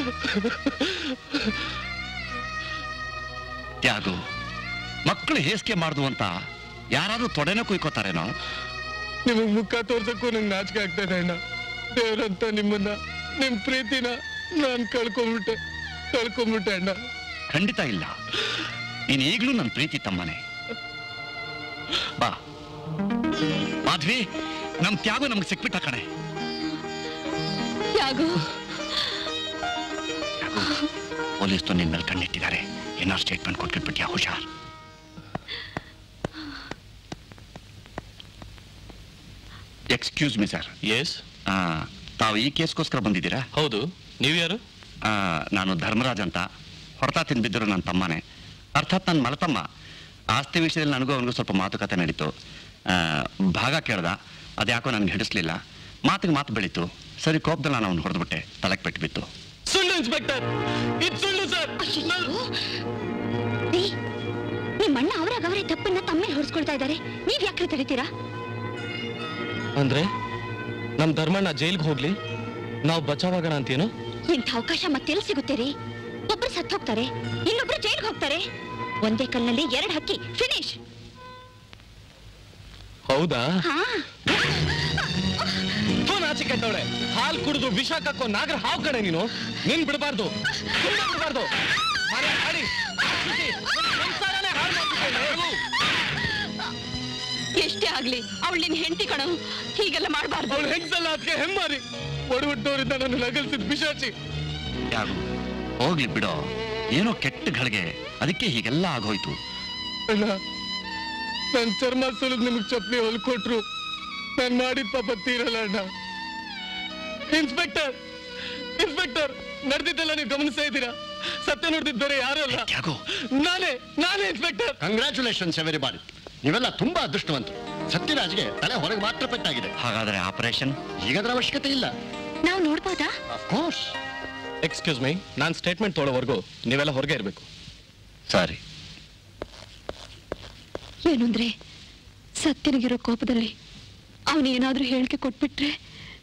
ತ್ಯಾಗು ಮಕ್ಕಳು ಹೇಸಿಗೆ ಮಾಡ್ದು ಅಂತ ಯಾರಾದ್ರೂ ತೊಡೆನ ಕುಯ್ಕೋತಾರೇನೋ ನಿಮಗ್ ಮುಖ ತೋರ್ಸಕ್ಕೂ ನಂಗೆ ನಾಚಿಕೆ ಆಗ್ತಾ ಇದೆ ಅಣ್ಣ ದೇವ್ರಂತ ನಿಮ್ಮನ್ನ ನಿಮ್ ಪ್ರೀತಿನ ನಾನ್ ಕಳ್ಕೊಂಡ್ಬಿಟ್ಟೆ ಕಳ್ಕೊಂಡ್ಬಿಟ್ಟೆ ಅಣ್ಣ ಖಂಡಿತ ಇಲ್ಲ ನೀನ್ ಈಗ್ಲೂ ನನ್ನ ಪ್ರೀತಿ ತಮ್ಮನೆ ಬಾ ಮಾಧ್ವಿ ನಮ್ ತ್ಯಾಗು ನಮ್ಗೆ ಸಿಕ್ಬಿಟ್ಟ ಕಣೆ ಯಾಗೋ ಪೊಲೀಸ್ತು ನಿನ್ ಮೇಲೆ ಕಣ್ಣಿಟ್ಟಿದ್ದಾರೆ ಏನಾರು ಸ್ಟೇಟ್ಮೆಂಟ್ ಕೊಟ್ಬಿಟ್ಬಿಟ್ಯಾ ಹುಷಾರ್ ಎಕ್ಸ್ಕ್ಯೂಸ್ ಮಿ ಸರ್ ಎಸ್ ತಾವು ಈ ಕೇಸ್ಗೋಸ್ಕರ ಬಂದಿದ್ದೀರಾ ಹೌದು ನೀವ್ಯಾರು ಆ, ನಾನು ಧರ್ಮರಾಜ್ ಅಂತ ಹೊರತಾ ತಿಂದಿದ್ದರು ನನ್ನ ತಮ್ಮನೇ ಅರ್ಥಾತ್ ನನ್ನ ಮಲತಮ್ಮ ಆಸ್ತಿ ವಿಷಯದಲ್ಲಿ ನನಗೂ ಅವನಿಗೂ ಸ್ವಲ್ಪ ಮಾತುಕತೆ ನಡೀತು ಆ, ಭಾಗ ಕೇಳ್ದ ಅದ್ಯಾಕೋ ನನಗೆ ಹಿಡಿಸ್ಲಿಲ್ಲ ಮಾತಿಗೆ ಮಾತು ಬೆಳೀತು ಸರಿ ಕೋಪದಲ್ಲಿ ನಾನು ಅವ್ನು ಹೊಡೆದ್ಬಿಟ್ಟೆ ತಲೆಗೆ ಪೆಟ್ಟು ಬಿತ್ತು ಸುಳ್ಳು ಇನ್ಸ್ಪೆಕ್ಟರ್ ಇದು ಸುಳ್ಳು ಸರ್ ರೀ, ನಿಮ್ ಅಣ್ಣ ಅವರಾಗ ಅವರೇ ತಪ್ಪನ್ನ ತಮ್ಮೇಲೆ ಹೊರಿಸ್ಕೊಳ್ತಾ ಇದ್ದಾರೆ ನೀವ್ ಯಾಕ್ರಿ ತಡಿತೀರಾ ಅಂದ್ರೆ ನಮ್ ಧರ್ಮಣ್ಣ ಜೈಲ್ಗೆ ಹೋಗ್ಲಿ ನಾವು ಬಚಾವಾಗೋಣ ಅಂತೇನು ಇಂಥ ಅವಕಾಶ ಮತ್ತೆಲ್ಲಿ ಸಿಗುತ್ತೆ ರೀ ಒಬ್ರು ಸತ್ತು ಹೋಗ್ತಾರೆ ಇನ್ನೊಬ್ರು ಜೈಲ್ಗೆ ಹೋಗ್ತಾರೆ ಒಂದೇ ಕಲ್ನಲ್ಲಿ ಎರಡು ಹಕ್ಕಿ ಫಿನಿಶ್ ಹೌದಾ ಹಾ ಫೋನ್ ಆಚೆ ಕೆಟ್ಟವಳೆ ಹಾಲ್ ಕುಡಿದು ವಿಷ ಕಕ್ಕೋ ನಾಗರ ಹಾವು ಕಡೆ ನೀನು ನಿನ್ ಬಿಡಬಾರ್ದು ಬಿಡಬಾರ್ದು ಮನೆ ಹಾಡಿ ಹಾಕ್ಬಿಟ್ಟಿ, ನನ್ ಸಂಸಾರನೇ ಹಾಳ್ ಮಾಡ್ಬಿಟ್ಟೆ. ಎಷ್ಟೇ ಆಗ್ಲಿ ಅವಳು ನಿನ್ ಹೆಂಡತಿ ಕಣೋ ಹೀಗೆಲ್ಲ ಮಾಡಬಾರ್ದು ಅವ್ಳು ಹೆಂಗ್ಸಲ್ಲ ಅದಕ್ಕೆ ಹೆಮ್ಮಾರಿ ಒಡಬಿಟ್ಟವರಿಂದ ನನ್ನ ನಗಲ್ಸಿದ್ ಪಿಶಾಚಿ ಯಾರು ಹೋಗ್ಲಿ ಬಿಡೋ ಏನೋ ಕೆಟ್ಟ ಗಳಿಗೆ ಅದಕ್ಕೆ ಹೀಗೆಲ್ಲ ಆಗೋಯ್ತು ಅಣ್ಣ ನನ್ ಚರ್ಮ ಸುಲಿದ್ ನಿಮ್ಗೆ ಚಪ್ಪಲಿ ಹೊಲ್ಕೊಟ್ರು ನಾನ್ ಮಾಡಿದ ಪಾಪ ತೀರಲ್ಲ ಅಣ್ಣ ಇನ್ಸ್ಪೆಕ್ಟರ್ ಇನ್ಸ್ಪೆಕ್ಟರ್ ನಡೆದಿದ್ದೆಲ್ಲ ನೀವು ಗಮನಿಸ್ತಾ ಇದ್ದೀರಾ ಸತ್ಯ ನೋಡ್ದಿದ್ ಬೇರೆ ಯಾರು ಅಲ್ಲ ನಾನೇ ನಾನೇ ಇನ್ಸ್ಪೆಕ್ಟರ್ ಕಂಗ್ರ್ಯಾಚುಲೇಷನ್ಸ್ ಎವರಿಬಾಡಿ ನೀವೆಲ್ಲ ತುಂಬಾ ಅದೃಷ್ಟವಂತರು ಸತ್ಯರಾಜ್ಗೆ ತಲೆ ಹೊರಗೆ ಮಾತ್ರ ಪೆಟ್ಟಾಗಿದೆ ಹಾಗಾದ್ರೆ ಆಪರೇಷನ್ ಈಗದ್ರ ಅವಶ್ಯಕತೆ ಇಲ್ಲ ನಾವು ನೋಡ್ಬೋದಾ ಕೋರ್ಸ್ ಎಕ್ಸ್ಕ್ಯೂಸ್ ಮೈ ನಾನ್ ಸ್ಟೇಟ್ಮೆಂಟ್ ತೊಗೊಳ್ಳೋವರೆಗೂ ನೀವೆಲ್ಲ ಹೊರಗೆ ಇರಬೇಕು ಸರಿ ಏನಂದ್ರೆ ಸತ್ಯನಿಗಿರೋ ಕೋಪದಲ್ಲಿ ಅವನು ಏನಾದ್ರೂ ಹೇಳಿಕೆ ಕೊಟ್ಬಿಟ್ರೆ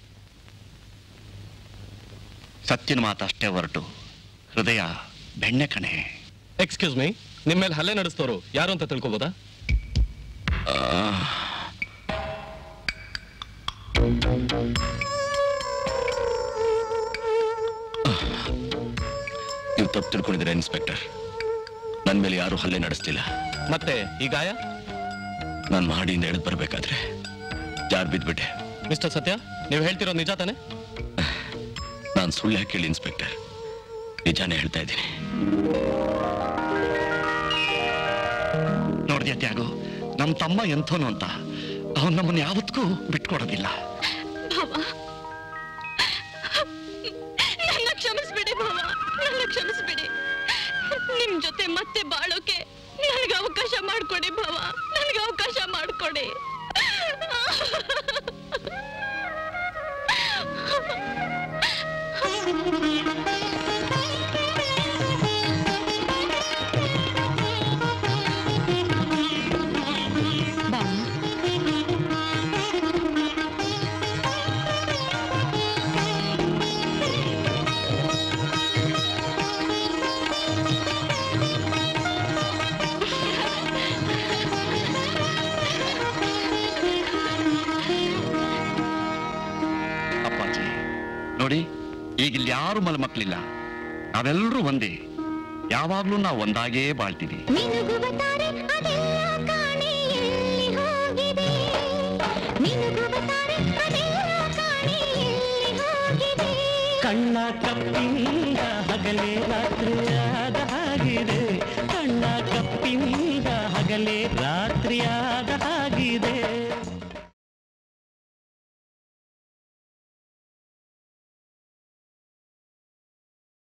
ಸತ್ಯನ ಮಾತು ಅಷ್ಟೇ ಹೊರಟು ಹೃದಯ ಬೆಣ್ಣೆ ಕಣೆ ಎಕ್ಸ್ಕ್ಯೂಸ್ ಮೈ ನಿಮ್ಮ ಮೇಲೆ ಹಲ್ಲೆ ನಡೆಸ್ತೋರು ಯಾರು ಅಂತ ತಿಳ್ಕೊಬೋದಾ ನೀವು ತಪ್ಪು ತಿಳ್ಕೊಂಡಿದ್ದೀರಾ ಇನ್ಸ್ಪೆಕ್ಟರ್ ನನ್ನ ಮೇಲೆ ಯಾರು ಹಲ್ಲೆ ನಡೆಸ್ತಿಲ್ಲ ಮತ್ತೆ ಈ ಗಾಯ ನಾನು ಮಹಡಿಯಿಂದ ಎಳೆದು ಬರ್ಬೇಕಾದ್ರೆ ಜಾರ್ ಬಿದ್ಬಿಟ್ಟೆ ಮಿಸ್ಟರ್ ಸತ್ಯ ನೀವು ಹೇಳ್ತಿರೋದು ನಿಜ ತಾನೆ ನಾನು ಸುಳ್ಳು ಯಾಕೆ ಹೇಳಿ ಇನ್ಸ್ಪೆಕ್ಟರ್ ನಿಜಾನೇ ಹೇಳ್ತಾ ಇದ್ದೀನಿ ನೋಡ್ದ್ಯಾ ತ್ಯಾಗು ನಮ್ಮ ತಮ್ಮ ಎಂಥೋನು ಅಂತ ಅವನ್ ನಮ್ಮನ್ನ ಯಾವತ್ತಿಗೂ ಬಿಟ್ಕೊಡೋದಿಲ್ಲ ಭಾವ ನನ್ನ ಕ್ಷಮಿಸ್ಬಿಡಿ ಭಾವ ನನ್ನ ಕ್ಷಮಿಸ್ಬಿಡಿ ನಿಮ್ ಜೊತೆ ಮತ್ತೆ ಬಾಳೋಕೆ ನನಗೆ ಅವಕಾಶ ಮಾಡ್ಕೊಡಿ ಭಾವ ನನಗೆ ಅವಕಾಶ ಮಾಡ್ಕೊಡಿ ಅಪ್ಪಾಜಿ ನೋಡಿ ಈಗ ಇಲ್ಲಿ ಯಾರು ಮಲ ಮಕ್ಕಳಿಲ್ಲ ನಾವೆಲ್ಲರೂ ಒಂದೇ ಯಾವಾಗ್ಲೂ ನಾವು ಒಂದಾಗೇ ಬಾಳ್ತೀವಿ ಕಣ್ಣ ಕಪ್ಪಿನಿಂದ ಹಗಲೇ ರಾತ್ರಿ ಆದ ಹಾಗಿದೆ ಕಣ್ಣ ಕಪ್ಪಿನಿಂದ ಹಗಲೇ ರಾತ್ರಿ ಯಾರು